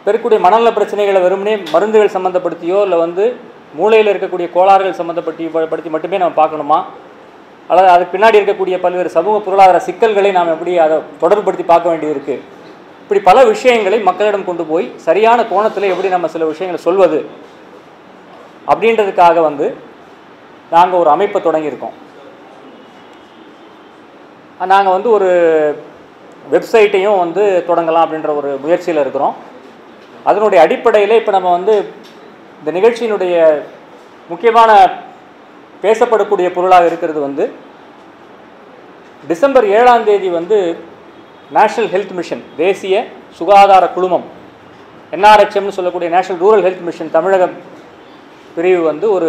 இருக்கக்கூடிய மனநல பிரச்சனைகளை வெறுமனே மருந்துகள் சம்மந்தப்படுத்தியோ இல்லை வந்து மூளையில் இருக்கக்கூடிய கோளாறுகள் சம்மந்தப்பட்டி படுத்தி மட்டுமே நம்ம பார்க்கணுமா அல்லது அதுக்கு பின்னாடி இருக்கக்கூடிய பல்வேறு சமூக பொருளாதார சிக்கல்களை நாம் எப்படி அதை தொடர்புபடுத்தி பார்க்க வேண்டியது இருக்குது இப்படி பல விஷயங்களை மக்களிடம் கொண்டு போய் சரியான கோணத்தில் எப்படி நம்ம சில விஷயங்களை சொல்வது அப்படின்றதுக்காக வந்து நாங்கள் ஒரு அமைப்பை தொடங்கியிருக்கோம் நாங்கள் வந்து ஒரு வெப்சைட்டையும் வந்து தொடங்கலாம் அப்படின்ற ஒரு முயற்சியில் இருக்கிறோம் அதனுடைய அடிப்படையில் இப்போ நம்ம வந்து இந்த நிகழ்ச்சியினுடைய முக்கியமான பேசப்படக்கூடிய பொருளாக இருக்கிறது வந்து டிசம்பர் ஏழாம் தேதி வந்து நேஷனல் ஹெல்த் மிஷன் தேசிய சுகாதார குழுமம் என்ஆர்ஹெச்எம்னு சொல்லக்கூடிய நேஷனல் ரூரல் ஹெல்த் மிஷன் தமிழக பிரிவு வந்து ஒரு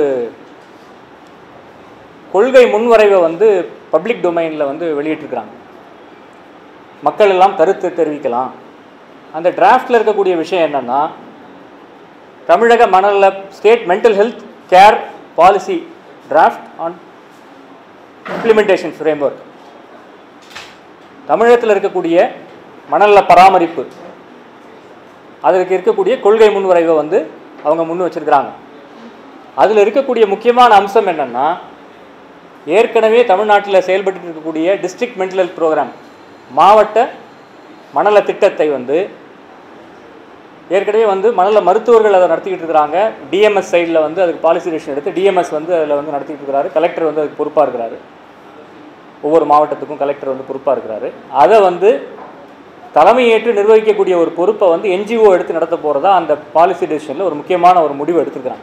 கொள்கை முன்வரைவை வந்து பப்ளிக் டொமைனில் வந்து வெளியிட்டிருக்கிறாங்க மக்கள் எல்லாம் கருத்து தெரிவிக்கலாம் அந்த டிராஃப்டில் இருக்கக்கூடிய விஷயம் என்னென்னா தமிழக மனநல state mental health care policy draft on implementation framework தமிழகத்தில் இருக்கக்கூடிய மனநல பராமரிப்பு அதற்கு இருக்கக்கூடிய கொள்கை முன்வரைவை வந்து அவங்க முன் வச்சிருக்கிறாங்க அதில் இருக்கக்கூடிய முக்கியமான அம்சம் என்னென்னா ஏற்கனவே தமிழ்நாட்டில் செயல்பட்டு இருக்கக்கூடிய டிஸ்ட்ரிக்ட் மென்டல் ஹெல்த் ப்ரோக்ராம் மாவட்ட மணல திட்டத்தை வந்து ஏற்கனவே வந்து மணல மருத்துவர்கள் அதை நடத்திக்கிட்டு இருக்கிறாங்க டிஎம்எஸ் சைடில் வந்து அதுக்கு பாலிசி டிசிஷன் எடுத்து டிஎம்எஸ் வந்து அதில் வந்து நடத்திட்டு இருக்கிறாரு கலெக்டர் வந்து அதுக்கு பொறுப்பாக இருக்கிறாரு ஒவ்வொரு மாவட்டத்துக்கும் கலெக்டர் வந்து பொறுப்பாக இருக்கிறாரு அதை வந்து தலைமையேற்று நிர்வகிக்கக்கூடிய ஒரு பொறுப்பை வந்து என்ஜிஓ எடுத்து நடத்த போகிறதா அந்த பாலிசி டிசிஷனில் ஒரு முக்கியமான ஒரு முடிவு எடுத்துருக்கிறாங்க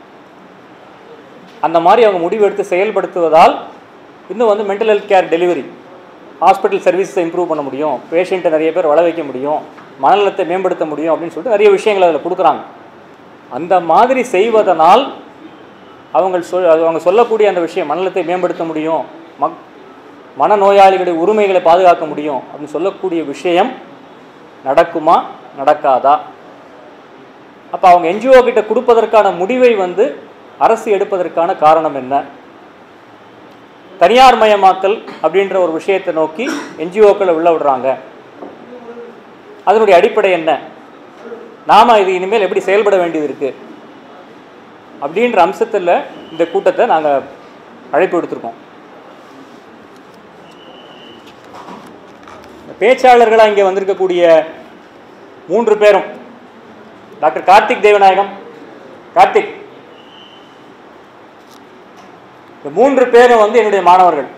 அந்த மாதிரி அவங்க முடிவு எடுத்து செயல்படுத்துவதால் இன்னும் வந்து mental health care delivery hospital சர்வீஸை இம்ப்ரூவ் பண்ண முடியும் பேஷண்ட்டை நிறைய பேர் வள வைக்க முடியும் மனநலத்தை மேம்படுத்த முடியும் அப்படின்னு சொல்லிட்டு நிறைய விஷயங்கள் அதில் கொடுக்குறாங்க அந்த மாதிரி செய்வதனால் அவங்க சொல் அவங்க சொல்லக்கூடிய அந்த விஷயம் மனநலத்தை மேம்படுத்த முடியும் மக் மனநோயாளிகளுடைய உரிமைகளை பாதுகாக்க முடியும் அப்படின்னு சொல்லக்கூடிய விஷயம் நடக்குமா நடக்காதா அப்போ அவங்க என்ஜிஓ கிட்ட கொடுப்பதற்கான முடிவை வந்து அரசு எடுப்பதற்கான காரணம் என்ன தனியார் மயமாக்கல் அப்படின்ற ஒரு விஷயத்தை நோக்கி என்ஜிஓக்களை உள்ள விடுறாங்க அதனுடைய அடிப்படை என்ன நாம் இது இனிமேல் எப்படி செயல்பட வேண்டியது இருக்குது அப்படின்ற அம்சத்தில் இந்த கூட்டத்தை நாங்கள் அழைப்பு விடுத்திருக்கோம் பேச்சாளர்களாக இங்கே வந்திருக்கக்கூடிய மூன்று பேரும் டாக்டர் கார்த்திக் தேவநாயகம் கார்த்திக் இந்த மூன்று பேரும் வந்து என்னுடைய மாணவர்கள்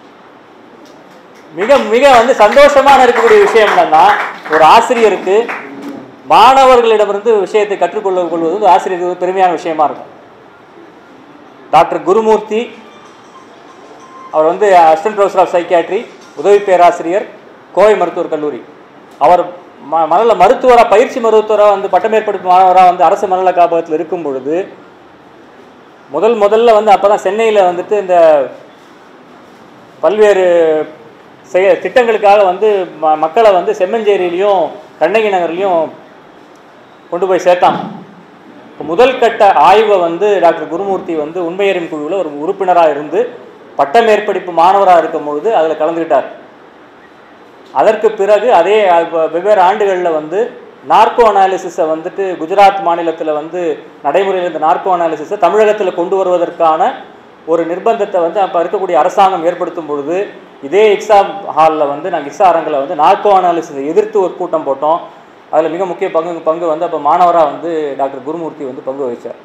மிக மிக வந்து சந்தோஷமான இருக்கக்கூடிய விஷயம் என்னன்னா ஒரு ஆசிரியருக்கு மாணவர்களிடமிருந்து விஷயத்தை கற்றுக்கொள்ள கொள்வது வந்து ஆசிரியருக்கு வந்து பெருமையான விஷயமா இருக்கும் டாக்டர் குருமூர்த்தி அவர் வந்து அசிஸ்டன்ட் ப்ரொஃபஸர் ஆஃப் சைக்கியாட்ரி உதவி பேராசிரியர் கோவை மருத்துவக் கல்லூரி அவர் ம மனநல மருத்துவராக பயிற்சி மருத்துவராக வந்து பட்டமேற்படுப்பு மாணவராக வந்து அரசு மனநல காப்பகத்தில் இருக்கும் பொழுது முதல் முதல்ல வந்து அப்போ தான் சென்னையில் வந்துட்டு இந்த பல்வேறு செய திட்டங்களுக்காக வந்து ம மக்களை வந்து செம்மஞ்சேரியிலையும் கண்ணகி நகர்லையும் கொண்டு போய் சேர்த்தாங்க இப்போ முதல் கட்ட ஆய்வை வந்து டாக்டர் குருமூர்த்தி வந்து உண்மையறியும் குழுவில் ஒரு உறுப்பினராக இருந்து பட்டமேற்படிப்பு மாணவராக இருக்கும் பொழுது அதில் கலந்துக்கிட்டார் அதற்கு பிறகு அதே அ- வெவ்வேறு ஆண்டுகளில் வந்து நார்கோ அனாலிசிஸை வந்துட்டு குஜராத் மாநிலத்தில் வந்து நடைமுறையில் இருந்த நார்கோ அனாலிசிஸை தமிழகத்தில் கொண்டு வருவதற்கான ஒரு நிர்பந்தத்தை வந்து அப்போ இருக்கக்கூடிய அரசாங்கம் ஏற்படுத்தும் பொழுது இதே இக்ஸா ஹாலில் வந்து நாங்கள் இக்ஸா அரங்கில் வந்து நார்கோ அனாலிசிஸை எதிர்த்து ஒரு கூட்டம் போட்டோம் அதில் மிக முக்கிய பங்கு பங்கு வந்து அப்போ மாணவராக வந்து டாக்டர் குருமூர்த்தி வந்து பங்கு வகிச்சார்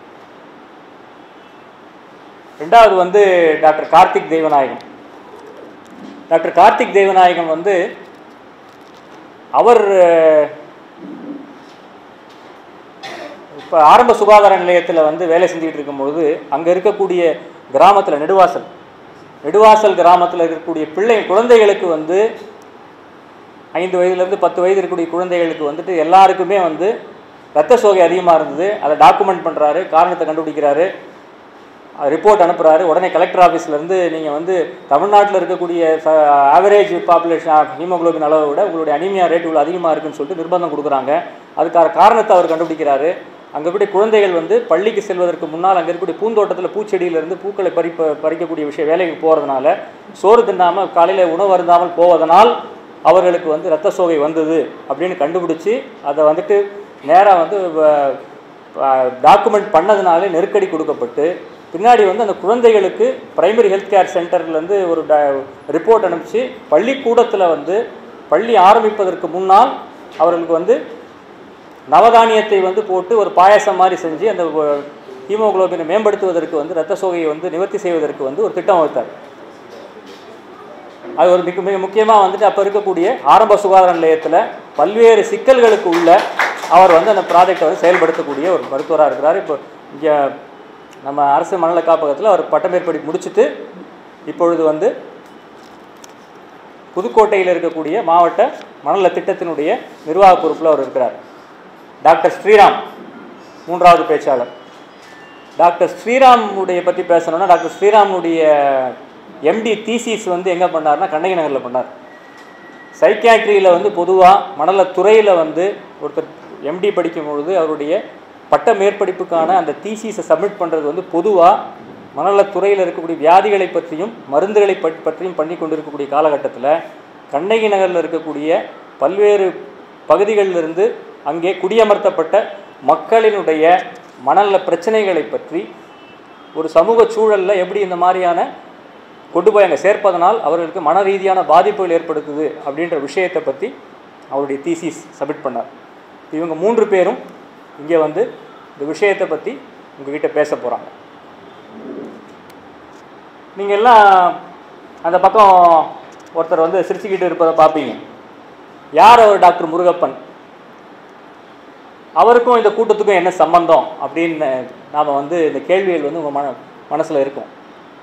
ரெண்டாவது வந்து டாக்டர் கார்த்திக் தெய்வநாயகம் டாக்டர் கார்த்திக் தெய்வநாயகம் வந்து அவர் இப்போ ஆரம்ப சுகாதார நிலையத்தில் வந்து வேலை செஞ்சுக்கிட்டு இருக்கும்பொழுது அங்கே இருக்கக்கூடிய கிராமத்தில் நெடுவாசல் நெடுவாசல் கிராமத்தில் இருக்கக்கூடிய பிள்ளை குழந்தைகளுக்கு வந்து ஐந்து வயதுலேருந்து பத்து வயது இருக்கக்கூடிய குழந்தைகளுக்கு வந்துட்டு எல்லாருக்குமே வந்து ரத்த சோகை அதிகமாக இருந்தது அதை டாக்குமெண்ட் பண்ணுறாரு காரணத்தை கண்டுபிடிக்கிறாரு ரிப்போர்ட் அனுப்புகிறாரு உடனே கலெக்டர் ஆஃபீஸ்லேருந்து நீங்கள் வந்து தமிழ்நாட்டில் இருக்கக்கூடிய ஆவரேஜ் பாப்புலேஷன் ஹீமோகுளோபின் அளவை விட உங்களுடைய அனிமியா ரேட் இவ்வளோ அதிகமாக இருக்குன்னு சொல்லிட்டு நிர்பந்தம் கொடுக்குறாங்க அதுக்கான காரணத்தை அவர் கண்டுபிடிக்கிறாரு அங்கே இருக்கக்கூடிய குழந்தைகள் வந்து பள்ளிக்கு செல்வதற்கு முன்னால் அங்கே இருக்கக்கூடிய பூந்தோட்டத்தில் பூச்செடியிலிருந்து பூக்களை பறிப்ப பறிக்கக்கூடிய விஷயம் வேலைக்கு போகிறதுனால சோறு தின்னாமல் காலையில் உணவு அருந்தாமல் போவதனால் அவர்களுக்கு வந்து ரத்த சோகை வந்தது அப்படின்னு கண்டுபிடிச்சி அதை வந்துட்டு நேராக வந்து டாக்குமெண்ட் பண்ணதுனாலே நெருக்கடி கொடுக்கப்பட்டு பின்னாடி வந்து அந்த குழந்தைகளுக்கு பிரைமரி ஹெல்த் கேர் சென்டர்லேருந்து ஒரு ரிப்போர்ட் அனுப்பிச்சு பள்ளிக்கூடத்தில் வந்து பள்ளி ஆரம்பிப்பதற்கு முன்னால் அவர்களுக்கு வந்து நவதானியத்தை வந்து போட்டு ஒரு பாயாசம் மாதிரி செஞ்சு அந்த ஹீமோகுளோபினை மேம்படுத்துவதற்கு வந்து இரத்த சோகையை வந்து நிவர்த்தி செய்வதற்கு வந்து ஒரு திட்டம் வகுத்தார் அது ஒரு மிக மிக முக்கியமாக வந்துட்டு அப்போ இருக்கக்கூடிய ஆரம்ப சுகாதார நிலையத்தில் பல்வேறு சிக்கல்களுக்கு உள்ள அவர் வந்து அந்த ப்ராஜெக்டை வந்து செயல்படுத்தக்கூடிய ஒரு மருத்துவராக இருக்கிறார் இப்போ இங்கே நம்ம அரசு மணல காப்பகத்தில் அவர் பட்டமேற்படி முடிச்சுட்டு இப்பொழுது வந்து புதுக்கோட்டையில் இருக்கக்கூடிய மாவட்ட மணல திட்டத்தினுடைய நிர்வாக பொறுப்பில் அவர் இருக்கிறார் டாக்டர் ஸ்ரீராம் மூன்றாவது பேச்சாளர் டாக்டர் ஸ்ரீராமுடைய பற்றி பேசணும்னா டாக்டர் ஸ்ரீராமுடைய எம்டி தீசிஸ் வந்து எங்கே பண்ணார்னா கண்ணகி நகரில் பண்ணார் சைக்கியாட்ரியில் வந்து பொதுவாக மணலத்துறையில் வந்து ஒருத்தர் எம்டி படிக்கும் பொழுது அவருடைய பட்ட மேற்படிப்புக்கான அந்த தீசிஸை சப்மிட் பண்ணுறது வந்து பொதுவாக மணலத்துறையில் இருக்கக்கூடிய வியாதிகளை பற்றியும் மருந்துகளை பற்- பற்றியும் பண்ணி கொண்டிருக்கக்கூடிய காலகட்டத்தில் கண்ணகி நகரில் இருக்கக்கூடிய பல்வேறு பகுதிகளிலிருந்து அங்கே குடியமர்த்தப்பட்ட மக்களினுடைய மணல பிரச்சனைகளை பற்றி ஒரு சமூக சூழலில் எப்படி இந்த மாதிரியான கொண்டு போய் அங்கே சேர்ப்பதனால் அவர்களுக்கு மன ரீதியான பாதிப்புகள் ஏற்படுத்துது அப்படின்ற விஷயத்தை பற்றி அவருடைய தீசிஸ் சப்மிட் பண்ணார் இவங்க மூன்று பேரும் இங்கே வந்து இந்த விஷயத்தை பற்றி உங்ககிட்ட பேச போகிறாங்க நீங்கள் எல்லாம் அந்த பக்கம் ஒருத்தர் வந்து சிரிச்சுக்கிட்டு இருப்பதை பார்ப்பீங்க யார் அவர் டாக்டர் முருகப்பன் அவருக்கும் இந்த கூட்டத்துக்கும் என்ன சம்பந்தம் அப்படின்னு நாம் வந்து இந்த கேள்விகள் வந்து உங்கள் மன மனசில் இருக்கும்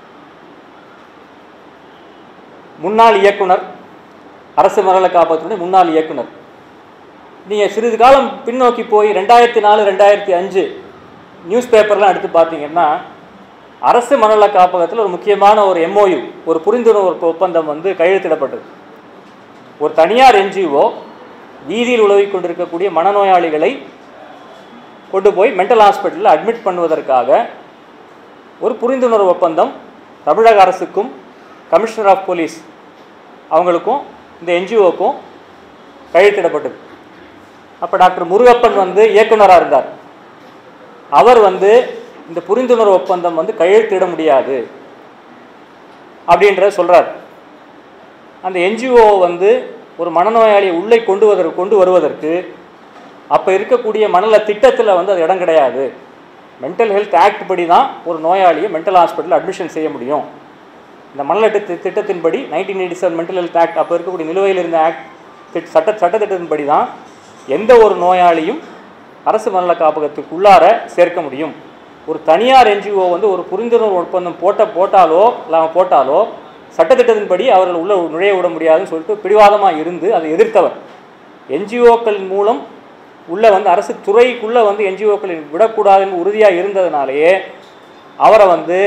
முன்னாள் இயக்குனர் அரசு மரல காப்பகத்தினுடைய முன்னாள் இயக்குனர் நீங்கள் சிறிது காலம் பின்னோக்கி போய் ரெண்டாயிரத்தி நாலு ரெண்டாயிரத்தி அஞ்சு நியூஸ் பேப்பர்லாம் எடுத்து பார்த்தீங்கன்னா அரசு மணல காப்பகத்தில் ஒரு முக்கியமான ஒரு எம்ஓயு ஒரு புரிந்துணர்வு ஒப்பந்தம் வந்து கையெழுத்திடப்பட்டது ஒரு தனியார் என்ஜிஓ வீதியில் உழவிக் கொண்டிருக்கக்கூடிய மனநோயாளிகளை கொண்டு போய் மென்டல் ஹாஸ்பிட்டலில் அட்மிட் பண்ணுவதற்காக ஒரு புரிந்துணர்வு ஒப்பந்தம் தமிழக அரசுக்கும் கமிஷனர் ஆஃப் போலீஸ் அவங்களுக்கும் இந்த என்ஜிஓக்கும் கையெழுத்திடப்பட்டது அப்போ டாக்டர் முருகப்பன் வந்து இயக்குனராக இருந்தார் அவர் வந்து இந்த புரிந்துணர்வு ஒப்பந்தம் வந்து கையெழுத்திட முடியாது அப்படின்றத சொல்கிறார் அந்த என்ஜிஓ வந்து ஒரு மனநோயாளியை உள்ளே கொண்டு வருவதற்கு கொண்டு வருவதற்கு அப்போ இருக்கக்கூடிய மணல திட்டத்தில் வந்து அது இடம் கிடையாது மென்டல் ஹெல்த் ஆக்ட் படி தான் ஒரு நோயாளியை மென்டல் ஹாஸ்பிட்டல் அட்மிஷன் செய்ய முடியும் இந்த மணல திட்ட திட்டத்தின்படி nineteen eighty seven mental health act அப்போ இருக்கக்கூடிய நிலுவையில் இருந்த ஆக்ட் திட் சட்ட சட்டத்திட்டத்தின்படி தான் எந்த ஒரு நோயாளியும் அரசு மணல காப்பகத்துக்குள்ளார சேர்க்க முடியும் ஒரு தனியார் என்ஜிஓ வந்து ஒரு புரிந்துணர்வு ஒப்பந்தம் போட்ட போட்டாலோ இல்லாமல் போட்டாலோ சட்டத்திட்டத்தின்படி அவர்கள் உள்ள நுழைய விட முடியாதுன்னு சொல்லிட்டு பிடிவாதமாக இருந்து அதை எதிர்த்தவர் என்ஜிஓக்கள் மூலம் உள்ள வந்து அரசு துறைக்குள்ளே வந்து என்ஜிஓக்களை விடக்கூடாதுன்னு உறுதியாக இருந்ததுனாலேயே அவரை வந்து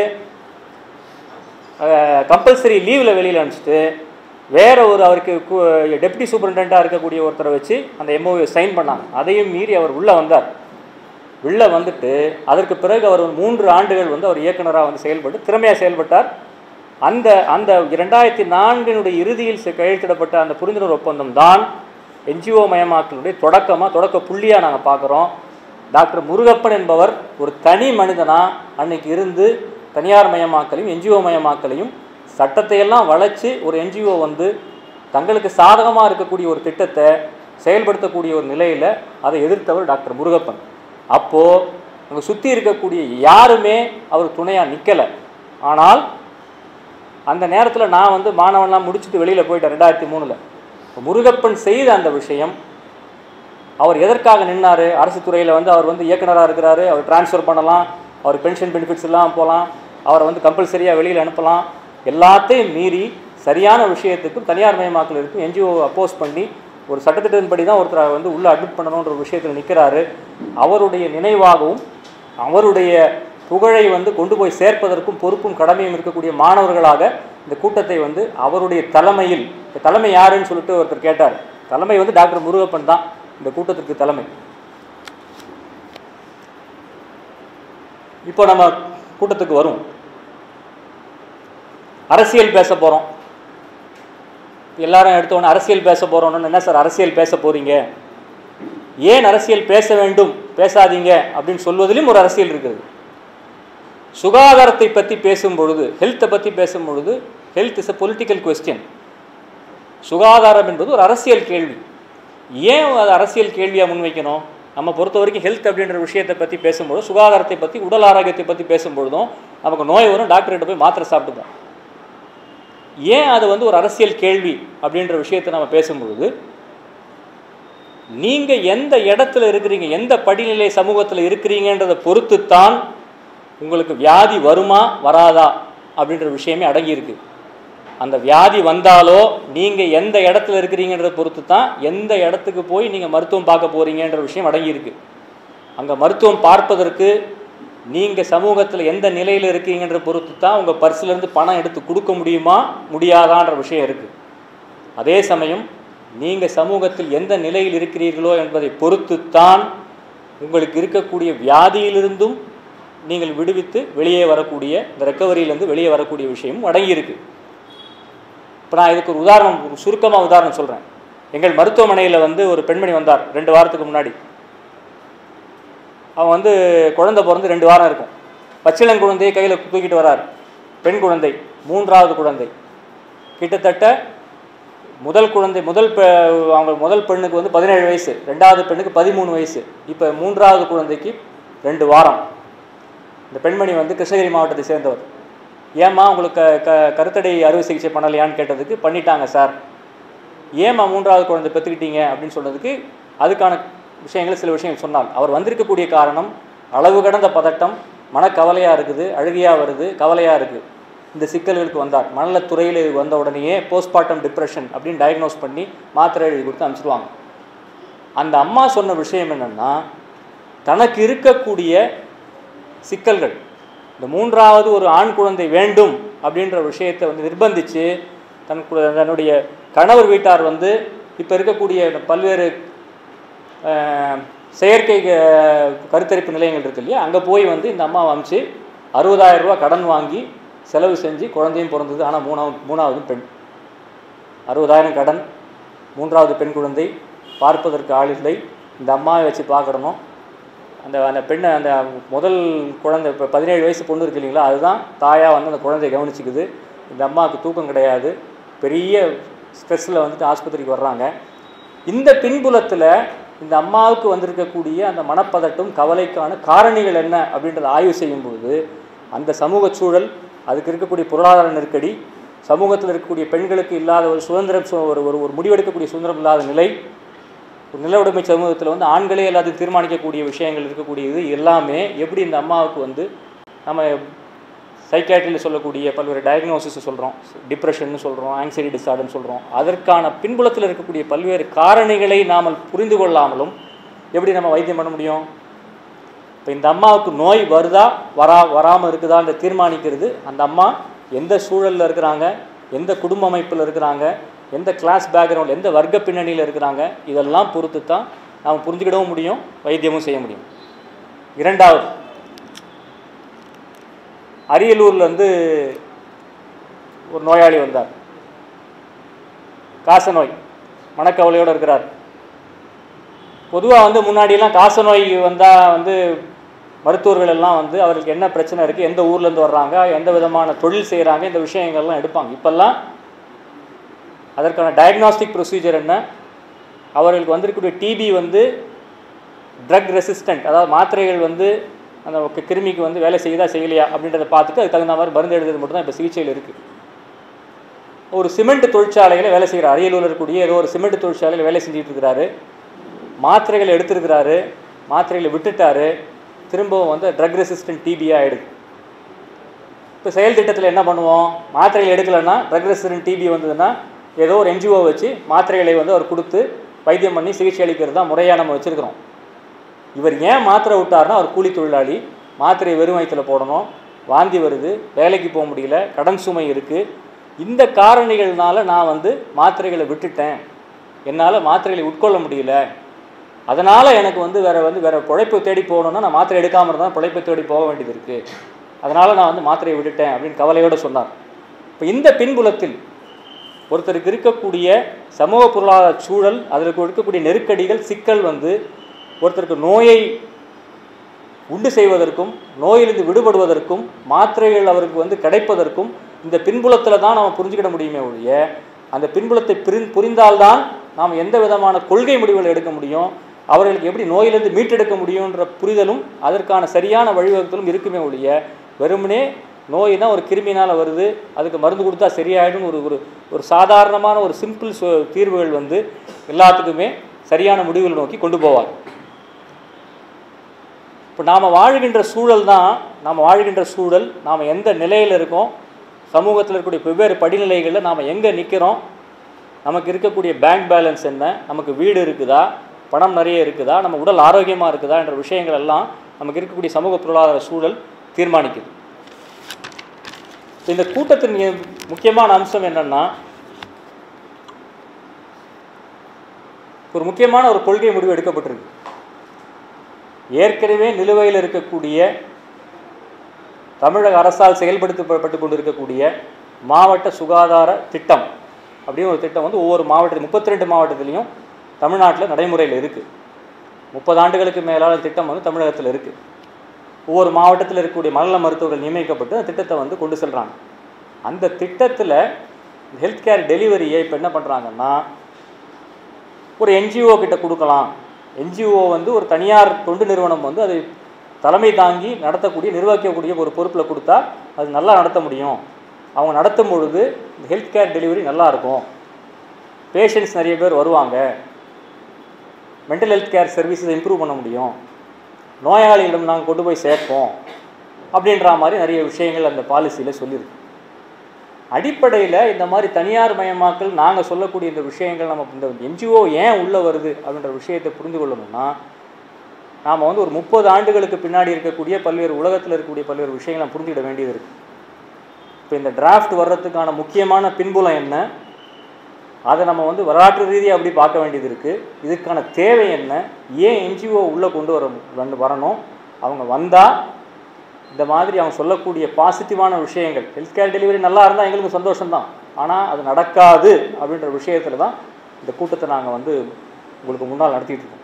கம்பல்சரி லீவில் வெளியில் அனுப்பிச்சிட்டு வேற ஒரு அவருக்கு டெப்டி சூப்பரிண்டெண்ட்டாக இருக்கக்கூடிய ஒருத்தரை வச்சு அந்த எம்ஓவை சைன் பண்ணாங்க அதையும் மீறி அவர் உள்ளே வந்தார் உள்ளே வந்துட்டு அதற்கு பிறகு அவர் ஒரு மூன்று ஆண்டுகள் வந்து அவர் இயக்குனராக வந்து செயல்பட்டு திறமையாக செயல்பட்டார் அந்த அந்த இரண்டாயிரத்தி நான்கினுடைய இறுதியில் செ- கையெழுத்திடப்பட்ட அந்த புரிந்துணர்வு ஒப்பந்தம் தான் என்ஜிஓ மயமாக்கலுடைய தொடக்கமாக தொடக்க புள்ளியாக நாங்கள் பார்க்குறோம் டாக்டர் முருகப்பன் என்பவர் ஒரு தனி மனிதனாக அன்னைக்கு இருந்து தனியார் மயமாக்கலையும் என்ஜிஓ மயமாக்கலையும் சட்டத்தையெல்லாம் வளைச்சு ஒரு என்ஜிஓ வந்து தங்களுக்கு சாதகமாக இருக்கக்கூடிய ஒரு திட்டத்தை செயல்படுத்தக்கூடிய ஒரு நிலையில் அதை எதிர்த்தவர் டாக்டர் முருகப்பன் அப்போது அங்கே சுற்றி இருக்கக்கூடிய யாருமே அவர் துணையாக நிற்கலை ஆனால் அந்த நேரத்தில் நான் வந்து மாணவன்லாம் முடிச்சுட்டு வெளியில் போயிட்டேன் ரெண்டாயிரத்தி மூணில் முருகப்பன் செய்த அந்த விஷயம் அவர் எதற்காக நின்னார் அரசு துறையில் வந்து அவர் வந்து இயக்குனராக இருக்கிறாரு அவர் ட்ரான்ஸ்ஃபர் பண்ணலாம் அவர் பென்ஷன் பெனிஃபிட்ஸ் எல்லாம் போகலாம் அவரை வந்து கம்பல்சரியாக வெளியில் அனுப்பலாம் எல்லாத்தையும் மீறி சரியான விஷயத்துக்கும் தனியார் மயமாக்கல் இருக்கும் என்ஜிஓ அப்போஸ் பண்ணி ஒரு சட்டத்திட்டத்தின்படி தான் ஒருத்தரை வந்து உள்ளே அட்மிட் பண்ணணுன்ற ஒரு விஷயத்தில் நிற்கிறாரு அவருடைய நினைவாகவும் அவருடைய புகழை வந்து கொண்டு போய் சேர்ப்பதற்கும் பொறுப்பும் கடமையும் இருக்கக்கூடிய மாணவர்களாக இந்த கூட்டத்தை வந்து அவருடைய தலைமையில் இந்த தலைமை யாருன்னு சொல்லிட்டு ஒருத்தர் கேட்டார் தலைமை வந்து டாக்டர் முருகப்பன் தான் இந்த கூட்டத்திற்கு தலைமை இப்போ நம்ம கூட்டத்துக்கு வரும் அரசியல் பேச போகிறோம் எல்லாரும் எடுத்தோன்னே அரசியல் பேச போகிறோன்னு என்ன சார் அரசியல் பேச போகிறீங்க ஏன் அரசியல் பேச வேண்டும் பேசாதீங்க அப்படின்னு சொல்வதிலும் ஒரு அரசியல் இருக்குது சுகாதாரத்தை பற்றி பேசும் பொழுது ஹெல்த்தை பற்றி பேசும் பொழுது health is a political question சுகாதாரம் என்பது ஒரு அரசியல் கேள்வி ஏன் அது அரசியல் கேள்வியாக முன்வைக்கணும் நம்ம பொறுத்த வரைக்கும் ஹெல்த் அப்படின்ற விஷயத்தை பற்றி பேசும்பொழுது சுகாதாரத்தை பற்றி உடல் ஆரோக்கியத்தை பற்றி பேசும்பொழுதும் நமக்கு நோய் வரும் டாக்டர்கிட்ட போய் மாத்திரை சாப்பிட்டுப்போம் ஏன் அது வந்து ஒரு அரசியல் கேள்வி அப்படின்ற விஷயத்தை நம்ம பேசும்பொழுது நீங்கள் எந்த இடத்துல இருக்கிறீங்க எந்த படிநிலை சமூகத்தில் இருக்கிறீங்கன்றதை பொறுத்து தான் உங்களுக்கு வியாதி வருமா வராதா அப்படின்ற விஷயமே அடங்கியிருக்கு அந்த வியாதி வந்தாலோ நீங்கள் எந்த இடத்துல இருக்கிறீங்கன்றதை பொறுத்து தான் எந்த இடத்துக்கு போய் நீங்கள் மருத்துவம் பார்க்க போகிறீங்கன்ற விஷயம் அடங்கியிருக்கு அங்கே மருத்துவம் பார்ப்பதற்கு நீங்கள் சமூகத்தில் எந்த நிலையில் இருக்கீங்கன்ற பொறுத்து தான் உங்கள் பர்ஸ்லேருந்து பணம் எடுத்து கொடுக்க முடியுமா முடியாதான்ற விஷயம் இருக்குது அதே சமயம் நீங்கள் சமூகத்தில் எந்த நிலையில் இருக்கிறீர்களோ என்பதை பொறுத்து தான் உங்களுக்கு இருக்கக்கூடிய வியாதியிலிருந்தும் நீங்கள் விடுவித்து வெளியே வரக்கூடிய இந்த ரெக்கவரியிலேருந்து வெளியே வரக்கூடிய விஷயமும் அடங்கியிருக்கு இப்போ நான் இதுக்கு ஒரு உதாரணம் ஒரு சுருக்கமாக உதாரணம் சொல்கிறேன் எங்கள் மருத்துவமனையில் வந்து ஒரு பெண்மணி வந்தார் ரெண்டு வாரத்துக்கு முன்னாடி அவன் வந்து குழந்தை பிறந்து ரெண்டு வாரம் இருக்கும் பச்சிளம் குழந்தையை கையில் தூக்கிட்டு வரார் பெண் குழந்தை மூன்றாவது குழந்தை கிட்டத்தட்ட முதல் குழந்தை முதல் பெ அவங்க முதல் பெண்ணுக்கு வந்து பதினேழு வயசு ரெண்டாவது பெண்ணுக்கு பதிமூணு வயசு இப்போ மூன்றாவது குழந்தைக்கு ரெண்டு வாரம் இந்த பெண்மணி வந்து கிருஷ்ணகிரி மாவட்டத்தை சேர்ந்தவர் ஏம்மா உங்களுக்கு க க கருத்தடை அறுவை சிகிச்சை பண்ணலையான்னு கேட்டதுக்கு பண்ணிட்டாங்க சார் ஏம்மா மூன்றாவது குழந்தை பெற்றுக்கிட்டீங்க அப்படின்னு சொன்னதுக்கு அதுக்கான விஷயங்களை சில விஷயங்கள் சொன்னால் அவர் வந்திருக்கக்கூடிய காரணம் அளவு கடந்த பதட்டம் மனக்கவலையாக இருக்குது அழுகையாக வருது கவலையாக இருக்குது இந்த சிக்கல்களுக்கு வந்தார் மனநலத்துறையில் இது வந்த உடனேயே போஸ்ட்மார்ட்டம் டிப்ரெஷன் அப்படின்னு டயக்னோஸ் பண்ணி மாத்திரை எழுதி கொடுத்து அனுப்பிச்சிடுவாங்க அந்த அம்மா சொன்ன விஷயம் என்னென்னா தனக்கு இருக்கக்கூடிய சிக்கல்கள் இந்த மூன்றாவது ஒரு ஆண் குழந்தை வேண்டும் அப்படின்ற விஷயத்தை வந்து நிர்பந்தித்து தன் கு- தன்னுடைய கணவர் வீட்டார் வந்து இப்போ இருக்கக்கூடிய இந்த பல்வேறு அஹ், செயற்கை அஹ், கருத்தரிப்பு நிலையங்கள் இருக்கு இல்லையா அங்கே போய் வந்து இந்த அம்மா அமிச்சு அறுபதாயிரம் ரூபாய் கடன் வாங்கி செலவு செஞ்சு குழந்தையும் பிறந்தது ஆனால் மூணாவது மூணாவது பெண் அறுபதாயிரம் கடன் மூன்றாவது பெண் குழந்தை பார்ப்பதற்கு ஆள் இல்லை இந்த அம்மாவை வச்சு பார்க்கணும் அந்த அந்த பெண்ணை அந்த முதல் குழந்தை இப்போ பதினேழு வயசு பொண்ணு இருக்கு இல்லைங்களா அதுதான் தாயாக வந்து அந்த குழந்தைய கவனிச்சிக்குது இந்த அம்மாவுக்கு தூக்கம் கிடையாது பெரிய ஸ்ட்ரெஸ்ஸில் வந்துட்டு ஆஸ்பத்திரிக்கு வர்றாங்க இந்த பின்புலத்தில் இந்த அம்மாவுக்கு வந்திருக்கக்கூடிய அந்த மனப்பதட்டம் கவலைக்கான காரணிகள் என்ன அப்படின்றத ஆய்வு செய்யும்போது அந்த சமூக சூழல் அதுக்கு இருக்கக்கூடிய பொருளாதார நெருக்கடி சமூகத்தில் இருக்கக்கூடிய பெண்களுக்கு இல்லாத ஒரு சுதந்திரம் சு- ஒரு ஒரு ஒரு முடிவெடுக்கக்கூடிய சுதந்திரம் இல்லாத நிலை ஒரு நில உடைமை சமூகத்தில் வந்து ஆண்களே எல்லாத்தையும் தீர்மானிக்கக்கூடிய விஷயங்கள் இருக்கக்கூடியது எல்லாமே எப்படி இந்த அம்மாவுக்கு வந்து நம்ம சைக்காட்ரியில் சொல்லக்கூடிய பல்வேறு டயக்னோசிஸ் சொல்கிறோம் டிப்ரெஷன் சொல்கிறோம் ஆங்ஸைட்டி டிசார்டர்னு சொல்கிறோம் அதற்கான பின்புலத்தில் இருக்கக்கூடிய பல்வேறு காரணிகளை நாம் புரிந்து கொள்ளாமலும் எப்படி நம்ம வைத்தியம் பண்ண முடியும் இப்போ இந்த அம்மாவுக்கு நோய் வருதா வரா வராமல் இருக்குதான்ற தீர்மானிக்கிறது அந்த அம்மா எந்த சூழலில் இருக்கிறாங்க எந்த குடும்ப அமைப்பில் இருக்கிறாங்க எந்த கிளாஸ் பேக்ரவுண்ட் எந்த வர்க்க பின்னணியில் இருக்கிறாங்க இதெல்லாம் பொறுத்து தான் நாம் புரிஞ்சுக்கிடவும் முடியும் வைத்தியமும் செய்ய முடியும் இரண்டாவது அரியலூர்ல இருந்து ஒரு நோயாளி வந்தார் காச நோய் மனக்கவலையோடு இருக்கிறார் பொதுவாக வந்து முன்னாடியெல்லாம் காச நோய் வந்தால் வந்து மருத்துவர்கள் எல்லாம் வந்து அவருக்கு என்ன பிரச்சனை இருக்குது எந்த ஊர்லேருந்து வர்றாங்க எந்த விதமான தொழில் செய்கிறாங்க இந்த விஷயங்கள்லாம் எடுப்பாங்க இப்போல்லாம் அதற்கான டயக்னாஸ்டிக் ப்ரொசீஜர் என்ன அவர்களுக்கு வந்திருக்கக்கூடிய டிபி வந்து ட்ரக் ரெசிஸ்டன்ட் அதாவது மாத்திரைகள் வந்து அந்த கி- கிருமிக்கு வந்து வேலை செய்யுதா செய்யலையா அப்படின்றத பார்த்துட்டு அதுக்கு தகுந்த மாதிரி மருந்து எழுதுறது மட்டும் தான் இப்போ சிகிச்சையில் இருக்குது ஒரு சிமெண்ட் தொழிற்சாலையில் வேலை செய்கிறார் அரியலூரில் இருக்கக்கூடிய ஏதோ ஒரு சிமெண்ட் தொழிற்சாலையில் வேலை செஞ்சுட்டு இருக்கிறாரு மாத்திரைகளை எடுத்திருக்கிறாரு மாத்திரைகளை விட்டுட்டாரு திரும்பவும் வந்து ட்ரக் ரெசிஸ்டன்ட் டிபியாக ஆகிடுது இப்போ செயல் திட்டத்தில் என்ன பண்ணுவோம் மாத்திரைகள் எடுக்கலைன்னா ட்ரக் ரெசிஸ்டன்ட் டிபி வந்ததுன்னா ஏதோ ஒரு என்ஜிஓ வச்சு மாத்திரைகளை வந்து அவர் கொடுத்து வைத்தியம் பண்ணி சிகிச்சை அளிக்கிறது தான் முறையாக நம்ம வச்சுருக்கிறோம் இவர் ஏன் மாத்திரை விட்டார்னா அவர் கூலி தொழிலாளி மாத்திரை வெறும் வயிற்றுல போடணும் வாந்தி வருது வேலைக்கு போக முடியல கடன் சுமை இருக்குது இந்த காரணிகள்னால நான் வந்து மாத்திரைகளை விட்டுட்டேன் என்னால் மாத்திரைகளை உட்கொள்ள முடியல அதனால் எனக்கு வந்து வேறு வந்து வேறு பிழைப்பு தேடி போகணுன்னா நான் மாத்திரை எடுக்காமல் இருந்தால் பிழைப்பை தேடி போக வேண்டியது இருக்குது அதனால் நான் வந்து மாத்திரையை விட்டுட்டேன் அப்படின்னு கவலையோடு சொன்னார் இப்போ இந்த பின்புலத்தில் ஒருத்தருக்கு இருக்கக்கூடிய சமூக பொருளாதார சூழல் அதற்கு இருக்கக்கூடிய நெருக்கடிகள் சிக்கல் வந்து ஒருத்தருக்கு நோயை உண்டு செய்வதற்கும் நோயிலிருந்து விடுபடுவதற்கும் மாத்திரைகள் அவருக்கு வந்து கிடைப்பதற்கும் இந்த பின்புலத்தில் தான் நாம் புரிஞ்சுக்கிட முடியுமே ஒழிய அந்த பின்புலத்தை பிரி புரிந்தால்தான் நாம் எந்த விதமான கொள்கை முடிவுகள் எடுக்க முடியும் அவர்களுக்கு எப்படி நோயிலிருந்து மீட்டெடுக்க முடியுன்ற புரிதலும் அதற்கான சரியான வழிவகுத்தலும் இருக்குமே ஒழிய வெறுமனே நோய்னா ஒரு கிருமினால் வருது அதுக்கு மருந்து கொடுத்தா சரியாயிடும் ஒரு ஒரு ஒரு சாதாரணமான ஒரு சிம்பிள் தீர்வுகள் வந்து எல்லாத்துக்குமே சரியான முடிவுகள் நோக்கி கொண்டு போவார் இப்போ நாம் வாழ்கின்ற சூழல் தான் நாம் வாழ்கின்ற சூழல் நாம் எந்த நிலையில் இருக்கோம் சமூகத்தில் இருக்கக்கூடிய வெவ்வேறு படிநிலைகளில் நாம் எங்கே நிற்கிறோம் நமக்கு இருக்கக்கூடிய பேங்க் பேலன்ஸ் என்ன நமக்கு வீடு இருக்குதா பணம் நிறைய இருக்குதா நம்ம உடல் ஆரோக்கியமாக இருக்குதா என்ற விஷயங்கள் எல்லாம் நமக்கு இருக்கக்கூடிய சமூக பொருளாதார சூழல் தீர்மானிக்குது இந்த கூட்டத்தின் எ- முக்கியமான அம்சம் என்னன்னா ஒரு முக்கியமான ஒரு கொள்கை முடிவு எடுக்கப்பட்டிருக்கு ஏற்கனவே நிலுவையில் இருக்கக்கூடிய தமிழக அரசால் செயல்படுத்தப்பட்டு கொண்டிருக்கக்கூடிய மாவட்ட சுகாதார திட்டம் அப்படின்னு ஒரு திட்டம் வந்து ஒவ்வொரு மாவட்டத்தில் முப்பத்தி ரெண்டு மாவட்டத்திலையும் தமிழ்நாட்டில் நடைமுறையில் இருக்குது முப்பது ஆண்டுகளுக்கு மேலான திட்டம் வந்து தமிழகத்தில் இருக்குது ஒவ்வொரு மாவட்டத்தில் இருக்கக்கூடிய மனநல மருத்துவர்கள் நியமிக்கப்பட்டு அந்த திட்டத்தை வந்து கொண்டு செல்கிறாங்க அந்த திட்டத்தில் ஹெல்த் கேர் டெலிவரியை இப்போ என்ன பண்ணுறாங்கன்னா ஒரு என்ஜிஓ கிட்ட கொடுக்கலாம் என்ஜிஓ வந்து ஒரு தனியார் தொண்டு நிறுவனம் வந்து அதை தலைமை தாங்கி நடத்தக்கூடிய நிர்வகிக்கக்கூடிய ஒரு பொறுப்பில் கொடுத்தா அது நல்லா நடத்த முடியும் அவங்க நடத்தும் பொழுது இந்த ஹெல்த் கேர் டெலிவரி நல்லா இருக்கும் பேஷண்ட்ஸ் நிறைய பேர் வருவாங்க mental health care services improve பண்ண முடியும் நோயாளிகளிடம் நாங்கள் கொண்டு போய் சேர்ப்போம் அப்படின்ற மாதிரி நிறைய விஷயங்கள் அந்த பாலிசியில் சொல்லியிருக்கு அடிப்படையில் இந்த மாதிரி தனியார் மயமாக்கல் நாங்கள் சொல்லக்கூடிய இந்த விஷயங்கள் நம்ம இந்த என்ஜிஓ ஏன் உள்ளே வருது அப்படின்ற விஷயத்தை புரிந்து கொள்ளணும்னா நாம் வந்து ஒரு முப்பது ஆண்டுகளுக்கு பின்னாடி இருக்கக்கூடிய பல்வேறு உலகத்தில் இருக்கக்கூடிய பல்வேறு விஷயங்களை நம்ம புரிஞ்சுக்கிட வேண்டியது இருக்குது இப்போ இந்த டிராஃப்ட் வர்றதுக்கான முக்கியமான பின்புலம் என்ன அதை நம்ம வந்து வரலாற்று ரீதியாக அப்படி பார்க்க வேண்டியது இருக்குது இதுக்கான தேவை என்ன ஏன் என்ஜிஓ உள்ளே கொண்டு வர வந்து வரணும் அவங்க வந்தால் இந்த மாதிரி அவங்க சொல்லக்கூடிய பாசிட்டிவான விஷயங்கள் ஹெல்த் கேர் டெலிவரி நல்லா இருந்தால் எங்களுக்கு சந்தோஷம்தான் ஆனால் அது நடக்காது அப்படின்ற விஷயத்தில் தான் இந்த கூட்டத்தை நாங்கள் வந்து உங்களுக்கு முன்னால் நடத்திட்டு இருக்கோம்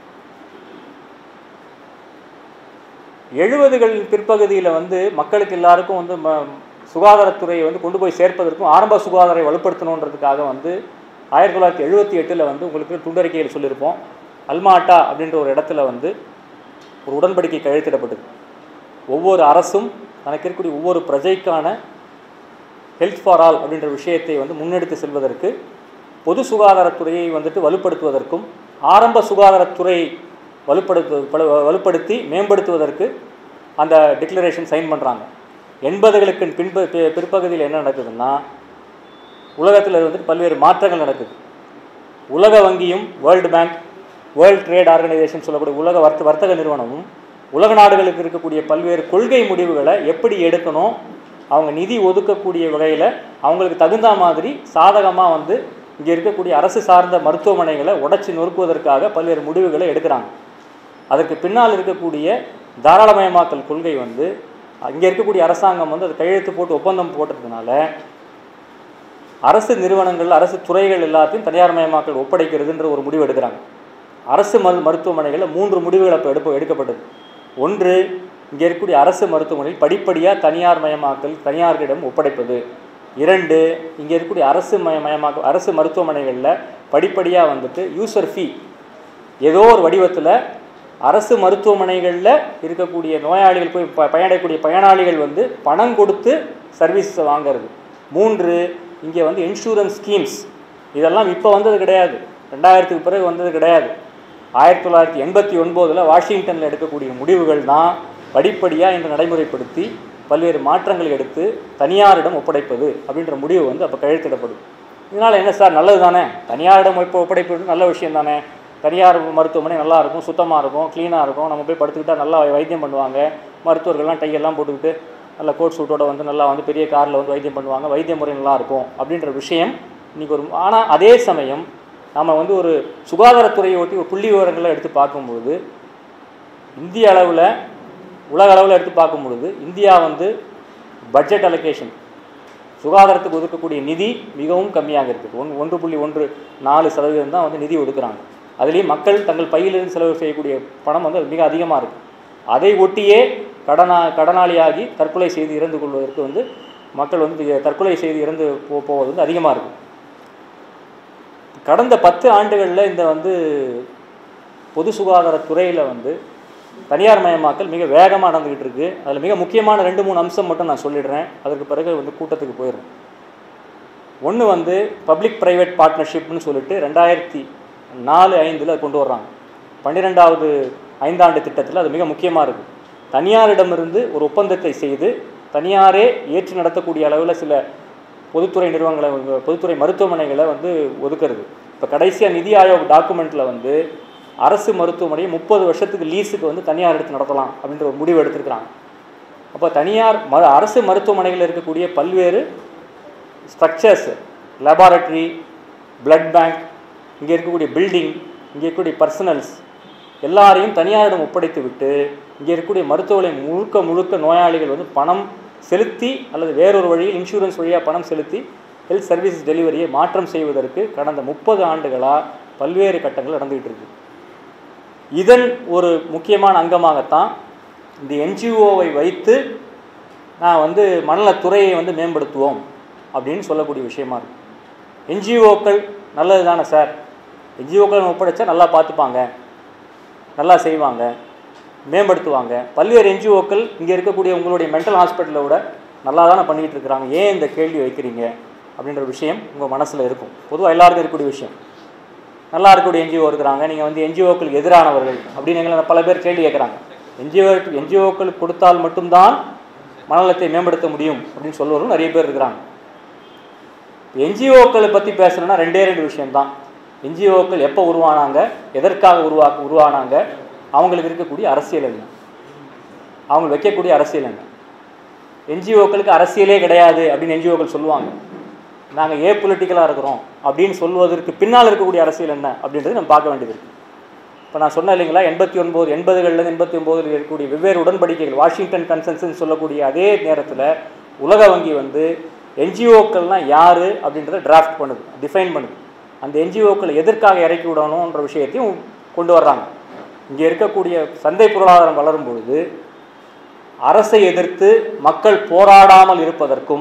எழுபதுகள் பிற்பகுதியில் வந்து மக்களுக்கு எல்லாருக்கும் வந்து ம சுகாதாரத்துறையை வந்து கொண்டு போய் சேர்ப்பதற்கும் ஆரம்ப சுகாதாரை வலுப்படுத்தணுன்றதுக்காக வந்து ஆயிரத்தி தொள்ளாயிரத்தி எழுபத்தி எட்டில் வந்து உங்களுக்கு துண்டறிக்கையில் சொல்லியிருப்போம் அல்மாட்டா அப்படின்ற ஒரு இடத்துல வந்து ஒரு உடன்படிக்கை கையெழுத்திடப்பட்டது ஒவ்வொரு அரசும் தனக்கு இருக்கக்கூடிய ஒவ்வொரு பிரஜைக்கான ஹெல்த் ஃபார் ஆல் அப்படின்ற விஷயத்தை வந்து முன்னெடுத்து செல்வதற்கு பொது சுகாதாரத்துறையை வந்துட்டு வலுப்படுத்துவதற்கும் ஆரம்ப சுகாதாரத்துறை வலுப்படுத்து பல- வலுப்படுத்தி மேம்படுத்துவதற்கு அந்த டிக்ளரேஷன் சைன் பண்ணுறாங்க எண்பதுகளுக்கு பின்பு பி- பிற்பகுதியில் என்ன நடக்குதுன்னா உலகத்தில் வந்துட்டு பல்வேறு மாற்றங்கள் நடக்குது உலக வங்கியும் World Bank World Trade Organisation சொல்லக்கூடிய உலக வர்த்த வர்த்தக நிறுவனமும் உலக நாடுகளுக்கு இருக்கக்கூடிய பல்வேறு கொள்கை முடிவுகளை எப்படி எடுக்கணும் அவங்க நிதி ஒதுக்கக்கூடிய வகையில் அவங்களுக்கு தகுந்த மாதிரி சாதகமாக வந்து இங்கே இருக்கக்கூடிய அரசு சார்ந்த மருத்துவமனைகளை உடைச்சி நொறுக்குவதற்காக பல்வேறு முடிவுகளை எடுக்கிறாங்க அதற்கு பின்னால் இருக்கக்கூடிய தாராளமயமாக்கல் கொள்கை வந்து இங்கே இருக்கக்கூடிய அரசாங்கம் வந்து அது கையெழுத்து போட்டு ஒப்பந்தம் போட்டதுனால அரசு நிறுவனங்கள் அரசு துறைகள் எல்லாத்தையும் தனியார் மயமாக்கல் ஒப்படைக்கிறதுன்ற ஒரு முடிவு எடுக்கிறாங்க அரசு மரு மருத்துவமனைகளில் மூன்று முடிவுகள் அப்போ எடுப்ப எடுக்கப்பட்டது ஒன்று இங்கே இருக்கக்கூடிய அரசு மருத்துவமனையில் படிப்படியாக தனியார் மயமாக்கல் தனியார்களிடம் ஒப்படைப்பது இரண்டு இங்கே இருக்கக்கூடிய அரசு மய மயமாக்கல் அரசு மருத்துவமனைகளில் படிப்படியாக வந்துட்டு யூசர் ஃபீ ஏதோ ஒரு வடிவத்தில் அரசு மருத்துவமனைகளில் இருக்கக்கூடிய நோயாளிகள் போய் ப பயனடையக்கூடிய பயனாளிகள் வந்து பணம் கொடுத்து சர்வீஸ் வாங்குறது மூன்று இங்கே வந்து இன்சூரன்ஸ் ஸ்கீம்ஸ் இதெல்லாம் இப்போ வந்தது கிடையாது ரெண்டாயிரத்துக்கு பிறகு வந்தது கிடையாது ஆயிரத்தி தொள்ளாயிரத்தி எண்பத்தி ஒன்பதில் வாஷிங்டனில் எடுக்கக்கூடிய முடிவுகள் தான் படிப்படியாக இன்று நடைமுறைப்படுத்தி பல்வேறு மாற்றங்களை எடுத்து தனியாரிடம் ஒப்படைப்பது அப்படின்ற முடிவு வந்து அப்போ கையெழுத்திடப்படும் இதனால் என்ன சார் நல்லது தானே தனியாரிடம் இப்போ ஒப்படைப்பது நல்ல விஷயம் தானே தனியார் மருத்துவமனை நல்லா இருக்கும் சுத்தமாக இருக்கும் க்ளீனாக இருக்கும் நம்ம போய் படுத்துக்கிட்டால் நல்லா வைத்தியம் பண்ணுவாங்க மருத்துவர்கள்லாம் டையெல்லாம் போட்டுக்கிட்டு நல்ல கோட் சூட்டோட வந்து நல்லா வந்து பெரிய காரில் வந்து வைத்தியம் பண்ணுவாங்க வைத்திய முறை நல்லா இருக்கும் அப்படின்ற விஷயம் இன்றைக்கி ஒரு ஆனால் அதே சமயம் நம்ம வந்து ஒரு சுகாதாரத்துறையை ஒட்டி ஒரு புள்ளி விவரங்களை எடுத்து பார்க்கும்போது இந்திய அளவில் உலக அளவில் எடுத்து பார்க்கும் பொழுது இந்தியா வந்து பட்ஜெட் அலோகேஷன் சுகாதாரத்துக்கு ஒதுக்கக்கூடிய நிதி மிகவும் கம்மியாக இருக்குது ஒன் ஒன்று புள்ளி ஒன்று நாலு சதவீதம் தான் வந்து நிதி ஒதுக்குறாங்க அதுலேயும் மக்கள் தங்கள் பையிலிருந்து செலவு செய்யக்கூடிய பணம் வந்து மிக அதிகமாக இருக்குது அதை ஒட்டியே கடனா கடனாளியாகி தற்கொலை செய்து இறந்து கொள்வதற்கு வந்து மக்கள் வந்து தற்கொலை செய்து இறந்து போ போவது வந்து அதிகமாக இருக்கும் கடந்த பத்து ஆண்டுகளில் இந்த வந்து பொது சுகாதாரத்துறையில் வந்து தனியார் மயமாக்கல் மிக வேகமாக நடந்துக்கிட்டு இருக்கு அதில் மிக முக்கியமான ரெண்டு மூணு அம்சம் மட்டும் நான் சொல்லிடுறேன் அதற்கு பிறகு வந்து கூட்டத்துக்கு போயிடுறேன் ஒன்று வந்து பப்ளிக் ப்ரைவேட் பார்ட்னர்ஷிப்னு சொல்லிட்டு ரெண்டாயிரத்தி நாலு ஐந்தில் கொண்டு வர்றாங்க பன்னிரெண்டாவது ஐந்தாண்டு திட்டத்தில் அது மிக முக்கியமாக இருக்குது தனியாரிடமிருந்து ஒரு ஒப்பந்தத்தை செய்து தனியாரே ஏற்று நடத்தக்கூடிய அளவில் சில பொதுத்துறை நிறுவனங்களை வந்து- பொதுத்துறை மருத்துவமனைகளை வந்து ஒதுக்குறது இப்போ கடைசியாக நிதி ஆயோக் டாக்குமெண்ட்டில் வந்து அரசு மருத்துவமனையை முப்பது வருஷத்துக்கு லீஸுக்கு வந்து தனியார் எடுத்து நடத்தலாம் அப்படின்ற ஒரு முடிவு எடுத்திருக்கிறாங்க அப்போ தனியார் ம அரசு மருத்துவமனைகளில் இருக்கக்கூடிய பல்வேறு ஸ்ட்ரக்சர்ஸ் லேபார்ட்டரி பிளட் பேங்க் இங்கே இருக்கக்கூடிய பில்டிங் இங்கே இருக்கக்கூடிய பர்சனல்ஸ் எல்லாரையும் தனியாரிடம் ஒப்படைத்து விட்டு இங்கே இருக்கக்கூடிய மருத்துவமனை முழுக்க முழுக்க நோயாளிகள் வந்து பணம் செலுத்தி அல்லது வேறொரு வழியில் இன்சூரன்ஸ் வழியாக பணம் செலுத்தி ஹெல்த் சர்வீசஸ் டெலிவரியை மாற்றம் செய்வதற்கு கடந்த முப்பது ஆண்டுகளாக பல்வேறு கட்டங்கள் நடந்துகிட்டு இருக்கு இதன் ஒரு முக்கியமான அங்கமாகத்தான் இந்த என்ஜிஓவை வைத்து நான் வந்து மணலத்துறையை வந்து மேம்படுத்துவோம் அப்படின்னு சொல்லக்கூடிய விஷயமா இருக்கு என்ஜிஓக்கள் நல்லது தானே சார் என்ஜிஓக்கள் ஒப்படைச்சா நல்லா பார்த்துப்பாங்க நல்லா செய்வாங்க மேம்படுத்துவாங்க பல்வேறு என்ஜிஓக்கள் இங்கே இருக்கக்கூடிய உங்களுடைய மென்டல் ஹாஸ்பிட்டலை விட நல்லா தானே பண்ணிக்கிட்டு இருக்கிறாங்க ஏன் இந்த கேள்வி வைக்கிறீங்க அப்படின்ற விஷயம் உங்கள் மனசில் இருக்கும் பொதுவாக எல்லாருக்கும் இருக்கக்கூடிய விஷயம் நல்லா இருக்கக்கூடிய என்ஜிஓ இருக்கிறாங்க நீங்கள் வந்து என்ஜிஓக்களுக்கு எதிரானவர்கள் அப்படின்னு எங்களை பல பேர் கேள்வி கேட்குறாங்க என்ஜிஓ என்ஜிஓக்களுக்கு கொடுத்தால் மட்டும்தான் மனநலத்தை மேம்படுத்த முடியும் அப்படின்னு சொல்லுவவர்கள் நிறைய பேர் இருக்கிறாங்க என்ஜிஓக்களை பற்றி பேசணும்னா ரெண்டே ரெண்டு விஷயம்தான் என்ஜிஓக்கள் எப்போ உருவானாங்க எதற்காக உருவா உருவானாங்க அவங்களுக்கு இருக்கக்கூடிய அரசியல் என்ன அவங்க வைக்கக்கூடிய அரசியல் என்ன என்ஜிஓக்களுக்கு அரசியலே கிடையாது அப்படின்னு என்ஜிஓக்கள் சொல்லுவாங்க நாங்கள் ஏ பொலிட்டிக்கலாக இருக்கிறோம் அப்படின்னு சொல்வதற்கு பின்னால் இருக்கக்கூடிய அரசியல் என்ன அப்படின்றது நம்ம பார்க்க வேண்டியது இருக்குது இப்போ நான் சொன்னேன் இல்லைங்களா எண்பத்தி ஒன்பது எண்பதுகள்லேருந்து எண்பத்தி ஒம்போதில் இருக்கக்கூடிய வெவ்வேறு உடன்படிக்கைகள் வாஷிங்டன் கன்சென்சஸ் சொல்லக்கூடிய அதே நேரத்தில் உலக வங்கி வந்து என்ஜிஓக்கள்னால் யார் அப்படின்றத டிராஃப்ட் பண்ணுது டிஃபைன் பண்ணுது அந்த என்ஜிஓக்களை எதற்காக இறக்கி விடணுன்ற விஷயத்தையும் கொண்டு வர்றாங்க இங்கே இருக்கக்கூடிய சந்தை பொருளாதாரம் வளரும் பொழுது அரசை எதிர்த்து மக்கள் போராடாமல் இருப்பதற்கும்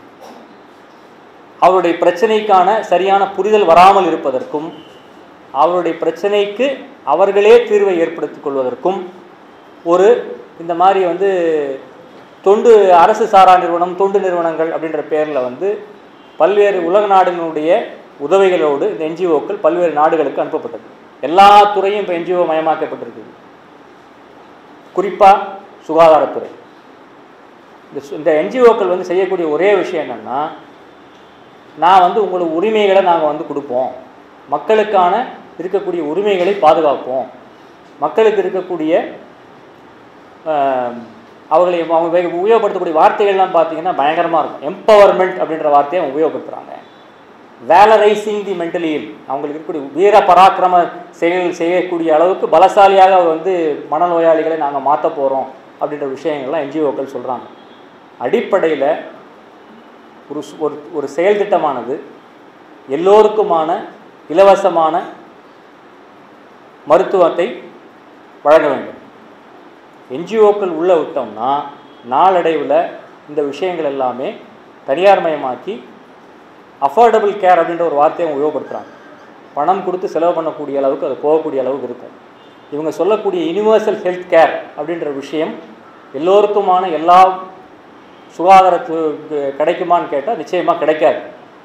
அவருடைய பிரச்சனைக்கான சரியான புரிதல் வராமல் இருப்பதற்கும் அவருடைய பிரச்சனைக்கு அவர்களே தீர்வை ஏற்படுத்திக் கொள்வதற்கும் ஒரு இந்த மாதிரி வந்து தொண்டு அரசு சாரா நிறுவனம் தொண்டு நிறுவனங்கள் அப்படின்ற பேரில் வந்து பல்வேறு உலக நாடுகளுடைய உதவிகளோடு இந்த என்ஜிஓக்கள் பல்வேறு நாடுகளுக்கு அனுப்பப்பட்டது எல்லா துறையும் இப்போ என்ஜிஓ மயமாக்கப்பட்டிருக்குது குறிப்பாக சுகாதாரத்துறை இந்த சு- இந்த என்ஜிஓக்கள் வந்து செய்யக்கூடிய ஒரே விஷயம் என்னென்னா நான் வந்து உங்களுக்கு உரிமைகளை நாங்கள் வந்து கொடுப்போம் மக்களுக்கான இருக்கக்கூடிய உரிமைகளை பாதுகாப்போம் மக்களுக்கு இருக்கக்கூடிய ஆஹ், அவர்களை அவங்க வே- உபயோகப்படுத்தக்கூடிய வார்த்தைகள்லாம் பார்த்தீங்கன்னா பயங்கரமாக இருக்கும் எம்பவர்மெண்ட் அப்படின்ற வார்த்தையை அவங்க உபயோகப்படுத்துகிறாங்க வேலரைசிங் தி மென்டலி அவங்களுக்கு இருக்கக்கூடிய வீர பராக்கிரம செயல் செய்யக்கூடிய அளவுக்கு பலசாலியாக அவர் வந்து மனநோயாளிகளை நாங்கள் மாற்ற போகிறோம் அப்படின்ற விஷயங்கள்லாம் என்ஜிஓக்கள் சொல்கிறாங்க அடிப்படையில் ஒரு சு- ஒரு ஒரு செயல் திட்டமானது எல்லோருக்குமான இலவசமான மருத்துவத்தை வழங்க வேண்டும் என்ஜிஓக்கள் உள்ளே விட்டோம்னா நாளடைவில் இந்த விஷயங்கள் எல்லாமே தனியார் மயமாக்கி அஃபோர்டபுள் கேர் அப்படின்ற ஒரு வார்த்தையை அவங்க உபயோகப்படுத்துகிறாங்க பணம் கொடுத்து செலவு பண்ணக்கூடிய அளவுக்கு அது போகக்கூடிய அளவுக்கு இருக்கும் இவங்க சொல்லக்கூடிய யுனிவர்சல் ஹெல்த் கேர் அப்படின்ற விஷயம் எல்லோருக்குமான எல்லா சுகாதாரத்துக்கு கிடைக்குமான்னு கேட்டால் நிச்சயமாக கிடைக்காது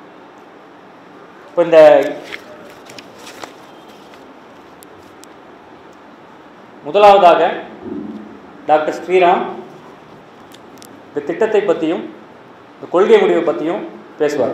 இப்போ இந்த முதலாவதாக டாக்டர் ஸ்ரீராம் இந்த திட்டத்தை பற்றியும் இந்த கொள்கை முடிவை பற்றியும் பேசுவார்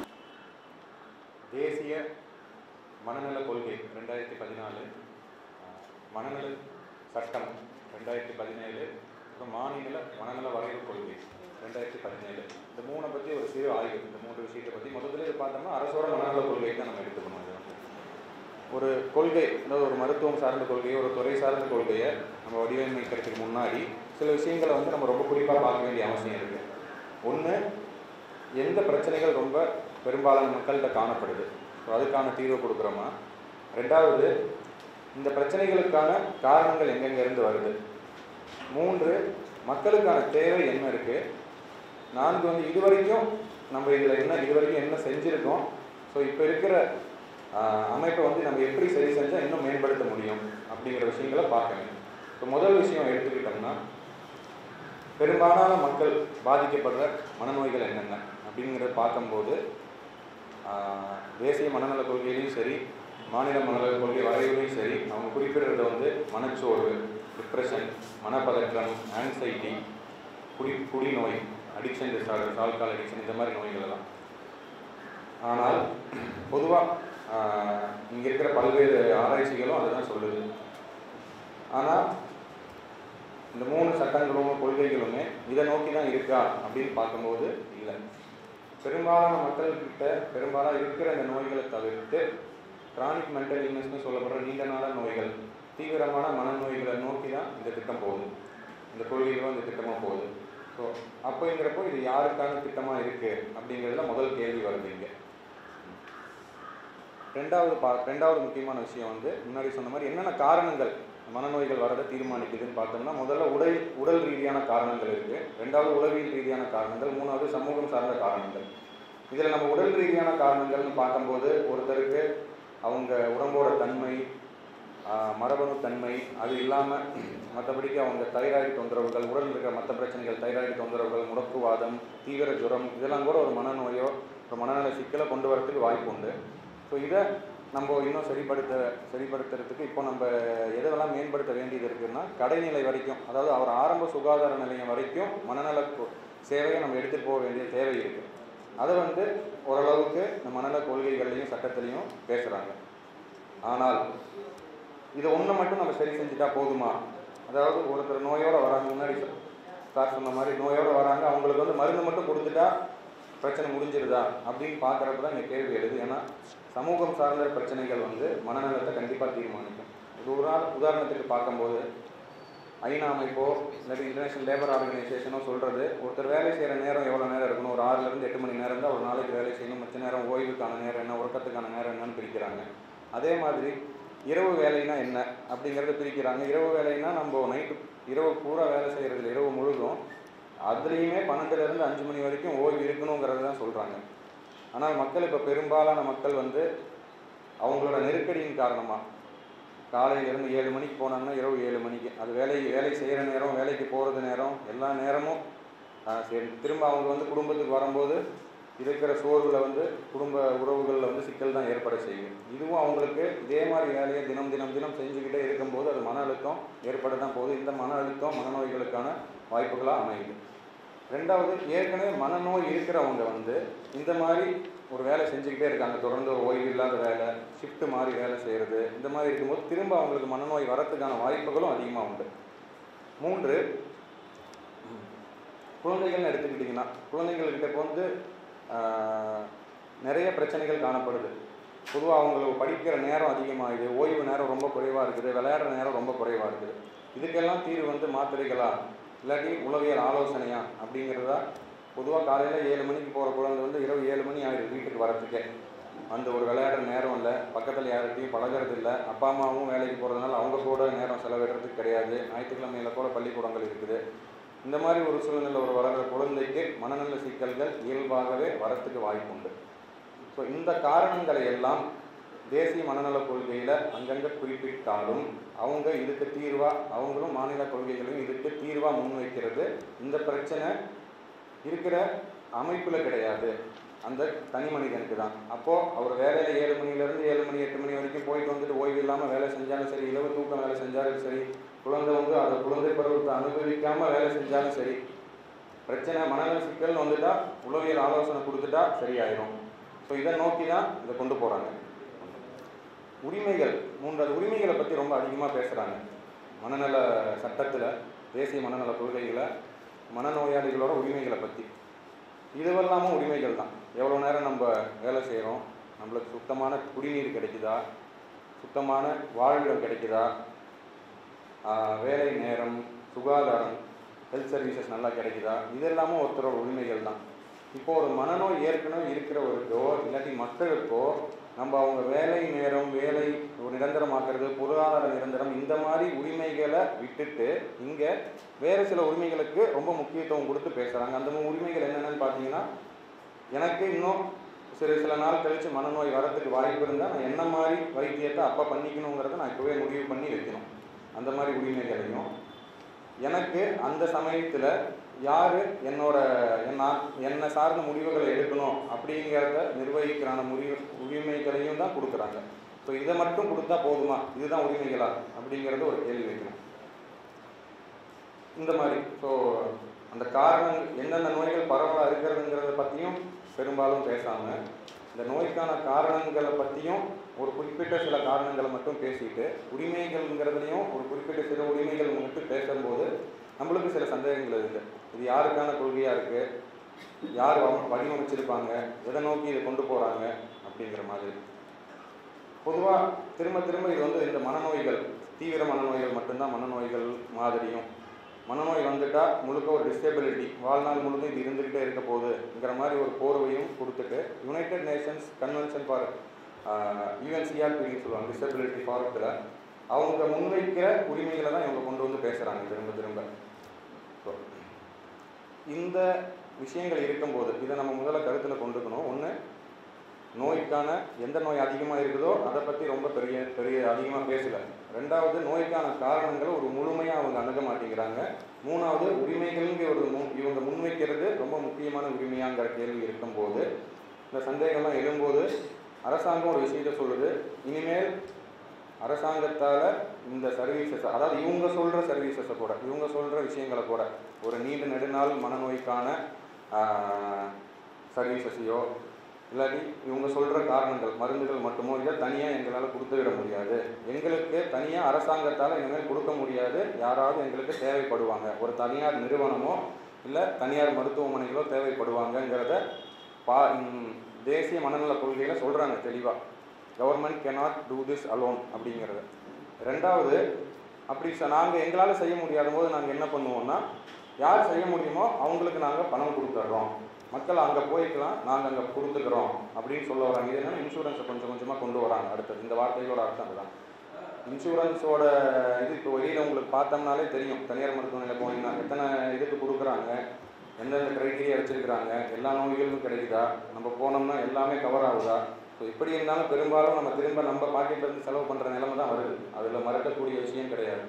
தேசிய மனநல கொள்கை ரெண்டாயிரத்தி பதினாலு மனநல சட்டம் ரெண்டாயிரத்தி பதினேழு அப்புறம் மாநில மனநல வரைவு கொள்கை ரெண்டாயிரத்தி பதினேழு இந்த மூணை பற்றி ஒரு சிறு ஆய்வு இந்த மூன்று விஷயத்தை பற்றி முதல்ல இது பார்த்தோம்னா அரசோட மனநல கொள்கை தான் நம்ம எடுத்துக்கணும் இது வந்து. ஒரு கொள்கை அதாவது ஒரு மருத்துவம் சார்ந்த கொள்கையை ஒரு துறை சார்ந்த கொள்கையை நம்ம வடிவமைக்கிறதுக்கு முன்னாடி சில விஷயங்களை வந்து நம்ம ரொம்ப குறிப்பாக பார்க்க வேண்டிய அவசியம் இருக்குது ஒன்று எந்த பிரச்சனைகள் ரொம்ப பெரும்பாலான மக்கள்கிட்ட காணப்படுது ஸோ அதுக்கான தீர்வு கொடுக்குறோமா ரெண்டாவது இந்த பிரச்சனைகளுக்கான காரணங்கள் எங்கெங்க இருந்து வருது மூன்று மக்களுக்கான தேவை என்ன இருக்கு நான்கு வந்து இது வரைக்கும் நம்ம இதில் என்ன இது வரைக்கும் என்ன செஞ்சுருக்கோம் ஸோ இப்போ இருக்கிற ஆஹ், அமைப்பை வந்து நம்ம எப்படி சரி செஞ்சால் இன்னும் மேம்படுத்த முடியும் அப்படிங்கிற விஷயங்களை பார்க்கணும் இப்போ முதல் விஷயம் எடுத்துக்கிட்டோம்னா பெரும்பாலான மக்கள் பாதிக்கப்படுற மனநோய்கள் என்னென்ன அப்படிங்கிறத பார்க்கும்போது ஆஹ், தேசிய மனநல கொள்கையிலையும் சரி மாநில மனநல கொள்கை வரைவிலையும் சரி அவங்க குறிப்பிடுறது வந்து மனச்சோர்வு டிப்ரெஷன் மனப்பதற்றம் ஆன்சைட்டி குடி குடிநோய் அடிக்ஷன் டிசார்டர்ஸ் ஆல்கால் அடிக்ஷன் இந்த மாதிரி நோய்கள் எல்லாம் ஆனால் பொதுவாக இங்கே இருக்கிற பல்வேறு ஆராய்ச்சிகளும் அதை தான் சொல்லுது ஆனால் இந்த மூணு சட்டங்களும் கொள்கைகளுமே இதை நோக்கி தான் இருக்கா அப்படின்னு பார்க்கும்போது இல்லை பெரும்பாலான மக்கள்கிட்ட பெரும்பாலாக இருக்கிற இந்த நோய்களை தவிர்த்து கிரானிக் மென்டல் இல்னஸ்னு சொல்லப்படுற நீண்ட நாள நோய்கள் தீவிரமான மனநோய்களை நோக்கி தான் இந்த திட்டம் போகுது இந்த கொள்கைகளும் இந்த திட்டமாக போகுது ஸோ அப்போங்கிறப்போ இது யாருக்கான திட்டமாக இருக்குது அப்படிங்கிறதுல முதல் கேள்வி வருது இங்கே ரெண்டாவது பா ரெண்டாவது முக்கியமான விஷயம் வந்து முன்னாடி சொன்ன மாதிரி என்னென்ன காரணங்கள் மனநோய்கள் வரதை தீர்மானிக்குதுன்னு பார்த்தோம்னா முதல்ல உடல் உடல் ரீதியான காரணங்கள் இருக்குது ரெண்டாவது உளவியல் ரீதியான காரணங்கள் மூணாவது சமூகம் சார்ந்த காரணங்கள் இதில் நம்ம உடல் ரீதியான காரணங்கள்னு பார்க்கும்போது ஒருத்தருக்கு அவங்க உடம்போட தன்மை ஆஹ், மரபணு தன்மை அது இல்லாமல் மற்றபடிக்கு அவங்க தைராய்டு தொந்தரவுகள் உடலில் இருக்கிற மற்ற பிரச்சனைகள் தைராய்டு தொந்தரவுகள் முடக்குவாதம் தீவிர ஜுரம் இதெல்லாம் கூட ஒரு மனநோயோ ஒரு மனநல சிக்கலை கொண்டு வரதுக்கு வாய்ப்பு உண்டு ஸோ இதை நம்ம இன்னும் சரிப்படுத்த சரிப்படுத்துறதுக்கு இப்போ நம்ம எதெல்லாம் மேம்படுத்த வேண்டியது இருக்குன்னா கடைநிலை வரைக்கும் அதாவது அவர் ஆரம்ப சுகாதார நிலையம் வரைக்கும் மனநல கொ- சேவையை நம்ம எடுத்துகிட்டு போக வேண்டிய தேவை இருக்குது அதை வந்து ஓரளவுக்கு இந்த மனநல கொள்கைகள்லையும் சட்டத்திலையும் பேசுகிறாங்க ஆனால் இதை ஒன்று மட்டும் நம்ம சரி செஞ்சுட்டா போதுமா அதாவது ஒருத்தர் நோயோட வராங்க முன்னாடி சார் சொன்ன மாதிரி நோயோட வராங்க அவங்களுக்கு வந்து மருந்து மட்டும் கொடுத்துட்டா பிரச்சனை முடிஞ்சிருதா அப்படின்னு பார்க்குறப்ப தான் இங்கே கேள்வி எழுது ஏன்னா சமூகம் சார்ந்த பிரச்சனைகள் வந்து மனநலத்தை கண்டிப்பாக தீர்மானிக்கும் இது ஒரு நாள் உதாரணத்துக்கு பார்க்கும்போது ஐநா அமைப்போ இல்லாட்டி இன்டர்நேஷனல் லேபர் ஆர்கனைசேஷனோ சொல்கிறது ஒருத்தர் வேலை செய்கிற நேரம் எவ்வளோ நேரம் இருக்கணும் ஒரு ஆறுலேருந்து எட்டு மணி நேரம் தான் ஒரு நாளைக்கு வேலை செய்யணும் மற்ற நேரம் ஓய்வுக்கான நேரம் என்ன உறக்கத்துக்கான நேரம் என்னன்னு பிரிக்கிறாங்க அதே மாதிரி இரவு வேலைனா என்ன அப்படிங்கிறத பிரிக்கிறாங்க இரவு வேலைனா நம்ம நைட்டு இரவு பூரா வேலை செய்கிறதுல இரவு முழுதும் அதுலேயுமே பன்னெண்டுலேருந்து அஞ்சு மணி வரைக்கும் ஓய்வு இருக்கணுங்கிறத தான் சொல்கிறாங்க ஆனால் மக்கள் இப்போ பெரும்பாலான மக்கள் வந்து அவங்களோட நெருக்கடியின் காரணமாக காலையிலேருந்து ஏழு மணிக்கு போனாங்கன்னா இரவு ஏழு மணிக்கு அது வேலை வேலை செய்கிற நேரம் வேலைக்கு போகிறது நேரம் எல்லா நேரமும் ஆஹ், சரி திரும்ப அவங்க வந்து குடும்பத்துக்கு வரும்போது இருக்கிற சோர்வில் வந்து குடும்ப உறவுகளில் வந்து சிக்கல் தான் ஏற்பட செய்யும் இதுவும் அவங்களுக்கு இதே மாதிரி வேலையை தினம் தினம் தினம் செஞ்சுக்கிட்டே இருக்கும்போது அது மன அழுத்தம் ஏற்பட தான் போகுது இந்த மன அழுத்தம் மனநோய்களுக்கான வாய்ப்புகளாக அமையுது ரெண்டாவது ஏற்கனவே மனநோய் இருக்கிறவங்க வந்து இந்த மாதிரி ஒரு வேலை செஞ்சுக்கிட்டே இருக்காங்க தொடர்ந்து ஒரு ஓய்வு இல்லாத வேலை ஷிஃப்ட் மாதிரி வேலை செய்கிறது இந்த மாதிரி இருக்கும்போது திரும்ப அவங்களுக்கு மனநோய் வரத்துக்கான வாய்ப்புகளும் அதிகமாக உண்டு மூன்று குழந்தைகள்னு எடுத்துக்கிட்டிங்கன்னா குழந்தைங்கள்கிட்ட இப்போ வந்து ஆஹ், நிறைய பிரச்சனைகள் காணப்படுது பொதுவாக அவங்களுக்கு படிக்கிற நேரம் அதிகமாகுது ஓய்வு நேரம் ரொம்ப குறைவாக இருக்குது விளையாடுற நேரம் ரொம்ப குறைவாக இருக்குது இதுக்கெல்லாம் தீர்வு வந்து மாத்திரைகளா இல்லாட்டி உளவியல் ஆலோசனையா அப்படிங்கிறதா பொதுவாக காலையில் ஏழு மணிக்கு போகிற குழந்தை வந்து இரவு ஏழு மணி ஆயிடுது வீட்டுக்கு வரத்துக்கே அந்த ஒரு விளையாடுற நேரம் இல்லை பக்கத்தில் யார்கிட்டையும் பழகிறது இல்லை அப்பா அம்மாவும் வேலைக்கு போகிறதுனால அவங்க கூட நேரம் செலவிடுறதுக்கு கிடையாது ஞாயிற்றுக்கிழமையில கூட பள்ளிக்கூடங்கள் இருக்குது இந்த மாதிரி ஒரு சூழ்நிலை ஒரு வளர்கிற குழந்தைக்கு மனநல சிக்கல்கள் இயல்பாகவே வரத்துக்கு வாய்ப்பு உண்டு ஸோ இந்த காரணங்களை எல்லாம் தேசிய மனநல கொள்கையில் அங்கங்கே குறிப்பிட்டாலும் அவங்க இதுக்கு தீர்வாக அவங்களும் மாநில கொள்கைகளையும் இதுக்கு தீர்வாக முன்வைக்கிறது இந்த பிரச்சனை இருக்கிற அமைப்பில் கிடையாது அந்த தனி மனிதனுக்கு தான் அப்போது அவர் வேலையில் ஏழு மணிலேருந்து ஏழு மணி எட்டு மணி வரைக்கும் போயிட்டு வந்துட்டு ஓய்வு இல்லாமல் வேலை செஞ்சாலும் சரி இலவ தூக்கம் வேலை செஞ்சாலும் சரி குழந்தை வந்து அதை குழந்தை பருவத்தை அனுபவிக்காமல் வேலை செஞ்சாலும் சரி பிரச்சனை மனநல சிக்கல்னு வந்துட்டா உளவியல் ஆலோசனை கொடுத்துட்டா சரியாயிரும் ஸோ இதை நோக்கி தான் இதை கொண்டு போகிறாங்க உரிமைகள் மூன்றாவது உரிமைகளை பற்றி ரொம்ப அதிகமாக பேசுகிறாங்க மனநல சட்டத்தில் தேசிய மனநல கொள்கைகளை மனநோயாளிகளோட உரிமைகளை பற்றி இதுவெல்லாமும் உரிமைகள் தான் எவ்வளோ நேரம் நம்ம வேலை செய்கிறோம் நம்மளுக்கு சுத்தமான குடிநீர் கிடைக்குதா சுத்தமான வாழ்விடம் கிடைக்குதா ஆஹ் வேலை நேரம் சுகாதாரம் ஹெல்த் சர்வீசஸ் நல்லா கிடைக்குதா இதெல்லாமும் ஒருத்தரோட உரிமைகள் தான் இப்போ ஒரு மனநோய் ஏற்கனவே இருக்கிறவருக்கோ இல்லாட்டி மக்களுக்கோ நம்ம அவங்க வேலை நேரம் வேலை ஒரு நிரந்தரமாக்குறது பொருளாதார நிரந்தரம் இந்த மாதிரி உரிமைகளை விட்டுட்டு இங்கே வேறு சில உரிமைகளுக்கு ரொம்ப முக்கியத்துவம் கொடுத்து பேசுகிறாங்க அந்த மூ- உரிமைகள் என்னென்னு பார்த்தீங்கன்னா எனக்கு இன்னும் சில சில நாள் கழித்து மனநோய் வரத்துக்கு வாய்ப்பு இருந்தால் நான் என்ன மாதிரி வைத்தியத்தை அப்போ பண்ணிக்கணுங்கிறத நான் இப்போவே முடிவு பண்ணி வைக்கணும் அந்த மாதிரி உரிமைகளையும் எனக்கு அந்த சமயத்தில் யார் என்னோட நான் என்னை சார்ந்த முடிவுகளை எடுக்கணும் அப்படிங்கிறத நிர்வகிக்கிறான முடிவு உரிமைகளையும் தான் கொடுக்குறாங்க ஸோ இதை மட்டும் கொடுத்தா போதுமா இதுதான் உரிமைகளா அப்படிங்கிறத ஒரு கேள்வி வைக்கணும் இந்த மாதிரி ஸோ அந்த காரணம் எந்தெந்த நோய்கள் பரவலாக இருக்கிறதுங்கிறத பற்றியும் பெரும்பாலும் பேசாமல் இந்த நோய்க்கான காரணங்களை பற்றியும் ஒரு குறிப்பிட்ட சில காரணங்களை மட்டும் பேசிட்டு உரிமைகள்ங்கிறதுலையும் ஒரு குறிப்பிட்ட சில உரிமைகள் மட்டும் பேசும்போது நம்மளுக்கு சில சந்தேகங்கள் இருக்குது இது யாருக்கான கொள்கையாக இருக்குது யார் வ- வடிவமைச்சிருப்பாங்க எதை நோக்கி இதை கொண்டு போகிறாங்க அப்படிங்கிற மாதிரி பொதுவாக திரும்ப திரும்ப இது வந்து இந்த மனநோய்கள் தீவிர மனநோய்கள் மட்டும்தான் மனநோய்கள் மாதிரியும் மனநோய் வந்துட்டா முழுக்க ஒரு டிசேபிலிட்டி வாழ்நாள் முழுதும் இது இருந்துக்கிட்டே இருக்க போகுதுங்கிற மாதிரி ஒரு போர்வையும் கொடுத்துட்டு யுனைடெட் நேஷன்ஸ் கன்வென்ஷன் ஃபார் யூஎன்சிஆர்பின்னு சொல்லுவாங்க டிசபிலிட்டி ஃபாரத்தில் அவங்க முன்வைக்கிற உரிமைகளை தான் இவங்க கொண்டு வந்து பேசுகிறாங்க திரும்ப திரும்ப ஸோ இந்த விஷயங்கள் இருக்கும்போது இதை நம்ம முதல்ல கருத்தில் கொண்டுக்கணும் ஒன்று நோய்க்கான எந்த நோய் அதிகமாக இருக்குதோ அதை பற்றி ரொம்ப பெரிய பெரிய அதிகமாக பேசலை ரெண்டாவது நோய்க்கான காரணங்களை ஒரு முழுமையாக அவங்க அணுக மாட்டேங்கிறாங்க மூணாவது உரிமைகள்ங்கிற ஒரு மு இவங்க முன்வைக்கிறது ரொம்ப முக்கியமான உரிமையாங்கிற கேள்வி இருக்கும்போது இந்த சந்தேகம்லாம் எழும்போது அரசாங்கம் ஒரு விஷயத்தை சொல்லுது இனிமேல் அரசாங்கத்தால் இந்த சர்வீசஸ் அதாவது இவங்க சொல்கிற சர்வீசஸை கூட இவங்க சொல்கிற விஷயங்களை கூட ஒரு நீண்ட நெடுநாள் மனநோய்க்கான சர்வீசஸையோ இல்லாட்டி இவங்க சொல்கிற காரணங்கள் மருந்துகள் மட்டுமோ இதை தனியாக எங்களால் கொடுத்து விட முடியாது எங்களுக்கு தனியாக அரசாங்கத்தால் இனிமேல் கொடுக்க முடியாது யாராவது எங்களுக்கு தேவைப்படுவாங்க ஒரு தனியார் நிறுவனமோ இல்லை தனியார் மருத்துவமனைகளோ தேவைப்படுவாங்கங்கிறத பா ம், தேசிய மனநல கொள்கையில் சொல்கிறாங்க தெளிவாக government cannot do this alone அப்படிங்கிறது ரெண்டாவது அப்படி ச நாங்கள் எங்களால் செய்ய முடியாத போது நாங்கள் என்ன பண்ணுவோம்னா யார் செய்ய முடியுமோ அவங்களுக்கு நாங்கள் பணம் கொடுத்துட்றோம் மக்கள் அங்கே போய்க்கலாம் நாங்கள் அங்கே கொடுத்துக்கிறோம் அப்படின்னு சொல்ல வராங்க இது என்னன்னா இன்சூரன்ஸை கொஞ்சம் கொஞ்சமாக கொண்டு வராங்க அடுத்தது இந்த வார்த்தைகளோட அர்த்தம் அதுதான் இன்சூரன்ஸோட இது இப்போ வெளியில் உங்களுக்கு பார்த்தோம்னாலே தெரியும் தனியார் மருத்துவமனையில் போனீங்கன்னா எத்தனை இதுக்கு கொடுக்குறாங்க எந்தெந்த க்ரைட்டீரியா வச்சுருக்கிறாங்க எல்லா நோய்களும் கிடைக்குதா நம்ம போனோம்னா எல்லாமே கவர் ஆகுதா ஸோ எப்படி இருந்தாலும் பெரும்பாலும் நம்ம திரும்ப நம்ம பாக்கெட்ல இருந்து செலவு பண்ணுற நிலைமை தான் வருது அதில் மறக்கக்கூடிய விஷயம் கிடையாது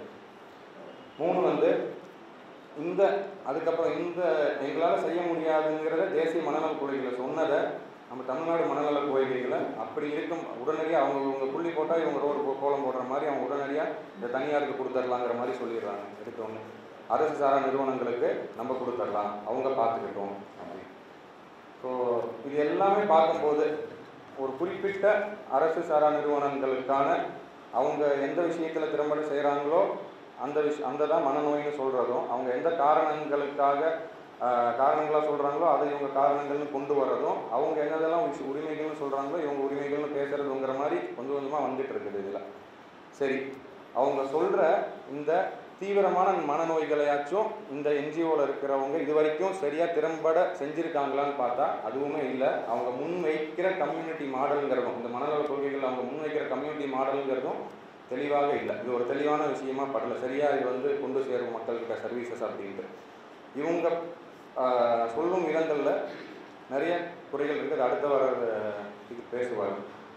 மூணு வந்து இந்த அதுக்கப்புறம் இந்த எங்களால் செய்ய முடியாதுங்கிறத தேசிய மனநல கொள்கைகளை சொன்னதை நம்ம தமிழ்நாடு மனநல கொள்கைகளை அப்படி இருக்கும் உடனடியாக அவங்க இவங்க புள்ளி போட்டால் இவங்க ரோடு போ- கோலம் போடுற மாதிரி அவங்க உடனடியாக இந்த தனியாருக்கு கொடுத்துடலாங்கிற மாதிரி சொல்லிடுறாங்க எடுத்தோன்னு அரசு சாரா நிறுவனங்களுக்கு நம்ம கொடுத்துடலாம் அவங்க பார்த்துக்கிட்டோம் அப்படின்னு ஸோ இது எல்லாமே பார்க்கும்போது ஒரு குறிப்பிட்ட அரசு சாரா நிறுவனங்களுக்கான அவங்க எந்த விஷயத்தில் திறம்பட செய்கிறாங்களோ அந்த விஷ் அந்த தான் மனநோய்னு சொல்கிறதும் அவங்க எந்த காரணங்களுக்காக ஆஹ், காரணங்களா சொல்கிறாங்களோ அதை இவங்க காரணங்கள்னு கொண்டு வர்றதும் அவங்க என்னதெல்லாம் விஷ- உரிமைகள்னு சொல்கிறாங்களோ இவங்க உரிமைகள்னு பேசுறதுங்கிற மாதிரி கொஞ்சம் கொஞ்சமாக வந்துட்டு இருக்குது இதில் சரி அவங்க சொல்கிற இந்த தீவிரமான மனநோய்களையாச்சும் இந்த என்ஜிஓவில் இருக்கிறவங்க இது வரைக்கும் சரியாக திறம்பட செஞ்சுருக்காங்களான்னு பார்த்தா அதுவுமே இல்லை அவங்க முன் வைக்கிற கம்யூனிட்டி மாடலுங்கிறதும் இந்த மனநல கொள்கைகள் அவங்க முன் வைக்கிற கம்யூனிட்டி மாடலுங்கிறதும் தெளிவாக இல்லை இது ஒரு தெளிவான விஷயமா படல சரியாக இது வந்து கொண்டு சேரும் மக்கள்கிட்ட சர்வீசஸ் அப்படின்ட்டு இவங்க ஆஹ், சொல்லும் விதங்களில் நிறைய குறைகள் இருக்குது அது அடுத்த வர இது பேசுவார்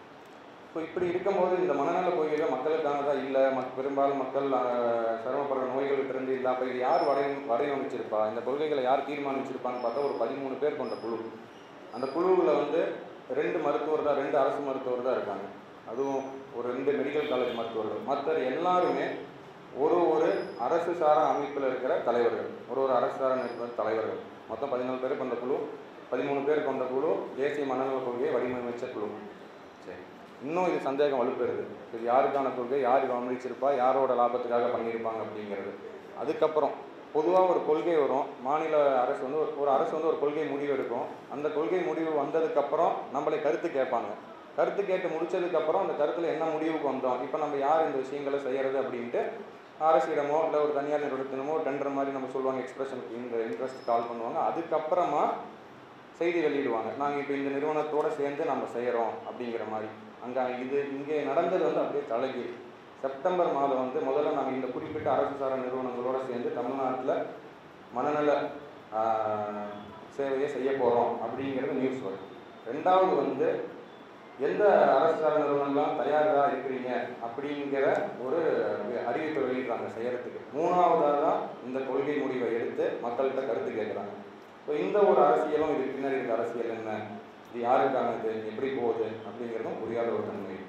ஸோ இப்படி இருக்கும்போது இந்த மனநல கொள்கைகள் மக்களுக்கானதா இல்லை மக் பெரும்பாலும் மக்கள் ஆஹ், சிரமப்படுற நோய்களுக்கு இருந்து இல்லை அப்போ இது யார் வரை வடிவமைச்சிருப்பா இந்த கொள்கைகளை யார் தீர்மானிச்சிருப்பான்னு பார்த்தா ஒரு பதிமூணு பேர் கொண்ட குழு அந்த குழுவில் வந்து ரெண்டு மருத்துவர் தான் ரெண்டு அரசு மருத்துவர் தான் இருக்காங்க அதுவும் ஒரு ரெண்டு மெடிக்கல் காலேஜ் மருத்துவர்கள் மற்ற எல்லாருமே ஒரு ஒரு அரசு சாரா அமைப்பில் இருக்கிற தலைவர்கள் ஒரு ஒரு அரசு சாரா நிறுவன தலைவர்கள் மொத்தம் பதினாலு பேர் கொண்ட குழு பதிமூணு பேர் கொண்ட குழு தேசிய மனநல கொள்கையை வடிவமைச்ச குழு சரி இன்னும் இது சந்தேகம் வலுப்பெறுது இது யாருக்கான கொள்கை யார் கவனிச்சிருப்பா யாரோட லாபத்துக்காக பண்ணியிருப்பாங்க அப்படிங்கிறது அதுக்கப்புறம் பொதுவாக ஒரு கொள்கை வரும் மாநில அரசு வந்து ஒரு- ஒரு அரசு வந்து ஒரு கொள்கை முடிவு எடுக்கும் அந்த கொள்கை முடிவு வந்ததுக்கப்புறம் நம்மளை கருத்து கேட்பாங்க கருத்து கேட்டு முடிச்சதுக்கப்புறம் அந்த கருத்தில் என்ன முடிவுக்கு வந்தோம் இப்போ நம்ம யார் இந்த விஷயங்களை செய்யறது அப்படின்ட்டு அரசிடமோ இல்லை ஒரு தனியார் நிறுவனத்தினமோ டெண்டர் மாதிரி நம்ம சொல்லுவாங்க எக்ஸ்பிரஷனுக்கு இந்த இன்ட்ரெஸ்ட் கால் பண்ணுவாங்க அதுக்கப்புறமா செய்தி வெளியிடுவாங்க நாங்கள் இப்போ இந்த நிறுவனத்தோட சேர்ந்து நம்ம செய்கிறோம் அப்படிங்கிற மாதிரி அங்கே இது இங்கே நடந்தது வந்து அப்படியே தலைகீழ் செப்டம்பர் மாதம் வந்து முதல்ல நாங்கள் இந்த குறிப்பிட்ட அரசு சாரா நிறுவனங்களோட சேர்ந்து தமிழ்நாட்டில் மனநல ஆஹ், சேவையை செய்ய போகிறோம் அப்படிங்கிறது நியூஸ் வரும் ரெண்டாவது வந்து எந்த அரசு சாரா நிறுவனம்லாம் தயாராக இருக்கிறீங்க அப்படிங்கிற ஒரு அறிவிப்பை வெளியிடுறாங்க செய்யறதுக்கு மூணாவதாக தான் இந்த கொள்கை முடிவை எடுத்து மக்கள்கிட்ட கருத்து கேட்குறாங்க ஸோ இந்த ஒரு அரசியலும் இதுக்கு பின்னாடி இருக்க அரசியல் என்ன இது யாருக்கானது எப்படி போகுது அப்படிங்கிறதும் புரியாத ஒரு தன்மை இருக்கு.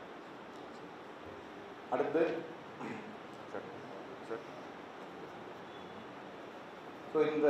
அடுத்து சார் சார் ஸோ இந்த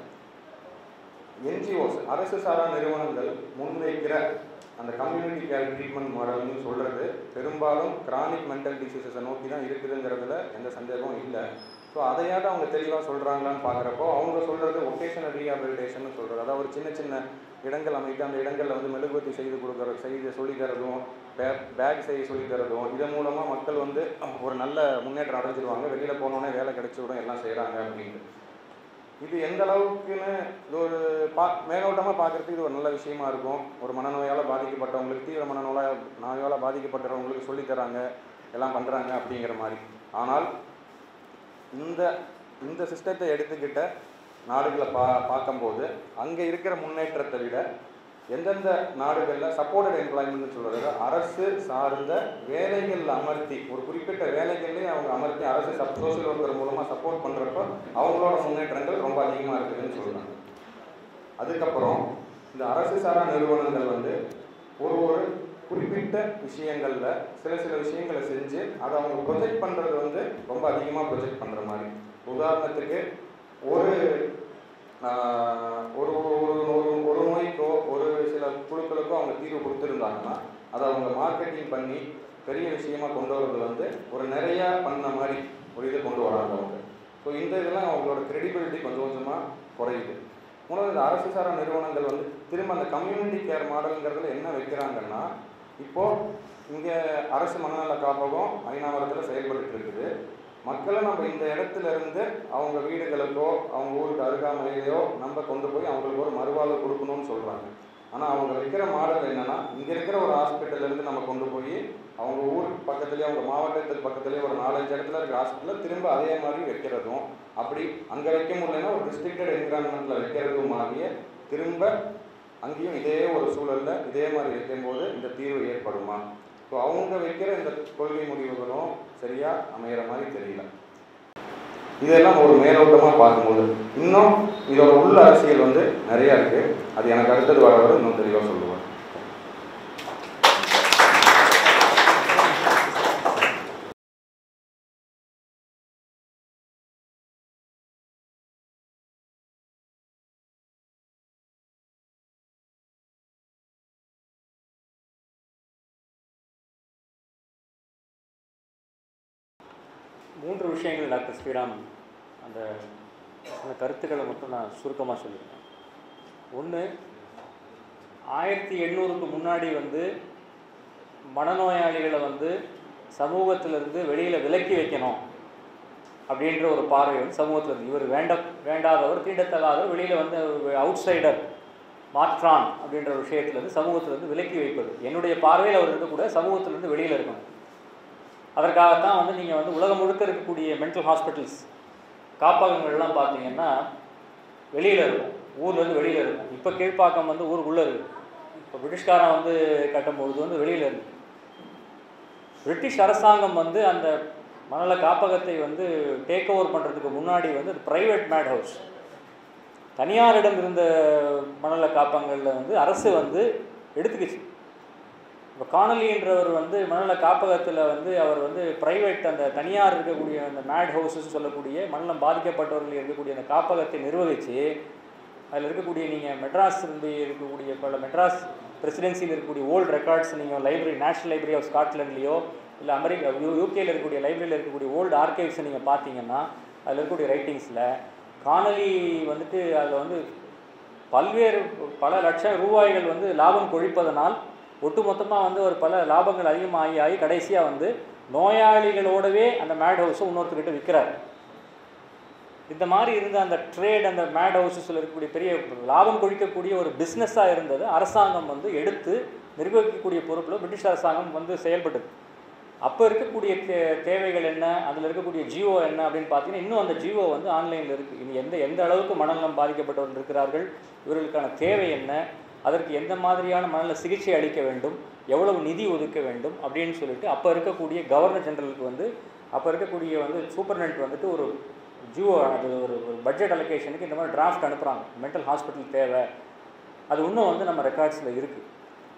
என்ஜிஓஸ் அரசு சாரா நிறுவனங்கள் முன்வைக்கிற அந்த கம்யூனிட்டி கேர் ட்ரீட்மெண்ட் மாடல்னு சொல்கிறது பெரும்பாலும் கிரானிக் மென்டல் டிசீசஸை நோக்கி தான் இருக்குதுங்கிறதுல எந்த சந்தேகமும் இல்லை ஸோ அதையாவது அவங்க தெளிவாக சொல்கிறாங்களான்னு பார்க்குறப்போ அவங்க சொல்கிறது ஒகேஷனல் ரீஹாபிலிட்டேஷன் சொல்கிறது அதாவது ஒரு சின்ன சின்ன இடங்கள் அமைத்து அந்த இடங்களில் வந்து மெழுகுவர்த்தி செய்து கொடுக்குற செய்து சொல்லித் தரதும் பே பேக் செய்ய சொல்லித் தரதும் இதன் மூலமாக மக்கள் வந்து ஒரு நல்ல முன்னேற்றம் அடைஞ்சிருவாங்க வெளியில் போனோடனே வேலை கிடைச்சிவிடும் எல்லாம் செய்கிறாங்க அப்படின்ட்டு இது எந்த அளவுக்குன்னு இது ஒரு பா மேலோட்டமாக பார்க்குறதுக்கு இது ஒரு நல்ல விஷயமா இருக்கும் ஒரு மனநோயால் பாதிக்கப்பட்டவங்களுக்கு தீவிர மனநோயால் நோயால் பாதிக்கப்பட்டவங்களுக்கு சொல்லித் தராங்க எல்லாம் பண்ணுறாங்க அப்படிங்கிற மாதிரி ஆனால் இந்த இந்த சிஸ்டத்தை எடுத்துக்கிட்ட நாடுகளை பா பார்க்கும்போது அங்கே இருக்கிற முன்னேற்றத்தை விட எந்தெந்த நாடுகளில் சப்போர்ட்டட் எம்ப்ளாய்மெண்ட்னு சொல்கிறது அரசு சார்ந்த வேலைகளில் அமர்த்தி ஒரு குறிப்பிட்ட வேலைகள்லேயே அவங்க அமர்த்தி அரசு சப் சோசியல் ஒர்க்கர் மூலமாக சப்போர்ட் பண்ணுறப்போ அவங்களோட முன்னேற்றங்கள் ரொம்ப அதிகமாக இருக்குதுன்னு சொல்கிறாங்க அதுக்கப்புறம் இந்த அரசு சாரா நிறுவனங்கள் வந்து ஒரு ஒரு குறிப்பிட்ட விஷயங்களில் சில சில விஷயங்களை செஞ்சு அதை அவங்க ப்ரொஜெக்ட் பண்ணுறது வந்து ரொம்ப அதிகமாக ப்ரொஜெக்ட் பண்ணுற மாதிரி உதாரணத்துக்கு ஒரு ஆஹ், ஒரு ஒரு ஒரு ஒரு நோய்க்கோ ஒரு சில குழுக்களுக்கோ அவங்க தீர்வு கொடுத்துருந்தாங்கன்னா அதை அவங்க மார்க்கெட்டிங் பண்ணி பெரிய விஷயமா கொண்டு வர்றது வந்து ஒரு நிறையா பண்ண மாதிரி ஒரு இதை கொண்டு வராங்க அவங்க ஸோ இந்த இதெல்லாம் அவங்களோட கிரெடிபிலிட்டி கொஞ்சம் கொஞ்சமாக குறையுது மூணாவது இந்த அரசு சாரா நிறுவனங்கள் வந்து திரும்ப அந்த கம்யூனிட்டி கேர் மாடலுங்கிறதுல என்ன வைக்கிறாங்கன்னா இப்போது இங்கே அரசு மனநல காப்பகம் ஐநாவரத்தில் செயல்பட்டு இருக்குது மக்களை நம்ம இந்த இடத்துல இருந்து அவங்க வீடுகளுக்கோ அவங்க ஊருக்கு அருகாமையிலையோ நம்ம கொண்டு போய் அவங்களுக்கு ஒரு மறுவாழ்வு கொடுக்கணும்னு சொல்கிறாங்க ஆனால் அவங்க வைக்கிற மாடல் என்னன்னா இங்கே இருக்கிற ஒரு ஹாஸ்பிட்டல்ல இருந்து நம்ம கொண்டு போய் அவங்க ஊருக்கு பக்கத்துலேயே அவங்க மாவட்டத்துக்கு பக்கத்துலேயே ஒரு நாலஞ்சு இடத்துல இருக்க ஹாஸ்பிட்டலில் திரும்ப அதே மாதிரி வைக்கிறதும் அப்படி அங்கே வைக்க முடியலன்னா ஒரு ரெஸ்ட்ரிக்டட் என்விரான்மெண்ட்டில் வைக்கிறதுமாகிய திரும்ப அங்கேயும் இதே ஒரு சூழலில் இதே மாதிரி வைக்கும்போது இந்த தீர்வு ஏற்படுமா ஸோ அவங்க வைக்கிற இந்த கொள்கை முடிவுகளும் சரியாக அமையிற மாதிரி தெரியல இதெல்லாம் ஒரு மேலோட்டமாக பார்க்கும்போது இன்னும் இதோட உள்ள அரசியல் வந்து நிறையா இருக்குது அது எனக்கு அடுத்தது வர வர இன்னும் தெளிவாக சொல்லுவேன் மூன்று விஷயங்கள் டாக்டர் ஸ்ரீராம் அந்த அந்த கருத்துக்களை மட்டும் நான் சுருக்கமாக சொல்லியிருக்கேன் ஒன்று ஆயிரத்தி எண்ணூறுக்கு முன்னாடி வந்து மனநோயாளிகளை வந்து சமூகத்திலிருந்து வெளியில் விலக்கி வைக்கணும் அப்படின்ற ஒரு பார்வை வந்து சமூகத்தில் இருந்து இவர் வேண்ட வேண்டாதவர் தீண்டத்தகாதவர் வெளியில் வந்து அவுட் சைடர் மாற்றான் அப்படின்ற ஒரு விஷயத்துலேருந்து சமூகத்திலிருந்து விலக்கி வைப்பது என்னுடைய பார்வையில் அவர் இருக்கக்கூட சமூகத்திலிருந்து வெளியில் இருக்கணும் அதற்காகத்தான் வந்து நீங்கள் வந்து உலகம் முழுக்க இருக்கக்கூடிய மென்டல் ஹாஸ்பிட்டல்ஸ் காப்பகங்கள்லாம் பார்த்தீங்கன்னா வெளியில் இருக்கும் ஊர்லேருந்து வெளியில் இருக்கும் இப்போ கீழ்ப்பாக்கம் வந்து ஊருக்குள்ளே இருக்குது இப்போ பிரிட்டிஷ்காரன் வந்து கட்டும்பொழுது வந்து வெளியில் இருக்கு பிரிட்டிஷ் அரசாங்கம் வந்து அந்த மணல காப்பகத்தை வந்து டேக் ஓவர் பண்ணுறதுக்கு முன்னாடி வந்து அது ப்ரைவேட் மேட் ஹவுஸ் தனியாரிடம் இருந்த மணல காப்பகங்களில் வந்து அரசு வந்து எடுத்துக்கிச்சு இப்போ காணலின்றவர் வந்து மணல காப்பகத்தில் வந்து அவர் வந்து ப்ரைவேட் அந்த தனியார் இருக்கக்கூடிய அந்த மேட் ஹவுசஸ் சொல்லக்கூடிய மணலம் பாதிக்கப்பட்டவர்கள் இருக்கக்கூடிய அந்த காப்பகத்தை நிர்வகித்து அதில் இருக்கக்கூடிய நீங்கள் மெட்ராஸ் இருந்து இருக்கக்கூடிய பல மெட்ராஸ் பிரசிடென்சியில் இருக்கக்கூடிய ஓல்டு ரெக்கார்ட்ஸ் நீங்கள் லைப்ரரி நேஷனல் லைப்ரரி ஆஃப் ஸ்காட்லாண்ட்லேயோ இல்லை அமெரிக்கா யூ யூகேயில் இருக்கக்கூடிய லைப்ரரியில் இருக்கக்கூடிய ஓல்டு ஆர்கைவ்ஸை நீங்கள் பார்த்தீங்கன்னா அதில் இருக்கக்கூடிய ரைட்டிங்ஸில் காணொலி வந்துட்டு அதில் வந்து பல்வேறு பல லட்சம் ரூபாய்கள் வந்து லாபம் கொழிப்பதனால் ஒட்டுமொத்தமாக வந்து ஒரு பல லாபங்கள் அதிகமாகி ஆகி கடைசியாக வந்து நோயாளிகளோடவே அந்த மேட் ஹவுஸை இன்னொருத்தர்கிட்ட விற்கிறார் இந்த மாதிரி இருந்த அந்த ட்ரேட் அந்த மேட் ஹவுஸஸில் இருக்கக்கூடிய பெரிய லாபம் கொழிக்கக்கூடிய ஒரு பிஸ்னஸாக இருந்தது அரசாங்கம் வந்து எடுத்து நிர்வகிக்கக்கூடிய பொறுப்பில் பிரிட்டிஷ் அரசாங்கம் வந்து செயல்பட்டது அப்போ இருக்கக்கூடிய தே தேவைகள் என்ன அதில் இருக்கக்கூடிய ஜியோ என்ன அப்படின்னு பார்த்தீங்கன்னா இன்னும் அந்த ஜியோ வந்து ஆன்லைனில் இருக்குது இனி எந்த எந்த அளவுக்கு மனநலம் பாதிக்கப்பட்டவர்கள் இருக்கிறார்கள் இவர்களுக்கான தேவை என்ன அதற்கு எந்த மாதிரியான மனநல சிகிச்சை அளிக்க வேண்டும் எவ்வளவு நிதி ஒதுக்க வேண்டும் அப்படின்னு சொல்லிட்டு அப்போ இருக்கக்கூடிய கவர்னர் ஜெனரலுக்கு வந்து அப்போ இருக்கக்கூடிய வந்து சூப்பர்டென்ட் வந்துட்டு ஒரு ஜியோ அது ஒரு ஒரு பட்ஜெட் அலோகேஷனுக்கு இந்த மாதிரி டிராஃப்ட் அனுப்புகிறாங்க மென்டல் ஹாஸ்பிட்டல் தேவை அது இன்னும் வந்து நம்ம ரெக்கார்ட்ஸில் இருக்குது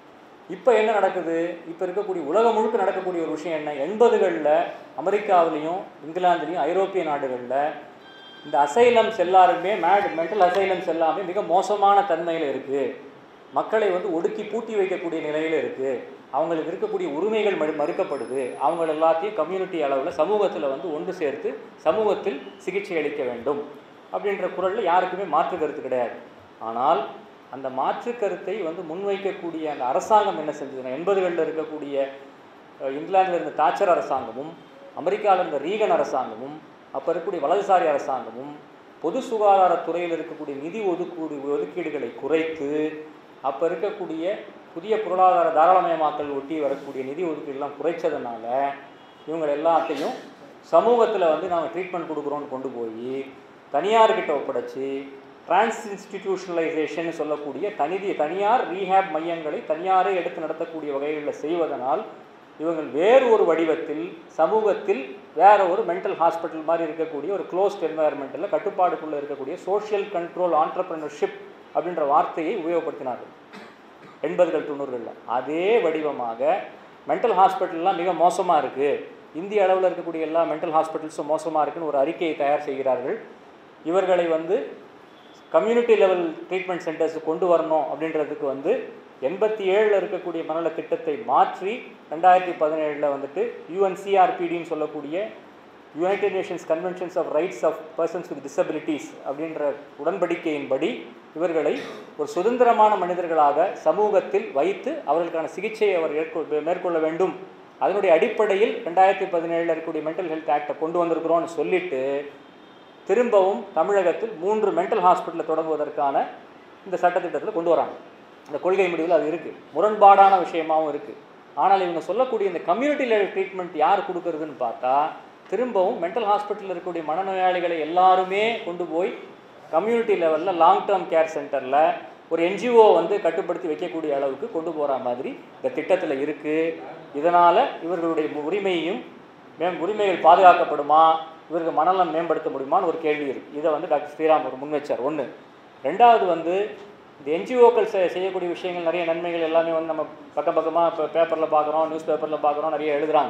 இப்போ என்ன நடக்குது இப்போ இருக்கக்கூடிய உலகம் முழுக்க நடக்கக்கூடிய ஒரு விஷயம் என்ன எண்பதுகளில் அமெரிக்காவிலையும் இங்கிலாந்துலேயும் ஐரோப்பிய நாடுகளில் இந்த அசைலம்ஸ் எல்லாருமே மேட் மென்டல் அசைலம்ஸ் எல்லாமே மிக மோசமான தன்மையில் இருக்குது மக்களை வந்து ஒடுக்கி பூட்டி வைக்கக்கூடிய நிலையில் இருக்குது அவங்களுக்கு இருக்கக்கூடிய உரிமைகள் மறு மறுக்கப்படுது அவங்க எல்லாத்தையும் கம்யூனிட்டி அளவில் சமூகத்தில் வந்து ஒன்று சேர்த்து சமூகத்தில் சிகிச்சை அளிக்க வேண்டும் அப்படின்ற குரலில் யாருக்குமே மாற்று கருத்து கிடையாது ஆனால் அந்த மாற்று கருத்தை வந்து முன்வைக்கக்கூடிய அந்த அரசாங்கம் என்ன செஞ்சதுன்னா எண்பதுகளில் இருக்கக்கூடிய அஹ், இங்கிலாந்தில் இருந்த தாச்சர் அரசாங்கமும் அமெரிக்காவில் இருந்த ரீகன் அரசாங்கமும் அப்போ இருக்கக்கூடிய வலதுசாரி அரசாங்கமும் பொது சுகாதாரத்துறையில் இருக்கக்கூடிய நிதி ஒதுக்கீடு ஒதுக்கீடுகளை குறைத்து அப்போ இருக்கக்கூடிய புதிய பொருளாதார தாராளமயமாக்கல் ஒட்டி வரக்கூடிய நிதி ஒதுக்கீடுலாம் குறைச்சதுனால இவங்க எல்லாத்தையும் சமூகத்தில் வந்து நாங்கள் ட்ரீட்மெண்ட் கொடுக்குறோன்னு கொண்டு போய் தனியார்கிட்ட ஒப்படைச்சி டிரான்ஸ் இன்ஸ்டிடியூஷனலைசேஷன் சொல்லக்கூடிய தனிதி தனியார் ரீஹேப் மையங்களை தனியாரே எடுத்து நடத்தக்கூடிய வகைகளில் செய்வதனால் இவங்கள் வேறு ஒரு வடிவத்தில் சமூகத்தில் வேற ஒரு மென்டல் ஹாஸ்பிட்டல் மாதிரி இருக்கக்கூடிய ஒரு க்ளோஸ்ட் என்வாயர்மெண்ட்டில் கட்டுப்பாடுக்குள்ளே இருக்கக்கூடிய சோஷியல் கண்ட்ரோல் ஆண்டர்பிரினர்ஷிப் அப்படின்ற வார்த்தையை உபயோகப்படுத்தினார்கள் எண்பதுகள் தொண்ணூறுகளில் அதே வடிவமாக மென்டல் ஹாஸ்பிட்டல்லாம் மிக மோசமாக இருக்குது இந்திய அளவில் இருக்கக்கூடிய எல்லா மென்டல் ஹாஸ்பிட்டல்ஸும் மோசமாக இருக்குன்னு ஒரு அறிக்கையை தயார் செய்கிறார்கள் இவர்களை வந்து கம்யூனிட்டி லெவல் ட்ரீட்மெண்ட் சென்டர்ஸ் கொண்டு வரணும் அப்படின்றதுக்கு வந்து எண்பத்தி ஏழில் இருக்கக்கூடிய மனநல திட்டத்தை மாற்றி ரெண்டாயிரத்தி பதினேழில் வந்துட்டு யூஎன்சிஆர்பிடின்னு சொல்லக்கூடிய United Nations conventions of rights of persons with disabilities அப்படின்ற உடன்படிக்கையின்படி இவர்களை ஒரு சுதந்திரமான மனிதர்களாக சமூகத்தில் வைத்து அவர்களுக்கான சிகிச்சையை அவர் ஏற்கொ- மேற்கொள்ள வேண்டும் அதனுடைய அடிப்படையில் ரெண்டாயிரத்தி பதினேழில் இருக்கக்கூடிய மென்டல் ஹெல்த் ஆக்டை கொண்டு வந்திருக்கிறோம்னு சொல்லிட்டு திரும்பவும் தமிழகத்தில் மூன்று மென்டல் ஹாஸ்பிட்டலை தொடங்குவதற்கான இந்த சட்டத்திட்டத்தில் கொண்டு வராங்க இந்த கொள்கை முடிவில் அது இருக்குது முரண்பாடான விஷயமாவும் இருக்குது ஆனால் இவங்க சொல்லக்கூடிய இந்த கம்யூனிட்டி லெவல் ட்ரீட்மெண்ட் யார் கொடுக்கறதுன்னு பார்த்தா திரும்பவும் மென்டல் ஹாஸ்பிட்டலில் இருக்கக்கூடிய மனநோயாளிகளை எல்லாருமே கொண்டு போய் கம்யூனிட்டி லெவலில் லாங் டேர்ம் கேர் சென்டரில் ஒரு என்ஜிஓ வந்து கட்டுப்படுத்தி வைக்கக்கூடிய அளவுக்கு கொண்டு போகிற மாதிரி இந்த திட்டத்தில் இருக்குது இதனால் இவர்களுடைய உரிமையையும் மே உரிமைகள் பாதுகாக்கப்படுமா இவருக்கு மனநலம் மேம்படுத்த முடியுமான்னு ஒரு கேள்வி இருக்குது இதை வந்து டாக்டர் ஸ்ரீராம் ஒரு முன் வச்சார் ஒன்று ரெண்டாவது வந்து இந்த என்ஜிஓக்கள் செய்யக்கூடிய விஷயங்கள் நிறைய நன்மைகள் எல்லாமே வந்து நம்ம பக்கம் பக்கமாக இப்போ பேப்பரில் பார்க்குறோம் நியூஸ் பேப்பரில் பார்க்குறோம் நிறைய எழுதுறாங்க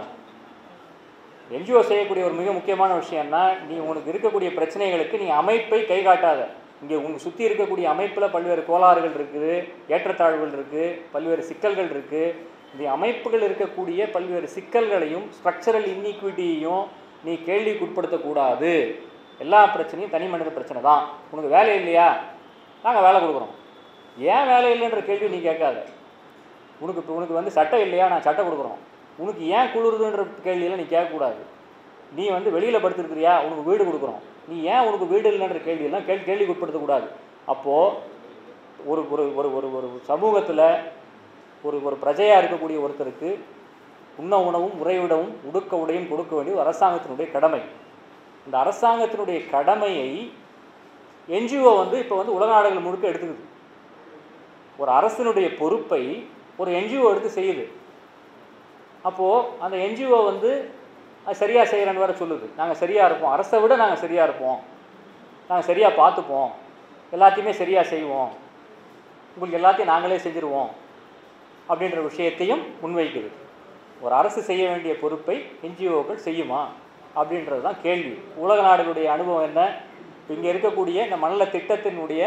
என்ஜிஓ செய்யக்கூடிய ஒரு மிக முக்கியமான விஷயம்னா நீ உனக்கு இருக்கக்கூடிய பிரச்சனைகளுக்கு நீ அமைப்பை கை காட்டாத இங்கே உங்களுக்கு சுற்றி இருக்கக்கூடிய அமைப்பில் பல்வேறு கோளாறுகள் இருக்குது ஏற்றத்தாழ்வுகள் இருக்குது பல்வேறு சிக்கல்கள் இருக்குது இந்த அமைப்புகள் இருக்கக்கூடிய பல்வேறு சிக்கல்களையும் ஸ்ட்ரக்சரல் இன்இக்விட்டியையும் நீ கேள்விக்கு உட்படுத்தக்கூடாது எல்லா பிரச்சனையும் தனி மனித பிரச்சனை தான் உனக்கு வேலை இல்லையா நாங்கள் வேலை கொடுக்குறோம் ஏன் வேலை இல்லைன்ற கேள்வி நீ கேட்காத உனக்கு இப்போ உனக்கு வந்து சட்டை இல்லையா நான் சட்டை கொடுக்குறோம் உனக்கு ஏன் குளிருதுன்ற கேள்வியெல்லாம் நீ கேட்கக்கூடாது நீ வந்து வெளியில் படுத்துருக்கிறியா உனக்கு வீடு கொடுக்குறோம் நீ ஏன் உனக்கு வீடு இல்லைன்ற கேள்வியெல்லாம் கேள்வி கேள்விக்கு உட்படுத்தக்கூடாது அப்போது ஒரு ஒரு ஒரு ஒரு ஒரு சமூகத்தில் ஒரு ஒரு பிரஜையாக இருக்கக்கூடிய ஒருத்தருக்கு உண்ண உணவும் உறைவிடவும் உடுக்க உடையும் கொடுக்க வேண்டியது அரசாங்கத்தினுடைய கடமை இந்த அரசாங்கத்தினுடைய கடமையை என்ஜிஓ வந்து இப்போ வந்து உலக நாடுகள் முழுக்க எடுத்துக்குது ஒரு அரசினுடைய பொறுப்பை ஒரு என்ஜிஓ எடுத்து செய்யுது அப்போது அந்த என்ஜிஓ வந்து அது சரியாக செய்கிறேன்னு வேறு சொல்லுது நாங்கள் சரியாக இருப்போம் அரசை விட நாங்கள் சரியாக இருப்போம் நாங்கள் சரியாக பார்த்துப்போம் எல்லாத்தையுமே சரியாக செய்வோம் உங்களுக்கு எல்லாத்தையும் நாங்களே செஞ்சுருவோம் அப்படின்ற விஷயத்தையும் முன்வைக்குது ஒரு அரசு செய்ய வேண்டிய பொறுப்பை என்ஜிஓக்கள் செய்யுமா அப்படின்றது தான் கேள்வி உலக நாடுகளுடைய அனுபவம் என்ன இங்கே இருக்கக்கூடிய இந்த மணல திட்டத்தினுடைய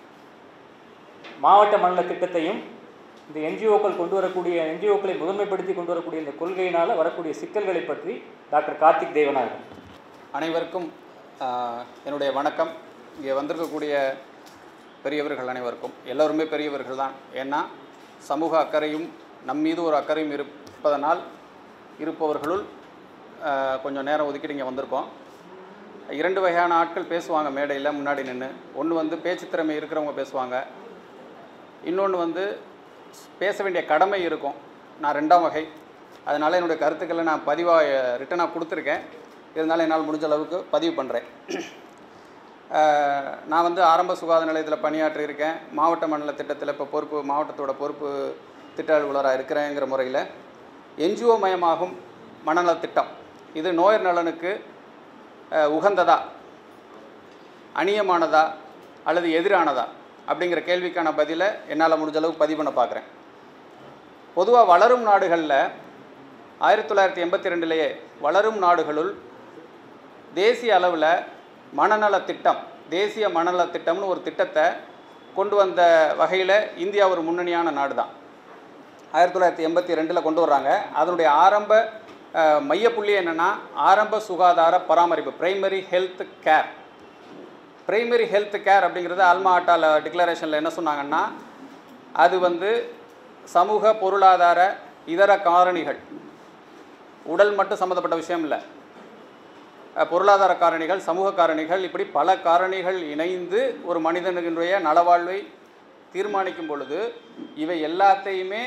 மாவட்ட மண்டல திட்டத்தையும் இந்த என்ஜிஓக்கள் கொண்டு வரக்கூடிய என்ஜிஓக்களை முதன்மைப்படுத்தி கொண்டு வரக்கூடிய இந்த கொள்கையினால் வரக்கூடிய சிக்கல்களை பற்றி டாக்டர் கார்த்திக் தேவநாயகன் அனைவருக்கும் ஆஹ், என்னுடைய வணக்கம் இங்கே வந்திருக்கக்கூடிய பெரியவர்கள் அனைவருக்கும் எல்லோருமே பெரியவர்கள் தான் ஏன்னா சமூக அக்கறையும் நம் மீது ஒரு அக்கறையும் இருப்பதனால் இருப்பவர்களுள் ஆஹ், கொஞ்சம் நேரம் ஒதுக்கிட்டு இங்கே வந்திருக்கோம் இரண்டு வகையான ஆட்கள் பேசுவாங்க மேடையில் முன்னாடி நின்று ஒன்று வந்து பேச்சு திறமை இருக்கிறவங்க பேசுவாங்க இன்னொன்று வந்து பேச வேண்டிய கடமை இருக்கும் நான் ரெண்டாம் வகை அதனால் என்னுடைய கருத்துக்களை நான் பதிவாக ரிட்டனாக கொடுத்துருக்கேன் இருந்தாலும் என்னால் முடிஞ்ச அளவுக்கு பதிவு பண்ணுறேன் நான் வந்து ஆரம்ப சுகாதார நிலையத்தில் பணியாற்றியிருக்கேன் மாவட்ட மண்டல திட்டத்தில் இப்போ பொறுப்பு மாவட்டத்தோட பொறுப்பு திட்ட அலுவலராக இருக்கிறேங்கிற முறையில் என்ஜிஓ மயமாகும் மனநல திட்டம் இது நோயர் நலனுக்கு அஹ், உகந்ததா அநியமானதா அல்லது எதிரானதா அப்படிங்கிற கேள்விக்கான பதிலை என்னால் முடிஞ்ச அளவுக்கு பதிவு பண்ண பார்க்குறேன் பொதுவாக வளரும் நாடுகளில் ஆயிரத்தி தொள்ளாயிரத்தி எண்பத்தி ரெண்டுலேயே வளரும் நாடுகளுள் தேசிய அளவில் மனநல திட்டம் தேசிய மனநல திட்டம்னு ஒரு திட்டத்தை கொண்டு வந்த வகையில் இந்தியா ஒரு முன்னணியான நாடு தான் ஆயிரத்தி தொள்ளாயிரத்தி எண்பத்தி ரெண்டில் கொண்டு வர்றாங்க அதனுடைய ஆரம்ப அஹ், மையப்புள்ளி என்னென்னா ஆரம்ப சுகாதார பராமரிப்பு primary health care primary health care அப்படிங்கிறது அல்மா ஆட்டால டிக்ளரேஷனில் என்ன சொன்னாங்கன்னா அது வந்து சமூக பொருளாதார இதர காரணிகள் உடல் மட்டும் சம்மந்தப்பட்ட விஷயம் இல்லை அஹ், பொருளாதார காரணிகள் சமூக காரணிகள் இப்படி பல காரணிகள் இணைந்து ஒரு மனிதனுடைய நலவாழ்வை தீர்மானிக்கும் பொழுது இவை எல்லாத்தையுமே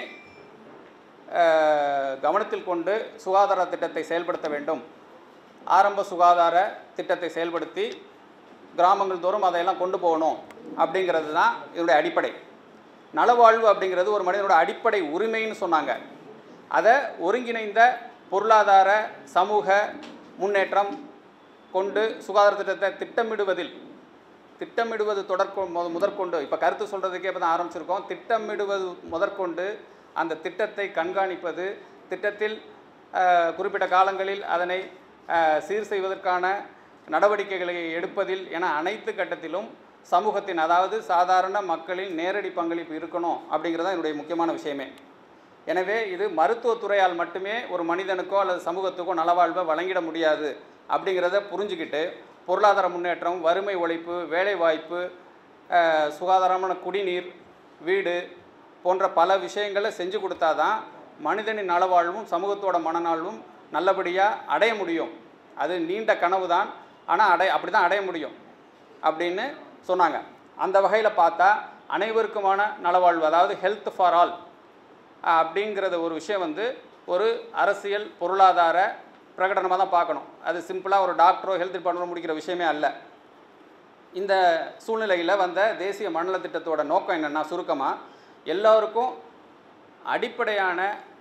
அஹ், கவனத்தில் கொண்டு சுகாதார திட்டத்தை செயல்படுத்த வேண்டும் ஆரம்ப சுகாதார திட்டத்தை செயல்படுத்தி கிராமங்கள் தோறும் அதையெல்லாம் கொண்டு போகணும் அப்படிங்கிறது தான் இதனுடைய அடிப்படை நலவாழ்வு அப்படிங்கிறது ஒரு மனிதனோட அடிப்படை உரிமைன்னு சொன்னாங்க அதை ஒருங்கிணைந்த பொருளாதார சமூக முன்னேற்றம் கொண்டு சுகாதார திட்டத்தை திட்டமிடுவதில் திட்டமிடுவது தொடர்கொ மு- முதற்கொண்டு இப்போ கருத்து சொல்கிறதுக்கே இப்போ தான் ஆரம்பிச்சிருக்கோம் திட்டமிடுவது முதற்கொண்டு அந்த திட்டத்தை கண்காணிப்பது திட்டத்தில் அஹ், குறிப்பிட்ட காலங்களில் அதனை அஹ், சீர் செய்வதற்கான நடவடிக்கைகளை எடுப்பதில் என அனைத்து கட்டத்திலும் சமூகத்தின் அதாவது சாதாரண மக்களின் நேரடி பங்களிப்பு இருக்கணும் அப்படிங்கிறது தான் என்னுடைய முக்கியமான விஷயமே எனவே இது மருத்துவத்துறையால் மட்டுமே ஒரு மனிதனுக்கோ அல்லது சமூகத்துக்கோ நலவாழ்வை வழங்கிட முடியாது அப்படிங்கிறத புரிஞ்சுக்கிட்டு பொருளாதார முன்னேற்றம் வறுமை ஒழிப்பு வேலைவாய்ப்பு அஹ், சுகாதாரமான குடிநீர் வீடு போன்ற பல விஷயங்களை செஞ்சு கொடுத்தாதான் மனிதனின் நலவாழ்வும் சமூகத்தோட மனநாழ்வும் நல்லபடியாக அடைய முடியும் அது நீண்ட கனவு தான் ஆனால் அடைய அப்படி தான் அடைய முடியும் அப்படின்னு சொன்னாங்க அந்த வகையில் பார்த்தா அனைவருக்குமான நலவாழ்வு அதாவது ஹெல்த் ஃபார் ஆல் அப்படிங்கிறத ஒரு விஷயம் வந்து ஒரு அரசியல் பொருளாதார பிரகடனமாக தான் பார்க்கணும் அது சிம்பிளாக ஒரு டாக்டரோ ஹெல்த் டிபார்ட்மெண்ட்டோ முடிக்கிற விஷயமே அல்ல இந்த சூழ்நிலையில் வந்த தேசிய மண்டல திட்டத்தோட நோக்கம் என்னென்னா சுருக்கமாக எல்லோருக்கும் அடிப்படையான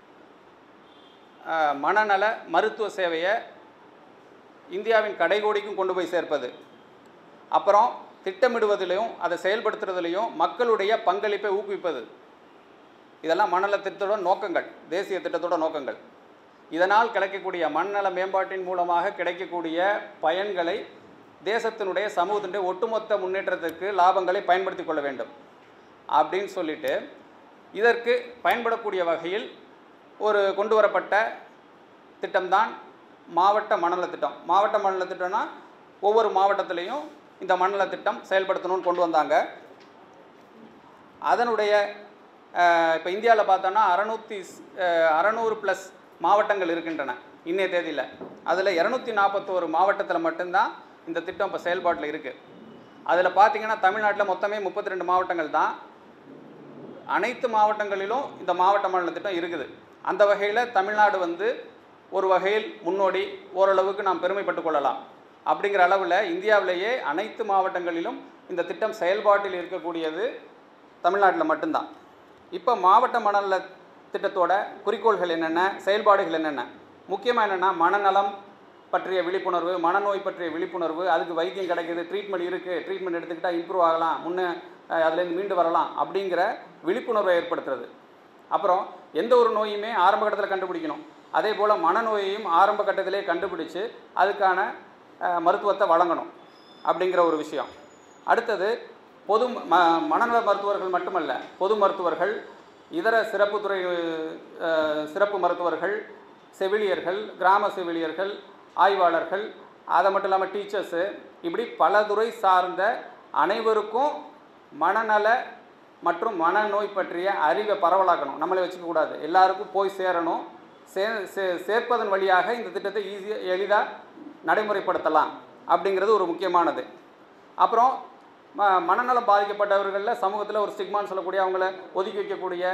அஹ், மனநல மருத்துவ சேவையை இந்தியாவின் கடைகோடிக்கும் கொண்டு போய் சேர்ப்பது அப்புறம் திட்டமிடுவதிலையும் அதை செயல்படுத்துறதுலையும் மக்களுடைய பங்களிப்பை ஊக்குவிப்பது இதெல்லாம் மனநல திட்டத்தோட நோக்கங்கள் தேசிய திட்டத்தோட நோக்கங்கள் இதனால் கிடைக்கக்கூடிய மனநல மேம்பாட்டின் மூலமாக கிடைக்கக்கூடிய பயன்களை தேசத்தினுடைய சமூகத்தினுடைய ஒட்டுமொத்த முன்னேற்றத்திற்கு லாபங்களை பயன்படுத்தி கொள்ள வேண்டும் அப்படின்னு சொல்லிட்டு இதற்கு பயன்படக்கூடிய வகையில் ஒரு கொண்டு வரப்பட்ட திட்டம்தான் மாவட்ட மனநல திட்டம் மாவட்ட மனநல திட்டம்னா ஒவ்வொரு மாவட்டத்திலையும் இந்த மனநல திட்டம் செயல்படுத்தணும்னு கொண்டு வந்தாங்க அதனுடைய இப்போ இந்தியாவில் பார்த்தோன்னா அறநூற்றி அறநூறு ப்ளஸ் மாவட்டங்கள் இருக்கின்றன இன்னைய தேதியில் அதில் இரநூத்தி நாற்பத்தோரு மாவட்டத்தில் மட்டும்தான் இந்த திட்டம் இப்போ செயல்பாட்டில் இருக்குது அதில் பார்த்தீங்கன்னா தமிழ்நாட்டில் மொத்தமே முப்பத்தி ரெண்டு மாவட்டங்கள் தான் அனைத்து மாவட்டங்களிலும் இந்த மாவட்ட மண்டல திட்டம் இருக்குது அந்த வகையில் தமிழ்நாடு வந்து ஒரு வகையில் முன்னோடி ஓரளவுக்கு நாம் பெருமைப்பட்டு கொள்ளலாம் அப்படிங்கிற அளவில் இந்தியாவிலேயே அனைத்து மாவட்டங்களிலும் இந்த திட்டம் செயல்பாட்டில் இருக்கக்கூடியது தமிழ்நாட்டில் மட்டும்தான் இப்போ மாவட்ட மனநல திட்டத்தோட குறிக்கோள்கள் என்னென்ன செயல்பாடுகள் என்னென்ன முக்கியமாக என்னென்னா மனநலம் பற்றிய விழிப்புணர்வு மனநோய் பற்றிய விழிப்புணர்வு அதுக்கு வைத்தியம் கிடைக்குது ட்ரீட்மெண்ட் இருக்குது ட்ரீட்மெண்ட் எடுத்துக்கிட்டால் இம்ப்ரூவ் ஆகலாம் முன்னே அஹ், அதுலேருந்து மீண்டு வரலாம் அப்படிங்கிற விழிப்புணர்வை ஏற்படுத்துறது அப்புறம் எந்த ஒரு நோயுமே ஆரம்ப கட்டத்தில் கண்டுபிடிக்கணும் அதே போல் மனநோயையும் ஆரம்ப கட்டத்திலே கண்டுபிடிச்சு அதுக்கான அஹ், மருத்துவத்தை வழங்கணும் அப்படிங்கிற ஒரு விஷயம் அடுத்தது பொது ம மனநல மருத்துவர்கள் மட்டுமல்ல பொது மருத்துவர்கள் இதர சிறப்பு துறை அஹ், சிறப்பு மருத்துவர்கள் செவிலியர்கள் கிராம செவிலியர்கள் ஆய்வாளர்கள் அதை மட்டும் இல்லாமல் டீச்சர்ஸு இப்படி பல துறை சார்ந்த அனைவருக்கும் மனநல மற்றும் மனநோய் பற்றிய அறிவை பரவலாக்கணும் நம்மளை வச்சுக்க கூடாது எல்லாருக்கும் போய் சேரணும் சே சே- சேர்ப்பதன் வழியாக இந்த திட்டத்தை ஈஸியாக எளிதாக நடைமுறைப்படுத்தலாம் அப்படிங்கிறது ஒரு முக்கியமானது அப்புறம் ம மனநலம் பாதிக்கப்பட்டவர்களில் சமூகத்தில் ஒரு ஸ்டிக்மான்னு சொல்லக்கூடிய அவங்கள ஒதுக்கி வைக்கக்கூடிய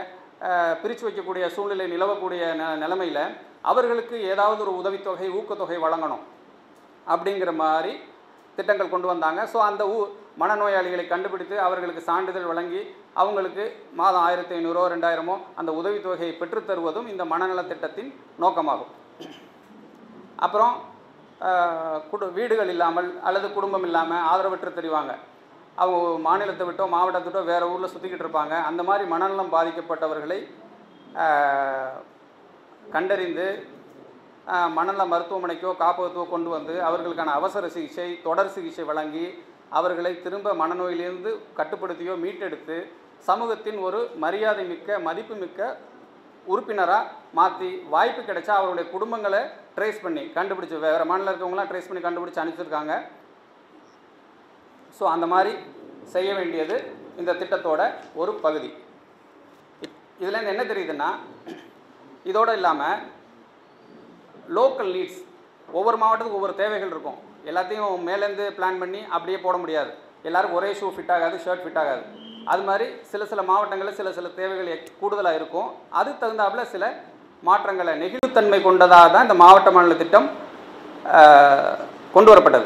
பிரித்து வைக்கக்கூடிய சூழ்நிலை நிலவக்கூடிய ந நிலைமையில் அவர்களுக்கு ஏதாவது ஒரு உதவித்தொகை ஊக்கத்தொகை வழங்கணும் அப்படிங்கிற மாதிரி திட்டங்கள் கொண்டு வந்தாங்க ஸோ அந்த ஊ மனநோயாளிகளை கண்டுபிடித்து அவர்களுக்கு சான்றிதழ் வழங்கி அவங்களுக்கு மாதம் ஆயிரத்தி ஐநூறோ ரெண்டாயிரமோ அந்த உதவித்தொகையை பெற்றுத் தருவதும் இந்த மனநல திட்டத்தின் நோக்கமாகும் அப்புறம் ஆஹ், குடு வீடுகள் இல்லாமல் அல்லது குடும்பம் இல்லாமல் ஆதரவற்று தெரிவாங்க அவங்க மாநிலத்தை விட்டோ மாவட்டத்தை விட்டோ வேறு ஊரில் சுற்றிக்கிட்டு இருப்பாங்க அந்த மாதிரி மனநலம் பாதிக்கப்பட்டவர்களை ஆஹ், கண்டறிந்து ஆஹ், மனநல மருத்துவமனைக்கோ காப்பகத்தோ கொண்டு வந்து அவர்களுக்கான அவசர சிகிச்சை தொடர் சிகிச்சை வழங்கி அவர்களை திரும்ப மனநோயிலிருந்து கட்டுப்படுத்தியோ மீட்டெடுத்து சமூகத்தின் ஒரு மரியாதை மிக்க மதிப்புமிக்க உறுப்பினராக மாற்றி வாய்ப்பு கிடைச்சா அவருடைய குடும்பங்களை ட்ரேஸ் பண்ணி கண்டுபிடிச்சி வேறு மாநிலம் இருக்கவங்களாம் ட்ரேஸ் பண்ணி கண்டுபிடிச்சி அனுப்பிச்சிருக்காங்க ஸோ அந்த மாதிரி செய்ய வேண்டியது இந்த திட்டத்தோட ஒரு பகுதி இதுலேருந்து என்ன தெரியுதுன்னா இதோடு இல்லாமல் லோக்கல் நீட்ஸ் ஒவ்வொரு மாவட்டத்துக்கும் ஒவ்வொரு தேவைகள் இருக்கும் எல்லாத்தையும் மேலேருந்து பிளான் பண்ணி அப்படியே போட முடியாது எல்லாருக்கும் ஒரே ஷூ ஃபிட் ஆகாது ஷர்ட் ஃபிட் ஆகாது அது மாதிரி சில சில மாவட்டங்களில் சில சில தேவைகள் எக்- கூடுதலாக இருக்கும் அதுக்கு தகுந்தாப்புல சில மாற்றங்களை நெகிழ்வுத்தன்மை கொண்டதாக தான் இந்த மாவட்ட மாநில திட்டம் ஆஹ், கொண்டு வரப்பட்டது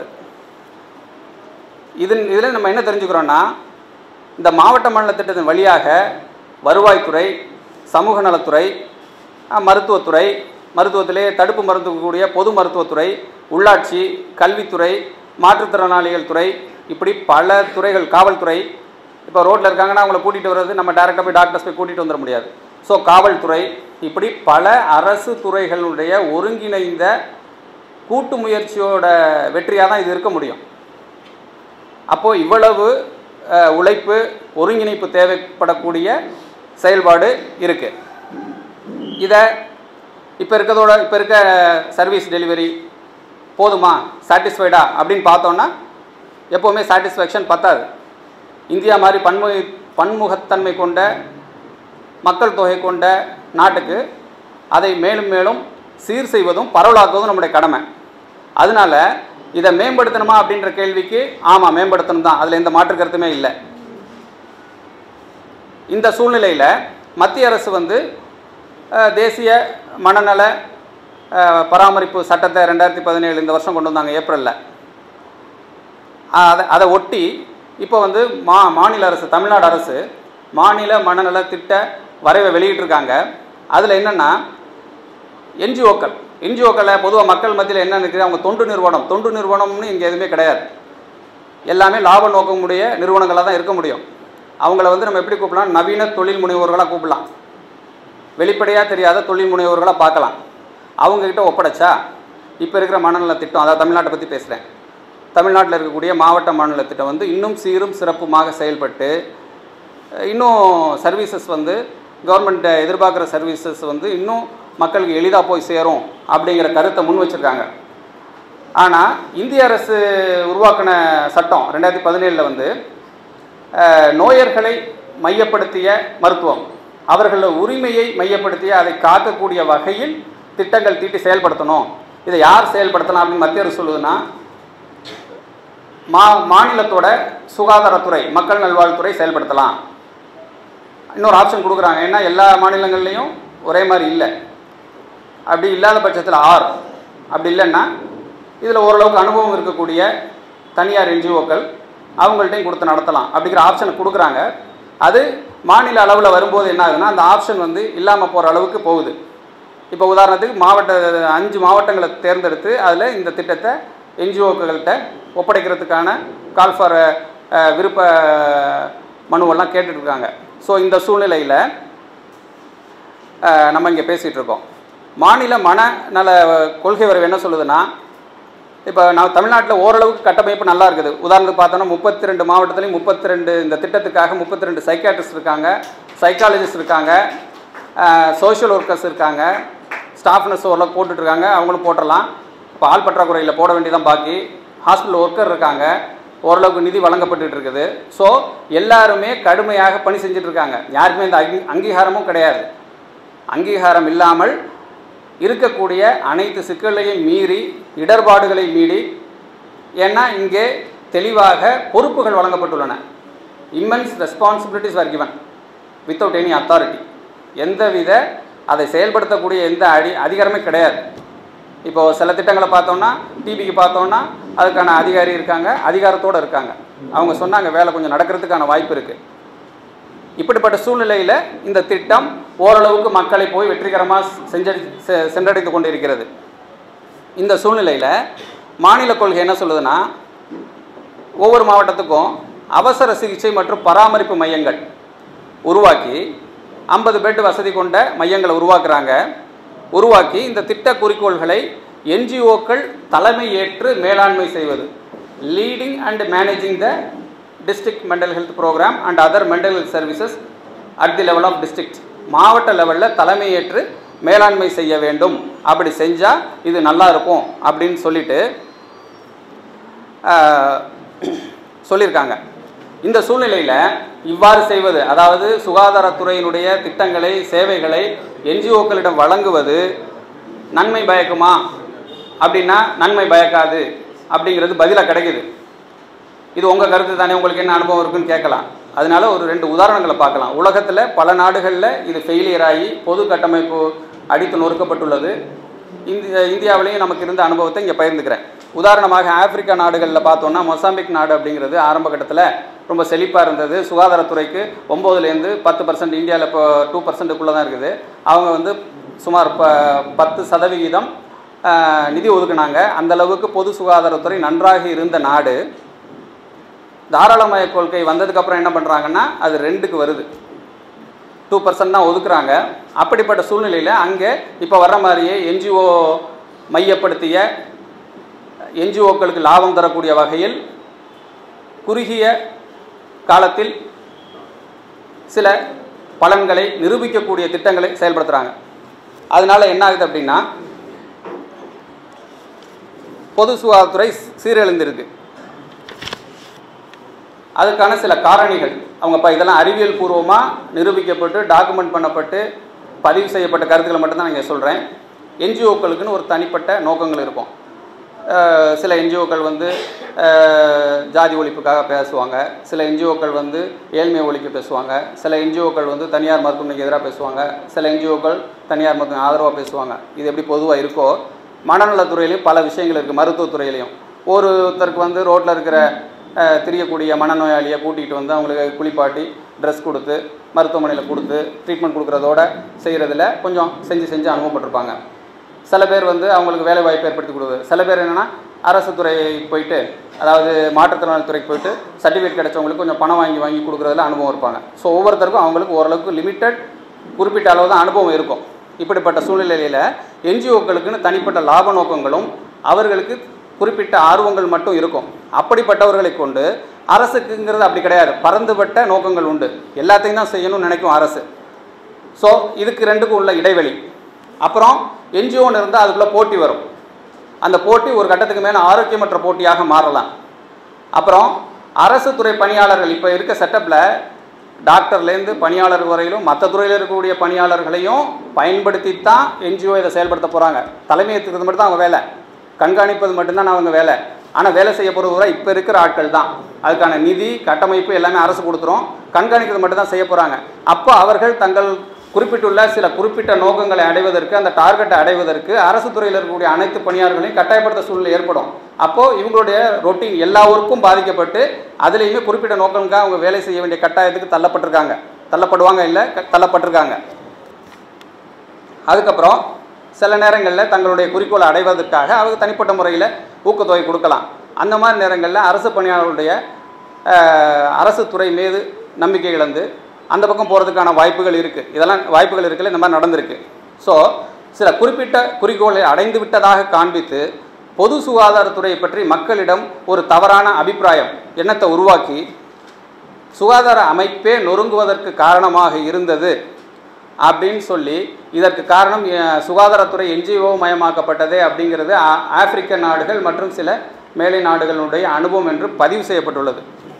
இதன் இதில் நம்ம என்ன தெரிஞ்சுக்கிறோன்னா இந்த மாவட்ட மாநில திட்டத்தின் வழியாக வருவாய்த்துறை சமூக நலத்துறை அஹ், மருத்துவத்துறை மருத்துவத்திலே தடுப்பு மருந்து கூடிய பொது மருத்துவத்துறை உள்ளாட்சி கல்வித்துறை மாற்றுத்திறனாளிகள் துறை இப்படி பல துறைகள் காவல்துறை இப்போ ரோட்டில் இருக்காங்கன்னா அவங்கள கூட்டிகிட்டு வர்றது நம்ம டேரெக்டாக போய் டாக்டர்ஸ் போய் கூட்டிகிட்டு வந்துட முடியாது ஸோ காவல்துறை இப்படி பல அரசு துறைகளுடைய ஒருங்கிணைந்த கூட்டு முயற்சியோட வெற்றியாக தான் இது இருக்க முடியும் அப்போது இவ்வளவு அஹ், உழைப்பு ஒருங்கிணைப்பு தேவைப்படக்கூடிய செயல்பாடு இருக்குது இதை இப்போ இருக்கிறதோட இப்போ இருக்க சர்வீஸ் டெலிவரி போதுமா சாட்டிஸ்ஃபைடா அப்படின்னு பார்த்தோன்னா எப்போவுமே சாட்டிஸ்ஃபேக்ஷன் பத்தாது இந்தியா மாதிரி பன்முக பன்முகத்தன்மை கொண்ட மக்கள் தொகை கொண்ட நாட்டுக்கு அதை மேலும் மேலும் சீர் செய்வதும் பரவலாக்குவதும் நம்முடைய கடமை அதனால இதை மேம்படுத்தணுமா அப்படின்ற கேள்விக்கு ஆமாம் மேம்படுத்தணும் தான் அதில் எந்த மாற்று கருத்துமே இல்லை இந்த சூழ்நிலையில் மத்திய அரசு வந்து அஹ், தேசிய மனநல அஹ், பராமரிப்பு சட்டத்தை ரெண்டாயிரத்தி பதினேழு இந்த வருஷம் கொண்டு வந்தாங்க ஏப்ரலில் அதை அதை ஒட்டி இப்போ வந்து மா மாநில அரசு தமிழ்நாடு அரசு மாநில மனநல திட்ட வரைவை வெளியிட்டிருக்காங்க அதில் என்னென்னா என்ஜிஓக்கள் என்ஜிஓக்களை பொதுவாக மக்கள் மத்தியில் என்ன இருக்குது அவங்க தொண்டு நிறுவனம் தொண்டு நிறுவனம்னு இங்கே எதுவுமே கிடையாது எல்லாமே லாப நோக்கமுடைய நிறுவனங்களாக தான் இருக்க முடியும் அவங்கள வந்து நம்ம எப்படி கூப்பிடலாம் நவீன தொழில் முனைவோர்களாக கூப்பிடலாம் வெளிப்படையாக தெரியாத தொழில் முனைவோர்களாக பார்க்கலாம் அவங்கக்கிட்ட ஒப்படைச்சா இப்போ இருக்கிற மனநல திட்டம் அதாவது தமிழ்நாட்டை பற்றி பேசுகிறேன் தமிழ்நாட்டில் இருக்கக்கூடிய மாவட்ட மாநில திட்டம் வந்து இன்னும் சீரும் சிறப்புமாக செயல்பட்டு அஹ், இன்னும் சர்வீசஸ் வந்து கவர்மெண்ட் எதிர்பார்க்குற சர்வீசஸ் வந்து இன்னும் மக்களுக்கு எளிதாக போய் சேரும் அப்படிங்கிற கருத்தை முன் வச்சுருக்காங்க ஆனால் இந்திய அரசு உருவாக்கின சட்டம் ரெண்டாயிரத்தி பதினேழில் வந்து அஹ், நோயர்களை மையப்படுத்திய மருத்துவம் அவர்களோட உரிமையை மையப்படுத்திய அதை காக்கக்கூடிய வகையில் திட்டங்கள் தீட்டி செயல்படுத்தணும் இதை யார் செயல்படுத்தலாம் அப்படின்னு மத்திய அரசு சொல்லுதுன்னா மா மாநிலத்தோட சுகாதாரத்துறை மக்கள் நல்வாழ்வுத்துறை செயல்படுத்தலாம் இன்னொரு ஆப்ஷன் கொடுக்குறாங்க ஏன்னா எல்லா மாநிலங்கள்லேயும் ஒரே மாதிரி இல்லை அப்படி இல்லாத பட்சத்தில் ஆர் அப்படி இல்லைன்னா இதில் ஓரளவுக்கு அனுபவம் இருக்கக்கூடிய தனியார் என்ஜிஓக்கள் அவங்கள்ட்டையும் கொடுத்து நடத்தலாம் அப்படிங்கிற ஆப்ஷனை கொடுக்குறாங்க அது மாநில அளவில் வரும்போது என்ன ஆகுதுன்னா அந்த ஆப்ஷன் வந்து இல்லாமல் போகிற அளவுக்கு போகுது இப்போ உதாரணத்துக்கு மாவட்ட அஞ்சு மாவட்டங்களை தேர்ந்தெடுத்து அதில் இந்த திட்டத்தை என்ஜிஓக்கள்கிட்ட ஒப்படைக்கிறதுக்கான கால் ஃபார் விருப்ப மனுவெல்லாம் கேட்டுட்டு இருக்காங்க ஸோ இந்த சூழ்நிலையில் அஹ், நம்ம இங்கே பேசிகிட்டு இருக்கோம் மாநில மனநல கொள்கை வரைவு என்ன சொல்லுதுன்னா இப்போ நான் தமிழ்நாட்டில் ஓரளவுக்கு கட்டமைப்பு நல்லா இருக்குது உதாரணத்துக்கு பார்த்தோன்னா முப்பத்தி ரெண்டு மாவட்டத்துலையும் முப்பத்தி ரெண்டு இந்த திட்டத்துக்காக முப்பத்தி ரெண்டு சைக்காட்ரிஸ்ட் இருக்காங்க சைக்காலஜிஸ்ட் இருக்காங்க சோஷியல் ஒர்க்கர்ஸ் இருக்காங்க ஸ்டாஃப் நர்ஸ் ஓரளவுக்கு போட்டுட்ருக்காங்க அவங்களும் போட்டுடலாம் இப்போ ஆள் பற்றாக்குறையில் போட வேண்டியதான் பாக்கி ஹாஸ்பிட்டல் ஒர்க்கர் இருக்காங்க ஓரளவுக்கு நிதி வழங்கப்பட்டுட்டு இருக்குது ஸோ எல்லாருமே கடுமையாக பணி செஞ்சுட்டு இருக்காங்க யாருக்குமே இந்த அங்கீ அங்கீகாரமும் கிடையாது அங்கீகாரம் இல்லாமல் இருக்கக்கூடிய அனைத்து சிக்கல்களையும் மீறி இடர்பாடுகளை மீறி ஏன்னா இங்கே தெளிவாக பொறுப்புகள் வழங்கப்பட்டுள்ளன immense responsibilities are given without any authority எந்தவித அதை செயல்படுத்தக்கூடிய எந்த அடி அதிகாரமே கிடையாது இப்போ சில திட்டங்களை பார்த்தோம்னா டிபிக்கு பார்த்தோம்னா அதுக்கான அதிகாரி இருக்காங்க அதிகாரத்தோடு இருக்காங்க அவங்க சொன்னாங்க வேலை கொஞ்சம் நடக்கிறதுக்கான வாய்ப்பு இருக்குது இப்படிப்பட்ட சூழ்நிலையில் இந்த திட்டம் ஓரளவுக்கு மக்களை போய் வெற்றிகரமாக செஞ்சடி செ- சென்றடைந்து கொண்டிருக்கிறது இந்த சூழ்நிலையில் மாநில கொள்கை என்ன சொல்லுதுன்னா ஒவ்வொரு மாவட்டத்துக்கும் அவசர சிகிச்சை மற்றும் பராமரிப்பு மையங்கள் உருவாக்கி ஐம்பது பெட் வசதி கொண்ட மையங்களை உருவாக்குறாங்க உருவாக்கி இந்த திட்ட குறிக்கோள்களை என்ஜிஓக்கள் தலைமை ஏற்று மேலாண்மை செய்வது leading and managing the district mental health programme and other mental health services at the level of district மாவட்ட லெவலில் தலைமை ஏற்று மேலாண்மை செய்ய வேண்டும் அப்படி செஞ்சால் இது நல்லா இருக்கும் அப்படின்னு சொல்லிட்டு ஆஹ், சொல்லியிருக்காங்க இந்த சூழ்நிலையில் இவ்வாறு செய்வது அதாவது சுகாதாரத்துறையினுடைய திட்டங்களை சேவைகளை என்ஜிஓக்களிடம் வழங்குவது நன்மை பயக்குமா அப்படின்னா நன்மை பயக்காது அப்படிங்கிறது பதிலாக கிடைக்குது இது உங்கள் கருத்து தானே உங்களுக்கு என்ன அனுபவம் இருக்குன்னு கேட்கலாம் அதனால ஒரு ரெண்டு உதாரணங்களை பார்க்கலாம் உலகத்தில் பல நாடுகளில் இது ஃபெயிலியர் ஆகி பொது கட்டமைப்பு அடித்து நொறுக்கப்பட்டுள்ளது இந்திய இந்தியாவிலையும் நமக்கு இருந்த அனுபவத்தை இங்கே பகிர்ந்துக்கிறேன் உதாரணமாக ஆப்பிரிக்கா நாடுகளில் பார்த்தோம்னா மொசாம்பிக் நாடு அப்படிங்கிறது ஆரம்ப கட்டத்தில் ரொம்ப செழிப்பாக இருந்தது சுகாதாரத்துறைக்கு ஒம்போதுலேருந்து பத்து பர்சன்ட் இந்தியாவில் இப்போ டூ பர்சன்ட்டுக்குள்ளே தான் இருக்குது அவங்க வந்து சுமார் ப பத்து சதவிகிதம் ஆஹ், நிதி ஒதுக்குனாங்க அந்த அளவுக்கு பொது சுகாதாரத்துறை நன்றாக இருந்த நாடு தாராளமய கொள்கை வந்ததுக்கப்புறம் என்ன பண்ணுறாங்கன்னா அது ரெண்டுக்கு வருது டூ பர்சன்ட் தான் ஒதுக்குறாங்க அப்படிப்பட்ட சூழ்நிலையில் அங்கே இப்போ வர்ற மாதிரியே என்ஜிஓ மையப்படுத்திய என்ஜிஓக்களுக்கு லாபம் தரக்கூடிய வகையில் குறுகிய காலத்தில் சில பலன்களை நிரூபிக்கக்கூடிய திட்டங்களை செயல்படுத்துகிறாங்க அதனால என்ன ஆகுது அப்படின்னா பொது சுகாதாரத்துறை சீரழிந்திருக்கு அதுக்கான சில காரணிகள் அவங்க இப்போ இதெல்லாம் அறிவியல் பூர்வமாக நிரூபிக்கப்பட்டு டாக்குமெண்ட் பண்ணப்பட்டு பதிவு செய்யப்பட்ட கருத்துக்களை மட்டும்தான் நான் இங்கே சொல்கிறேன் என்ஜிஓக்களுக்குன்னு ஒரு தனிப்பட்ட நோக்கங்கள் இருக்கும் அஹ் சில என்ஜிஓக்கள் வந்து அஹ், ஜாதி ஒழிப்புக்காக பேசுவாங்க சில என்ஜிஓக்கள் வந்து ஏழ்மை ஒழிக்க பேசுவாங்க சில என்ஜிஓக்கள் வந்து தனியார் மருத்துவமனைக்கு எதிராக பேசுவாங்க சில என்ஜிஓக்கள் தனியார் மருத்துவம் ஆதரவாக பேசுவாங்க இது எப்படி பொதுவாக இருக்கோ மனநலத்துறையிலையும் பல விஷயங்கள் இருக்குது மருத்துவத்துறையிலையும் ஒருத்தருக்கு வந்து ரோட்டில் இருக்கிற அஹ், திரியக்கூடிய மனநோயாளியை கூட்டிகிட்டு வந்து அவங்களுக்கு குளிப்பாட்டி ட்ரெஸ் கொடுத்து மருத்துவமனையில் கொடுத்து ட்ரீட்மெண்ட் கொடுக்குறதோட செய்கிறதுல கொஞ்சம் செஞ்சு செஞ்சு அனுபவப்பட்டிருப்பாங்க சில பேர் வந்து அவங்களுக்கு வேலை வாய்ப்பு ஏற்படுத்தி கொடுக்குது சில பேர் என்னென்னா அரசு துறைக்கு போயிட்டு அதாவது மாற்றுத்திறனாளி துறைக்கு போயிட்டு சர்டிஃபிகேட் கிடைச்சவங்களுக்கு கொஞ்சம் பணம் வாங்கி வாங்கி கொடுக்குறதுல அனுபவம் இருப்பாங்க ஸோ ஒவ்வொருத்தருக்கும் அவங்களுக்கு ஓரளவுக்கு லிமிட்டட் குறிப்பிட்ட அளவு தான் அனுபவம் இருக்கும் இப்படிப்பட்ட சூழ்நிலையில் என்ஜிஓக்களுக்குன்னு தனிப்பட்ட லாப நோக்கங்களும் அவர்களுக்கு குறிப்பிட்ட ஆர்வங்கள் மட்டும் இருக்கும் அப்படிப்பட்டவர்களை கொண்டு அரசுக்குங்கிறது அப்படி கிடையாது பரந்துபட்ட நோக்கங்கள் உண்டு எல்லாத்தையும் தான் செய்யணும்னு நினைக்கும் அரசு ஸோ இதுக்கு ரெண்டுக்கும் உள்ள இடைவெளி அப்புறம் என்ஜிஓன்னு இருந்தால் அதுக்குள்ளே போட்டி வரும் அந்த போட்டி ஒரு கட்டத்துக்கு மேலே ஆரோக்கியமற்ற போட்டியாக மாறலாம் அப்புறம் அரசு துறை பணியாளர்கள் இப்போ இருக்க செட்டப்பில் டாக்டர்லேருந்து பணியாளர் வரையிலும் மற்ற துறையில் இருக்கக்கூடிய பணியாளர்களையும் பயன்படுத்தி தான் என்ஜிஓ இதை செயல்படுத்த போகிறாங்க தலைமை ஏற்றுக்கிறது மட்டும் தான் அவங்க வேலை கண்காணிப்பது மட்டும்தான் அவங்க வேலை ஆனால் வேலை செய்ய போகிறவரை இப்போ இருக்கிற ஆட்கள் தான் அதுக்கான நிதி கட்டமைப்பு எல்லாமே அரசு கொடுத்துரும் கண்காணிக்கிறது மட்டும் தான் செய்ய போகிறாங்க அப்போ அவர்கள் தங்கள் குறிப்பிட்டுள்ள சில குறிப்பிட்ட நோக்கங்களை அடைவதற்கு அந்த டார்கெட்டை அடைவதற்கு அரசு துறையில் இருக்கக்கூடிய அனைத்து பணியாளர்களையும் கட்டாயப்படுத்த சூழ்நிலை ஏற்படும் அப்போது இவங்களுடைய ரொட்டீன் எல்லா ஊருக்கும் பாதிக்கப்பட்டு அதுலேயுமே குறிப்பிட்ட நோக்கங்களுக்காக அவங்க வேலை செய்ய வேண்டிய கட்டாயத்துக்கு தள்ளப்பட்டிருக்காங்க தள்ளப்படுவாங்க இல்லை க- தள்ளப்பட்டிருக்காங்க அதுக்கப்புறம் சில நேரங்களில் தங்களுடைய குறிக்கோளை அடைவதற்காக அவங்க தனிப்பட்ட முறையில் ஊக்கத்தொகை கொடுக்கலாம் அந்த மாதிரி நேரங்களில் அரசு பணியாளர்களுடைய அஹ், அரசு துறை மீது நம்பிக்கை இழந்து அந்த பக்கம் போகிறதுக்கான வாய்ப்புகள் இருக்குது இதெல்லாம் வாய்ப்புகள் இருக்குல்ல இந்த மாதிரி நடந்திருக்கு ஸோ சில குறிப்பிட்ட குறிக்கோளை அடைந்து விட்டதாக காண்பித்து பொது சுகாதாரத்துறையை பற்றி மக்களிடம் ஒரு தவறான அபிப்பிராயம் எண்ணத்தை உருவாக்கி சுகாதார அமைப்பே நொறுங்குவதற்கு காரணமாக இருந்தது அப்படின்னு சொல்லி இதற்கு காரணம் அஹ், சுகாதாரத்துறை என்ஜிஓ மயமாக்கப்பட்டதே அப்படிங்கிறது ஆ- ஆப்பிரிக்க நாடுகள் மற்றும் சில மேலை நாடுகளுடைய அனுபவம் என்று பதிவு செய்யப்பட்டுள்ளது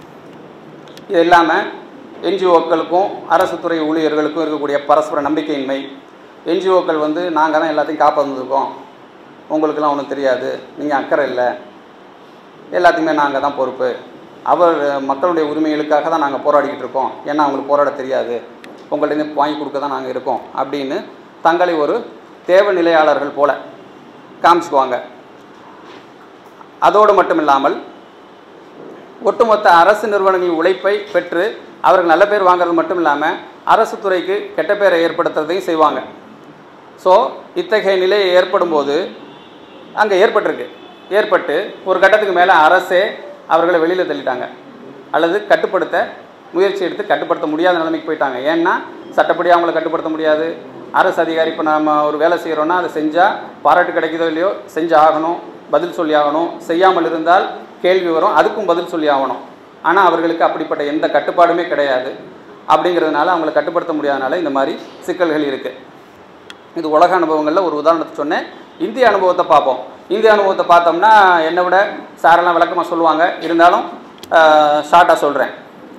இது இல்லாமல் என்ஜிஓக்களுக்கும் அரசு துறை ஊழியர்களுக்கும் இருக்கக்கூடிய பரஸ்பர நம்பிக்கையின்மை என்ஜிஓக்கள் வந்து நாங்கள் தான் எல்லாத்தையும் காப்பாந்துருக்கோம் உங்களுக்கெல்லாம் ஒன்றும் தெரியாது நீங்கள் அக்கறை இல்லை எல்லாத்தையுமே நாங்கள் தான் பொறுப்பு அவர் மக்களுடைய உரிமைகளுக்காக தான் நாங்கள் போராடிக்கிட்டு இருக்கோம் ஏன்னா அவங்களுக்கு போராட தெரியாது உங்கள்ட்ட இருந்து வாங்கி கொடுக்க தான் நாங்கள் இருக்கோம் அப்படின்னு தங்களை ஒரு தேவ நிலையாளர்கள் போல காமிச்சுக்குவாங்க அதோடு மட்டும் இல்லாமல் ஒட்டுமொத்த அரசு நிறுவனங்களின் உழைப்பை பெற்று அவர்கள் நல்ல பேர் வாங்குறது மட்டும் இல்லாமல் அரசு துறைக்கு கெட்ட பேரை ஏற்படுத்துறதையும் செய்வாங்க ஸோ இத்தகைய நிலை ஏற்படும் போது அங்கே ஏற்பட்டிருக்கு ஏற்பட்டு ஒரு கட்டத்துக்கு மேலே அரசே அவர்களை வெளியில் தள்ளிட்டாங்க அல்லது கட்டுப்படுத்த முயற்சி எடுத்து கட்டுப்படுத்த முடியாத நிலைமைக்கு போயிட்டாங்க ஏன்னா சட்டப்படி அவங்கள கட்டுப்படுத்த முடியாது அரசு அதிகாரி இப்போ நம்ம ஒரு வேலை செய்கிறோன்னா அதை செஞ்சால் பாராட்டு கிடைக்குதோ இல்லையோ செஞ்சு ஆகணும் பதில் சொல்லி ஆகணும் செய்யாமல் இருந்தால் கேள்வி வரும் அதுக்கும் பதில் சொல்லி ஆகணும் ஆனால் அவர்களுக்கு அப்படிப்பட்ட எந்த கட்டுப்பாடுமே கிடையாது அப்படிங்கிறதுனால அவங்கள கட்டுப்படுத்த முடியாதனால இந்த மாதிரி சிக்கல்கள் இருக்குது இது உலக அனுபவங்களில் ஒரு உதாரணத்தை சொன்னேன் இந்திய அனுபவத்தை பார்ப்போம் இந்திய அனுபவத்தை பார்த்தோம்னா என்னை விட சாரெல்லாம் விளக்கமாக சொல்லுவாங்க இருந்தாலும் ஷார்ட்டாக சொல்கிறேன்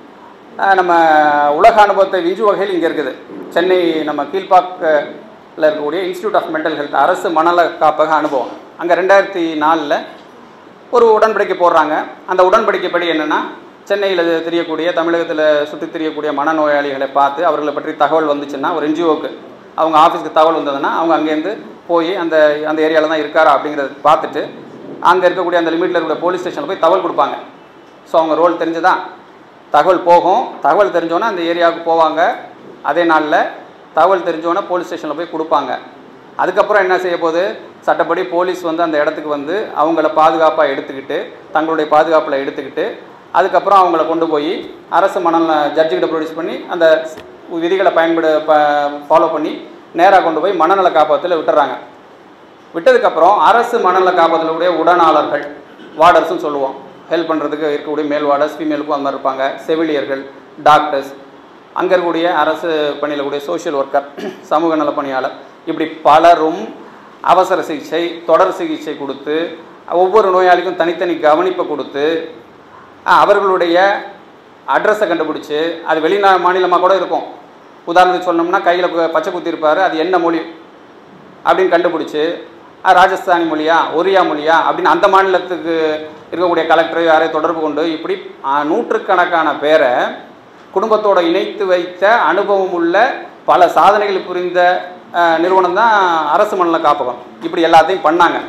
நம்ம உலக அனுபவத்தை விஞ்சு வகையில் இங்கே இருக்குது சென்னை நம்ம கீழ்பாக்கில் இருக்கக்கூடிய இன்ஸ்டியூட் ஆஃப் மென்டல் ஹெல்த் அரசு மனநல காப்பக அனுபவம் அங்கே ரெண்டாயிரத்தி நாலில் ஒரு உடன்படிக்கை போடுறாங்க அந்த உடன்படிக்கைப்படி என்னென்னா சென்னையில் தெரியக்கூடிய தமிழகத்தில் சுற்றி தெரியக்கூடிய மனநோயாளிகளை பார்த்து அவர்களை பற்றி தகவல் வந்துச்சுன்னா ஒரு என்ஜிஓக்கு அவங்க ஆஃபீஸ்க்கு தகவல் வந்ததுன்னா அவங்க அங்கேருந்து போய் அந்த அந்த ஏரியாவில் தான் இருக்காரா அப்படிங்கிறத பார்த்துட்டு அங்கே இருக்கக்கூடிய அந்த லிமிட்டில் இருக்கக்கூடிய போலீஸ் ஸ்டேஷனில் போய் தகவல் கொடுப்பாங்க ஸோ அவங்க ரோல் தெரிஞ்சுதா தகவல் போகும் தகவல் தெரிஞ்சோன்னே அந்த ஏரியாவுக்கு போவாங்க அதே நாளில் தகவல் தெரிஞ்சோன்னே போலீஸ் ஸ்டேஷனில் போய் கொடுப்பாங்க அதுக்கப்புறம் என்ன செய்ய போகுது சட்டப்படி போலீஸ் வந்து அந்த இடத்துக்கு வந்து அவங்கள பாதுகாப்பாக எடுத்துக்கிட்டு தங்களுடைய பாதுகாப்பில் எடுத்துக்கிட்டு அதுக்கப்புறம் அவங்கள கொண்டு போய் அரசு மணல் ஜட்ஜுக்கிட்ட ப்ரொடியூஸ் பண்ணி அந்த விதிகளை பயன்படு ப ஃபாலோ பண்ணி நேராக கொண்டு போய் மனநல காப்பகத்தில் விட்டுறாங்க விட்டதுக்கப்புறம் அரசு மனநல காப்பகத்திலுடைய உடனாளர்கள் வார்டர்ஸ்னு சொல்லுவோம் ஹெல்ப் பண்ணுறதுக்கு இருக்கக்கூடிய மேல் வார்டர்ஸ் ஃபீமேலுக்கும் அந்த மாதிரி இருப்பாங்க செவிலியர்கள் டாக்டர்ஸ் அங்கே இருக்கக்கூடிய அரசு பணியில் கூடிய சோஷியல் ஒர்க்கர் சமூக நல பணியாளர் இப்படி பலரும் அவசர சிகிச்சை தொடர் சிகிச்சை கொடுத்து ஒவ்வொரு நோயாளிக்கும் தனித்தனி கவனிப்பை கொடுத்து அஹ், அவர்களுடைய அட்ரஸை கண்டுபிடிச்சி அது வெளிநா மாநிலமாக கூட இருக்கும் உதாரணத்துக்கு சொன்னோம்னா கையில் பச்சை குத்தி இருப்பார் அது என்ன மொழி அப்படின்னு கண்டுபிடிச்சி அஹ், ராஜஸ்தானி மொழியா ஒரியா மொழியா அப்படின்னு அந்த மாநிலத்துக்கு இருக்கக்கூடிய கலெக்டரை யாரையும் தொடர்பு கொண்டு இப்படி அஹ், நூற்றுக்கணக்கான பேரை குடும்பத்தோட இணைத்து வைத்த அனுபவம் உள்ள பல சாதனைகள் புரிந்த அஹ், நிறுவனம் தான் அரசு மண்டல காப்பகம் இப்படி எல்லாத்தையும் பண்ணாங்க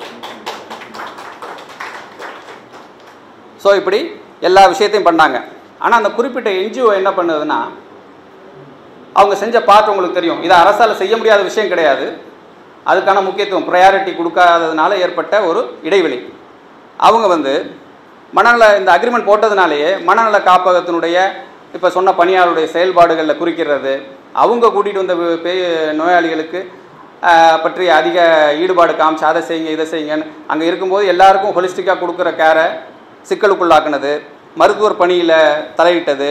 ஸோ இப்படி எல்லா விஷயத்தையும் பண்ணாங்க ஆனால் அந்த குறிப்பிட்ட என்ஜிஓ என்ன பண்ணுதுன்னா அவங்க செஞ்ச பார்ட் உங்களுக்கு தெரியும் இது அரசால் செய்ய முடியாத விஷயம் கிடையாது அதுக்கான முக்கியத்துவம் ப்ரையாரிட்டி கொடுக்காததுனால ஏற்பட்ட ஒரு இடைவெளி அவங்க வந்து மனநல இந்த அக்ரிமெண்ட் போட்டதுனாலேயே மனநல காப்பகத்தினுடைய இப்போ சொன்ன பணியாளருடைய செயல்பாடுகளில் குறிக்கிறது அவங்க கூட்டிகிட்டு வந்த வே- பே நோயாளிகளுக்கு ஆஹ், பற்றி அதிக ஈடுபாடு காமிச்சு அதை செய்யுங்க இதை செய்யுங்கன்னு அங்கே இருக்கும்போது எல்லாருக்கும் ஹொலிஸ்டிக்காக கொடுக்குற கேரை சிக்கலுக்குள்ளாக்குனது மருத்துவர் பணியில் தலையிட்டது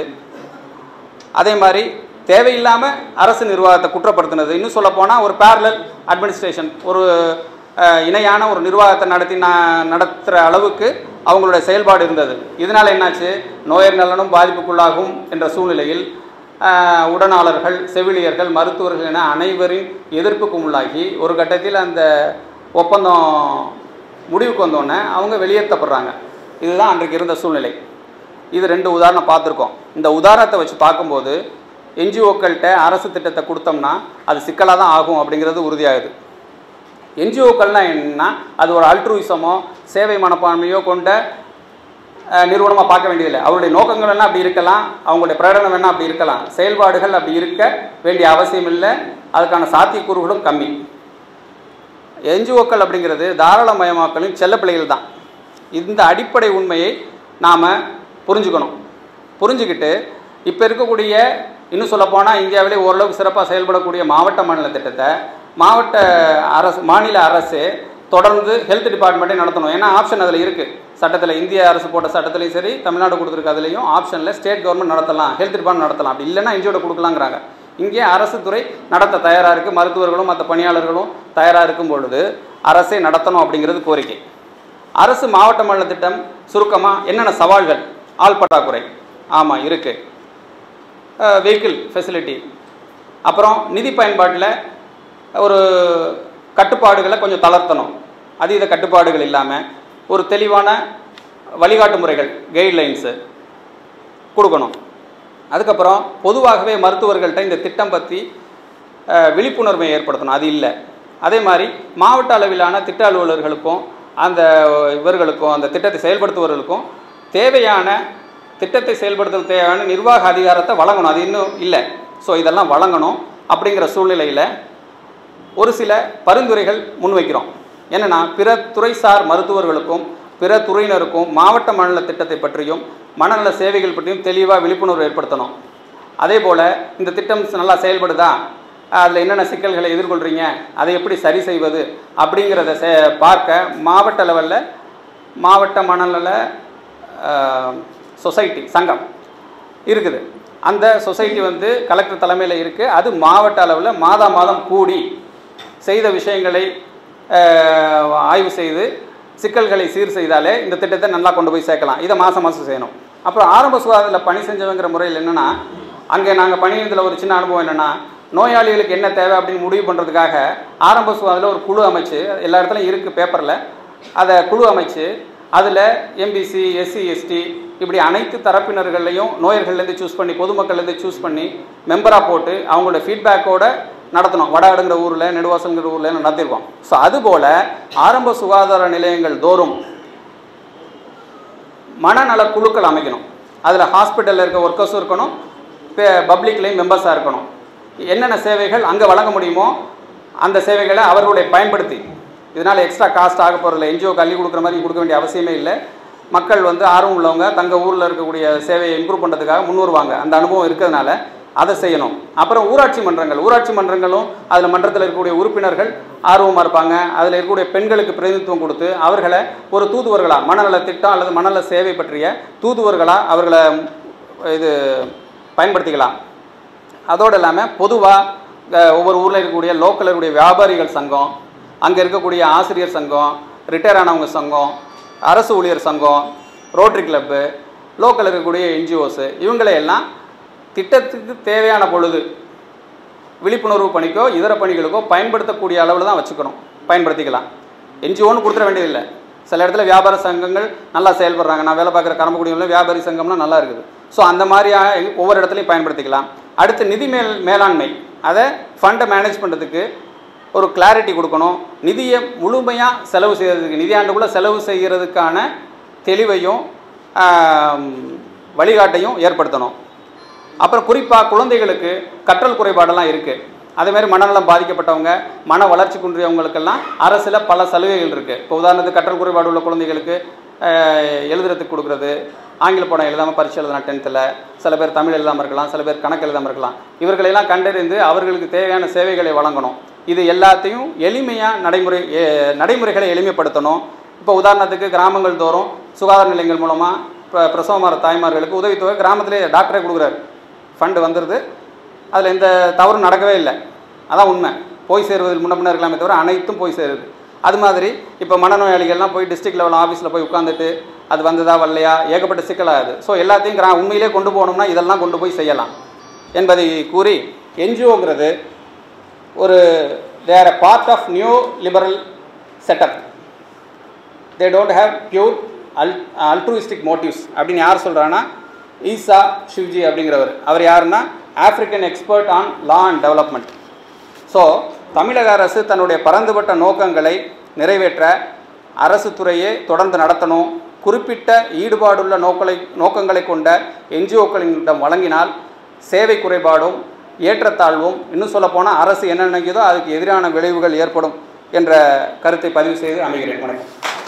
அதே மாதிரி தேவையில்லாமல் அரசு நிர்வாகத்தை குற்றப்படுத்தினது இன்னும் சொல்லப்போனால் ஒரு பேரலல் அட்மினிஸ்ட்ரேஷன் ஒரு அஹ், இணையான ஒரு நிர்வாகத்தை நடத்தி நான் நடத்துகிற அளவுக்கு அவங்களுடைய செயல்பாடு இருந்தது இதனால் என்னாச்சு நோயர் நலனும் பாதிப்புக்குள்ளாகும் என்ற சூழ்நிலையில் அஹ், உடனாளர்கள் செவிலியர்கள் மருத்துவர்கள் என அனைவரின் எதிர்ப்புக்கும் உள்ளாகி ஒரு கட்டத்தில் அந்த ஒப்பந்தம் முடிவுக்கு வந்தோடனே அவங்க வெளியேற்றப்படுறாங்க இதுதான் அன்றைக்கு இருந்த சூழ்நிலை இது ரெண்டு உதாரணம் பார்த்துருக்கோம் இந்த உதாரணத்தை வச்சு பார்க்கும்போது என்ஜிஓக்கள்கிட்ட அரசு திட்டத்தை கொடுத்தோம்னா அது சிக்கலாக தான் ஆகும் அப்படிங்கிறது உறுதியாகுது என்ஜிஓக்கள்னால் என்னன்னா அது ஒரு அல்ட்ரூயிசமோ சேவை மனப்பான்மையோ கொண்ட நிறுவனமாக பார்க்க வேண்டியதில்லை அவருடைய நோக்கங்கள் வேணால் அப்படி இருக்கலாம் அவங்களுடைய பிரகடனம் வேணால் அப்படி இருக்கலாம் செயல்பாடுகள் அப்படி இருக்க வேண்டிய அவசியம் இல்லை அதுக்கான சாத்தியக்கூறுகளும் கம்மி என்ஜிஓக்கள் அப்படிங்கிறது தாராளமயமாக்கலின் செல்லப்பிள்ளைகள் தான் இந்த அடிப்படை உண்மையை நாம் புரிஞ்சுக்கணும் புரிஞ்சுக்கிட்டு இப்போ இருக்கக்கூடிய இன்னும் சொல்லப்போனால் இந்தியாவிலே ஓரளவுக்கு சிறப்பாக செயல்படக்கூடிய மாவட்ட மாநில திட்டத்தை மாவட்ட அரசு மாநில அரசு தொடர்ந்து ஹெல்த் டிபார்ட்மெண்ட்டே நடத்தணும் ஏன்னா ஆப்ஷன் அதில் இருக்குது சட்டத்தில் இந்திய அரசு போட்ட சட்டத்திலையும் சரி தமிழ்நாடு கொடுத்துருக்க அதுலேயும் ஆப்ஷனில் ஸ்டேட் கவர்மெண்ட் நடத்தலாம் ஹெல்த் டிபார்ட்மெண்ட் நடத்தலாம் அப்படி இல்லைன்னா என்ஜிஓட கொடுக்கலாங்கிறாங்க இங்கே அரசு துறை நடத்த தயாராக இருக்குது மருத்துவர்களும் மற்ற பணியாளர்களும் தயாராக இருக்கும் பொழுது அரசே நடத்தணும் அப்படிங்கிறது கோரிக்கை அரசு மாவட்ட மாநில திட்டம் சுருக்கமாக என்னென்ன சவால்கள் ஆள் பற்றாக்குறை ஆமாம் இருக்குது வெஹிக்கிள் ஃபெசிலிட்டி அப்புறம் நிதி பயன்பாட்டில் ஒரு கட்டுப்பாடுகளை கொஞ்சம் தளர்த்தணும் அதீத கட்டுப்பாடுகள் இல்லாமல் ஒரு தெளிவான வழிகாட்டு முறைகள் கைட்லைன்ஸு கொடுக்கணும் அதுக்கப்புறம் பொதுவாகவே மருத்துவர்கள்ட்ட இந்த திட்டம் பற்றி அஹ், விழிப்புணர்வை ஏற்படுத்தணும் அது இல்லை அதே மாதிரி மாவட்ட அளவிலான திட்ட அலுவலர்களுக்கும் அந்த இவர்களுக்கும் அந்த திட்டத்தை செயல்படுத்துபவர்களுக்கும் தேவையான திட்டத்தை செயல்படுத்த தேவையான நிர்வாக அதிகாரத்தை வழங்கணும் அது இன்னும் இல்லை ஸோ இதெல்லாம் வழங்கணும் அப்படிங்கிற சூழ்நிலையில் ஒரு சில பரிந்துரைகள் முன்வைக்கிறோம் என்னென்னா பிற துறைசார் மருத்துவர்களுக்கும் பிற துறையினருக்கும் மாவட்ட மனநல திட்டத்தை பற்றியும் மனநல சேவைகள் பற்றியும் தெளிவாக விழிப்புணர்வு ஏற்படுத்தணும் அதே போல் இந்த திட்டம் நல்லா செயல்படுதா அதில் என்னென்ன சிக்கல்களை எதிர்கொள்கிறீங்க அதை எப்படி சரி செய்வது அப்படிங்கிறத சே பார்க்க மாவட்ட லெவலில் மாவட்ட மனநல சொசைட்டி சங்கம் இருக்குது அந்த சொசைட்டி வந்து கலெக்டர் தலைமையில் இருக்குது அது மாவட்ட அளவில் மாதா மாதம் கூடி செய்த விஷயங்களை அஹ், ஆய்வு செய்து சிக்கல்களை சீர் செய்தாலே இந்த திட்டத்தை நல்லா கொண்டு போய் சேர்க்கலாம் இதை மாதம் மாதம் செய்யணும் அப்புறம் ஆரம்ப சுகாதாரத்தில் பணி செஞ்சவங்கிற முறையில் என்னென்னா அங்கே நாங்கள் பணியிடத்தில் ஒரு சின்ன அனுபவம் என்னென்னா நோயாளிகளுக்கு என்ன தேவை அப்படின்னு முடிவு பண்ணுறதுக்காக ஆரம்ப சுகாதாரத்தில் ஒரு குழு அமைச்சு எல்லா இடத்துலையும் இருக்குது பேப்பரில் அதை குழு அமைச்சு அதில் எம்பிசி எஸ்சி எஸ்டி இப்படி அனைத்து தரப்பினர்களையும் நோயர்கள்லேருந்து சூஸ் பண்ணி பொதுமக்கள்லேருந்து சூஸ் பண்ணி மெம்பராக போட்டு அவங்களோட ஃபீட்பேக்கோட நடத்தணும் வடாடுங்கிற ஊரில் நெடுவாசல்ங்கிற ஊரில் நடத்திருக்கோம் ஸோ அதுபோல் ஆரம்ப சுகாதார நிலையங்கள் தோறும் மனநல குழுக்கள் அமைக்கணும் அதில் ஹாஸ்பிட்டலில் இருக்க ஒர்க்கர்ஸும் இருக்கணும் பப்ளிக்லேயும் மெம்பர்ஸாக இருக்கணும் என்னென்ன சேவைகள் அங்கே வழங்க முடியுமோ அந்த சேவைகளை அவர்களுடைய பயன்படுத்தி இதனால் எக்ஸ்ட்ரா காஸ்ட் ஆக போகிறதில்ல என்ஜிஓ கல்வி கொடுக்குற மாதிரி கொடுக்க வேண்டிய அவசியமே இல்லை மக்கள் வந்து ஆர்வம் உள்ளவங்க தங்கள் ஊரில் இருக்கக்கூடிய சேவையை இம்ப்ரூவ் பண்ணுறதுக்காக முன் வருவாங்க அந்த அனுபவம் இருக்கிறதுனால அதை செய்யணும் அப்புறம் ஊராட்சி மன்றங்கள் ஊராட்சி மன்றங்களும் அதில் மன்றத்தில் இருக்கக்கூடிய உறுப்பினர்கள் ஆர்வமாக இருப்பாங்க அதில் இருக்கக்கூடிய பெண்களுக்கு பிரதிநிதித்துவம் கொடுத்து அவர்களை ஒரு தூதுவர்களாக மனநல திட்டம் அல்லது மனநல சேவை பற்றிய தூதுவர்களாக அவர்களை இது பயன்படுத்திக்கலாம் அதோடு இல்லாமல் பொதுவாக ஒவ்வொரு ஊரில் இருக்கக்கூடிய லோக்கலில் இருக்கக்கூடிய வியாபாரிகள் சங்கம் அங்கே இருக்கக்கூடிய ஆசிரியர் சங்கம் ரிட்டையர் ஆனவங்க சங்கம் அரசு ஊழியர் சங்கம் ரோட்டரி கிளப்பு லோக்கலில் இருக்கக்கூடிய என்ஜிஓஸு இவங்களை எல்லாம் திட்டத்துக்கு தேவையான பொழுது விழிப்புணர்வு பணிக்கோ இதர பணிகளுக்கோ பயன்படுத்தக்கூடிய அளவில் தான் வச்சுக்கணும் பயன்படுத்திக்கலாம் என்ஜிஓன்னு கொடுத்துட வேண்டியதில்லை சில இடத்துல வியாபார சங்கங்கள் நல்லா செயல்படுறாங்க நான் வேலை பார்க்குற கரம்பக்குடியில் வியாபாரி சங்கம்லாம் நல்லா இருக்குது ஸோ அந்த மாதிரியாக எங்க- ஒவ்வொரு இடத்துலையும் பயன்படுத்திக்கலாம் அடுத்து நிதி மேல் மேலாண்மை அதை ஃபண்டை மேனேஜ் பண்ணுறதுக்கு ஒரு கிளாரிட்டி கொடுக்கணும் நிதியை முழுமையாக செலவு செய்கிறதுக்கு நிதியாண்டுக்குள்ளே செலவு செய்கிறதுக்கான தெளிவையும் ஆம், வழிகாட்டையும் ஏற்படுத்தணும் அப்புறம் குறிப்பாக குழந்தைகளுக்கு கற்றல் குறைபாடெல்லாம் இருக்குது அதேமாதிரி மனநலம் பாதிக்கப்பட்டவங்க மன வளர்ச்சி குன்றியவங்களுக்கெல்லாம் அரசில் பல சலுகைகள் இருக்குது இப்போ உதாரணத்துக்கு கற்றல் குறைபாடு உள்ள குழந்தைகளுக்கு அஹ், எழுதுறதுக்கு கொடுக்குறது ஆங்கில படம் எழுதாமல் பரிசு எழுதலாம் டென்த்தில் சில பேர் தமிழ் எழுதாமல் இருக்கலாம் சில பேர் கணக்கு எழுதாமல் இருக்கலாம் இவர்களையெல்லாம் கண்டறிந்து அவர்களுக்கு தேவையான சேவைகளை வழங்கணும் இது எல்லாத்தையும் எளிமையாக நடைமுறை எ- நடைமுறைகளை எளிமைப்படுத்தணும் இப்போ உதாரணத்துக்கு கிராமங்கள் தோறும் சுகாதார நிலையங்கள் மூலமாக இப்போ பிரசவமார தாய்மார்களுக்கு உதவித்தொகை கிராமத்திலே டாக்டரே கொடுக்குறாரு ஃபண்டு வந்துடுது அதில் எந்த தவறும் நடக்கவே இல்லை அதான் உண்மை போய் சேருவதில் முன்ன பின்ன இருக்கலாமே தவிர அனைத்தும் போய் சேருது அது மாதிரி இப்போ மனநோயாளிகள்லாம் போய் டிஸ்ட்ரிக்ட் லெவல் ஆஃபீஸில் போய் உட்காந்துட்டு அது வந்ததா வரலையா ஏகப்பட்ட சிக்கலாகுது ஸோ எல்லாத்தையும் கிரா உண்மையிலே கொண்டு போகணும்னா இதெல்லாம் கொண்டு போய் செய்யலாம் என்பதை கூறி என்ஜிஓங்கிறது ஒரு there a part of new liberal setup they don't have pure al altruistic motives அப்படின்னு யார் சொல்கிறான்னா ஈசா ஷிவ்ஜி அப்படிங்கிறவர் அவர் யாருன்னா African expert on law and development so தமிழக அரசு தன்னுடைய பரந்துபட்ட நோக்கங்களை நிறைவேற்ற அரசு துறையே தொடர்ந்து நடத்தணும் குறிப்பிட்ட ஈடுபாடுள்ள நோக்களை நோக்கங்களை கொண்ட என்ஜிஓக்களிடம் வழங்கினால் சேவை குறைபாடும் ஏற்றத்தாழ்வும் இன்னும் சொல்லப்போனால் அரசு என்ன நினைக்குதோ அதுக்கு எதிரான விளைவுகள் ஏற்படும் என்ற கருத்தை பதிவு செய்து அமைகிறேன் வணக்கம்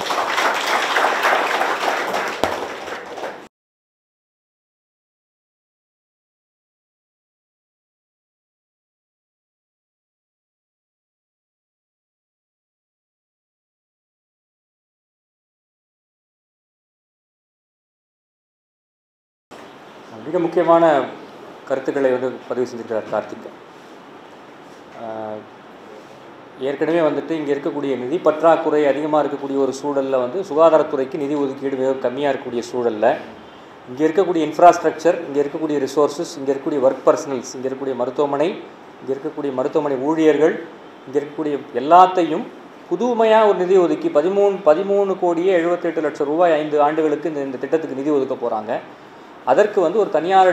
மிக முக்கியமான கருத்துக்களை வந்து பதிவு செஞ்சிருக்கிறார் கார்த்திக் ஆஹ் ஏற்கனவே வந்துட்டு இங்கே இருக்கக்கூடிய நிதி பற்றாக்குறை அதிகமாக இருக்கக்கூடிய ஒரு சூழலில் வந்து சுகாதாரத்துறைக்கு நிதி ஒதுக்கீடு மிக கம்மியாக இருக்கக்கூடிய சூழலில் இங்கே இருக்கக்கூடிய இன்ஃப்ராஸ்ட்ரக்சர் இங்கே இருக்கக்கூடிய ரிசோர்ஸஸ் இங்கே இருக்கக்கூடிய ஒர்க் பர்சனல்ஸ் இங்கே இருக்கக்கூடிய மருத்துவமனை இங்கே இருக்கக்கூடிய மருத்துவமனை ஊழியர்கள் இங்கே இருக்கக்கூடிய எல்லாத்தையும் புதுமையாக ஒரு நிதி ஒதுக்கி பதிமூணு பதிமூணு கோடியே எழுபத்தெட்டு லட்சம் ரூபாய் ஐந்து ஆண்டுகளுக்கு இந்த இந்த திட்டத்துக்கு நிதி ஒதுக்க போகிறாங்க அதற்கு வந்து ஒரு தனியாரிடம்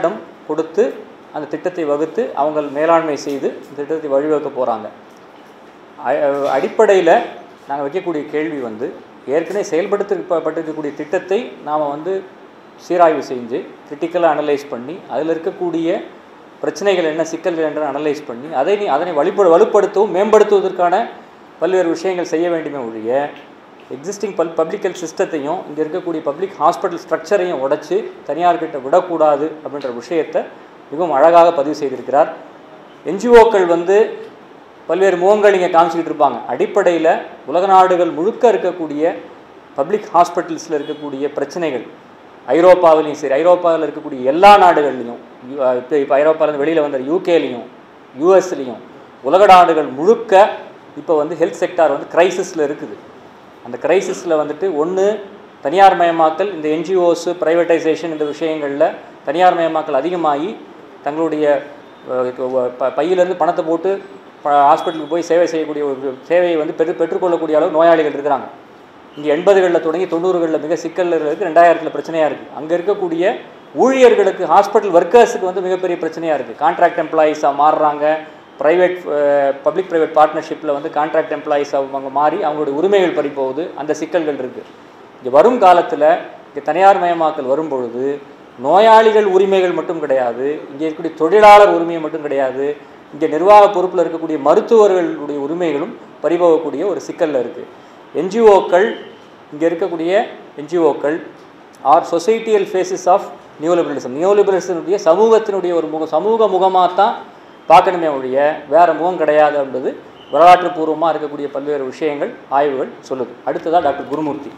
கொடுத்து அந்த திட்டத்தை வகுத்து அவங்க மேலாண்மை செய்து இந்த திட்டத்தை வழிவகுக்க போகிறாங்க அடிப்படையில் நாங்கள் வைக்கக்கூடிய கேள்வி வந்து ஏற்கனவே செயல்படுத்தப்பட்டிருக்கக்கூடிய திட்டத்தை நாம் வந்து சீராய்வு செஞ்சு கிரிட்டிக்கலாக அனலைஸ் பண்ணி அதில் இருக்கக்கூடிய பிரச்சனைகள் என்ன சிக்கல்கள் என்று அனலைஸ் பண்ணி அதை நீ அதனை வழிபடு வலுப்படுத்தவும் மேம்படுத்துவதற்கான பல்வேறு விஷயங்கள் செய்ய வேண்டுமே ஒழிய எக்ஸிஸ்டிங் பல் பப்ளிக் ஹெல்த் சிஸ்டத்தையும் இங்கே இருக்கக்கூடிய பப்ளிக் ஹாஸ்பிட்டல் ஸ்ட்ரக்சரையும் உடைச்சு தனியார்கிட்ட விடக்கூடாது அப்படின்ற விஷயத்தை மிகவும் அழகாக பதிவு செய்திருக்கிறார் என்ஜிஓக்கள் வந்து பல்வேறு முகங்கள் இங்கே காமிச்சிக்கிட்டு இருப்பாங்க அடிப்படையில் உலக நாடுகள் முழுக்க இருக்கக்கூடிய பப்ளிக் ஹாஸ்பிட்டல்ஸில் இருக்கக்கூடிய பிரச்சனைகள் ஐரோப்பாவிலையும் சரி ஐரோப்பாவில் இருக்கக்கூடிய எல்லா நாடுகள்லையும் இப்போ இப்போ ஐரோப்பாவிலேருந்து வெளியில் வந்த யூகேலையும் யூஎஸ்லேயும் உலக நாடுகள் முழுக்க இப்போ வந்து ஹெல்த் செக்டார் வந்து கிரைசிஸில் இருக்குது அந்த கிரைசிஸில் வந்துட்டு ஒன்று தனியார் மயமாக்கல் இந்த என்ஜிஓஸு ப்ரைவேட்டைசேஷன் இந்த விஷயங்களில் தனியார் மயமாக்கல் அதிகமாகி தங்களுடைய ப பையிலேருந்து பணத்தை போட்டு ஹாஸ்பிட்டலுக்கு போய் சேவை செய்யக்கூடிய ஒரு சேவையை வந்து பெற்று பெற்றுக்கொள்ளக்கூடிய அளவு நோயாளிகள் இருக்கிறாங்க இங்கே எண்பதுகளில் தொடங்கி தொண்ணூறுகளில் மிக சிக்கலில் இருக்குது ரெண்டாயிரத்தில் பிரச்சனையாக இருக்குது அங்கே இருக்கக்கூடிய ஊழியர்களுக்கு ஹாஸ்பிட்டல் ஒர்க்கர்ஸுக்கு வந்து மிகப்பெரிய பிரச்சனையாக இருக்குது கான்ட்ராக்ட் எம்ப்ளாயீஸாக மாறுறாங்க ப்ரைவேட் பப்ளிக் ப்ரைவேட் பார்ட்னர்ஷிப்பில் வந்து கான்ட்ராக்ட் எம்ப்ளாயீஸ் அவங்க மாறி அவங்களுடைய உரிமைகள் பறிப்போகுது அந்த சிக்கல்கள் இருக்குது இங்கே வரும் காலத்தில் இங்கே தனியார் மயமாக்கல் வரும்பொழுது நோயாளிகள் உரிமைகள் மட்டும் கிடையாது இங்கே இருக்கக்கூடிய தொழிலாளர் உரிமை மட்டும் கிடையாது இங்கே நிர்வாக பொறுப்பில் இருக்கக்கூடிய மருத்துவர்களுடைய உரிமைகளும் பறிபோகக்கூடிய ஒரு சிக்கலில் இருக்குது என்ஜிஓக்கள் இங்கே இருக்கக்கூடிய என்ஜிஓக்கள் are societal faces of neoliberalism நியோலிபரலிசனுடைய சமூகத்தினுடைய ஒரு முக சமூக முகமாக தான் பார்க்கணுமே ஒழிய வேறு முகம் கிடையாது என்பது வரலாற்று பூர்வமாக இருக்கக்கூடிய பல்வேறு விஷயங்கள் ஆய்வுகள் சொல்லுது அடுத்ததாக டாக்டர் குருமூர்த்தி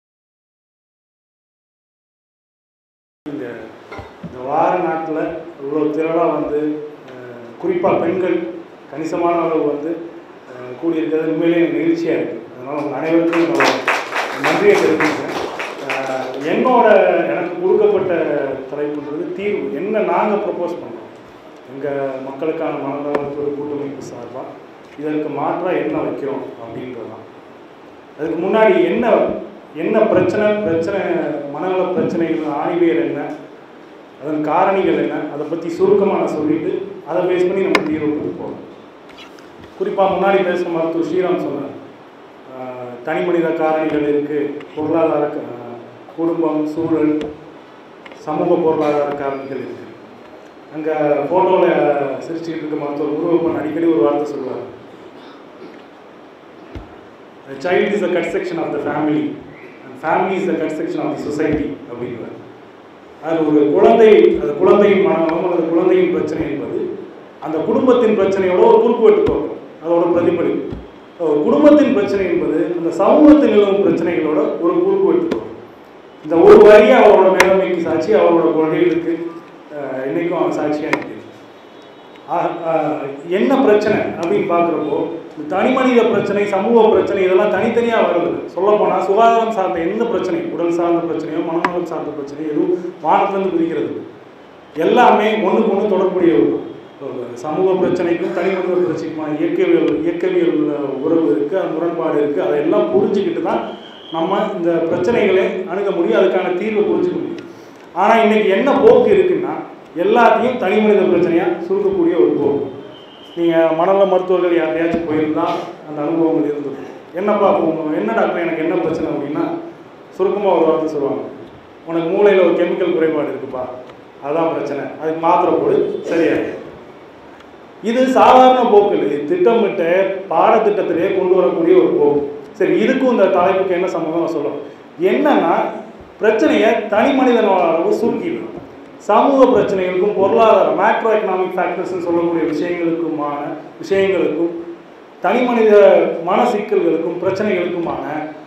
இந்த இந்த வார நாட்டில் இவ்வளோ திரளாக வந்து குறிப்பாக பெண்கள் கணிசமான அளவு வந்து அஹ், கூடியிருக்கிறது உண்மையிலேயே நெகிழ்ச்சியாக இருக்குது அதனால் உங்கள் அனைவருக்கும் என்னோட நன்றியை தெரிவிக்கிறேன் அஹ், என்னோட எனக்கு கொடுக்கப்பட்ட தலைப்புன்றது தீர்வு என்ன நாங்கள் ப்ரப்போஸ் பண்ணுறோம் எங்கள் மக்களுக்கான மனநல மருத்துவ கூட்டமைப்பு சார்பாக இதற்கு மாற்றாக என்ன வைக்கிறோம் அப்படின்றது தான் அதுக்கு முன்னாடி என்ன என்ன பிரச்சனை பிரச்சனை மனநல பிரச்சனைகள் ஆணிவேர் என்ன அதன் காரணிகள் என்ன அதை பற்றி சுருக்கமாக நான் சொல்லிட்டு அதை பேஸ் பண்ணி நம்ம தீர்வுக்கு போகணும் குறிப்பாக முன்னாடி பேசுகிற மருத்துவர் ஸ்ரீராம் சொன்னார் ஆஹ், தனி மனித காரணிகள் இருக்குது பொருளாதார க- குடும்பம் சூழல் சமூக பொருளாதார காரணிகள் இருக்குது அங்கே ஃபோட்டோவில் சிரிச்சுக்கிட்டு இருக்க மருத்துவர் உருவப்பன் அடிக்கடி ஒரு வார்த்தை சொல்லுவார் A child is a cut section of the family and family is a cut section of the society அப்படிங்கிறார் அதில் ஒரு குழந்தை அது குழந்தையின் மனநலம் அல்லது குழந்தையின் பிரச்சனை என்பது அந்த குடும்பத்தின் பிரச்சனையோட ஒரு குறுக்குவெட்டு தோற்றம் அதோட பிரதிபலிப்பு ஒரு குடும்பத்தின் பிரச்சனை என்பது அந்த சமூகத்தில் நிலவும் பிரச்சனைகளோட ஒரு குறுக்குவெட்டு தோற்றம் இந்த ஒரு வரியை அவரோட மேலமைக்கு சாட்சி அவரோட கொள்கைகளுக்கு அஹ், இன்னைக்கும் அவன் சாட்சியாக நிற்குது ஆஹ், ஆஹ், என்ன பிரச்சனை அப்படின்னு பார்க்குறப்போ இந்த தனி மனித பிரச்சனை சமூக பிரச்சனை இதெல்லாம் தனித்தனியாக வருது சொல்லப்போனால் சுகாதாரம் சார்ந்த எந்த பிரச்சனை உடல் சார்ந்த பிரச்சனையோ மனநலம் சார்ந்த பிரச்சனையோ எதுவும் வானத்திலிருந்து பிரிக்கிறது இல்லை. எல்லாமே ஒன்றுக்கு ஒன்று தொடர்புடைய ஒரு ஒரு சமூக பிரச்சனைக்கும் தனி மனித பிரச்சனைக்குமான இயக்கவியல் இயக்கவியல் உறவு இருக்குது அது முரண்பாடு இருக்குது அதையெல்லாம் புரிஞ்சுக்கிட்டு தான் நம்ம இந்த பிரச்சனைகளை அணுக முடியும் அதுக்கான தீர்வை புரிஞ்சுக்க முடியும் ஆனால் இன்னைக்கு என்ன போக்கு இருக்குன்னா எல்லாத்தையும் தனி மனித பிரச்சனையாக சுருக்கக்கூடிய ஒரு போக்கு நீங்கள் மனநல மருத்துவர்கள் யாரையாச்சும் போயிருந்தா அந்த அனுபவங்கள் இருந்தது என்னப்பா அப்போ உங்க- என்ன டாக்டர் எனக்கு என்ன பிரச்சனை அப்படின்னா சுருக்கமாக ஒரு வார்த்தை சொல்லுவாங்க உனக்கு மூளையில் ஒரு கெமிக்கல் குறைபாடு இருக்குப்பா அதுதான் பிரச்சனை அதுக்கு மாத்திரை போடு சரியாயிடும் இது சாதாரண போக்கு இல்லை இது திட்டமிட்ட பாடத்திட்டத்திலே கொண்டு வரக்கூடிய ஒரு போக்கு சரி இதுக்கும் இந்த தலைப்புக்கு என்ன சம்மந்தம் நான் சொல்லுவேன் என்னன்னா பிரச்சனையை தனி மனிதனோட அளவு சுருக்கிடும் சமூக பிரச்சனைகளுக்கும் பொருளாதார மேக்ரோ எக்கனாமிக் ஃபேக்டர்ஸ்னு சொல்லக்கூடிய விஷயங்களுக்குமான விஷயங்களுக்கும் தனி மனித மன சிக்கல்களுக்கும் பிரச்சனைகளுக்குமான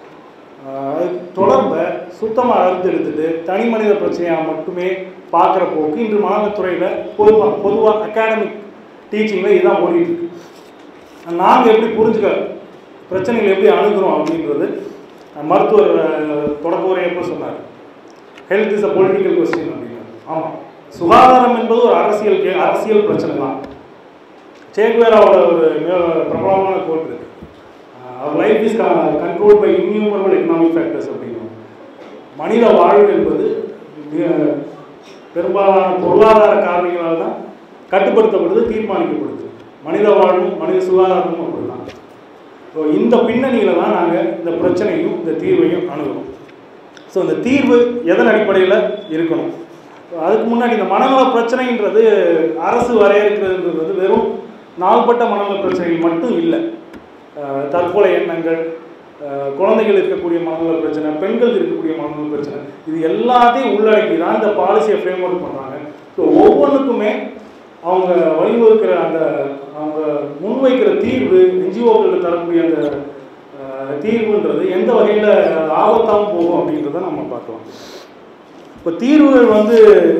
ஆஹ், தொடர்பை சுத்தமாக அறுத்து எடுத்துட்டு தனி மனித பிரச்சனையாக மட்டுமே பார்க்குற போக்கு இன்று மனநலத்துறையில் பொதுவாக பொதுவாக அகாடமிக் டீச்சிங்கில் இதுதான் ஓடிட்டு இருக்கு நாங்கள் எப்படி புரிஞ்சுக்க பிரச்சனைகளை எப்படி அணுகிறோம் அப்படின்றது அஹ், மருத்துவர் அஹ், தொடக்க உரையப்போ சொன்னார் health is a political question அப்படின்னாரு ஆமாம் சுகாதாரம் என்பது ஒரு அரசியல் கே அரசியல் பிரச்சனை தான் சேகுவேராவோட ஒரு மிக பிரபலமான கோட் இருக்கு அவர் life is control by innumerable economic factors அப்படிங்கிறோம் மனித வாழ்வு என்பது மிக பெரும்பாலான பொருளாதார காரணிகளால் தான் கட்டுப்படுத்தப்படுது தீர்மானிக்கப்படுது மனித வாழ்வும் மனித சுகாதாரமும் அப்படிதான் ஸோ இந்த பின்னணியில் தான் நாங்கள் இந்த பிரச்சனையும் இந்த தீர்வையும் அணுகிறோம் ஸோ இந்த தீர்வு எதன் அடிப்படையில் இருக்கணும் So, அதுக்கு முன்னாடி இந்த மனநல பிரச்சனைன்றது அரசு வரையறுக்கிறதுன்றது வெறும் நாள்பட்ட மனநல பிரச்சனைகள் மட்டும் இல்லை அஹ் தற்கொலை எண்ணங்கள் அஹ் குழந்தைகள் இருக்கக்கூடிய மனநல பிரச்சனை பெண்கள் இருக்கக்கூடிய மனநல பிரச்சனை இது எல்லாத்தையும் உள்ளடக்கி தான் இந்த பாலிசியை ஃப்ரேம் ஒர்க் பண்ணுறாங்க ஸோ ஒவ்வொன்றுக்குமே அவங்க வழிவகுக்கிற அந்த அவங்க முன்வைக்கிற தீர்வு என்ஜிஓக்களுக்கு தரக்கூடிய அந்த அஹ், தீர்வுன்றது எந்த வகையில் ஆபத்தாகவும் போகும் அப்படின்றத நம்ம பார்க்கலாம் இப்போ தீர்வுகள் வந்து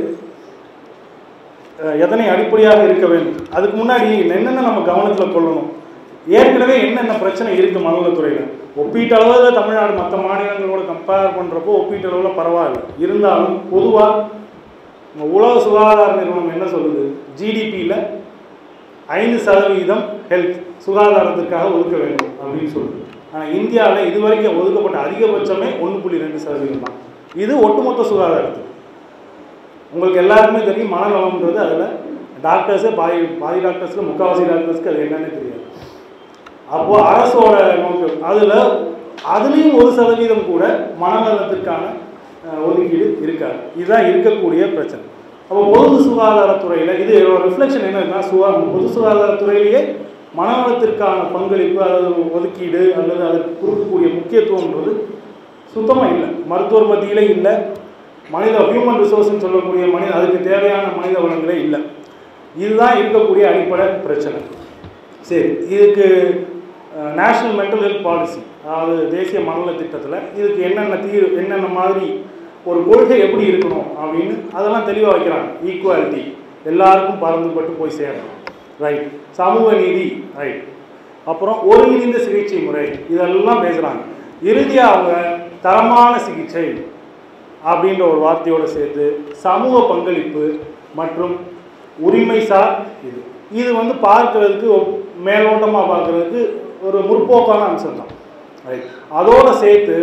அஹ், எதனை அடிப்படையாக இருக்க வேண்டும் அதுக்கு முன்னாடி என்னென்ன நம்ம கவனத்தில் கொள்ளணும் ஏற்கனவே என்னென்ன பிரச்சனை இருக்குது மனநலத்துறையில் ஒப்பீட்டளவில் தமிழ்நாடு மற்ற மாநிலங்களோட கம்பேர் பண்ணுறப்போ ஒப்பீட்டளவில் பரவாயில்ல இருந்தாலும் பொதுவாக நம்ம உலக சுகாதார நிறுவனம் என்ன சொல்லுது ஜிடிபியில் ஐந்து சதவீதம் ஹெல்த் சுகாதாரத்திற்காக ஒதுக்க வேண்டும் அப்படின்னு சொல்லுது ஆனால் இந்தியாவில் இதுவரைக்கும் ஒதுக்கப்பட்ட அதிகபட்சமே ஒன்று புள்ளி ரெண்டு சதவீதம் தான் இது ஒட்டுமொத்த சுகாதாரத்துக்கு உங்களுக்கு எல்லாருக்குமே தெரியும் மனநலம்ன்றது அதில் டாக்டர்ஸே பாதி பாதி டாக்டர்ஸில் முக்கால்வாசி டாக்டர்ஸ்க்கு அது என்னன்னு தெரியாது அப்போது அரசோட நோக்கம் அதில் அதுலேயும் ஒரு சதவீதம் கூட மனநலத்திற்கான அஹ், ஒதுக்கீடு இருக்காது இதுதான் இருக்கக்கூடிய பிரச்சனை அப்போ பொது சுகாதாரத்துறையில் இது ரிஃப்ளெக்ஷன் என்ன இருக்குன்னா சுகா பொது சுகாதாரத்துறையிலேயே மனநலத்திற்கான பங்களிப்பு அல்லது ஒதுக்கீடு அல்லது அதற்கு கொடுக்கக்கூடிய முக்கியத்துவம்ன்றது சுத்தமாக இல்லை மருத்துவர் மத்தியிலே இல்லை மனித ஹியூமன் ரிசோர்ஸ்னு சொல்லக்கூடிய மனித அதுக்கு தேவையான மனித வளங்களே இல்லை இதுதான் இருக்கக்கூடிய அடிப்படை பிரச்சனை சரி இதுக்கு நேஷ்னல் மென்டல் ஹெல்த் பாலிசி அதாவது தேசிய மனநல திட்டத்தில் இதுக்கு என்னென்ன தீர் என்னென்ன மாதிரி ஒரு கொள்கை எப்படி இருக்கணும் அப்படின்னு அதெல்லாம் தெளிவாக வைக்கிறாங்க ஈக்குவாலிட்டி எல்லாருக்கும் பறந்துபட்டு போய் சேரணும் ரைட் சமூக நீதி ரைட் அப்புறம் ஒருங்கிணைந்த சிகிச்சை முறை இதெல்லாம் பேசுகிறாங்க இறுதியாக அவங்க தரமான சிகிச்சை அப்படின்ற ஒரு வார்த்தையோடு சேர்த்து சமூக பங்களிப்பு மற்றும் உரிமைசார் இது இது வந்து பார்க்கறதுக்கு ஒப்- மேலோட்டமா பார்க்கறதுக்கு ஒரு முற்போக்கான அம்சம் தான் ரைட் அதோட சேர்த்து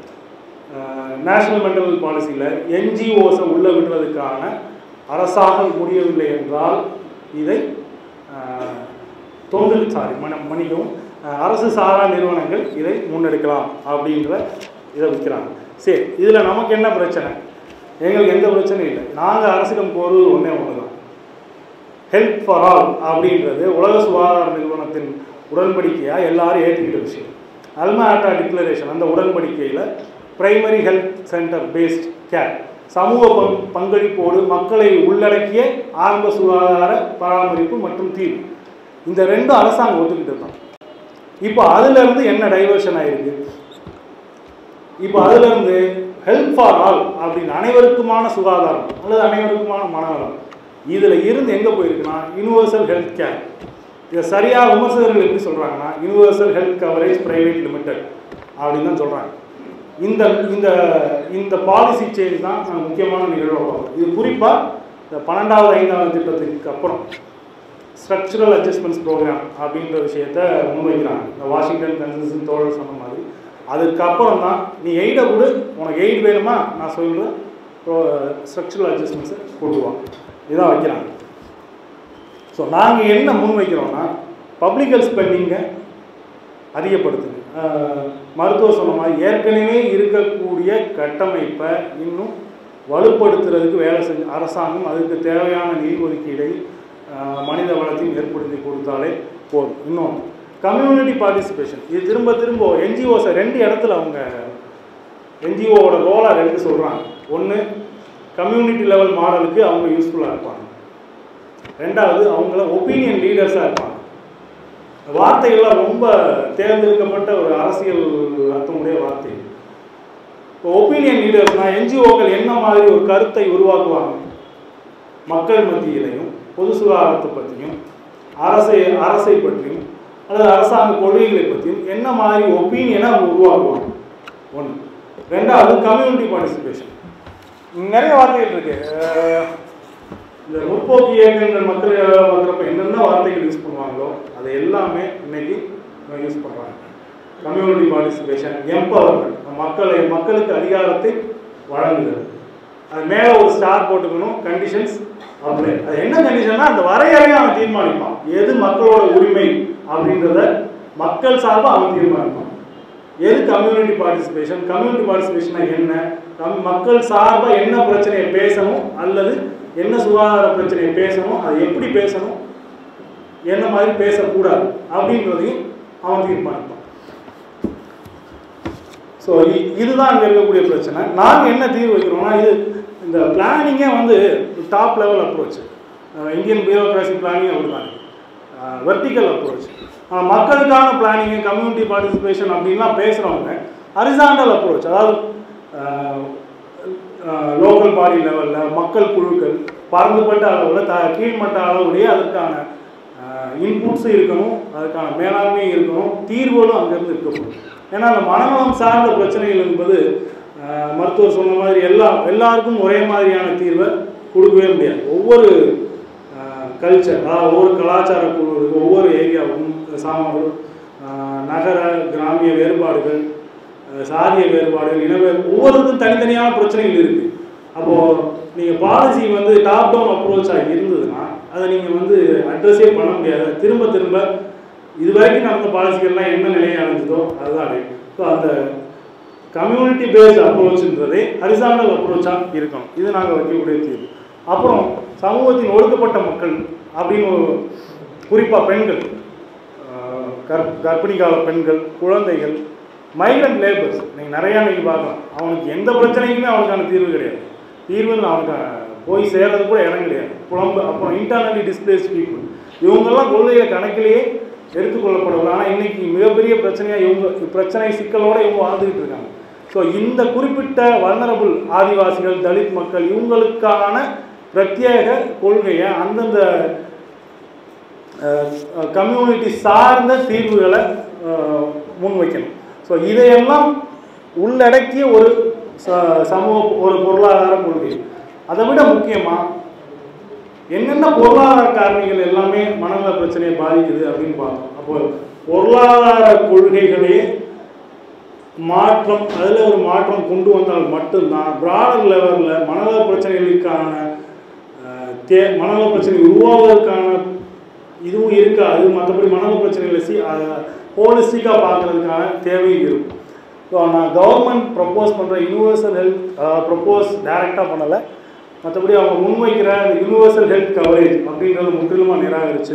நேஷனல் மென்டல் பாலிசியில் என்ஜிஓஸை உள்ள விடுறதுக்கான அரசாங்கம் முடியவில்லை என்றால் இதை அஹ், தொண்டு சாரி மன மன்னிக்கவும் அஹ், அரசு சாரா நிறுவனங்கள் இதை முன்னெடுக்கலாம் அப்படின்ற இதை விற்கிறாங்க சரி இதில் நமக்கு என்ன பிரச்சனை எங்களுக்கு எந்த பிரச்சனையும் இல்லை நாங்கள் அரசிடம் கோருவது ஒன்றே ஒன்று தான் ஹெல்ப் ஃபார் ஆல் அப்படின்றது உலக சுகாதார நிறுவனத்தின் உடன்படிக்கையாக எல்லாரும் ஏற்றுக்கிட்ட விஷயம் அல்மாட்டா டிக்ளரேஷன் அந்த உடன்படிக்கையில் primary health centre based care சமூக பங் பங்களிப்போடு மக்களை உள்ளடக்கிய ஆரம்ப சுகாதார பராமரிப்பு மற்றும் தீர்வு இந்த ரெண்டும் அரசாங்கம் ஒத்துக்கிட்டு தான் இப்போ அதுலேருந்து என்ன டைவர்ஷன் ஆயிருக்கு இப்போ அதுலேருந்து ஹெல்ப் ஃபார் ஆல் அப்படின்னு அனைவருக்குமான சுகாதாரம் அல்லது அனைவருக்குமான மனநலம் இதில் இருந்து எங்கே போயிருக்குன்னா யுனிவர்சல் ஹெல்த் கேர் இதை சரியாக விமர்சகர்கள் எப்படி சொல்கிறாங்கன்னா universal health coverage private limited அப்படின்னு தான் சொல்கிறாங்க இந்த இந்த இந்த பாலிசி சேஞ்ச் தான் நான் முக்கியமான நிகழ்வாக பார்க்குறேன் இது குறிப்பாக இந்த பன்னெண்டாவது ஐந்தாவது திட்டத்துக்கு அப்புறம் ஸ்ட்ரக்சரல் அட்ஜஸ்ட்மெண்ட்ஸ் ப்ரோக்ராம் அப்படின்ற விஷயத்த முன்வைக்கிறாங்க இந்த வாஷிங்டன் கன்சன்சன் தோழர் சொன்ன மாதிரி அதுக்கப்புறம் தான் நீ எய்டை கொடு உனக்கு எய்ட் வேணுமா நான் சொல்கிறேன் ஸ்ட்ரக்சரல் அட்ஜஸ்ட்மெண்ட்ஸை கொண்டு வா இதான் வைக்கிறாங்க ஸோ நாங்கள் என்ன முன் வைக்கிறோம்னா பப்ளிக் ஸ்பெண்டிங்கை அதிகப்படுத்துது ஆஹ் மருத்துவர் சொன்ன மாதிரி ஏற்கனவே இருக்கக்கூடிய கட்டமைப்பை இன்னும் வலுப்படுத்துறதுக்கு வேலை செஞ்சு அரசாங்கம் அதுக்கு தேவையான நிதி ஒதுக்கீடை ஆஹ் மனித வளத்தையும் ஏற்படுத்தி கொடுத்தாலே போதும் இன்னும் கம்யூனிட்டி பார்ட்டிசிபேஷன் இது திரும்ப திரும்ப என்ஜிஓஸை ரெண்டு இடத்துல அவங்க என்ஜிஓவோட ரோலை ரெண்டு சொல்கிறாங்க ஒன்று கம்யூனிட்டி லெவல் மாடலுக்கு அவங்க யூஸ்ஃபுல்லாக இருப்பாங்க ரெண்டாவது அவங்கள ஒப்பீனியன் லீடர்ஸாக இருப்பாங்க வார்த்தைகள்லாம் ரொம்ப தேர்ந்தெடுக்கப்பட்ட ஒரு அரசியல் அர்த்தமுடைய வார்த்தை இப்போ ஒப்பீனியன் லீடர்ஸ்னால் என்ஜிஓக்கள் என்ன மாதிரி ஒரு கருத்தை உருவாக்குவாங்க மக்கள் மத்தியிலையும் பொது சுகாதாரத்தை பற்றியும் அரசை அரசை பற்றியும் அல்லது அரசாங்க கொள்கைகளை பற்றியும் என்ன மாதிரி ஒப்பீனியனை அவங்க உருவாக்குவாங்க ஒன்று ரெண்டாவது கம்யூனிட்டி பார்ட்டிசிபேஷன் நிறைய வார்த்தைகள் இருக்கு அஹ் இந்த முற்போக்கு இயக்கங்கள் மக்கள் பார்க்குறப்ப என்னென்ன வார்த்தைகள் யூஸ் பண்ணுவாங்களோ அது எல்லாமே இன்னைக்கு யூஸ் பண்ணுறாங்க கம்யூனிட்டி பார்ட்டிசிபேஷன் எம்பவர்மெண்ட் மக்களை மக்களுக்கு அதிகாரத்தை வழங்குதல் அது மேலே ஒரு ஸ்டார் போட்டுக்கணும் கண்டிஷன்ஸ் அப்ளை அது என்ன கண்டிஷன்னா அந்த வரையறையை அவன் தீர்மானிப்பான் எது மக்களோட உரிமை அப்படின்றத மக்கள் சார்பாக அவன் தீர்மானிப்பான் எது கம்யூனிட்டி பார்ட்டிசிபேஷன் கம்யூனிட்டி பார்ட்டிசிபேஷனா என்ன கம்- மக்கள் சார்பாக என்ன பிரச்சனையை பேசணும் அல்லது என்ன சுகாதார பிரச்சனையை பேசணும் அதை எப்படி பேசணும் என்ன மாதிரி பேசக்கூடாது அப்படின்றதையும் அவன் தீர்மானிப்பான் ஸோ இதுதான் அங்கே இருக்கக்கூடிய பிரச்சனை நாங்கள் என்ன தீர்வு வைக்கிறோம்னா இது இந்த பிளானிங்கே வந்து top level approach Indian bureaucracy planning அப்படிதான் வெர்டிக்கல் அப்ரோச் ஆனால் மக்களுக்கான பிளானிங்கு கம்யூனிட்டி பார்ட்டிசிபேஷன் அப்படின்லாம் பேசுகிறவங்க ஹரிசாண்டல் அப்ரோச் அதாவது லோக்கல் பாடி லெவலில் மக்கள் குழுக்கள் பறந்துபட்ட அளவில் த கீழ்மட்ட அளவுடைய அதற்கான இன்புட்ஸ் இருக்கணும் அதுக்கான மேலாண்மை இருக்கணும் தீர்வுகளும் அங்கேருந்து இருக்கணும் ஏன்னா அந்த மனநலம் சார்ந்த பிரச்சனைகள் என்பது அஹ், மருத்துவர் சொன்ன மாதிரி எல்லா எல்லாருக்கும் ஒரே மாதிரியான தீர்வை கொடுக்கவே முடியாது ஒவ்வொரு கல்ச்சர் அதாவது ஒவ்வொரு கலாச்சார குழு ஒவ்வொரு ஏரியாவுக்கும் சாம அஹ், நகர கிராமிய வேறுபாடுகள் அஹ், சாதிய வேறுபாடுகள் இன வேறு ஒவ்வொருக்கும் தனித்தனியான பிரச்சனைகள் இருக்குது அப்போது நீங்கள் பாலிசி வந்து டாப் டவுன் அப்ரோச்சாக இருந்ததுன்னா அதை நீங்கள் வந்து அட்ரஸே பண்ண முடியாது திரும்ப திரும்ப இது வரைக்கும் நடந்த பாலிசிகள்லாம் என்ன நிலையை அடைஞ்சதோ அதுதான் அடையும் ஸோ அந்த கம்யூனிட்டி பேஸ்ட் அப்ரோச்ன்றதே ஹரிசாண்டல் அப்ரோச்சாக இருக்கணும் இது நாங்கள் வைக்கக்கூடிய தீர்வு அப்புறம் சமூகத்தின் ஒடுக்கப்பட்ட மக்கள் அப்படின்னு குறிப்பாக பெண்கள் ஆஹ் கற் கர்ப்பிணி கால பெண்கள் குழந்தைகள் மைக்ரண்ட் லேபர்ஸ் நீங்கள் நிறையா இன்னைக்கு பார்க்கலாம் அவனுக்கு எந்த பிரச்சனைக்குமே அவனுக்கான தீர்வு கிடையாது தீர்வுன்னு அவனுக்கு போய் சேர்றது கூட இடம் கிடையாது புலம்பு அப்புறம் இன்டர்னலி டிஸ்பிளேஸ் பீப்புள் இவங்கெல்லாம் கொள்கையில கணக்கிலேயே எடுத்துக்கொள்ளப்படவில்லை ஆனால் இன்னைக்கு மிகப்பெரிய பிரச்சனையாக இவங்க பிரச்சனை சிக்கலோட இவங்க வாழ்ந்துகிட்டு இருக்காங்க ஸோ இந்த குறிப்பிட்ட வல்னரபுள் ஆதிவாசிகள் தலித் மக்கள் இவங்களுக்கான பிரத்யேக கொள்கையை அந்தந்த கம்யூனிட்டி சார்ந்த தீர்வுகளை அஹ், முன்வைக்கணும் ஸோ இதையெல்லாம் உள்ளடக்கிய ஒரு ச- சமூக ஒரு பொருளாதார கொள்கை அதை விட முக்கியமாக என்னென்ன பொருளாதார காரணிகள் எல்லாமே மனநல பிரச்சனையை பாதிக்குது அப்படின்னு பார்த்தோம் அப்போ பொருளாதார கொள்கைகளே மாற்றம் அதில் ஒரு மாற்றம் கொண்டு வந்தால் மட்டும்தான் பிராடர் லெவலில் மனநல பிரச்சனைகளுக்கான அஹ், தே மனநல பிரச்சனை உருவாவதற்கான இதுவும் இருக்காது மற்றபடி மனநல பிரச்சனைகளை சி ஹோலிஸ்டிக்காக பார்க்கறதுக்கான தேவையும் இருக்கும் ஸோ நான் கவர்மெண்ட் ப்ரப்போஸ் பண்ணுற யூனிவர்சல் ஹெல்த் ப்ரப்போஸ் டைரெக்டாக பண்ணலை மற்றபடி அவங்க முன்வைக்கிற அந்த யூனிவர்சல் ஹெல்த் கவரேஜ் அப்படின்றத முற்றிலுமாக நிராகரித்து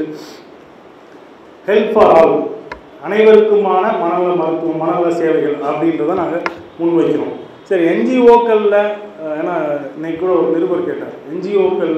ஹெல்ப் ஃபார் ஆல் அனைவருக்குமான மனநல மருத்துவம் மனநல சேவைகள் அப்படின்றத நாங்கள் முன்வைக்கிறோம் சரி என்ஜிஓக்களில் ஏன்னா இன்னைக்கு கூட ஒரு நிருபர் கேட்டார் என்ஜிஓக்கள்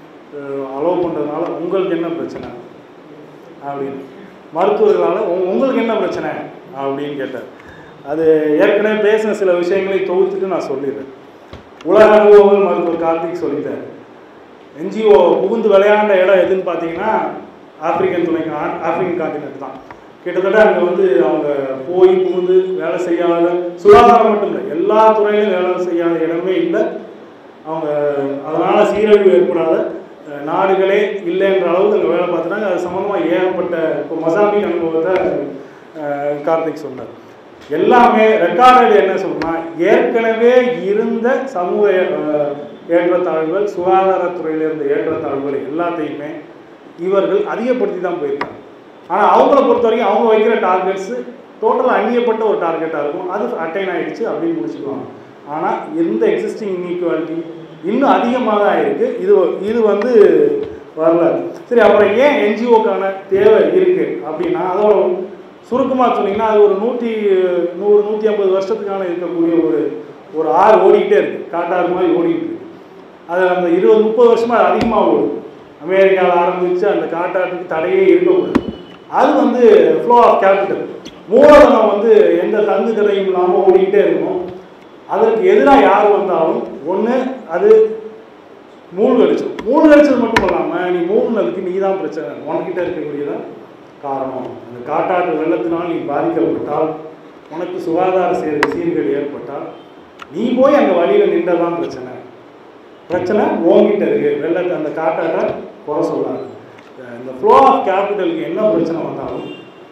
அலோவ் பண்ணுறதுனால உங்களுக்கு என்ன பிரச்சனை அப்படின்னு மருத்துவர்களால் உங்க- உங்களுக்கு என்ன பிரச்சனை அப்படின்னு கேட்டார் அது ஏற்கனவே பேசின சில விஷயங்களை தொகுத்துட்டு நான் சொல்லிடுறேன் உலக அனுபவங்கள் மருத்துவர் கார்த்திக் சொல்லிட்டார் என்ஜிஓ புகுந்து விளையாண்ட இடம் எதுன்னு பார்த்தீங்கன்னா ஆப்பிரிக்கன் துணை ஆ- ஆப்பிரிக்கன் காண்டினென்ட் தான் கிட்டத்தட்ட அங்கே வந்து அவங்க போய் புகுந்து வேலை செய்யாத சுகாதாரம் மட்டும் இல்லை எல்லா துறையிலும் வேலை செய்யாத இடமே இல்லை அவங்க அதனால் சீரழிவு ஏற்படாத அஹ், நாடுகளே இல்லைன்ற அளவுக்கு அங்கே வேலை பார்த்துட்டாங்க அது சம்மந்தமாக ஏகப்பட்ட இப்போ மொசாம்பிக் அனுபவத்தை அஹ், கார்த்திக் சொன்னார் எல்லாமே ரெக்கார்டு என்ன சொன்னா ஏற்கனவே இருந்த சமூக அஹ், ஏற்றத்தாழ்வுகள் சுகாதாரத்துறையில இருந்த ஏற்றத்தாழ்வுகள் எல்லாத்தையுமே இவர்கள் அதிகப்படுத்தி தான் போயிருக்காங்க ஆனால் அவங்கள பொறுத்த வரைக்கும் அவங்க வைக்கிற டார்கெட்ஸு டோட்டலாக அந்நியப்பட்ட ஒரு டார்கெட்டாக இருக்கும் அது அட்டைன் ஆயிடுச்சு அப்படின்னு முடிச்சுக்குவாங்க ஆனால் இந்த எக்ஸிஸ்டிங் இன்இக்வாலிட்டி இன்னும் அதிகமாக தான் இருக்குது இது இது வந்து வரல சரி அப்புறம் ஏன் என்ஜிஓக்கான தேவை இருக்குது அப்படின்னா அதோட சுருக்கமாக சொன்னீங்கன்னா அது ஒரு நூற்றி நூறு நூற்றி ஐம்பது வருஷத்துக்கான இருக்கக்கூடிய ஒரு ஒரு ஆறு ஓடிக்கிட்டே இருக்குது காட்டாறு மாதிரி ஓடிக்கிட்டு இருக்கு அது அந்த இருபது முப்பது வருஷமாக அதிகமாக ஓடும் அமெரிக்காவில் ஆரம்பித்து அந்த காட்டாட்டுக்கு தடையே இருக்கக்கூடாது அது வந்து ஃப்ளோ ஆஃப் கேபிட்டல் மூலதனம் வந்து எந்த தங்கு தடையும் இல்லாமல் ஓடிக்கிட்டே இருக்கும் அதற்கு எதிராக யார் வந்தாலும் ஒன்று அது மூழ்கடிச்சிடும் மூழ்கடிச்சது மட்டும் இல்லாமல் நீ மூழ்கினதுக்கு நீ தான் பிரச்சனை உனக்கிட்ட இருக்கக்கூடியதான் காரணம் அந்த காட்டாற்று வெள்ளத்தினால் நீ பாதிக்கப்பட்டால் உனக்கு சுகாதார சீர் சீர்கேடு ஏற்பட்டால் நீ போய் அந்த வழியில் நின்றதான் பிரச்சனை பிரச்சனை ஓங்கிட்ட இருக்கு வெள்ளத்தை அந்த காட்டாட்ட குறை சொல்லாது இந்த ஃப்ளோ ஆஃப் கேபிட்டலுக்கு என்ன பிரச்சனை வந்தாலும்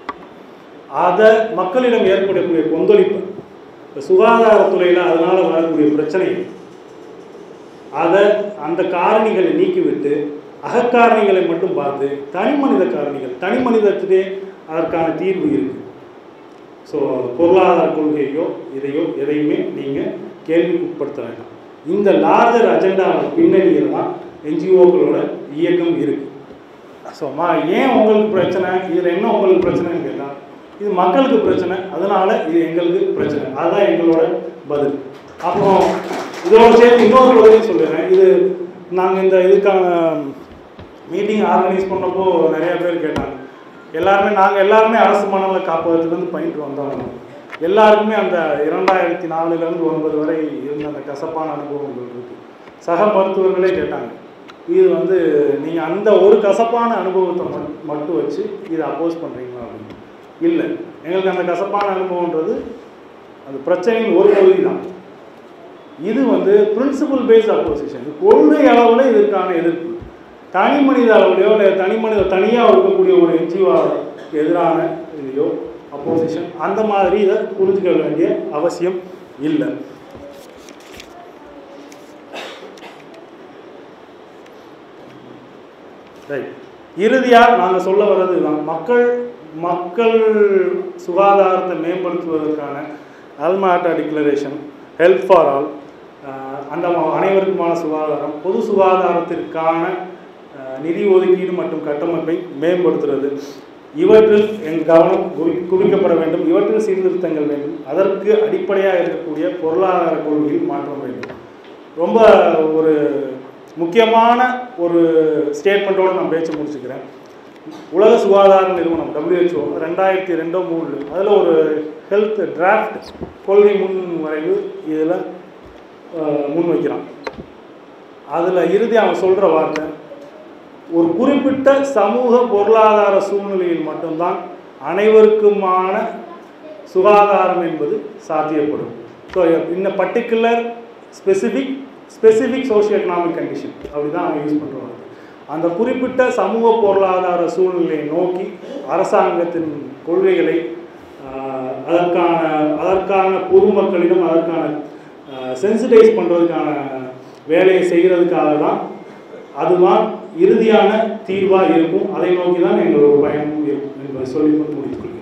அதை மக்களிடம் ஏற்படக்கூடிய கொந்தளிப்பு இந்த சுகாதாரத்துறையில் அதனால் வரக்கூடிய பிரச்சனை அதை அந்த காரணிகளை நீக்கிவிட்டு அகக்காரணிகளை மட்டும் பார்த்து தனி மனித காரணிகள் தனி மனிதத்திலே அதற்கான தீர்வு இருக்குது ஸோ பொருளாதார கொள்கையோ இதையோ எதையுமே நீங்கள் கேள்விக்கு உட்படுத்த வேண்டாம் இந்த லார்ஜர் அஜெண்டா பின்னணியில் தான் என்ஜிஓக்களோட இயக்கம் இருக்குது ஸோ மா ஏன் உங்களுக்கு பிரச்சனை இதில் என்ன உங்களுக்கு பிரச்சனைன்னு கேட்டால் இது மக்களுக்கு பிரச்சனை அதனால இது எங்களுக்கு பிரச்சனை அதுதான் எங்களோட பதில் அப்புறம் இதோட சேர்த்து இன்னொரு பதிலையும் சொல்லிடுறேன் இது நாங்கள் இந்த இதுக்கான மீட்டிங் ஆர்கனைஸ் பண்ணப்போ நிறைய பேர் கேட்டாங்க எல்லாருமே நாங்கள் எல்லாருமே அரசு மணலை காப்பகத்துலேருந்து பயின்று வந்தவங்க எல்லாருக்குமே அந்த இரண்டாயிரத்தி நாலுலேருந்து ஒன்பது வரை இருந்த அந்த கசப்பான அனுபவங்கள் இருக்குது சக மருத்துவர்களே கேட்டாங்க இது வந்து நீங்கள் அந்த ஒரு கசப்பான அனுபவத்தை மட்- மட்டும் வச்சு இதை அப்போஸ் பண்ணுறீங்களா அப்படின்னு இல்லை எங்களுக்கு அந்த கசப்பான அனுபவன்றது அந்த பிரச்சனையின் ஒரு பகுதி தான் இது வந்து பிரின்சிபல் பேஸ் அப்போசிஷன் இது கொள்கை அளவில் இதற்கான எதிர்ப்பு தனி மனித அளவுலையோ இல்லை தனி மனித தனியாக இருக்கக்கூடிய ஒரு என்ஜிஓக்கு எதிரான இதையோ அப்போசிஷன் அந்த மாதிரி இதை புரிஞ்சுக்க வேண்டிய அவசியம் இல்லை ரைட் இறுதியாக நாங்கள் சொல்ல வர்றது இதுதான் மக்கள் மக்கள் சுகாதாரத்தை மேம்படுத்துவதற்கான Alma Ata declaration health for all அந்த ம- அனைவருக்குமான சுகாதாரம் பொது சுகாதாரத்திற்கான அஹ், நிதி ஒதுக்கீடு மற்றும் கட்டமைப்பை மேம்படுத்துறது இவற்றில் என் கவனம் குவி குவிக்கப்பட வேண்டும் இவற்றில் சீர்திருத்தங்கள் வேண்டும் அதற்கு அடிப்படையாக இருக்கக்கூடிய பொருளாதார கொள்கையில் மாற்றம் வேண்டும் ரொம்ப ஒரு முக்கியமான ஒரு ஸ்டேட்மெண்ட்டோடு நான் பேச்சு முடிச்சுக்கிறேன் உலக சுகாதார நிறுவனம் WHO ரெண்டாயிரத்தி ரெண்டோ மூணு அதில் ஒரு ஹெல்த் டிராஃப்ட் கொள்கை முன் வரைவு இதில் முன்வைக்கிறான் அதில் இறுதி அவன் சொல்கிற வார்த்தை ஒரு குறிப்பிட்ட சமூக பொருளாதார சூழ்நிலையில் மட்டும்தான் அனைவருக்குமான சுகாதாரம் என்பது சாத்தியப்படும் ஸோ இன்ன particular specific specific socio economic condition அப்படி தான் அவன் யூஸ் பண்ணுறாங்க அந்த குறிப்பிட்ட சமூக பொருளாதார சூழ்நிலையை நோக்கி அரசாங்கத்தின் கொள்கைகளை ஆஹ், அதற்கான அதற்கான பொதுமக்களிடம் அதற்கான சென்சிடைஸ் பண்ணுறதுக்கான வேலையை செய்கிறதுக்காக தான் அதுதான் இறுதியான தீர்வாக இருக்கும் அதை நோக்கி தான் எங்களோட பயணம் இருக்கும் என்பதை சொல்லிக்கொண்டு முடித்துக் கொள்கிறேன்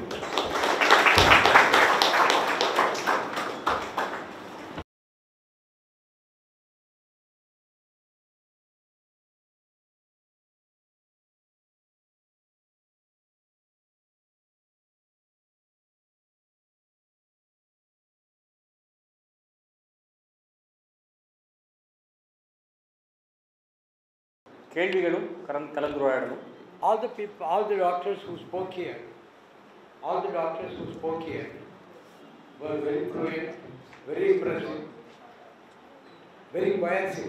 கேள்விகளும் கலந் கலந்துரையாடலும் all the people, all the doctors who spoke here, all the doctors who spoke here were very fluent, very impressive, very coercive.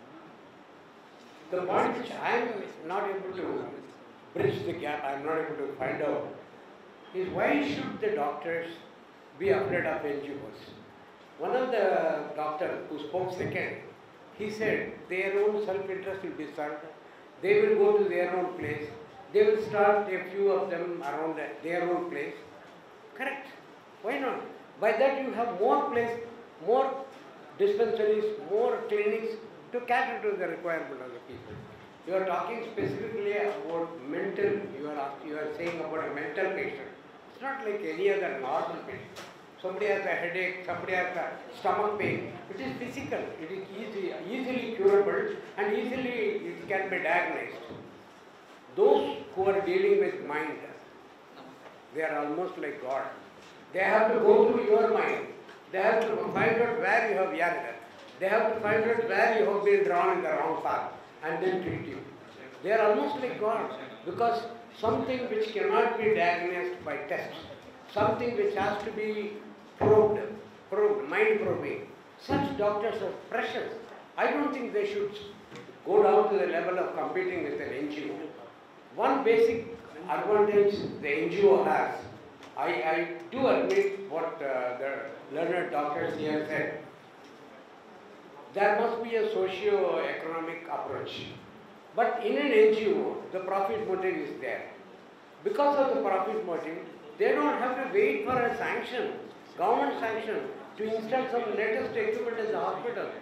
The point which I am not able to bridge the gap, I am not able to find out, is why should the doctors be afraid of NGOs? One of the doctors who spoke second, he said their own self-interest will be served. They will go to their own place. They will start a few of them around their own place. Correct. Why not? By that you have more place, more dispensaries, more clinics to cater to the requirement of the people. You are talking specifically about mental, you are, ask- you are saying about a mental patient. It's not like any other normal patient. Somebody has a headache, somebody has a stomach pain. It is physical, it is easy, easily curable and easily it can be diagnosed. Those who are dealing with mind, they are almost like God. They have to go through your mind. They have to find out where you have erred. They have to find out where you have been drawn in the wrong path and then treat you. They are almost like God because something which cannot be diagnosed by tests, something which has to be probed, probed, mind probing. Such doctors are precious. I don't think they should go down to the level of competing with an NGO. One basic advantage the NGO has, I, I do admit what uh, the learned doctors here said. There must be a socio-economic approach. But in an NGO, the profit motive is there. Because of the profit motive, they don't have to wait for a sanction, government sanction, to install some latest equipment in the hospital.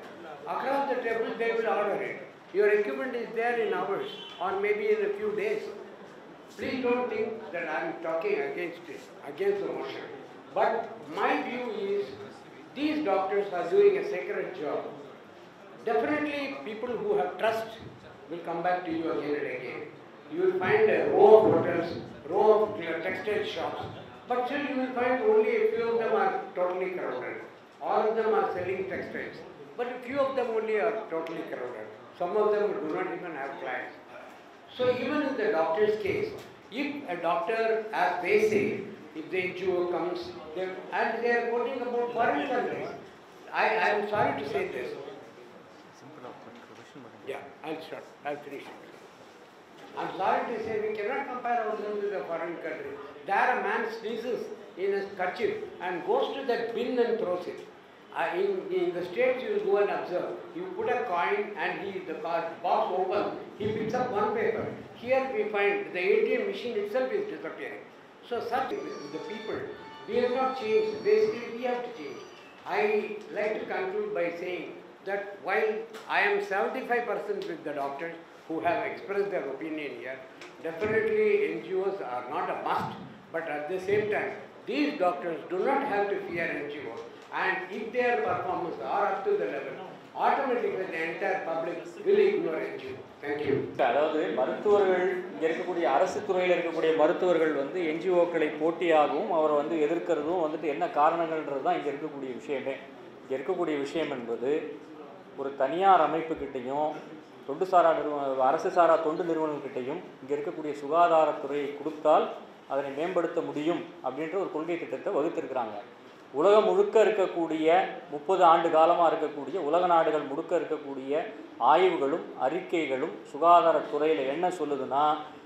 across the table they will order it. Your equipment is there in hours or maybe in a few days. Please don't think that I am talking against it, against the motion. But my view is these doctors are doing a sacred job. Definitely people who have trust will come back to you again and again. You will find a row of hotels, row of uh, textile shops, but still you will find only a few of them are totally crowded. All of them are selling textiles, but a few of them only are totally crowded. Some of them do not even have clients. So even in the doctor's case, if a doctor, as they say, if the NGO comes, they, and they are quoting about foreign countries, I, I am sorry to say this. Yeah, I'll start, I'll finish it. I'm sorry to say, we cannot compare ourselves with a foreign country. There a man sneezes in his kerchief and goes to that bin and throws it. Uh, in, in the States, you will go and observe. You put a coin and he, the car, box opens, he picks up one paper. Here we find the ATM machine itself is disappearing. So such with the people, we have not changed. Basically, we have to change. I like to conclude by saying that while I am 75% with the doctors who have expressed their opinion here, definitely NGOs are not a must, but at the same time, these doctors do not have to fear NGOs, and if their performance are up to the level, automatically the entire public will ignore NGO. Thank you. அதாவது மருத்துவர்கள் இங்கே இருக்கக்கூடிய அரசு துறையில் இருக்கக்கூடிய மருத்துவர்கள் வந்து என்ஜிஓக்களை போட்டியாகவும் அவரை வந்து எதிர்க்கிறதும் வந்துட்டு என்ன காரணங்கள்ன்றது தான் இங்கே இருக்கக்கூடிய விஷயமே இங்கே இருக்கக்கூடிய விஷயம் என்பது ஒரு தனியார் அமைப்புக்கிட்டையும் தொண்டு சாரா நிறுவன அரசு சாரா தொண்டு நிறுவனங்கள்கிட்டையும் இங்கே இருக்கக்கூடிய சுகாதாரத்துறையை கொடுத்தால் அதனை மேம்படுத்த முடியும் அப்படின்ற ஒரு கொள்கை திட்டத்தை வகுத்திருக்கிறாங்க உலகம் முழுக்க இருக்கக்கூடிய முப்பது ஆண்டு காலமாக இருக்கக்கூடிய உலக நாடுகள் முழுக்க இருக்கக்கூடிய ஆய்வுகளும் அறிக்கைகளும் சுகாதாரத்துறையில் என்ன சொல்லுதுன்னா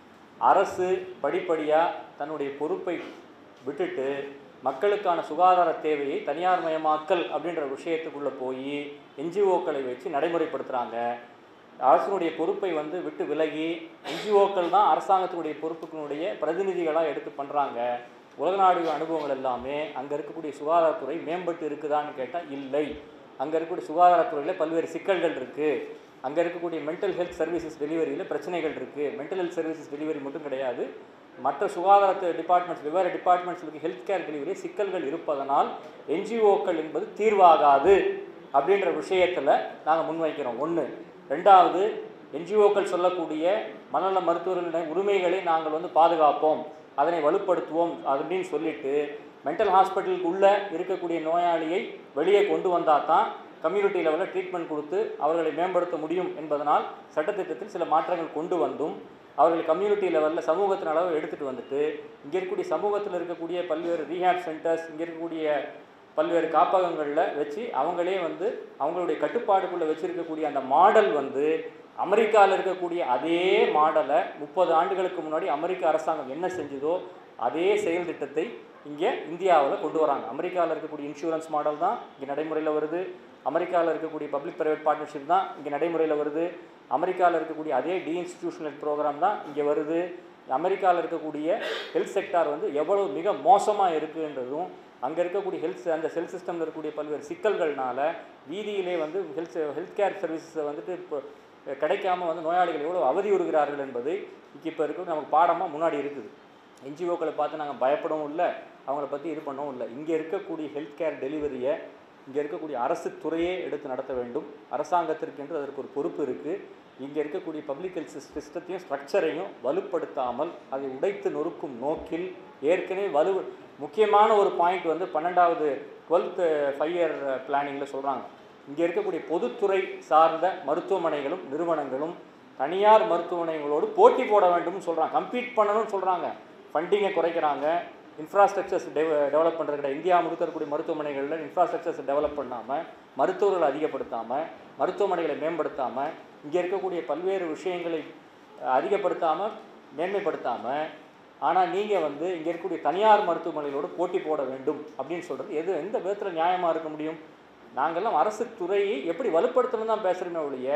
அரசு படிப்படியாக தன்னுடைய பொறுப்பை விட்டுட்டு மக்களுக்கான சுகாதார தேவையை தனியார் மயமாக்கல் அப்படின்ற விஷயத்துக்குள்ளே போய் என்ஜிஓக்களை வச்சு நடைமுறைப்படுத்துகிறாங்க அரசினுடைய பொறுப்பை வந்து விட்டு விலகி என்ஜிஓக்கள் தான் அரசாங்கத்தினுடைய பொறுப்புகளுடைய பிரதிநிதிகளாக எடுத்து பண்ணுறாங்க உலக நாடு அனுபவங்கள் எல்லாமே அங்கே இருக்கக்கூடிய சுகாதாரத்துறை மேம்பட்டு இருக்குதான்னு கேட்டால் இல்லை அங்கே இருக்கக்கூடிய சுகாதாரத்துறையில் பல்வேறு சிக்கல்கள் இருக்குது அங்கே இருக்கக்கூடிய மென்டல் ஹெல்த் சர்வீசஸ் டெலிவரியில் பிரச்சனைகள் இருக்குது மென்டல் ஹெல்த் சர்வீசஸ் டெலிவரி மட்டும் கிடையாது மற்ற சுகாதார டிபார்ட்மெண்ட்ஸ் வெவ்வேறு டிபார்ட்மெண்ட்ஸுக்கு ஹெல்த் கேர் டெலிவரி சிக்கல்கள் இருப்பதனால் என்ஜிஓக்கள் என்பது தீர்வாகாது அப்படின்ற விஷயத்தில் நாங்கள் முன்வைக்கிறோம் ஒன்று ரெண்டாவது என்ஜிஓக்கள் சொல்லக்கூடிய மனநல மருத்துவர்களின் உரிமைகளை நாங்கள் வந்து பாதுகாப்போம் அதனை வலுப்படுத்துவோம் அப்படின்னு சொல்லிட்டு மென்டல் ஹாஸ்பிட்டலுக்கு உள்ளே இருக்கக்கூடிய நோயாளியை வெளியே கொண்டு வந்தால் தான் கம்யூனிட்டி லெவலில் ட்ரீட்மெண்ட் கொடுத்து அவர்களை மேம்படுத்த முடியும் என்பதனால் சட்டத்திட்டத்தில் சில மாற்றங்கள் கொண்டு வந்தும் அவர்கள் கம்யூனிட்டி லெவலில் சமூகத்தின் அளவு எடுத்துகிட்டு வந்துட்டு இங்கே இருக்கக்கூடிய சமூகத்தில் இருக்கக்கூடிய பல்வேறு ரீஹேப் சென்டர்ஸ் இங்கே இருக்கக்கூடிய பல்வேறு காப்பகங்களில் வச்சு அவங்களே வந்து அவங்களுடைய கட்டுப்பாடுக்குள்ளே வச்சுருக்கக்கூடிய அந்த மாடல் வந்து அமெரிக்காவில் இருக்கக்கூடிய அதே மாடலை முப்பது ஆண்டுகளுக்கு முன்னாடி அமெரிக்க அரசாங்கம் என்ன செஞ்சதோ அதே செயல் திட்டத்தை இங்கே இந்தியாவில் கொண்டு வராங்க அமெரிக்காவில் இருக்கக்கூடிய இன்சூரன்ஸ் மாடல் தான் இங்கே நடைமுறையில் வருது அமெரிக்காவில் இருக்கக்கூடிய பப்ளிக் ப்ரைவேட் பார்ட்னர்ஷிப் தான் இங்கே நடைமுறையில் வருது அமெரிக்காவில் இருக்கக்கூடிய அதே டிஇன்ஸ்டிடியூஷனல் ப்ரோக்ராம் தான் இங்கே வருது அமெரிக்காவில் இருக்கக்கூடிய ஹெல்த் செக்டார் வந்து எவ்வளவு மிக மோசமாக இருக்குன்றதும் அங்கே இருக்கக்கூடிய ஹெல்த் அந்த ஹெல்த் சிஸ்டமில் இருக்கக்கூடிய பல்வேறு சிக்கல்கள்னால வீதியிலே வந்து ஹெல்த் ஹெல்த் கேர் சர்வீசஸை வந்துட்டு இப்போ கிடைக்காம வந்து நோயாளிகள் எவ்வளோ அவதியுறுகிறார்கள் என்பது இப்போ இருக்க நமக்கு பாடமாக முன்னாடி இருக்குது என்ஜிஓக்களை பார்த்து நாங்கள் பயப்படவும் இல்லை அவங்கள பற்றி இது பண்ணவும் இல்லை இங்கே இருக்கக்கூடிய ஹெல்த் கேர் டெலிவரியை இங்கே இருக்கக்கூடிய அரசு துறையே எடுத்து நடத்த வேண்டும் அரசாங்கத்திற்கு என்று அதற்கு ஒரு பொறுப்பு இருக்குது இங்கே இருக்கக்கூடிய பப்ளிக் ஹெல்த் சிஸ்டத்தையும் ஸ்ட்ரக்சரையும் வலுப்படுத்தாமல் அதை உடைத்து நொறுக்கும் நோக்கில் ஏற்கனவே வலு முக்கியமான ஒரு பாயிண்ட் வந்து பன்னெண்டாவது டுவெல்த்து ஃபைவ் இயர் பிளானிங்கில் சொல்கிறாங்க இங்கே இருக்கக்கூடிய பொதுத்துறை சார்ந்த மருத்துவமனைகளும் நிறுவனங்களும் தனியார் மருத்துவமனைகளோடு போட்டி போட வேண்டும்னு சொல்கிறாங்க கம்பீட் பண்ணணும்னு சொல்கிறாங்க ஃபண்டிங்கை குறைக்கிறாங்க இன்ஃப்ராஸ்ட்ரக்சர்ஸ் டெவ டெவலப் பண்ணுறதுக்கிட்ட இந்தியா முழுக்க இருக்கக்கூடிய மருத்துவமனைகளில் இன்ஃப்ராஸ்ட்ரக்சர்ஸ் டெவலப் பண்ணாமல் மருத்துவர்களை அதிகப்படுத்தாமல் மருத்துவமனைகளை மேம்படுத்தாமல் இங்கே இருக்கக்கூடிய பல்வேறு விஷயங்களை அதிகப்படுத்தாமல் மேன்மைப்படுத்தாமல் ஆனால் நீங்கள் வந்து இங்கே இருக்கக்கூடிய தனியார் மருத்துவமனைகளோடு போட்டி போட வேண்டும் அப்படின்னு சொல்கிறது எது எந்த விதத்தில் நியாயமாக இருக்க முடியும் நாங்கள்லாம் அரசு துறையை எப்படி வலுப்படுத்தணும் தான் பேசுகிறோமே ஒழிய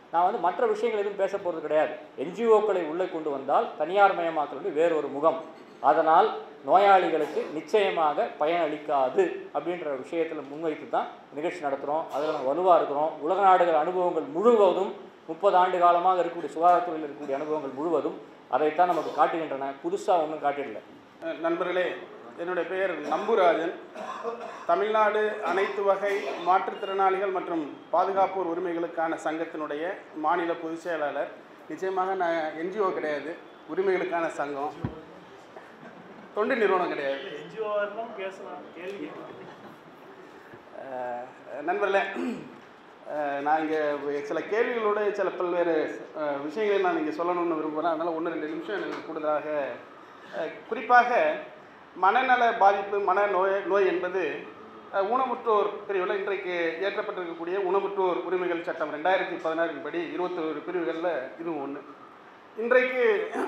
நான் வந்து மற்ற விஷயங்கள் எதுவும் பேச போகிறது கிடையாது என்ஜிஓக்களை உள்ளே கொண்டு வந்தால் தனியார் மயமாக்கல் வந்து வேறொரு முகம் அதனால் நோயாளிகளுக்கு நிச்சயமாக பயனளிக்காது அப்படின்ற விஷயத்தில் முன்வைத்து தான் நிகழ்ச்சி நடத்துகிறோம் அதில் நம்ம வலுவாக இருக்கிறோம் உலக நாடுகள் அனுபவங்கள் முழுவதும் முப்பது ஆண்டு காலமாக இருக்கக்கூடிய சுகாதாரத்துறையில் இருக்கக்கூடிய அனுபவங்கள் முழுவதும் அதைத்தான் நமக்கு காட்டுகின்றன புதுசாக ஒன்றும் காட்டிடல அஹ் நண்பர்களே என்னுடைய பெயர் நம்புராஜன் தமிழ்நாடு அனைத்து வகை மாற்றுத்திறனாளிகள் மற்றும் பாதுகாப்போர் உரிமைகளுக்கான சங்கத்தினுடைய மாநில பொதுச் செயலாளர் நிச்சயமாக நான் என்ஜிஓ கிடையாது உரிமைகளுக்கான சங்கம் தொண்டு நிறுவனம் கிடையாது அஹ் நண்பர்களே அஹ் நான் இங்கே சில கேள்விகளோடு சில பல்வேறு அஹ், விஷயங்களை நான் இங்கே சொல்லணும்னு விரும்புகிறேன் அதனால் ஒன்று ரெண்டு நிமிஷம் எனக்கு கூடுதலாக அஹ், குறிப்பாக மனநல பாதிப்பு மனநோய் நோய் என்பது அஹ், ஊனமுற்றோர் பிரிவில் இன்றைக்கு ஏற்றப்பட்டிருக்கக்கூடிய ஊனமுற்றோர் உரிமைகள் சட்டம் ரெண்டாயிரத்தி பதினாறின் படி இருபத்தொரு பிரிவுகளில் இதுவும் ஒன்று இன்றைக்கு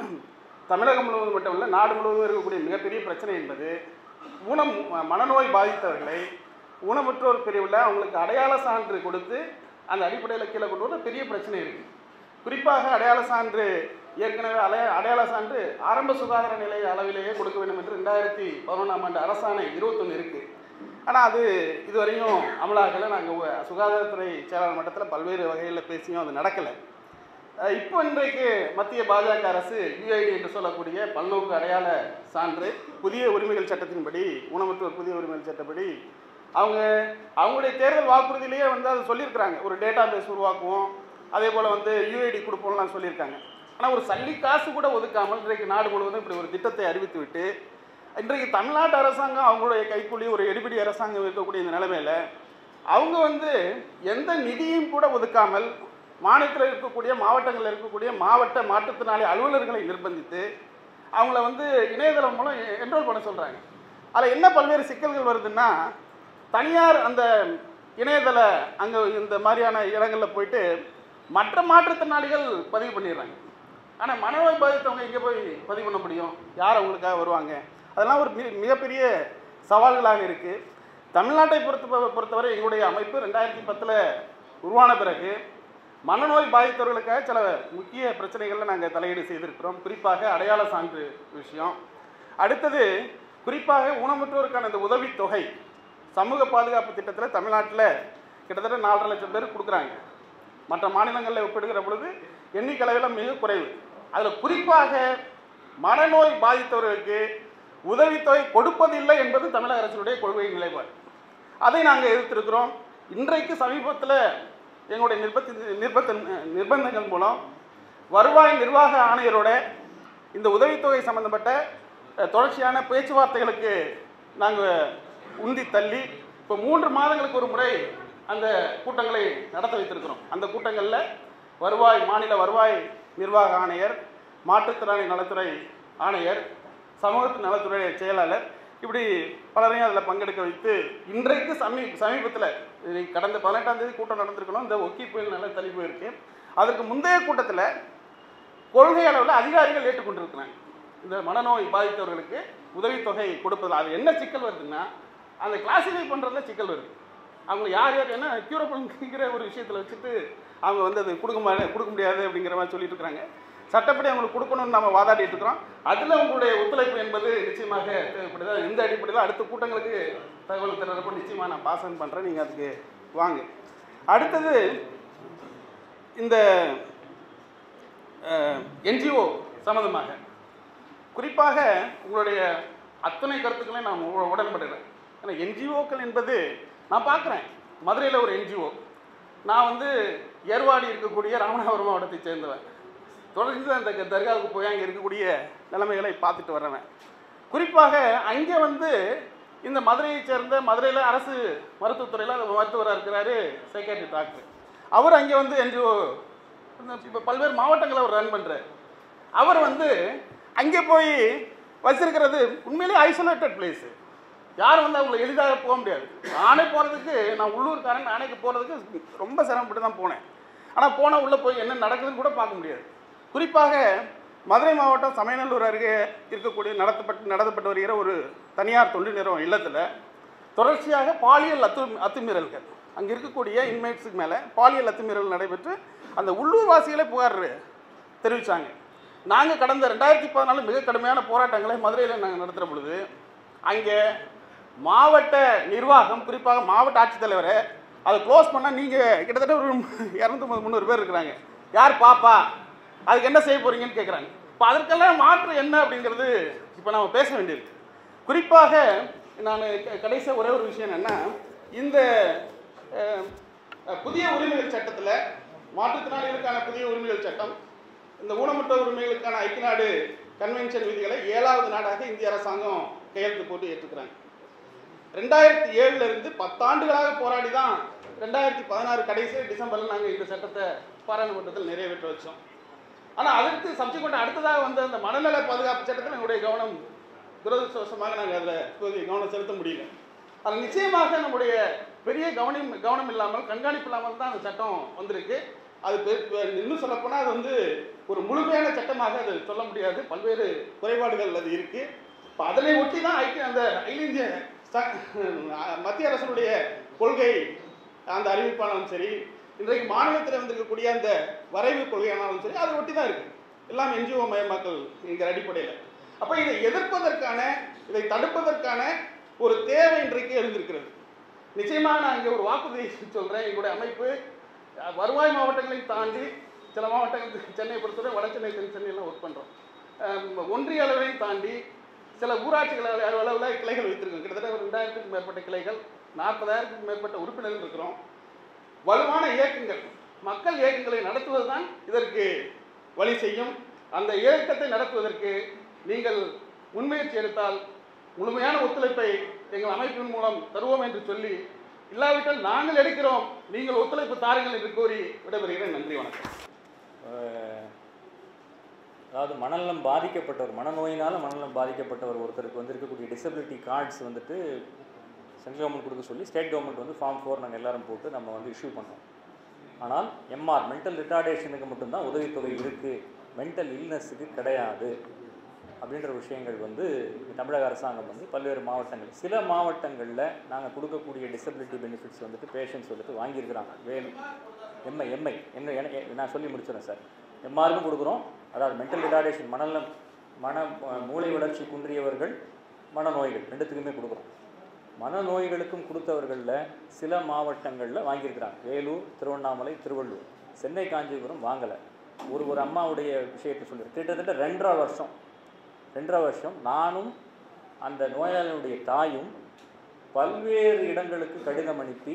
தமிழகம் முழுவதும் மட்டும் இல்லை நாடு முழுவதும் இருக்கக்கூடிய மிகப்பெரிய பிரச்சனை என்பது ஊனம் மனநோய் பாதித்தவர்களை ஊனமுற்றோர் பிரிவில் அவங்களுக்கு அடையாள சான்று கொடுத்து அந்த அடிப்படையில் கீழே கொண்டு வர பெரிய பிரச்சனை இருக்குது குறிப்பாக அடையாள சான்று ஏற்கனவே அலைய அடையாள சான்று ஆரம்ப சுகாதார நிலைய அளவிலேயே கொடுக்க வேண்டும் என்று ரெண்டாயிரத்தி பதினொன்றாம் ஆண்டு அரசாணை இருபத்தொன்று இருக்குது ஆனால் அது இதுவரையும் அமலாகலை நாங்கள் சுகாதாரத்துறை செயலாளர் மட்டத்தில் பல்வேறு வகைகளில் பேசியும் அது நடக்கலை அஹ் இப்போ இன்றைக்கு மத்திய பாஜக அரசு யுஐடி என்று சொல்லக்கூடிய பல்நோக்கு அடையாள சான்று புதிய உரிமைகள் சட்டத்தின்படி ஊனமுற்றோர் புதிய உரிமைகள் சட்டப்படி அவங்க அவங்களுடைய தேர்தல் வாக்குறுதியிலேயே வந்து அதை சொல்லியிருக்கிறாங்க ஒரு டேட்டா பேஸ் உருவாக்குவோம் அதே போல் வந்து யுஐடி கொடுப்போம்லாம் சொல்லியிருக்காங்க ஆனால் ஒரு சல்லி காசு கூட ஒதுக்காமல் இன்றைக்கு நாடு முழுவதும் இப்படி ஒரு திட்டத்தை அறிவித்து விட்டு இன்றைக்கு தமிழ்நாட்டு அரசாங்கம் அவங்களுடைய கைக்கூலி ஒரு எடுபிடி அரசாங்கம் இருக்கக்கூடிய இந்த நிலைமையில் அவங்க வந்து எந்த நிதியும் கூட ஒதுக்காமல் மாநிலத்தில் இருக்கக்கூடிய மாவட்டங்களில் இருக்கக்கூடிய மாவட்ட மாற்றுத்திறனாளி அலுவலர்களை நிர்பந்தித்து அவங்கள வந்து இணையதளம் மூலம் என்ரோல் பண்ண சொல்கிறாங்க அதில் என்ன பல்வேறு சிக்கல்கள் வருதுன்னா தனியார் அந்த இணையதள அங்கே இந்த மாதிரியான இடங்களில் போயிட்டு மற்ற மாற்றுத்திறனாளிகள் பதிவு பண்ணிடுறாங்க ஆனால் மனநோய் பாதித்தவங்க எங்கே போய் பதிவு பண்ண முடியும் யார் அவங்களுக்காக வருவாங்க அதெல்லாம் ஒரு மி- மிகப்பெரிய சவால்களாக இருக்குது தமிழ்நாட்டை பொறுத்த பொறுத்தவரை எங்களுடைய அமைப்பு ரெண்டாயிரத்தி பத்தில் உருவான பிறகு மனநோய் பாதித்தவர்களுக்காக சில முக்கிய பிரச்சனைகளில் நாங்கள் தலையீடு செய்திருக்கிறோம் குறிப்பாக அடையாள சான்று விஷயம் அடுத்தது குறிப்பாக ஊனமுற்றோருக்கான இந்த உதவித்தொகை சமூக பாதுகாப்பு திட்டத்தில் தமிழ்நாட்டில் கிட்டத்தட்ட நாலரை லட்சம் பேர் கொடுக்குறாங்க மற்ற மாநிலங்களில் ஒப்பிடுகிற பொழுது எண்ணிக்கையில் மிக குறைவு அதில் குறிப்பாக மனநோய் பாதித்தவர்களுக்கு உதவித்தொகை கொடுப்பதில்லை என்பது தமிழக அரசினுடைய கொள்கை நிலைப்பாடு அதை நாங்கள் எதிர்த்திருக்கிறோம் இன்றைக்கு சமீபத்தில் எங்களுடைய நிர்பத்தி நிர்பந்த நிர்பந்தங்கள் மூலம் வருவாய் நிர்வாக ஆணையரோட இந்த உதவித்தொகை சம்பந்தப்பட்ட அஹ், தொடர்ச்சியான பேச்சுவார்த்தைகளுக்கு நாங்கள் உந்தி தள்ளி இப்போ மூன்று மாதங்களுக்கு ஒரு முறை அந்த கூட்டங்களை நடத்த வைத்திருக்கிறோம் அந்த கூட்டங்களில் வருவாய் மாநில வருவாய் நிர்வாக ஆணையர் மாற்றுத்திறனாளி நலத்துறை ஆணையர் சமூகத்து நலத்துறை செயலாளர் இப்படி பலரையும் அதில் பங்கெடுக்க வைத்து இன்றைக்கு சமீ சமீபத்தில் கடந்த பதினெட்டாம் தேதி கூட்டம் நடந்திருக்கணும் இந்த ஒக்கி புயல் நல்லா தள்ளி போயிருக்கு அதற்கு முந்தைய கூட்டத்தில் கொள்கை அளவில் அதிகாரிகள் ஏற்றுக்கொண்டிருக்கிறாங்க இந்த மனநோய் பாதித்தவர்களுக்கு உதவித்தொகை கொடுப்பதில் அது என்ன சிக்கல் வருதுன்னா அந்த கிளாசிஃபை பண்ணுறதுல சிக்கல் வருது அவங்க யார் யார் என்ன க்யூரபிள்ங்கிற ஒரு விஷயத்தில் வச்சுட்டு அவங்க வந்து அது கொடுக்க மா கொடுக்க முடியாது அப்படிங்கிற மாதிரி சொல்லிட்டு இருக்கிறாங்க சட்டப்படி அவங்களுக்கு கொடுக்கணும்னு நம்ம வாதாடிட்டு இருக்கிறோம் அதில் உங்களுடைய ஒத்துழைப்பு என்பது நிச்சயமாக தேவைப்படுது அது இந்த அடிப்படையில் அடுத்த கூட்டங்களுக்கு தகவல் தர்றப்போ நிச்சயமாக நான் பாசன் பண்ணுறேன் நீங்கள் அதுக்கு வாங்க அடுத்தது இந்த என்ஜிஓ சம்மந்தமாக குறிப்பாக உங்களுடைய அத்தனை கருத்துக்களையும் நான் உ- உடன்படுகிறேன் ஏன்னா என்ஜிஓக்கள் என்பது நான் பார்க்குறேன் மதுரையில் ஒரு என்ஜிஓ நான் வந்து ஏர்வாடி இருக்கக்கூடிய ராமநாதபுரம் மாவட்டத்தை சேர்ந்தவன் தொடர்ந்து அந்த க- தர்காவுக்கு போய் அங்கே இருக்கக்கூடிய நிலைமைகளை பார்த்துட்டு வர்றவன் குறிப்பாக அங்கே வந்து இந்த மதுரையை சேர்ந்த மதுரையில் அரசு மருத்துவத்துறையில் மருத்துவராக இருக்கிறாரு சைக்காட்ரி டாக்டர் அவர் அங்கே வந்து என்ஜிஓ இப்போ பல்வேறு மாவட்டங்களை அவர் ரன் பண்ணுறார் அவர் வந்து அங்கே போய் வச்சிருக்கிறது உண்மையிலேயே ஐசோலேட்டட் பிளேஸு யாரும் வந்து அவங்களை எளிதாக போக முடியாது நானே போகிறதுக்கு நான் உள்ளூர்காரன் நானேக்கு போகிறதுக்கு ரொம்ப சிரமப்பட்டு தான் போனேன் ஆனால் போனால் உள்ளே போய் என்ன நடக்குதுன்னு கூட பார்க்க முடியாது குறிப்பாக மதுரை மாவட்டம் சமயநல்லூர் அருகே இருக்கக்கூடிய நடத்தப்பட்டு நடத்தப்பட்டு வருகிற ஒரு தனியார் தொண்டு நிறுவனம் இல்லத்தில் தொடர்ச்சியாக பாலியல் அத்து அத்துமீறல்கள் அங்கே இருக்கக்கூடிய இன்மேட்ஸுக்கு மேலே பாலியல் அத்துமீறல் நடைபெற்று அந்த உள்ளூர் வாசிகளே புகார் தெரிவித்தாங்க நாங்கள் கடந்த ரெண்டாயிரத்தி பதினாலு மிக கடுமையான போராட்டங்களை மதுரையில் நாங்கள் நடத்துகிற பொழுது அங்கே மாவட்ட நிர்வாகம் குறிப்பாக மாவட்ட ஆட்சித்தலைவரை அதை க்ளோஸ் பண்ணால் நீங்கள் கிட்டத்தட்ட ஒரு இரநூத்தம்பது முந்நூறு பேர் இருக்கிறாங்க யார் பாப்பா அதுக்கு என்ன செய்ய போகிறீங்கன்னு கேட்குறாங்க இப்போ அதற்கெல்லாம் மாற்று என்ன அப்படிங்கிறது இப்போ நம்ம பேச வேண்டியிருக்கு குறிப்பாக நான் கடைசியாக ஒரே ஒரு விஷயம் என்னென்னா இந்த அஹ், புதிய உரிமைகள் சட்டத்தில் மாற்றுத்திறனாளிகளுக்கான புதிய உரிமைகள் சட்டம் இந்த ஊனமுற்ற உரிமைகளுக்கான ஐக்கிய நாடு கன்வென்ஷன் விதிகளை ஏழாவது நாடாக இந்திய அரசாங்கம் கையெழுத்து போட்டு ஏற்றுக்கிறாங்க ரெண்டாயிரத்தி ஏழுல இருந்து பத்தாண்டுகளாக போராடி தான் ரெண்டாயிரத்தி பதினாறு கடைசி டிசம்பரில் நாங்கள் இந்த சட்டத்தை பாராளுமன்றத்தில் நிறைவேற்ற வச்சோம் ஆனால் அதற்கு சப்சிக்வெண்ட் அடுத்ததாக வந்த அந்த மனநல பாதுகாப்பு சட்டத்தில் எங்களுடைய கவனம் துரதிருஷ்டவசமாக நாங்கள் அதில் இப்போதைக்கு கவனம் செலுத்த முடியல அது நிச்சயமாக நம்முடைய பெரிய கவனம் கவனம் இல்லாமல் கண்காணிப்பு இல்லாமல் தான் அந்த சட்டம் வந்திருக்கு அது பெ- பெ- இன்னும் சொல்லப்போனால் அது வந்து ஒரு முழுமையான சட்டமாக அது சொல்ல முடியாது பல்வேறு குறைபாடுகள் அது இருக்குது இப்போ அதனை ஒட்டி தான் ஐக்கிய அந்த அகில இந்திய ச- மத்திய அரசினுடைய கொள்கை அந்த அறிவிப்பானாலும் சரி இன்றைக்கு மாநிலத்தில் வந்திருக்கக்கூடிய அந்த வரைவு கொள்கையானாலும் சரி அதை ஒட்டி தான் இருக்கு எல்லாம் என்ஜிஓ மயமாக்கல் என்கிற அடிப்படையில் அப்போ இதை எதிர்ப்பதற்கான இதை தடுப்பதற்கான ஒரு தேவை இன்றைக்கு எழுந்திருக்கிறது நிச்சயமாக நான் இங்கே ஒரு வாக்குறுதி சொல்கிறேன் எங்களுடைய அமைப்பு அஹ், வருவாய் மாவட்டங்களையும் தாண்டி சில மாவட்டங்கள் சென்னை பொறுத்தவரை வட சென்னை தென் சென்னையெல்லாம் ஒர்க் பண்ணுறோம் ஒன்றிய அளவையும் தாண்டி சில ஊராட்சிகள் அள- அளவில் கிளைகள் வைத்திருக்கோம் கிட்டத்தட்ட ஒரு ரெண்டாயிரத்துக்கும் மேற்பட்ட கிளைகள் நாற்பதாயிரத்துக்கும் மேற்பட்ட உறுப்பினர்கள் இருக்கிறோம் வலுவான இயக்கங்கள் மக்கள் இயக்கங்களை நடத்துவது தான் இதற்கு வழி செய்யும் அந்த இயக்கத்தை நடத்துவதற்கு நீங்கள் முன்முயற்சி எடுத்தால் முழுமையான ஒத்துழைப்பை எங்கள் அமைப்பின் மூலம் தருவோம் என்று சொல்லி இல்லாவிட்டால் நாங்கள் எடுக்கிறோம் நீங்கள் ஒத்துழைப்பு தாருங்கள் என்று கூறி விடைபெறுகிறேன் நன்றி வணக்கம் அஹ், அதாவது மனநலம் பாதிக்கப்பட்டவர் மனநோயினால் மனநலம் பாதிக்கப்பட்டவர் ஒருத்தருக்கு வந்து இருக்கக்கூடிய டிசபிலிட்டி கார்ட்ஸ் வந்துட்டு சென்ட்ரல் கவர்மெண்ட் கொடுக்க சொல்லி ஸ்டேட் கவர்மெண்ட் வந்து ஃபார்ம் ஃபோர் நாங்கள் எல்லாரும் போட்டு நம்ம வந்து இஷ்யூ பண்ணோம் ஆனால் எம்ஆர் மென்டல் ரிட்டார்டேஷனுக்கு மட்டும்தான் உதவித்தொகை இருக்குது மென்டல் இல்னஸுக்கு கிடையாது அப்படின்ற விஷயங்கள் வந்து தமிழக அரசாங்கம் வந்து பல்வேறு மாவட்டங்கள் சில மாவட்டங்களில் நாங்கள் கொடுக்கக்கூடிய டிசபிலிட்டி பெனிஃபிட்ஸ் வந்துட்டு பேஷண்ட்ஸ் வந்துட்டு வாங்கியிருக்கிறாங்க வேணும் எம்ஐ எம்ஐ என்ன என- எ- நான் சொல்லி முடிச்சிடறேன் சார் எம்ஆருக்கும் கொடுக்குறோம் அதாவது மென்டல் ரிட்டார்டேஷன் மனநலம் மன அஹ், மூளை வளர்ச்சி குன்றியவர்கள் மனநோய்கள் ரெண்டுத்துக்குமே கொடுக்குறோம் மனநோய்களுக்கும் கொடுத்தவர்களில் சில மாவட்டங்களில் வாங்கியிருக்கிறாங்க வேலூர் திருவண்ணாமலை திருவள்ளூர் சென்னை காஞ்சிபுரம் வாங்கலை ஒரு ஒரு அம்மாவுடைய விஷயத்தை சொல்லிடுறேன் கிட்டத்தட்ட ரெண்டரை வருஷம் ரெண்டரை வருஷம் நானும் அந்த நோயாளியுடைய தாயும் பல்வேறு இடங்களுக்கு கடிதம் அனுப்பி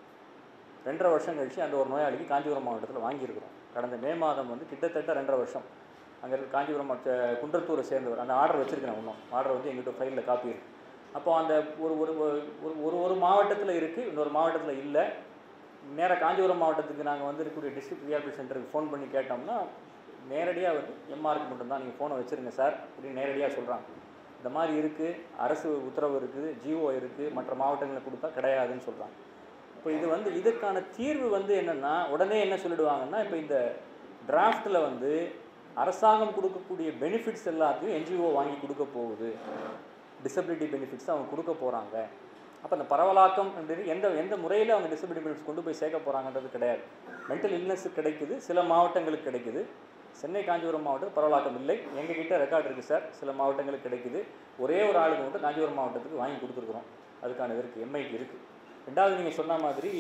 ரெண்டரை வருஷம் கழிச்சு அந்த ஒரு நோயாளிக்கு காஞ்சிபுரம் மாவட்டத்தில் வாங்கியிருக்கிறோம் கடந்த மே மாதம் வந்து கிட்டத்தட்ட ரெண்டரை வருஷம் அங்கே இருக்க காஞ்சிபுரம் மாவட்ட குன்றத்தூரை சேர்ந்தவர் அந்த ஆர்டர் வச்சிருக்கிறேன் இன்னும் ஆர்டர் வந்து எங்கிட்ட ஃபைலில் காப்பி இருக்கு அப்போ அந்த ஒரு ஒரு ஒரு ஒரு ஒரு மாவட்டத்தில் இருக்குது இன்னொரு மாவட்டத்தில் இல்லை நேராக காஞ்சிபுரம் மாவட்டத்துக்கு நாங்கள் வந்து இருக்கக்கூடிய டிஸ்ட்ரிக்ட் ரியாபிலிட்டி சென்டருக்கு ஃபோன் பண்ணி கேட்டோம்னா நேரடியாக வந்து எம்ஆருக்கு மட்டும்தான் நீங்கள் ஃபோனை வச்சுருங்க சார் அப்படின்னு நேரடியாக சொல்கிறாங்க இந்த மாதிரி இருக்குது அரசு உத்தரவு இருக்குது ஜிஓ இருக்குது மற்ற மாவட்டங்களில் கொடுத்தா கிடையாதுன்னு சொல்கிறாங்க இப்போ இது வந்து இதுக்கான தீர்வு வந்து என்னென்னா உடனே என்ன சொல்லிடுவாங்கன்னா இப்போ இந்த டிராஃப்ட்டில் வந்து அரசாங்கம் கொடுக்கக்கூடிய பெனிஃபிட்ஸ் எல்லாத்தையும் என்ஜிஓ வாங்கி கொடுக்க போகுது டிசபிலிட்டி பெனிஃபிட்ஸ் அவங்க கொடுக்க போகிறாங்க அப்போ அந்த பரவலாக்கம் அப்படின்னு எந்த எந்த முறையில் அவங்க டிசபிலிட்டி பெனிஃபிட்ஸ் கொண்டு போய் சேர்க்க போகிறாங்கன்றது கிடையாது மென்டல் இல்னஸ் கிடைக்குது சில மாவட்டங்களுக்கு கிடைக்குது சென்னை காஞ்சிபுரம் மாவட்டம் பரவலாக்கம் இல்லை எங்ககிட்ட ரெக்கார்ட் இருக்குது சார் சில மாவட்டங்களுக்கு கிடைக்குது ஒரே ஒரு ஆளுக்கு மட்டும் காஞ்சிபுரம் மாவட்டத்துக்கு வாங்கி கொடுத்துருக்குறோம் அதுக்கான இருக்குது எம்ஐக்கு இருக்குது ரெண்டாவது நீங்கள் சொன்ன மாதிரி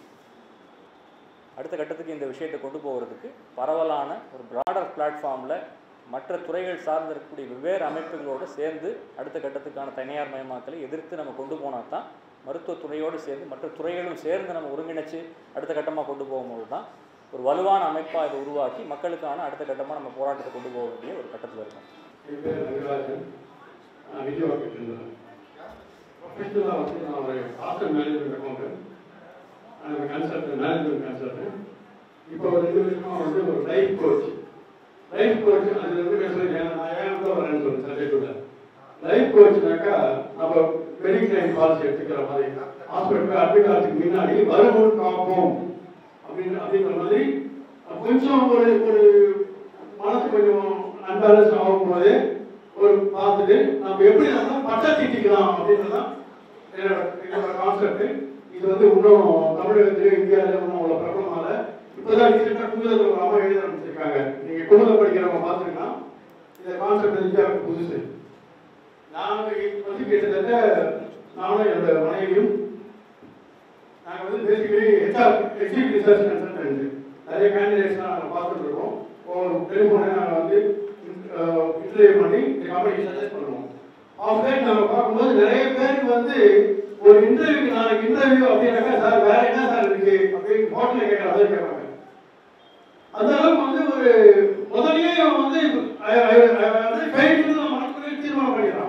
அடுத்த கட்டத்துக்கு இந்த விஷயத்தை கொண்டு போகிறதுக்கு பரவலான ஒரு ப்ராடர் பிளாட்ஃபார்மில் மற்ற துறைகள் சார்ந்து இருக்கக்கூடிய வெவ்வேறு அமைப்புகளோடு சேர்ந்து அடுத்த கட்டத்துக்கான தனியார் மயமாக்கலை எதிர்த்து நம்ம கொண்டு போனால் தான் மருத்துவத்துறையோடு சேர்ந்து மற்ற துறைகளும் சேர்ந்து நம்ம ஒருங்கிணைச்சு அடுத்த கட்டமாக கொண்டு போகும்போது தான் ஒரு வலுவான அமைப்பாக இதை உருவாக்கி மக்களுக்கான அடுத்த கட்டமாக நம்ம போராட்டத்தை கொண்டு போக வேண்டிய ஒரு கட்டத்தில் இருக்கோம் என் பேர் ரங்கராஜன் நான் விஜயவாக்கிட்டு இருந்தேன் ப்ரொஃபஷனலாக வந்து நான் ஒரு ஹாஸ்டல் மேனேஜ்மெண்ட் அக்கௌண்ட் அந்த கன்சல்ட் மேனேஜ்மெண்ட் கன்சல்ட் இப்போ ஒரு ரெண்டு வருஷமா வந்து ஒரு லைஃப் கோச் லைஃப் கோச் அது வந்து பேசுகிறேன் நான் ஏன் கூட வரேன்னு சொல்லி சப்ஜெக்ட் லைஃப் கோச்னாக்கா நம்ம மெடிக்ளைம் பாலிசி எடுத்துக்கிற மாதிரி ஹாஸ்பிட்டல் போய் அட்மிட் ஆகிறதுக்கு முன்னாடி வருமுன் காப்போம் அப்படின்னு அப்படிங்கிற மாதிரி கொஞ்சம் ஒரு ஒரு மனசு கொஞ்சம் அன்பேலன்ஸ் ஆகும்போது ஒரு பார்த்துட்டு நம்ம எப்படி நம்ம பட்டை தீட்டிக்கலாம் அப்படின்றதான் என்னோட என்னோட கான்செப்ட் இது வந்து இன்னும் தமிழகத்திலே இந்தியாவிலே இன்னும் அவ்வளோ பிரபலமால இப்போ இப்போதான் ரீசெண்டாக குமுதல் ஒரு அம்மா எழுத ஆரம்பிச்சிருக்காங்க நீங்கள் குமுதல் படிக்கிறவங்க பார்த்துருக்கலாம் இந்த கான்செப்ட் இந்தியாவுக்கு புதுசு நாங்கள் வந்து கிட்டத்தட்ட நானும் என்னோட மனைவியும் நாங்கள் வந்து basically HR exec research consultant நிறைய கேண்டிடேட்ஸ்லாம் நாங்கள் பார்த்துட்டு இருக்கோம் ஒரு டெலிஃபோனை நாங்கள் வந்து இன்டர்வியூ பண்ணி இந்த கம்பெனி சஜஸ்ட் பண்ணுவோம் ஆஃப் லைட் நம்ம பார்க்கும்போது நிறைய பேருக்கு வந்து ஒரு இன்டர்வியூ நாளைக்கு இன்டர்வியூ அப்படின்னாக்கா சார் வேற என்ன சார் இருக்கு அப்படின்னு ஹோட்டலில் கேட்குற அதை கேட்பாங்க அந்த அளவுக்கு வந்து ஒரு முதல்லயே அவன் வந்து அ- அ- அ- வந்து ஃபெயில்னு நம்ம மனசுக்குள்ளே தீர்மானம் பண்ணிடுறான்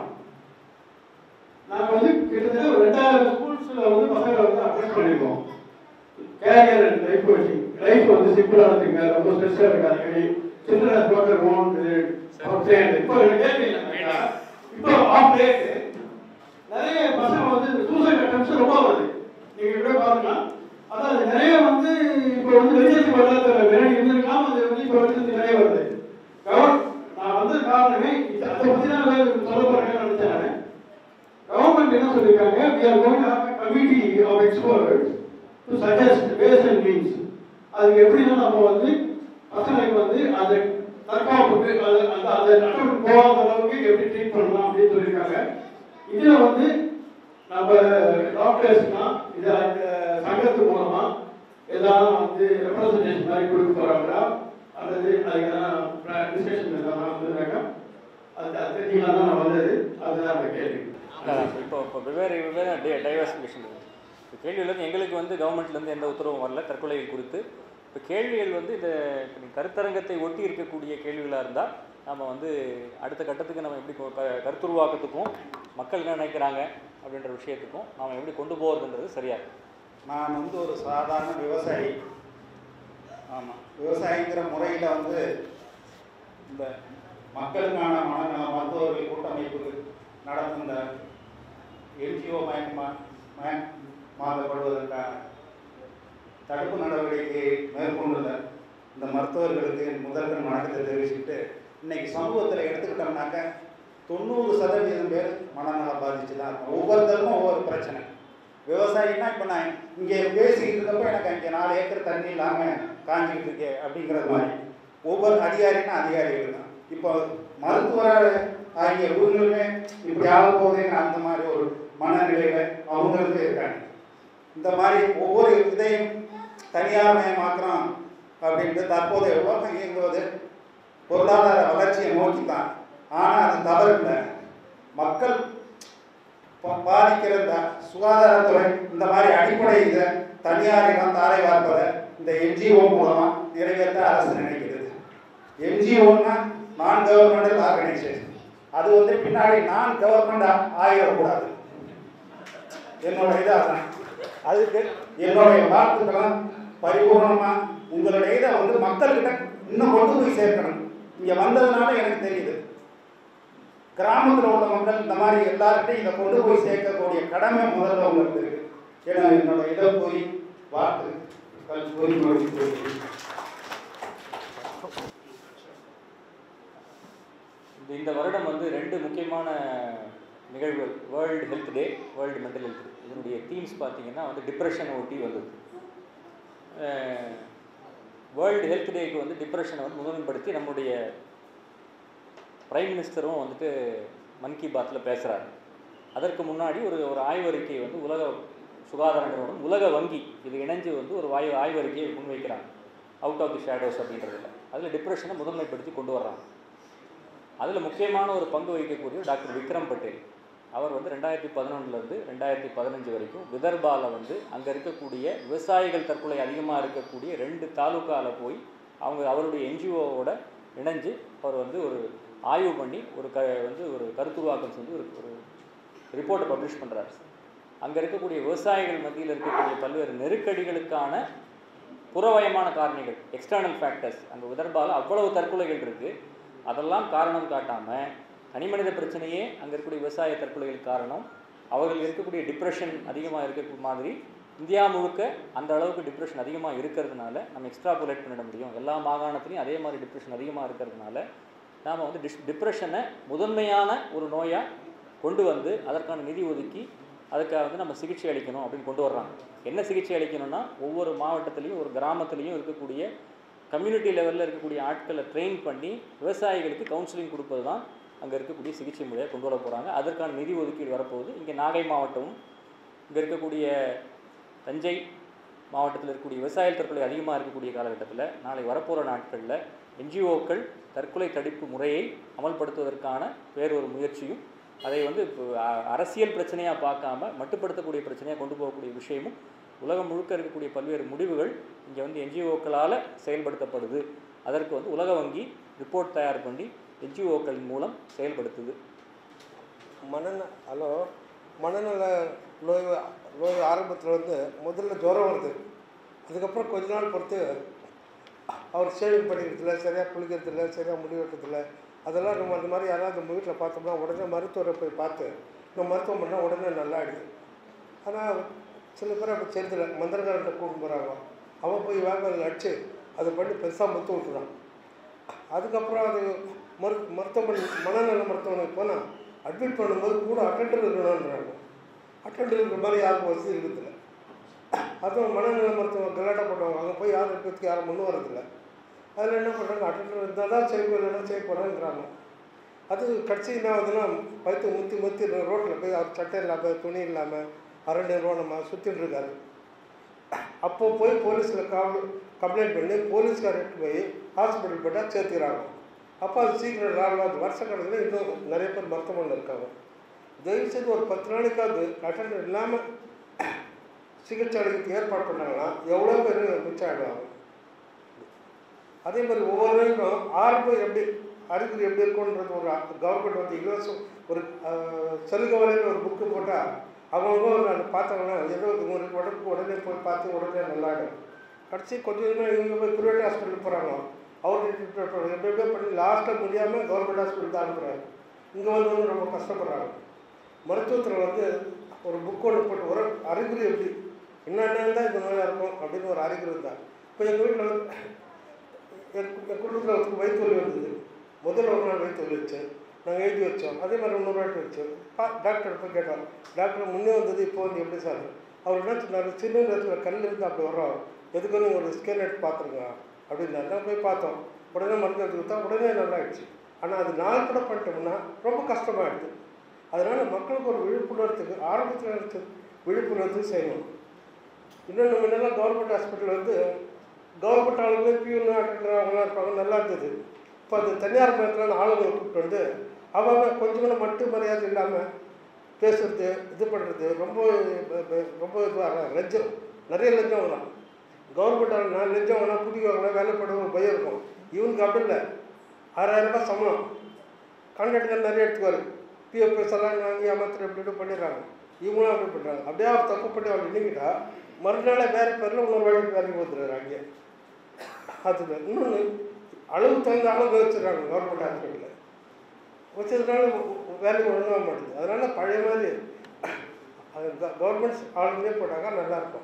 நாங்கள் வந்து கிட்டத்தட்ட ஒரு ரெண்டாயிரம் ஸ்கூல்ஸில் வந்து பசங்களை வந்து அட்ரஸ் பண்ணியிருக்கோம் career and life coaching life வந்து சிம்பிளாக இருக்குங்க ரொம்ப ஸ்ட்ரெஸ்ஸாக இருக்காது சில்ட்ரன் டாக்டர் ஓன் இப்போ எனக்கு கேள்வி என்னன்னா இப்போ ஆஃப் டேட் நிறைய பசங்க வந்து இந்த சூசைட் அட்டம்ஸ் ரொம்ப வருது நீங்க கூட பாருங்க அதாவது நிறைய வந்து இப்போ வந்து வெளியேற்ற வரலாற்று வினை இருந்திருக்கலாம் அது வந்து இப்போ வந்து நிறைய வருது கவர் நான் வந்து காரணமே இது அதை பற்றி தான் சொல்ல போறேன்னு நினைச்சேன் நானு. கவர்மெண்ட் என்ன சொல்லியிருக்காங்க we are going to have a committee of experts to suggest ways and means அதுக்கு எப்படின்னா நம்ம வந்து பசங்களுக்கு வந்து அதை தற்காப்புக்கு அது அந்த அந்த நட்டத்துக்கு போகாத அளவுக்கு எப்படி ட்ரீட் பண்ணலாம் அப்படின்னு சொல்லியிருக்காங்க இதுல வந்து நம்ம டாக்டர்ஸ்னா இது அந்த சங்கத்து மூலமா ஏதாவது வந்து ரெப்ரசன்டேஷன் மாதிரி கொடுக்க போறாங்களா அல்லது அதுக்கு எதனா டிஸ்கஷன் எதனா வந்துருக்காங்க அது அது தெரிஞ்சுக்கலாம் தான் நான் வந்தது அதுதான் அந்த கேள்வி அதான் இப்போ இப்போ வெவ்வேறு வெவ்வேறு டே டைவர்சிஃபிகேஷன் இருக்குது இப்போ கேள்வியில் வந்து எங்களுக்கு வந்து கவர்மெண்ட்லேருந்து எந்த உத்தரவும் வரல தற்கொலைகள் குறித்து இப்போ கேள்விகள் வந்து இந்த இப்ப நீ கருத்தரங்கத்தை ஒட்டி இருக்கக்கூடிய கேள்விகளாக இருந்தால் நம்ம வந்து அடுத்த கட்டத்துக்கு நம்ம எப்படி கொ- க- கருத்துருவாக்கத்துக்கும் மக்கள் என்ன நினைக்கிறாங்க அப்படின்ற விஷயத்துக்கும் நாம் எப்படி கொண்டு போகிறதுன்றது சரியாக இருக்கும் நான் வந்து ஒரு சாதாரண விவசாயி ஆமாம் விவசாயிங்கிற முறையில் வந்து இந்த மக்களுக்கான மனநல மருத்துவர்கள் கூட்டமைப்பு நடத்தும் இந்த என்ஜிஓ மயக்கமா மயக்கமாக்கப்படுவதற்கான தடுப்பு நடவடிக்கையை மேற்கொண்டுள்ள இந்த மருத்துவர்களுக்கு என் முதற்கண் வணக்கத்தை தெரிவிச்சுட்டு இன்னைக்கு சமூகத்தில் எடுத்துக்கிட்டோம்னாக்க தொண்ணூறு சதவீதம் பேர் மனநலம் பாதிச்சு தான் இருக்கும் ஒவ்வொருத்தருக்கும் ஒவ்வொரு பிரச்சனை விவசாயின்னா இப்போ நான் இங்கே பேசிக்கிட்டு இருக்கப்போ எனக்கு அங்கே நாலு ஏக்கர் தண்ணி இல்லாமல் காஞ்சிக்கிட்டு இருக்கே அப்படிங்கிறது மாதிரி ஒவ்வொரு அதிகாரின்னா அதிகாரிகள் தான் இப்போ மருத்துவர் ஆகிய இவங்களுமே இப்படி ஆக போகுதுங்கிற அந்த மாதிரி ஒரு மனநிலையில அவங்களுக்கு இருக்காங்க இந்த மாதிரி ஒவ்வொரு இதையும் தனியார் மயமாக்குறோம் அப்படின்ட்டு தற்போதைய உலகம் இயங்குவது பொருளாதார வளர்ச்சியை நோக்கி தான் ஆனால் அது தவறு இல்லை மக்கள் பா- பாதிக்கிற இந்த சுகாதாரத்துறை இந்த மாதிரி அடிப்படை இதை தனியாரிடம் தாரை வார்ப்பதை இந்த என்ஜிஓ மூலமாக நிறைவேற்ற அரசு நினைக்கிறது என்ஜிஓன்னா நான் கவர்மெண்டல் ஆர்கனைசேஷன் அது வந்து பின்னாடி நான் கவர்மெண்ட் ஆகிடக்கூடாது என்னோட இது அதான் அதுக்கு என்னுடைய வாழ்த்துக்கெல்லாம் பரிபூர்ணமா உங்களுடைய இதை வந்து மக்கள்கிட்ட இன்னும் கொண்டு போய் சேர்க்கணும் இங்க வந்ததுனால எனக்கு தெரியுது கிராமத்தில் உள்ள மக்கள் இந்த மாதிரி எல்லார்கிட்டையும் இதை கொண்டு போய் சேர்க்கக்கூடிய கடமை முதல்ல உங்களுக்கு இருக்கு ஏன்னா என்னோட இதை போய் வார்த்தை கல் போய் முடித்து இந்த இந்த வருடம் வந்து ரெண்டு முக்கியமான நிகழ்வுகள் world health day world mental health day இதனுடைய தீம்ஸ் பார்த்தீங்கன்னா வந்து டிப்ரெஷனை ஒட்டி வந்தது வேர்ல்டு ஹெல்த் டேக்கு வந்து டிப்ரெஷனை வந்து முதன்மைப்படுத்தி நம்முடைய பிரைம் மினிஸ்டரும் வந்துட்டு மன் கி பாத்தில் பேசுகிறாரு அதற்கு முன்னாடி ஒரு ஒரு ஆய்வறிக்கை வந்து உலக சுகாதார நிறுவனம் உலக வங்கி இது இணைஞ்சு வந்து ஒரு ஆய்வு ஆய்வறிக்கையை முன்வைக்கிறாங்க அவுட் ஆஃப் தி ஷேடோஸ் அப்படின்றதுல அதில் டிப்ரெஷனை முதன்மைப்படுத்தி கொண்டு வர்றாங்க அதில் முக்கியமான ஒரு பங்கு வகிக்கக்கூடிய டாக்டர் விக்ரம் பட்டேல் அவர் வந்து ரெண்டாயிரத்தி பதினொன்றுலேருந்து ரெண்டாயிரத்தி பதினஞ்சு வரைக்கும் விதர்பாவில் வந்து அங்கே இருக்கக்கூடிய விவசாயிகள் தற்கொலை அதிகமாக இருக்கக்கூடிய ரெண்டு தாலுக்காவில் போய் அவங்க அவருடைய என்ஜிஓவோட இணைஞ்சு அவர் வந்து ஒரு ஆய்வு பண்ணி ஒரு க வந்து ஒரு கருத்துருவாக்கம் செஞ்சு ஒரு ஒரு ரிப்போர்ட்டை பப்ளிஷ் பண்ணுறாரு அங்கே இருக்கக்கூடிய விவசாயிகள் மத்தியில் இருக்கக்கூடிய பல்வேறு நெருக்கடிகளுக்கான புறவயமான காரணிகள் எக்ஸ்டர்னல் ஃபேக்டர்ஸ் அங்கே விதர்பாவில் அவ்வளவு தற்கொலைகள் இருக்குது அதெல்லாம் காரணம் காட்டாமல் தனிமனித பிரச்சனையே அங்கே இருக்கக்கூடிய விவசாய தற்கொலைகள் காரணம் அவர்கள் இருக்கக்கூடிய டிப்ரெஷன் அதிகமாக இருக்க மாதிரி இந்தியா முழுக்க அந்த அளவுக்கு டிப்ரெஷன் அதிகமாக இருக்கிறதுனால நம்ம எக்ஸ்ட்ராபுலேட் பண்ணிட முடியும் எல்லா மாகாணத்துலையும் அதே மாதிரி டிப்ரெஷன் அதிகமாக இருக்கிறதுனால நாம் வந்து டிஸ் டிப்ரெஷனை முதன்மையான ஒரு நோயாக கொண்டு வந்து அதற்கான நிதி ஒதுக்கி அதுக்காக வந்து நம்ம சிகிச்சை அளிக்கணும் அப்படின்னு கொண்டு வர்றாங்க என்ன சிகிச்சை அளிக்கணும்னா ஒவ்வொரு மாவட்டத்துலேயும் ஒரு கிராமத்துலேயும் இருக்கக்கூடிய கம்யூனிட்டி லெவலில் இருக்கக்கூடிய ஆட்களை ட்ரெயின் பண்ணி விவசாயிகளுக்கு கவுன்சிலிங் கொடுப்பது தான் அங்கே இருக்கக்கூடிய சிகிச்சை முறையை கொண்டு வர போகிறாங்க அதற்கான நிதி ஒதுக்கீடு வரப்போகுது இங்கே நாகை மாவட்டமும் இங்கே இருக்கக்கூடிய தஞ்சை மாவட்டத்தில் இருக்கக்கூடிய விவசாய தற்கொலை அதிகமாக இருக்கக்கூடிய காலகட்டத்தில் நாளை வரப்போகிற நாட்களில் என்ஜிஓக்கள் தற்கொலை தடுப்பு முறையை அமல்படுத்துவதற்கான வேறொரு முயற்சியும் அதை வந்து இப்போ அ- அரசியல் பிரச்சனையாக பார்க்காம மட்டுப்படுத்தக்கூடிய பிரச்சனையாக கொண்டு போகக்கூடிய விஷயமும் உலகம் முழுக்க இருக்கக்கூடிய பல்வேறு முடிவுகள் இங்கே வந்து என்ஜிஓக்களால் செயல்படுத்தப்படுது அதற்கு வந்து உலக வங்கி ரிப்போர்ட் தயார் பண்ணி என்ஜிஓக்களின் மூலம் செயல்படுத்துது மனநல ஹலோ மனநல நோய் நோய் ஆரம்பத்தில் வந்து முதல்ல ஜுரம் வருது அதுக்கப்புறம் கொஞ்ச நாள் பொறுத்து அவர் ஷேவிங் பண்ணிக்கிறதில்ல சரியாக குளிக்கிறதில்ல சரியாக முடி வெட்டுறதில்ல அதெல்லாம் நம்ம அந்த மாதிரி யாராவது நம்ம வீட்டில் பார்த்தோம்னா உடனே மருத்துவரை போய் பார்த்து நம்ம மருத்துவம் பண்ணால் உடனே நல்லா ஆயிடுது ஆனால் சில பேர் அப்படி செய்யறதில்ல மந்திரக்காரன்ட்ட கூப்பிட்டு போகிறாங்க அவன் போய் வேகத்தில் அடிச்சு அதை பண்ணி பெருசாக முத்து விட்டுறான் அதுக்கப்புறம் அது மரு மருத்துவமனை மனநல மருத்துவமனைக்கு போனால் அட்மிட் பண்ணும்போது கூட அட்டெண்டர் இருக்கணுன்றாங்க அட்டெண்டர் இருக்கிற மாதிரி யாருக்கும் வசதி இருக்குதில்ல அதுவும் மனநல மருத்துவம் கலாட்டா பண்ணுவாங்க அங்கே போய் யாரும் இருக்கிறதுக்கு யாரும் முன் வரதில்லை அதில் என்ன பண்ணுறாங்க அட்டெண்டர் இருந்தால் தான் செய்ய இல்லைன்னா செய்ய போகிறாங்கிறாங்க அது கட்சி என்ன ஆகுதுன்னா பைத்து முத்தி முத்தி ரோட்டில் போய் அவர் சட்டை இல்லாமல் துணி இல்லாமல் அரை நிறுவனமாக சுற்றிட்டு இருக்காரு அப்போ போய் போலீஸில் கம்ப்ளைண்ட் கம்ப்ளைண்ட் பண்ணி போலீஸ்காரர்கிட்ட போய் ஹாஸ்பிட்டல் போட்டால் சேர்த்துக்கிறாங்க அப்போ அது சீக்கிரம் நாலாவது வருஷ கணக்கில் இன்னும் நிறைய பேர் மருத்துவமனையில் இருக்காங்க தயவு செய்து ஒரு பத்து நாளைக்காவது அட்டெண்டர் இல்லாமல் சிகிச்சை அளிக்கிறதுக்கு ஏற்பாடு பண்ணாங்கன்னா எவ்வளோ பேர் மிச்சம் ஆகிடுவாங்க அதே மாதிரி ஒவ்வொரு நாளும் ஆரம்பம் எப்படி அறிகுறி எப்படி இருக்குன்றது ஒரு கவர்மெண்ட் வந்து இலவசம் ஒரு அஹ், சலுகை வரையில் ஒரு புக்கு போட்டால் அவங்கவுங்க அதை பார்த்தாங்கன்னா இருபது நூறு உடம்புக்கு உடனே போய் பார்த்து உடனே நல்லாடும் கடைசி கொஞ்சம் கொஞ்சமாக இவங்க போய் ப்ரைவேட் ஹாஸ்பிட்டல் போகிறாங்க அவர் ட்ரீட்மெண்ட் பண்ணுறாங்க எப்படி எப்படியோ பண்ணி லாஸ்ட்டாக முடியாமல் கவர்மெண்ட் ஹாஸ்பிட்டல் தான் அனுப்புகிறாங்க இங்கே வந்து வந்து ரொம்ப கஷ்டப்படுறாங்க மருத்துவத்தில் வந்து ஒரு புக் ஒன்று போட்டு ஒரு அறிகுறி எப்படி என்னென்ன தான் இந்த நோயாக இருக்கும் அப்படின்னு ஒரு அறிகுறி தான் இப்போ எங்கள் வீட்டில் வந்து என் என் குடும்பத்தில் ஒருத்தருக்கு வயிற்று வலி வந்தது முதல்ல ஒரு நாள் வயிற்று வலி வச்சு நாங்கள் எழுதி வச்சோம் அதே மாதிரி இன்னொரு வாட்டி வச்சோம் பா டாக்டர் போய் கேட்டோம் டாக்டர் முன்னே வந்தது இப்போ வந்து எப்படி சார் அவர் என்ன சொன்னார் சின்ன நேரத்தில் கல் இருந்து அப்படி வர்றோம் எதுக்கு நீங்கள் ஒரு ஸ்கேன் எடுத்து பார்த்துருங்க அப்படின்னாரு நான் போய் பார்த்தோம் உடனே மருந்து எடுத்து கொடுத்தா உடனே நல்லா ஆயிடுச்சு ஆனால் அது நாள் கூட பண்ணிட்டோம்னா ரொம்ப கஷ்டமாயிடுது அதனால் மக்களுக்கு ஒரு விழிப்புணர்வுக்கு ஆரம்பத்தில் எடுத்து விழிப்புணர்வு செய்யணும் இன்னும் நம்ம முன்னெல்லாம் கவர்மெண்ட் ஹாஸ்பிட்டல் வந்து கவர்மெண்ட் ஆளுங்களே பியூன் அட்டண்டர் அவங்களாம் இருப்பாங்க நல்லா இருந்தது இப்போ அந்த தனியார் மயத்தில் ஆளுங்களை கூப்பிட்டு வந்து அவங்க கொஞ்சம் கூட மட்டும் மரியாதை இல்லாமல் பேசுறது இது பண்ணுறது ரொம்ப ப- ப- ரொம்ப இதுவாக லஞ்சம் நிறைய லஞ்சம் வாங்கலாம் கவர்மெண்ட் ஆளுனா லஞ்சம் வாங்கினா பிடிக்குவாங்களா வேலைப்படுற ஒரு பயம் இருக்கும் இவனுக்கு அப்படி இல்லை ஆறாயிரம் ரூபாய் சம்பளம் கான்ட்ராக்டுகள் நிறைய எடுத்துக்குவார் பிஎஃப்எஸ் எல்லாம் வாங்கி ஏமாத்திரம் இப்படி இப்படி பண்ணிடுறாங்க இவங்களும் அப்படி பண்ணுறாங்க அப்படியே அவர் தப்பு பண்ணி அவர் நின்றுக்கிட்டா மறுநாளே வேறு பேரில் இன்னொரு வாட்டி வேலைக்கு வந்துடுறாரு அங்கே அது இன்னொன்று அளவு தகுந்த அளவு வச்சுருக்காங்க கவர்மெண்ட் ஹாஸ்பிட்டலில் வச்சதுனால வேலைக்கு ஒழுங்காக மாட்டேங்குது அதனால் பழைய மாதிரி அது கவர்மெண்ட் ஆளுங்களே போட்டாக்கா நல்லாயிருக்கும்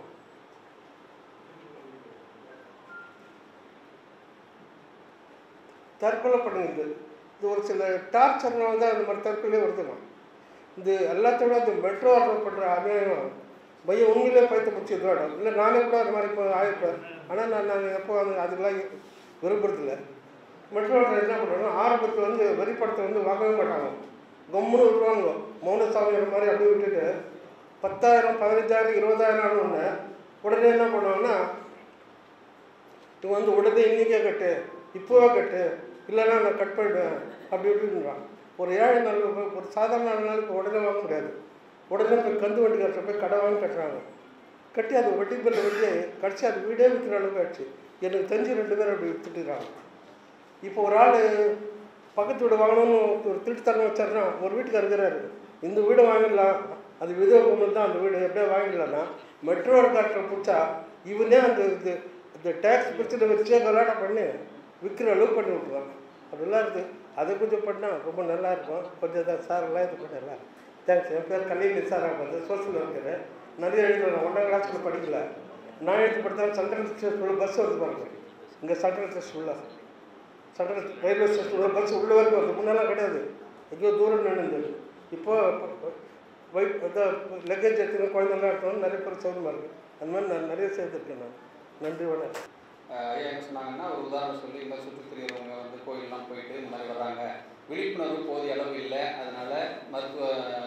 தற்கொலை பண்ணுது இது ஒரு சில டார்ச்சர்னால தான் அந்த மாதிரி தற்கொலை வருதுமா இது எல்லாத்தோட இந்த மெட்ரோ ஆர்டர் பண்ணுற அநியாயம் பையன் உண்மையிலே பைத்த முடிச்சு இதுவாடும் இல்லை நானே கூட அது மாதிரி இப்போ ஆயிருப்பேன் ஆனால் நான் நான் எப்போ அது அதுக்கெல்லாம் விரும்புறதில்ல மெட்ரோ ஆர்டர் என்ன பண்ணுறாங்க ஆரம்பத்தில் வந்து வரிப்படத்தை வந்து வாங்கவே மாட்டாங்க கம்முன்னு விட்டுருவாங்க மௌன சாமியார் மாதிரி அப்படியே விட்டுட்டு பத்தாயிரம் பதினஞ்சாயிரம் இருபதாயிரம் ஒன்று உடனே என்ன பண்ணுவாங்கன்னா இவன் வந்து உடனே இன்றைக்கே கட்டு இப்போவே கட்டு இல்லைன்னா நான் கட் பண்ணிடுவேன் அப்படி இப்படின்றான் ஒரு ஏழை நாள் ஒரு சாதாரண நாளுக்கு உடனே வாங்க முடியாது உடனே போய் கந்து வண்டிக்காரத்தை போய் கடை வாங்கி கட்டுறாங்க கட்டி அது வட்டி பில்லை வச்சு கடிச்சு அது வீடே விற்கிற அளவுக்கு ஆயிடுச்சு எனக்கு தெரிஞ்சு ரெண்டு பேரும் அப்படி வித்துட்டுறாங்க இப்போ ஒரு ஆள் பக்கத்து வீடு வாங்கணும்னு ஒரு திருட்டுத்தனம் வச்சாருன்னா ஒரு வீட்டுக்கு இருக்கிறாரு இந்த வீடு வாங்கிடலாம் அது விதவை பொண்ணு தான் அந்த வீடு எப்படியே வாங்கிடலாம்னா மெட்ரோ கார்ட்டில் பிடிச்சா இவனே அந்த இது இந்த டேக்ஸ் பிரச்சனை வச்சே கலாட்டம் பண்ணி விற்கிற அளவுக்கு பண்ணி விட்ருவான் அப்படிலாம் இருக்குது அதை கொஞ்சம் பண்ணால் ரொம்ப நல்லா இருக்கும் கொஞ்சம் தான் சார் எல்லாம் இது பண்ணல தேங்க்ஸ் என் பேர் கல்யாணி சார் வந்து சோசியல் ஒர்க்கரு நிறைய எழுதுறேன் ஒன்றாம் கிளாஸில் படிக்கல நான் எழுதி படித்தாலும் சென்ட்ரல் ஸ்டேஷன் பஸ் வருது பாருங்க இங்கே சென்ட்ரல் ஸ்டேஷன் உள்ள சென்ட்ரல் ரயில்வே ஸ்டேஷன் உள்ள பஸ் உள்ள வரைக்கும் வருது முன்னெல்லாம் கிடையாது எங்கேயோ தூரம் நின்றுது இப்போ ஒய்ஃப் இந்த லக்கேஜ் எடுத்துக்கணும் குழந்தைலாம் எடுத்துக்கணும் நிறைய பேர் சௌரியமாக இருக்குது அந்த மாதிரி நான் நிறைய சேர்த்துருக்கேன் நான் நன்றி வணக்கம் அஹ் ஐயா என்ன சொன்னாங்கன்னா ஒரு உதாரணம் சொல்லி இந்த மாதிரி சுற்றித் திரியறவங்க வந்து கோயிலெலாம் போயிட்டு இந்த மாதிரி வர்றாங்க விழிப்புணர்வு போதிய அளவு இல்லை அதனால மருத்துவ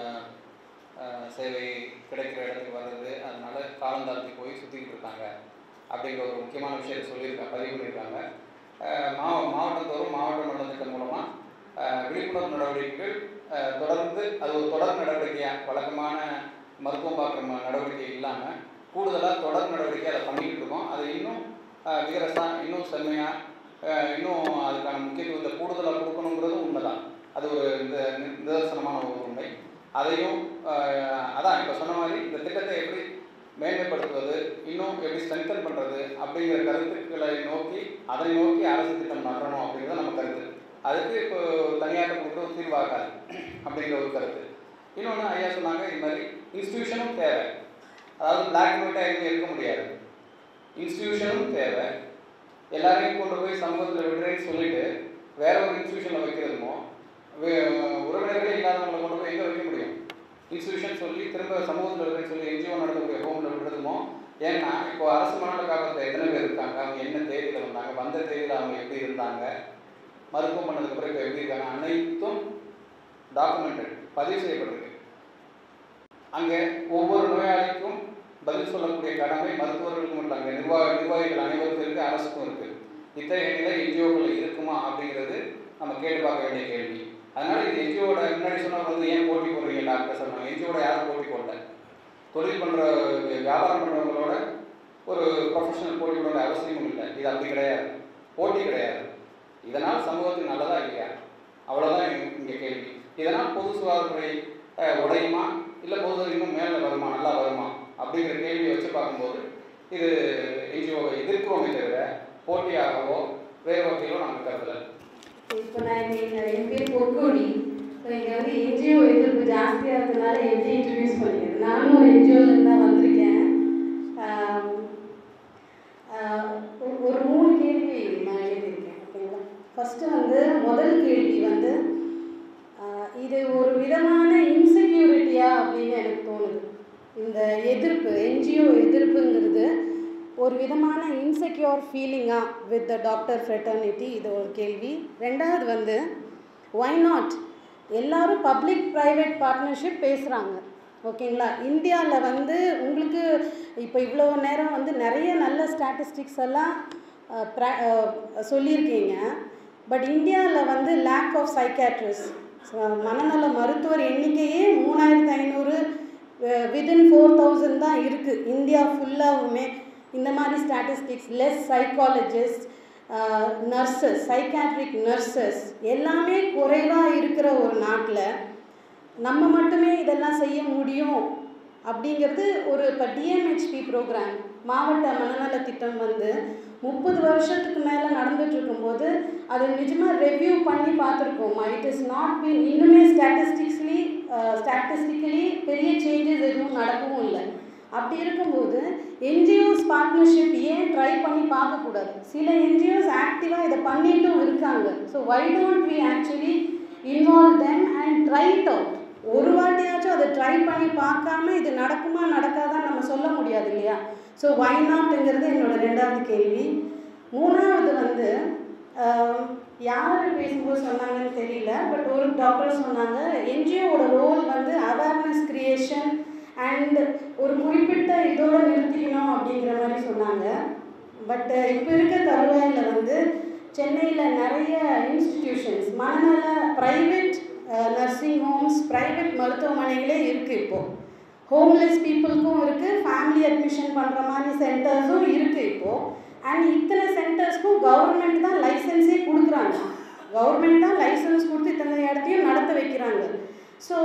அஹ், சேவை கிடைக்கிற இடத்துக்கு வர்றது அதனால காலந்தாழ்த்தி போய் சுற்றிக்கிட்டு இருக்காங்க அப்படிங்கிற ஒரு முக்கியமான விஷயத்தை சொல்லியிருக்காங்க பதிவு பண்ணியிருக்காங்க அஹ், மாவ மாவட்டத்தோறும் மாவட்ட நலத்திட்டம் மூலமாக விழிப்புணர்வு நடவடிக்கைகள் அஹ், தொடர்ந்து அது ஒரு தொடர் நடவடிக்கையாக வழக்கமான மருத்துவம் பார்க்குற ம- நடவடிக்கை இல்லாமல் கூடுதலாக தொடர் நடவடிக்கை அதை பண்ணிக்கிட்டு இருக்கோம் அது இன்னும் விகரசாக இன்னும் செம்மையாக இன்னும் அதுக்கான முக்கியத்துவத்தை கூடுதலாக கொடுக்கணுங்கிறதும் உண்மைதான் அது ஒரு இந்த நி- நிதர்சனமான ஒரு உண்மை அதையும் அஹ், அதான் இப்போ சொன்ன மாதிரி இந்த திட்டத்தை எப்படி மேன்மைப்படுத்துவது இன்னும் எப்படி ஸ்ட்ரென்தன் பண்ணுறது அப்படிங்கிற கருத்துக்களை நோக்கி அதை நோக்கி அரசு திட்டம் நகரணும் அப்படிங்கிறது நம்ம கருத்து அதுக்கு இப்போ தனியார் கொடுக்குற ஒரு தீர்வாகாது அப்படிங்கிற ஒரு கருத்து இன்னொன்று ஐயா சொன்னாங்க இது மாதிரி இன்ஸ்டியூஷனும் தேவை அதாவது பிளாக் அண்ட் ஒயிட்டாக எதுவும் இருக்க முடியாது இன்ஸ்டியூஷனும் தேவை எல்லாரையும் கொண்டு போய் சமூகத்தில் விடுறேன்னு சொல்லிட்டு வேற ஒரு இன்ஸ்டியூஷனில் வைக்கிறதுமோ வே- உறவினர்களே இல்லாதவங்களை கொண்டு போய் எங்கே வைக்க முடியும் இன்ஸ்டியூஷன் சொல்லி திரும்ப சமூகத்தில் இருக்கிறேன்னு சொல்லி என்ஜிஓ நடத்தக்கூடிய ஹோமில் விடுறதுமோ ஏன்னா இப்போ அரசு மனநல காப்பகத்தில் எத்தனை பேர் இருக்காங்க அவங்க என்ன தேதியில் வந்தாங்க வந்த தேதியில் அவங்க எப்படி இருந்தாங்க மருத்துவம் பண்ணதுக்கப்புறம் இப்போ எப்படி இருக்காங்க அனைத்தும் டாக்குமெண்டட் பதிவு செய்யப்பட்டிருக்கு அங்கே ஒவ்வொரு நோயாளிக்கும் பதில் சொல்லக்கூடிய கடமை மருத்துவர்களுக்கும் இல்லை அங்கே நிர்வாக நிர்வாகிகள் அனைவருக்கும் இருக்குது அரசுக்கும் இருக்குது இத்தகைய நிலை என்ஜிஓக்கள் இருக்குமா அப்படிங்கிறது நம்ம கேட்டு பார்க்க வேண்டிய கேள்வி அதனால இது என்ஜிஓட முன்னாடி சொன்னவர் வந்து ஏன் போட்டி போடுறீங்க டாக்டர் சொன்னாங்க என்ஜிஓட யாரும் போட்டி போடல தொழில் பண்ணுற வியாபாரம் பண்ணுறவங்களோட ஒரு ப்ரொஃபஷனல் போட்டி போட அவசியமும் இல்லை இது அப்படி கிடையாது போட்டி கிடையாது இதனால் சமூகத்துக்கு நல்லதா இல்லையா அவ்வளோதான் இங்கே கேள்வி இதனால் பொது சுகாதாரத்துறை அஹ், உடையுமா இல்லை பொது இன்னும் மேலே வருமா நல்லா வருமா அப்படிங்கிற கேள்வியை வச்சு பார்க்கும்போது இது என்ஜிஓவை எதிர்க்கிறோமே தவிர போட்டியாகவோ வேறு வகையிலோ நாங்கள் கருதலை இப்போ நான் இங்கே என் பேர் பொற்கோடி ஸோ இங்கே வந்து என்ஜிஓ எதிர்ப்பு ஜாஸ்தியாக இருக்கிறதுனால எப்படி இன்ட்ரடியூஸ் பண்ணிக்கிறேன் நானும் ஒரு என்ஜிஓலேருந்து தான் வந்திருக்கேன் ஆம், ஆஹ் ஒரு- ஒரு மூணு கேள்வி நான் எழுதியிருக்கேன் ஓகேங்களா ஃபஸ்ட்டு வந்து முதல் கேள்வி வந்து ஆஹ் இது ஒரு விதமான இன்செக்யூரிட்டியா அப்படின்னு எனக்கு தோணுது இந்த எதிர்ப்பு என்ஜிஓ எதிர்ப்புங்கிறது ஒரு விதமான இன்செக்யூர் ஃபீலிங்கா வித் த டாக்டர் ஃப்ரெட்டர்னிட்டி இது ஒரு கேள்வி ரெண்டாவது வந்து ஒய் நாட் எல்லாரும் பப்ளிக் ப்ரைவேட் பார்ட்னர்ஷிப் பேசுகிறாங்க ஓகேங்களா இந்தியாவில் வந்து உங்களுக்கு இப்போ இவ்வளோ நேரம் வந்து நிறைய நல்ல ஸ்டாட்டிஸ்டிக்ஸ் எல்லாம் அஹ், pra- அஹ், சொல்லியிருக்கீங்க பட் இந்தியாவில் வந்து லேக் ஆஃப் சைக்காட்ரிஸ்ட் மனநல மருத்துவர் எண்ணிக்கையே மூணாயிரத்து ஐநூறு விதின் ஃபோர் தௌசண்ட் தான் இருக்குது இந்தியா ஃபுல்லாகவுமே இந்த மாதிரி statistics less psychologist nurses psychiatric nurses எல்லாமே குறைவாக இருக்கிற ஒரு நாட்டில் நம்ம மட்டுமே இதெல்லாம் செய்ய முடியும் அப்படிங்கிறது ஒரு இப்போ டிஎம்ஹெச்பி ப்ரோக்ராம் மாவட்ட மனநல திட்டம் வந்து முப்பது வருஷத்துக்கு மேலே நடந்துட்டு இருக்கும்போது அது நிஜமாக ரெவ்யூ பண்ணி பார்த்துருக்கோம் இட் இஸ் நாட் பீன் இன்னுமே ஸ்டாட்டிஸ்டிக்ஸ்லி ஸ்டாட்டிஸ்டிக்கலி பெரிய சேஞ்சஸ் எதுவும் நடக்கவும் இல்லை அப்படி இருக்கும்போது என்ஜிஓஸ் பார்ட்னர்ஷிப் ஏன் ட்ரை பண்ணி பார்க்கக்கூடாது சில என்ஜிஓஸ் ஆக்டிவாக இதை பண்ணிட்டும் இருக்காங்க so why don't we actually involve them and try it out ஒரு வாட்டியாச்சும் அதை ட்ரை பண்ணி பார்க்காம இது நடக்குமா நடக்காதான் நம்ம சொல்ல முடியாது இல்லையா ஸோ வை நாட்டுங்கிறது என்னோட ரெண்டாவது கேள்வி மூணாவது வந்து ஆஹ், யார் பேசும்போது சொன்னாங்கன்னு தெரியல பட் ஒரு டாக்டர் சொன்னாங்க என்ஜிஓட ரோல் வந்து அவேர்னஸ் கிரியேஷன் அண்ட் ஒரு குறிப்பிட்ட இதோட நிறுத்திக்கணும் அப்படிங்கிற மாதிரி சொன்னாங்க பட் இப்போ இருக்க தருவாயில் வந்து சென்னையில் நிறைய இன்ஸ்டிடியூஷன்ஸ் மனநல ப்ரைவேட் நர்சிங் ஹோம்ஸ் ப்ரைவேட் மருத்துவமனைகளே இருக்குது இப்போது ஹோம்லெஸ் பீப்புளுக்கும் இருக்குது ஃபேமிலி அட்மிஷன் பண்ணுற மாதிரி சென்டர்ஸும் இருக்குது இப்போது அண்ட் இத்தனை சென்டர்ஸ்க்கும் கவர்மெண்ட் தான் லைசன்ஸே கொடுக்குறாங்க கவர்மெண்ட் தான் லைசன்ஸ் கொடுத்து இத்தனை இடத்தையும் நடத்த வைக்கிறாங்க ஸோ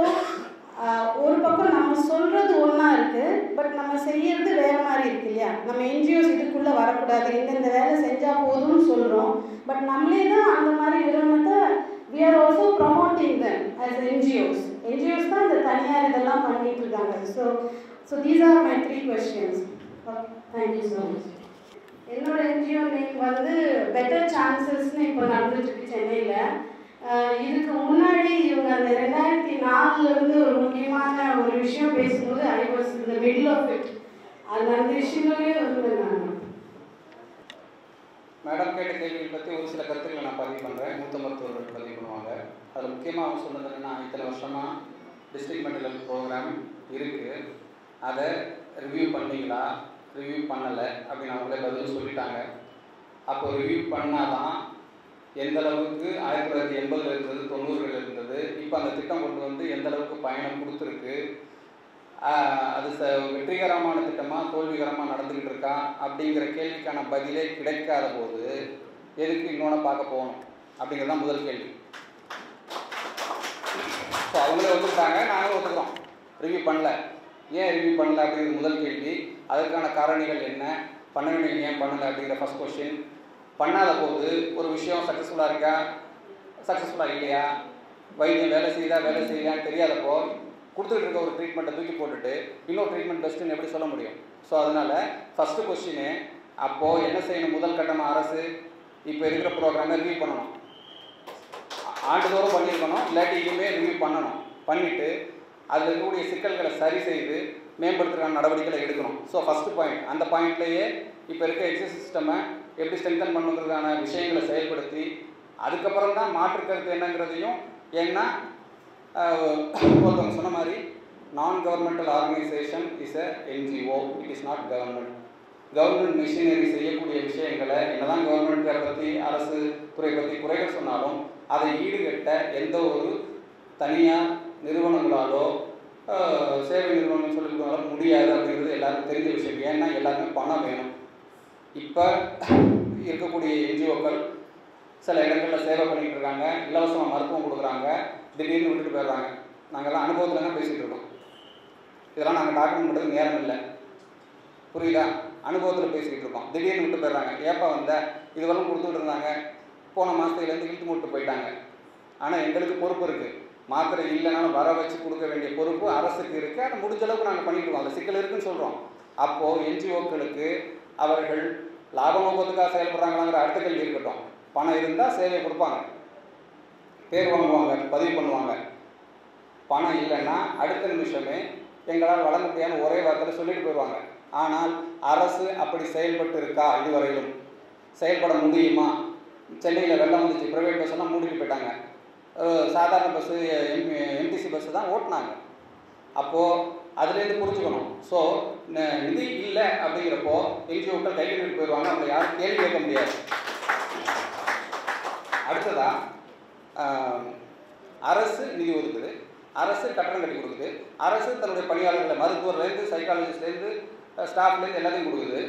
ஒரு பக்கம் நம்ம சொல்கிறது ஒன்றா இருக்குது பட் நம்ம செய்யறது வேறு மாதிரி இருக்கு இல்லையா நம்ம என்ஜிஓஸ் இதுக்குள்ளே வரக்கூடாது இந்தந்த வேலை செஞ்சால் போதும்னு சொல்கிறோம் பட் நம்மளே தான் அந்த மாதிரி நிறுவனத்தை we are also promoting them as NGOs. NGOs தான் இந்த தனியார் இதெல்லாம் பண்ணிட்டு இருக்காங்க so so these are my three questions thank you so much என்னோட என்ஜிஓ நேம் வந்து பெட்டர் சான்சஸ்னு இப்போ நடந்துட்டு இருக்கு சென்னையில் ஆஹ் இதுக்கு முன்னாடி இவங்க அந்த ரெண்டாயிரத்தி நாலுல இருந்து ஒரு முக்கியமான ஒரு விஷயம் பேசும்போது ஐ வாஸ் இந்த மிடில் ஆஃப் இட் அந்த அந்த விஷயங்களே வந்து நான் மேடம் கேட்ட கேள்வியை பற்றி ஒரு சில கருத்துக்களை நான் பதிவு பண்ணுறேன் மூத்த மருத்துவர்கள் பதிவு பண்ணுவாங்க அதில் முக்கியமாக அவங்க சொன்னது என்னன்னா இத்தனை வருஷமாக டிஸ்ட்ரிக்ட் மென்டல் ஹெல்த் ப்ரோக்ராம் இருக்குது அதை ரிவ்யூ பண்ணீங்களா ரிவ்யூ பண்ணலை அப்படின்னு அவங்களே பதில் சொல்லிட்டாங்க அப்போ ரிவ்யூ பண்ணாதான் எந்த அளவுக்கு ஆயிரத்தி தொள்ளாயிரத்தி எண்பதுல இருந்தது தொண்ணூறுகள் இருந்தது இப்போ அந்த திட்டம் கொண்டு வந்து எந்த அளவுக்கு பயணம் கொடுத்துருக்கு ஆஹ் அது ச வெற்றிகரமான திட்டமாக தோல்விகரமாக நடந்துக்கிட்டு இருக்கா அப்படிங்கிற கேள்விக்கான பதிலே கிடைக்காத போது எதுக்கு இன்னொன்று பார்க்க போகணும் அப்படிங்கிறது தான் முதல் கேள்வி ஸோ அவங்களே ஒத்துக்கிட்டாங்க நாங்களும் ஒத்துக்கிறோம் ரிவ்யூ பண்ணல ஏன் ரிவ்யூ பண்ணல அப்படிங்கிறது முதல் கேள்வி அதற்கான காரணிகள் என்ன பண்ண வேண்டிய ஏன் பண்ணலை அப்படிங்கிற ஃபர்ஸ்ட் கொஸ்டின் பண்ணாத போது ஒரு விஷயம் சக்ஸஸ்ஃபுல்லாக இருக்கா சக்ஸஸ்ஃபுல்லாக இல்லையா வைத்தியம் வேலை செய்யுதா வேலை செய்யலான்னு தெரியாதப்போ கொடுத்துட்டு இருக்க ஒரு ட்ரீட்மெண்ட்டை தூக்கி போட்டுட்டு இன்னொரு ட்ரீட்மெண்ட் பெஸ்ட்டுன்னு எப்படி சொல்ல முடியும் ஸோ அதனால் ஃபஸ்ட்டு கொஸ்டினு அப்போது என்ன செய்யணும் முதல் கட்டமாக அரசு இப்போ இருக்கிற ப்ரோக்ராமை ரிவ்யூ பண்ணணும் ஆண்டுதோறும் பண்ணியிருக்கணும் இல்லாட்டி இனிமேல் ரிவ்யூ பண்ணணும் பண்ணிவிட்டு அதில் இருக்கக்கூடிய சிக்கல்களை சரி செய்து மேம்படுத்துறதுக்கான நடவடிக்கைகளை எடுக்கணும் ஸோ ஃபஸ்ட்டு பாயிண்ட் அந்த பாயிண்ட்லேயே இப்போ இருக்க எக்ஸஸ் சிஸ்டமை எப்படி ஸ்ட்ரென்தன் பண்ணுறதுக்கான விஷயங்களை செயல்படுத்தி அதுக்கப்புறம் தான் மாற்று கருத்து என்னங்கிறதையும் ஏன்னா ஆஹ், ஒருத்தவங்க சொன்ன மாதிரி நான் governmental organisation is a NGO it is not government government machinery செய்யக்கூடிய விஷயங்களை என்னதான் கவர்மெண்ட்டை பற்றி அரசு துறை பற்றி குறைகள் சொன்னாலும் அதை ஈடுகட்ட எந்த ஒரு தனியார் நிறுவனங்களாலோ ஆஹ், சேவை நிறுவனங்கள் சொல்லிக்கொண்டாலும் முடியாது அப்படிங்கிறது எல்லாருக்கும் தெரிஞ்ச விஷயம் ஏன்னா எல்லாருமே பணம் வேணும் இப்போ இருக்கக்கூடிய என்ஜிஓக்கள் சில இடங்களில் சேவை பண்ணிட்டு இருக்காங்க இலவசமாக மருத்துவம் கொடுக்குறாங்க திடீர்னு விட்டுட்டு போயிடுறாங்க நாங்கள்லாம் அனுபவத்தில் தான் பேசிகிட்டு இருக்கோம் இதெல்லாம் நாங்கள் டாக்குமெண்ட் பண்ணுறது நேரம் இல்லை புரியுதா அனுபவத்தில் பேசிக்கிட்டு இருக்கோம் திடீர்னு விட்டு போயிடுறாங்க ஏப்பா வந்த இதுவெல்லாம் கொடுத்துட்டு இருந்தாங்க போன மாதத்துலேருந்து இழுத்து மூட்டு போயிட்டாங்க ஆனால் எங்களுக்கு பொறுப்பு இருக்குது மாத்திரை இல்லைனாலும் வர வச்சு கொடுக்க வேண்டிய பொறுப்பு அரசுக்கு இருக்குது அதை முடிஞ்ச அளவுக்கு நாங்கள் பண்ணிட்டு இருக்கோம் அதில் சிக்கல் இருக்குன்னு சொல்கிறோம் அப்போது என்ஜிஓக்களுக்கு அவர்கள் லாப நோக்கத்துக்காக செயல்படுறாங்களாங்கிற அடுத்த கேள்வி இருக்கட்டும் பணம் இருந்தால் சேவையை கொடுப்பாங்க பேர் வாங்குவாங்க பதிவு பண்ணுவாங்க பணம் இல்லைன்னா அடுத்த நிமிஷமே எங்களால் வழங்க முடியாதுன்னு ஒரே வார்த்தையில் சொல்லிட்டு போயிடுவாங்க ஆனால் அரசு அப்படி செயல்பட்டு இருக்கா இதுவரையிலும் செயல்பட முடியுமா சென்னையில் வெள்ளம் வந்துச்சு ப்ரைவேட் பஸ் எல்லாம் மூடிட்டு போயிட்டாங்க அஹ் சாதாரண பஸ்ஸு எம் எம்டிசி பஸ்ஸு தான் ஓட்டினாங்க அப்போது அதுலேருந்து புரிஞ்சுக்கணும் ஸோ நிதி இல்லை அப்படிங்கிறப்போ என்ஜிஓக்கள் கை கட்டிட்டு போயிடுவாங்க அவங்களை யாரும் கேள்வி கேட்க முடியாது அடுத்ததா ஆஹ், அரசு நிதி ஒதுக்குது அரசு கட்டணம் கட்டி கொடுக்குது அரசு தன்னுடைய பணியாளர்களை மருத்துவர்லேருந்து சைக்காலஜிஸ்ட்லேருந்து ஸ்டாஃப்லேருந்து எல்லாத்தையும் கொடுக்குது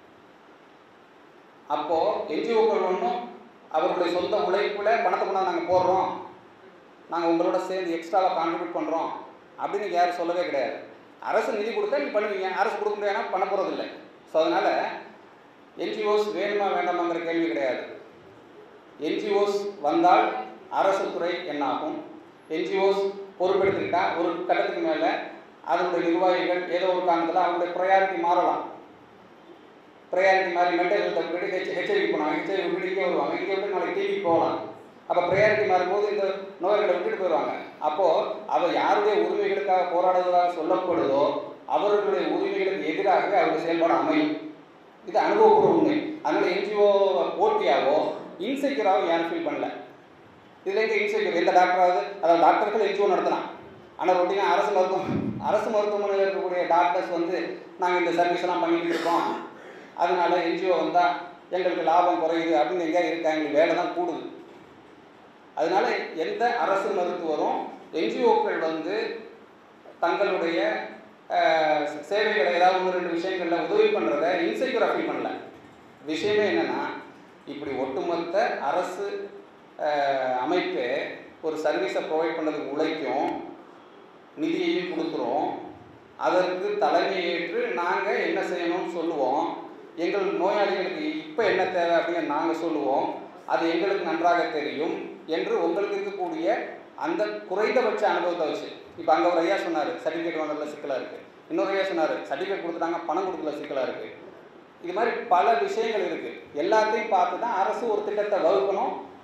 அப்போது என்ஜிஓக்கள் ஒன்றும் அவர்களுடைய சொந்த உழைப்பில் பணத்தை கொண்டாந்து நாங்கள் போடுறோம் நாங்கள் உங்களோட சேர்ந்து எக்ஸ்ட்ராவாக கான்ட்ரிபியூட் பண்ணுறோம் அப்படின்னு யாரும் சொல்லவே கிடையாது அரசு நிதி கொடுத்தா நீங்கள் பண்ணுவீங்க அரசு கொடுக்க முடியாதுன்னா பண்ண போகிறது இல்லை ஸோ அதனால் என்ஜிஓஸ் வேணுமா வேண்டாமாங்கிற கேள்வி கிடையாது என்ஜிஓஸ் வந்தால் அரசு துறை என்னாகும் என்ஜிஓஸ் பொறுப்பெடுத்துக்கிட்டா ஒரு கட்டத்துக்கு மேலே அதனுடைய நிர்வாகிகள் ஏதோ ஒரு காரணத்தில் அவங்களுடைய ப்ரையாரிட்டி மாறலாம் ப்ரையாரிட்டி மாதிரி மென்டல் ஹெல்த்தை விட்டுட்டு ஹெச் ஹெச்ஐவி போனாங்க ஹெச்ஐவி விட்டுட்டு இங்கே வருவாங்க இங்கே விட்டு நாளைக்கு டிவி போகலாம் அப்போ ப்ரையாரிட்டி மாறும்போது இந்த நோய்களை விட்டுட்டு போயிடுவாங்க அப்போது அவ யாருடைய உரிமைகளுக்காக போராடுவதாக சொல்லப்படுதோ அவர்களுடைய உரிமைகளுக்கு எதிராக அவருடைய செயல்பாடு அமையும் இது அனுபவப்பூர்வ உண்மை அதனால் என்ஜிஓ போட்டியாவோ இன்செக்யூராகவோ யாரும் ஃபீல் பண்ணல இதில் எங்கே இன்செக்யூர் எந்த டாக்டராவது அதாவது டாக்டர்கள் என்ஜிஓ நடத்தலாம் ஆனால் ரொட்டீனாக அரசு மருத்துவம் அரசு மருத்துவமனையில் இருக்கக்கூடிய டாக்டர்ஸ் வந்து நாங்கள் இந்த சர்வீஸ் எல்லாம் பண்ணிட்டு இருக்கோம் அதனால என்ஜிஓ வந்தால் எங்களுக்கு லாபம் குறையுது அப்படின்னு எங்கேயா இருக்கா எங்களுக்கு வேலை தான் கூடுது அதனால எந்த அரசு மருத்துவரும் என்ஜிஓக்கள் வந்து தங்களுடைய அஹ், சேவைகளை ஏதாவது ஒன்று ரெண்டு விஷயங்களில் உதவி பண்ணுறத இன்செக்யூராக ஃபீல் பண்ணல விஷயமே என்னென்னா இப்படி ஒட்டுமொத்த அரசு அஹ், அமைப்பு ஒரு சர்வீஸை ப்ரொவைட் பண்ணுறதுக்கு உழைக்கும் நிதியையும் கொடுக்குறோம் அதற்கு தலைமையேற்று நாங்கள் என்ன செய்யணும்னு சொல்லுவோம் எங்கள் நோயாளிகளுக்கு இப்போ என்ன தேவை அப்படின்னு நாங்கள் சொல்லுவோம் அது எங்களுக்கு நன்றாக தெரியும் என்று உங்களுக்கு இருக்கக்கூடிய அந்த குறைந்தபட்ச அனுபவத்தை வச்சு இப்போ அங்கே ஒரு ஐயா சொன்னார் சர்டிஃபிகேட் வாங்குறதுல சிக்கலாக இருக்குது இன்னொரு ஐயா சொன்னார் சர்டிஃபிகேட் கொடுத்துட்டாங்க பணம் கொடுக்கல சிக்கலாக இருக்குது இது மாதிரி பல விஷயங்கள் இருக்குது எல்லாத்தையும் பார்த்து தான் அரசு ஒரு திட்டத்தை வகுக்கணும்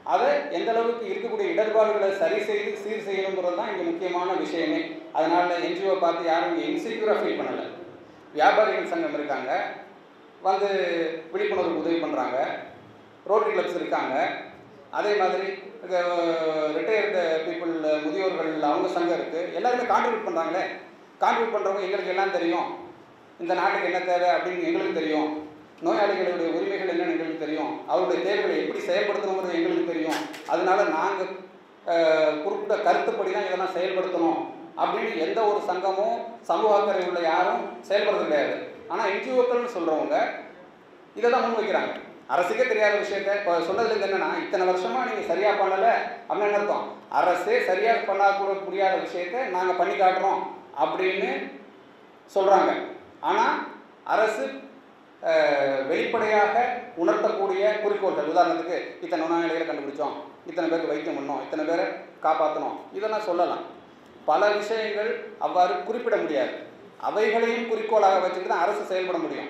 அதை எந்த அளவுக்கு இருக்கக்கூடிய இடர்பாடுகளை சரி செய்து சீர் செய்யணுங்கிறது தான் இங்கே முக்கியமான விஷயமே அதனால என்ஜிஓ பார்த்து யாரும் இங்கே இன்செக்யூராக ஃபீல் பண்ணலை வியாபாரிகள் சங்கம் இருக்காங்க வந்து விழிப்புணர்வு உதவி பண்ணுறாங்க ரோட்டரி கிளப்ஸ் இருக்காங்க அதே மாதிரி ரிட்டையர்டு பீப்புள் முதியோர்கள் அவங்க சங்கம் இருக்குது எல்லாருமே கான்ட்ரிபியூட் பண்ணுறாங்களே கான்ட்ரிபியூட் பண்ணுறவங்க எங்களுக்கு எல்லாம் தெரியும் இந்த நாட்டுக்கு என்ன தேவை அப்படின்னு எங்களுக்கு தெரியும் நோயாளிகளுடைய உரிமைகள் என்னன்னு எங்களுக்கு தெரியும் அவருடைய தேவைகளை எப்படி செயல்படுத்தணுங்கிறது எங்களுக்கு தெரியும் அதனால நாங்கள் குறிப்பிட்ட கருத்துப்படி தான் இதெல்லாம் செயல்படுத்தணும் அப்படின்னு எந்த ஒரு சங்கமும் சமூக அக்கறை உள்ள யாரும் செயல்படுறது கிடையாது ஆனால் என்ஜிஓக்கள்னு சொல்கிறவங்க இதை தான் முன்வைக்கிறாங்க அரசுக்கே தெரியாத விஷயத்த இப்போ சொன்னதுலேருந்து என்னன்னா இத்தனை வருஷமா நீங்கள் சரியாக பண்ணலை அப்படின்னு அர்த்தம் அரசே சரியாக பண்ணக்கூட முடியாத விஷயத்த நாங்கள் பண்ணி காட்டுறோம் அப்படின்னு சொல்கிறாங்க ஆனால் அரசு அஹ், வெளிப்படையாக உணர்த்தக்கூடிய குறிக்கோள்கள் உதாரணத்துக்கு இத்தனை நோயாளிகளை கண்டுபிடிச்சோம் இத்தனை பேருக்கு வைத்தியம் பண்ணோம் இத்தனை பேரை காப்பாற்றணும் இதெல்லாம் சொல்லலாம் பல விஷயங்கள் அவ்வாறு குறிப்பிட முடியாது அவைகளையும் குறிக்கோளாக வச்சுட்டு தான் அரசு செயல்பட முடியும்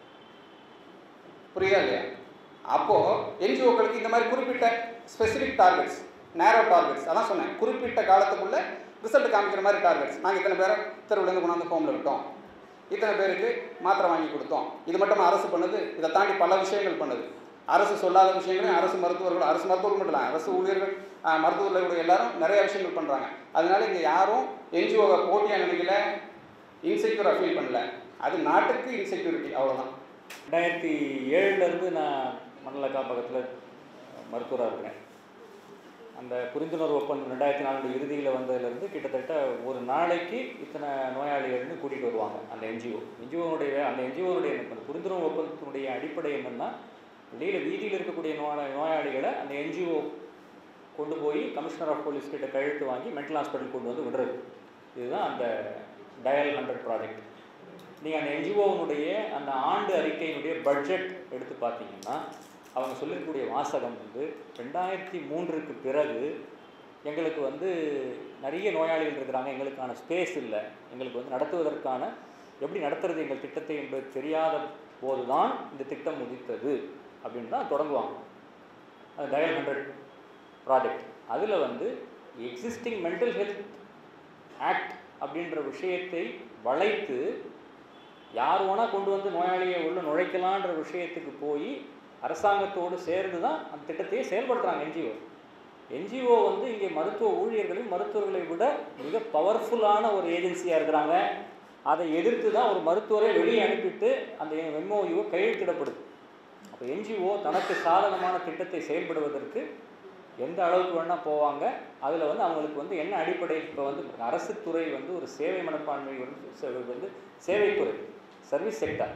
புரியுதா இல்லையா அப்போ என்ஜிஓக்களுக்கு இந்த மாதிரி குறிப்பிட்ட ஸ்பெசிஃபிக் டார்கெட்ஸ் நேரோ டார்கெட்ஸ் அதான் சொன்னேன் குறிப்பிட்ட காலத்துக்குள்ள ரிசல்ட் காமிக்கிற மாதிரி டார்கெட்ஸ் நாங்கள் இத்தனை பேரை தெருவுலேருந்து கொண்டாந்து ஹோமில் விட்டோம் இத்தனை பேருக்கு மாத்திரை வாங்கி கொடுத்தோம் இது மட்டும் அரசு பண்ணுது இதை தாண்டி பல விஷயங்கள் பண்ணுது அரசு சொல்லாத விஷயங்களையும் அரசு மருத்துவர்கள் அரசு மருத்துவர்கள் மட்டும் இல்லை அரசு ஊழியர்கள் ஆஹ், மருத்துவர்கள் எல்லாரும் நிறைய விஷயங்கள் பண்ணுறாங்க அதனால இங்கே யாரும் என்ஜிஓவை போட்டியாக நினைக்கல இன்செக்யூராக ஃபீல் பண்ணல அது நாட்டுக்கு இன்செக்யூரிட்டி அவ்வளோதான் ரெண்டாயிரத்தி ஏழுலேருந்து நான் மண்டல காப்பகத்தில் மருத்துவராக இருக்கிறேன் அந்த புரிந்துணர்வு ஒப்பந்தம் ரெண்டாயிரத்தி நாலு இறுதியில் வந்ததுலேருந்து கிட்டத்தட்ட ஒரு நாளைக்கு இத்தனை நோயாளிகள்னு கூட்டிகிட்டு வருவாங்க அந்த என்ஜிஓ என்ஜிஓனுடைய அந்த என்ஜிஓனுடைய அந்த புரிந்துணர்வு ஒப்பந்தத்தினுடைய அடிப்படை என்னென்னா வெளியில் வீதியில் இருக்கக்கூடிய நோயா நோயாளிகளை அந்த என்ஜிஓ கொண்டு போய் கமிஷனர் ஆஃப் போலீஸ் கிட்ட கழுத்து வாங்கி மென்டல் ஹாஸ்பிட்டல் கொண்டு வந்து விடுறது இதுதான் அந்த டயல் ஹண்ட்ரட் ப்ராஜெக்ட் நீங்கள் அந்த என்ஜிஓனுடைய அந்த ஆண்டு அறிக்கையினுடைய பட்ஜெட் எடுத்து பார்த்தீங்கன்னா அவங்க சொல்லக்கூடிய வாசகம் வந்து ரெண்டாயிரத்தி மூன்றுக்கு பிறகு எங்களுக்கு வந்து நிறைய நோயாளிகள் இருக்கிறாங்க எங்களுக்கான ஸ்பேஸ் இல்லை எங்களுக்கு வந்து நடத்துவதற்கான எப்படி நடத்துறது எங்கள் திட்டத்தை என்பது தெரியாத போது தான் இந்த திட்டம் உதித்தது அப்படின்னு தான் தொடங்குவாங்க அது டயல் ஹண்ட்ரட் ப்ராஜெக்ட் அதில் வந்து எக்ஸிஸ்டிங் மென்டல் ஹெல்த் ஆக்ட் அப்படின்ற விஷயத்தை வளைத்து யார் வேணால் கொண்டு வந்து நோயாளியை உள்ள நுழைக்கலான்ற விஷயத்துக்கு போய் அரசாங்கத்தோடு சேர்ந்து தான் அந்த திட்டத்தையே செயல்படுத்துகிறாங்க என்ஜிஓ என்ஜிஓ வந்து இங்கே மருத்துவ ஊழியர்களையும் மருத்துவர்களை விட மிக பவர்ஃபுல்லான ஒரு ஏஜென்சியாக இருக்கிறாங்க அதை எதிர்த்து தான் ஒரு மருத்துவரை வெளியே அனுப்பிட்டு அந்த எம்ஓயு கையெழுத்திடப்படுது அப்போ என்ஜிஓ தனக்கு சாதகமான திட்டத்தை செயல்படுவதற்கு எந்த அளவுக்கு வேணால் போவாங்க அதில் வந்து அவங்களுக்கு வந்து என்ன அடிப்படை இப்போ வந்து அரசு துறை வந்து ஒரு சேவை மனப்பான்மை வந்து சே- வந்து சேவைத்துறை சர்வீஸ் செக்டார்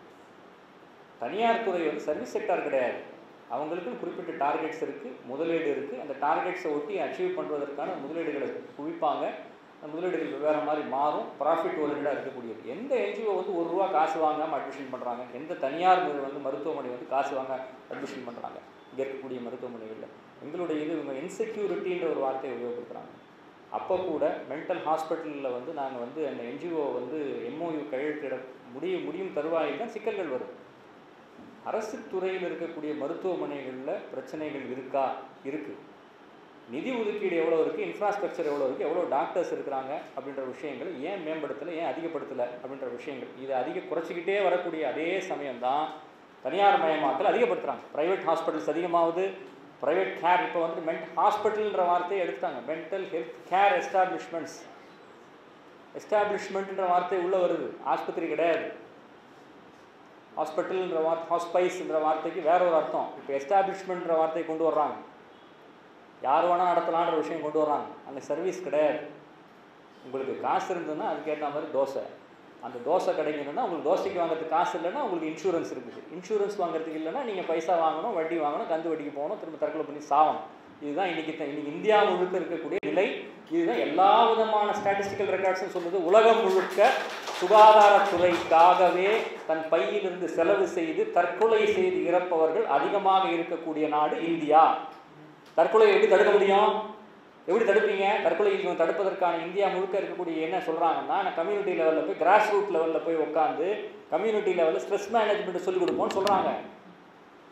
தனியார் துறை வந்து சர்வீஸ் செக்டார் கிடையாது அவங்களுக்குன்னு குறிப்பிட்ட டார்கெட்ஸ் இருக்குது முதலீடு இருக்குது அந்த டார்கெட்ஸை ஒட்டி அச்சீவ் பண்ணுவதற்கான முதலீடுகளை குவிப்பாங்க அந்த முதலீடுகள் வெவ்வேறு மாதிரி மாறும் ப்ராஃபிட் ஓரியண்டாக இருக்கக்கூடியது எந்த என்ஜிஓ வந்து ஒரு ரூபா காசு வாங்காமல் அட்மிஷன் பண்ணுறாங்க எந்த தனியார் நிறுவனம் வந்து மருத்துவமனை வந்து காசு வாங்க அட்மிஷன் பண்ணுறாங்க இங்கே இருக்கக்கூடிய மருத்துவமனைகளில் எங்களுடைய இது இவங்க இன்செக்யூரிட்டின்ற ஒரு வார்த்தையை உபயோகப்படுத்துகிறாங்க அப்போ கூட மென்டல் ஹாஸ்பிட்டலில் வந்து நாங்கள் வந்து அந்த என்ஜிஓ வந்து எம்ஓயு கையெழுத்திட முடியும் முடியும் தருவாயில் தான் சிக்கல்கள் வரும் அரசு துறையில் இருக்கக்கூடிய மருத்துவமனைகளில் பிரச்சனைகள் இருக்கா இருக்குது நிதி ஒதுக்கீடு எவ்வளோ இருக்குது இன்ஃப்ராஸ்ட்ரக்சர் எவ்வளோ இருக்குது எவ்வளோ டாக்டர்ஸ் இருக்கிறாங்க அப்படின்ற விஷயங்களை ஏன் மேம்படுத்தலை ஏன் அதிகப்படுத்தலை அப்படின்ற விஷயங்கள் இதை அதிக குறைச்சிக்கிட்டே வரக்கூடிய அதே சமயம்தான் தனியார் மயமாக்கல் அதிகப்படுத்துகிறாங்க ப்ரைவேட் ஹாஸ்பிட்டல்ஸ் அதிகமாகுது ப்ரைவேட் கேர் இப்போ வந்து மென்ட் ஹாஸ்பிட்டல்ன்ற வார்த்தையை எடுத்தாங்க மென்டல் ஹெல்த் கேர் எஸ்டாப்ளிஷ்மெண்ட்ஸ் எஸ்டாப்ளிஷ்மெண்ட்ன்ற வார்த்தை உள்ளே வருது ஆஸ்பத்திரி கிடையாது ஹாஸ்பிட்டல்ன்ற வார்த்தை ஹாஸ்பைஸ்ன்ற வார்த்தைக்கு வேற ஒரு அர்த்தம் இப்போ எஸ்டாப்ளிஷ்மெண்ட்ன்ற வார்த்தையை கொண்டு வர்றாங்க யார் வேணால் நடத்தலான்ற விஷயம் கொண்டு வர்றாங்க அங்கே சர்வீஸ் கிடையாது உங்களுக்கு காசு இருந்ததுன்னா அதுக்கேற்ற மாதிரி தோசை அந்த தோசை கிடைக்கணும்னா உங்களுக்கு தோசைக்கு வாங்குறதுக்கு காசு இல்லைன்னா உங்களுக்கு இன்சூரன்ஸ் இருக்குது இன்சூரன்ஸ் வாங்குறதுக்கு இல்லைன்னா நீங்கள் பைசா வாங்கணும் வட்டி வாங்கணும் கந்து வட்டிக்கு போகணும் திரும்ப தற்கொலை பண்ணி சாகணும் இதுதான் இன்னைக்கு த- இன்னைக்கு இந்தியா முழுக்க இருக்கக்கூடிய நிலை இதுதான் எல்லா விதமான ஸ்டாட்டிஸ்டிக்கல் ரெக்கார்ட்ஸும் சொல்லுது உலகம் முழுக்க சுகாதாரத்துறைக்காகவே தன் பையிலிருந்து செலவு செய்து தற்கொலை செய்து இறப்பவர்கள் அதிகமாக இருக்கக்கூடிய நாடு இந்தியா தற்கொலையை எப்படி தடுக்க முடியும் எப்படி தடுப்பீங்க தற்கொலை இவங்க தடுப்பதற்கான இந்தியா முழுக்க இருக்கக்கூடிய என்ன சொல்கிறாங்கன்னா நான் கம்யூனிட்டி லெவலில் போய் கிராஸ் ரூட் லெவலில் போய் உட்காந்து கம்யூனிட்டி லெவலில் ஸ்ட்ரெஸ் மேனேஜ்மெண்ட் சொல்லிக் கொடுப்போம்னு சொல்கிறாங்க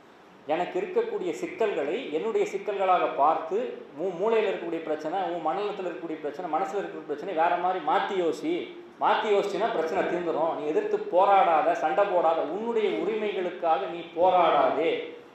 எனக்கு இருக்கக்கூடிய சிக்கல்களை என்னுடைய சிக்கல்களாக பார்த்து மூ மூளையில் இருக்கக்கூடிய பிரச்சனை உன் மனநலத்தில் இருக்கக்கூடிய பிரச்சனை மனசில் இருக்கக்கூடிய பிரச்சனை வேற மாதிரி மாற்றி யோசி மாற்றி யோசிச்சுன்னா பிரச்சனை தீர்ந்துடும் நீ எதிர்த்து போராடாத சண்டை போடாத உன்னுடைய உரிமைகளுக்காக நீ போராடாதே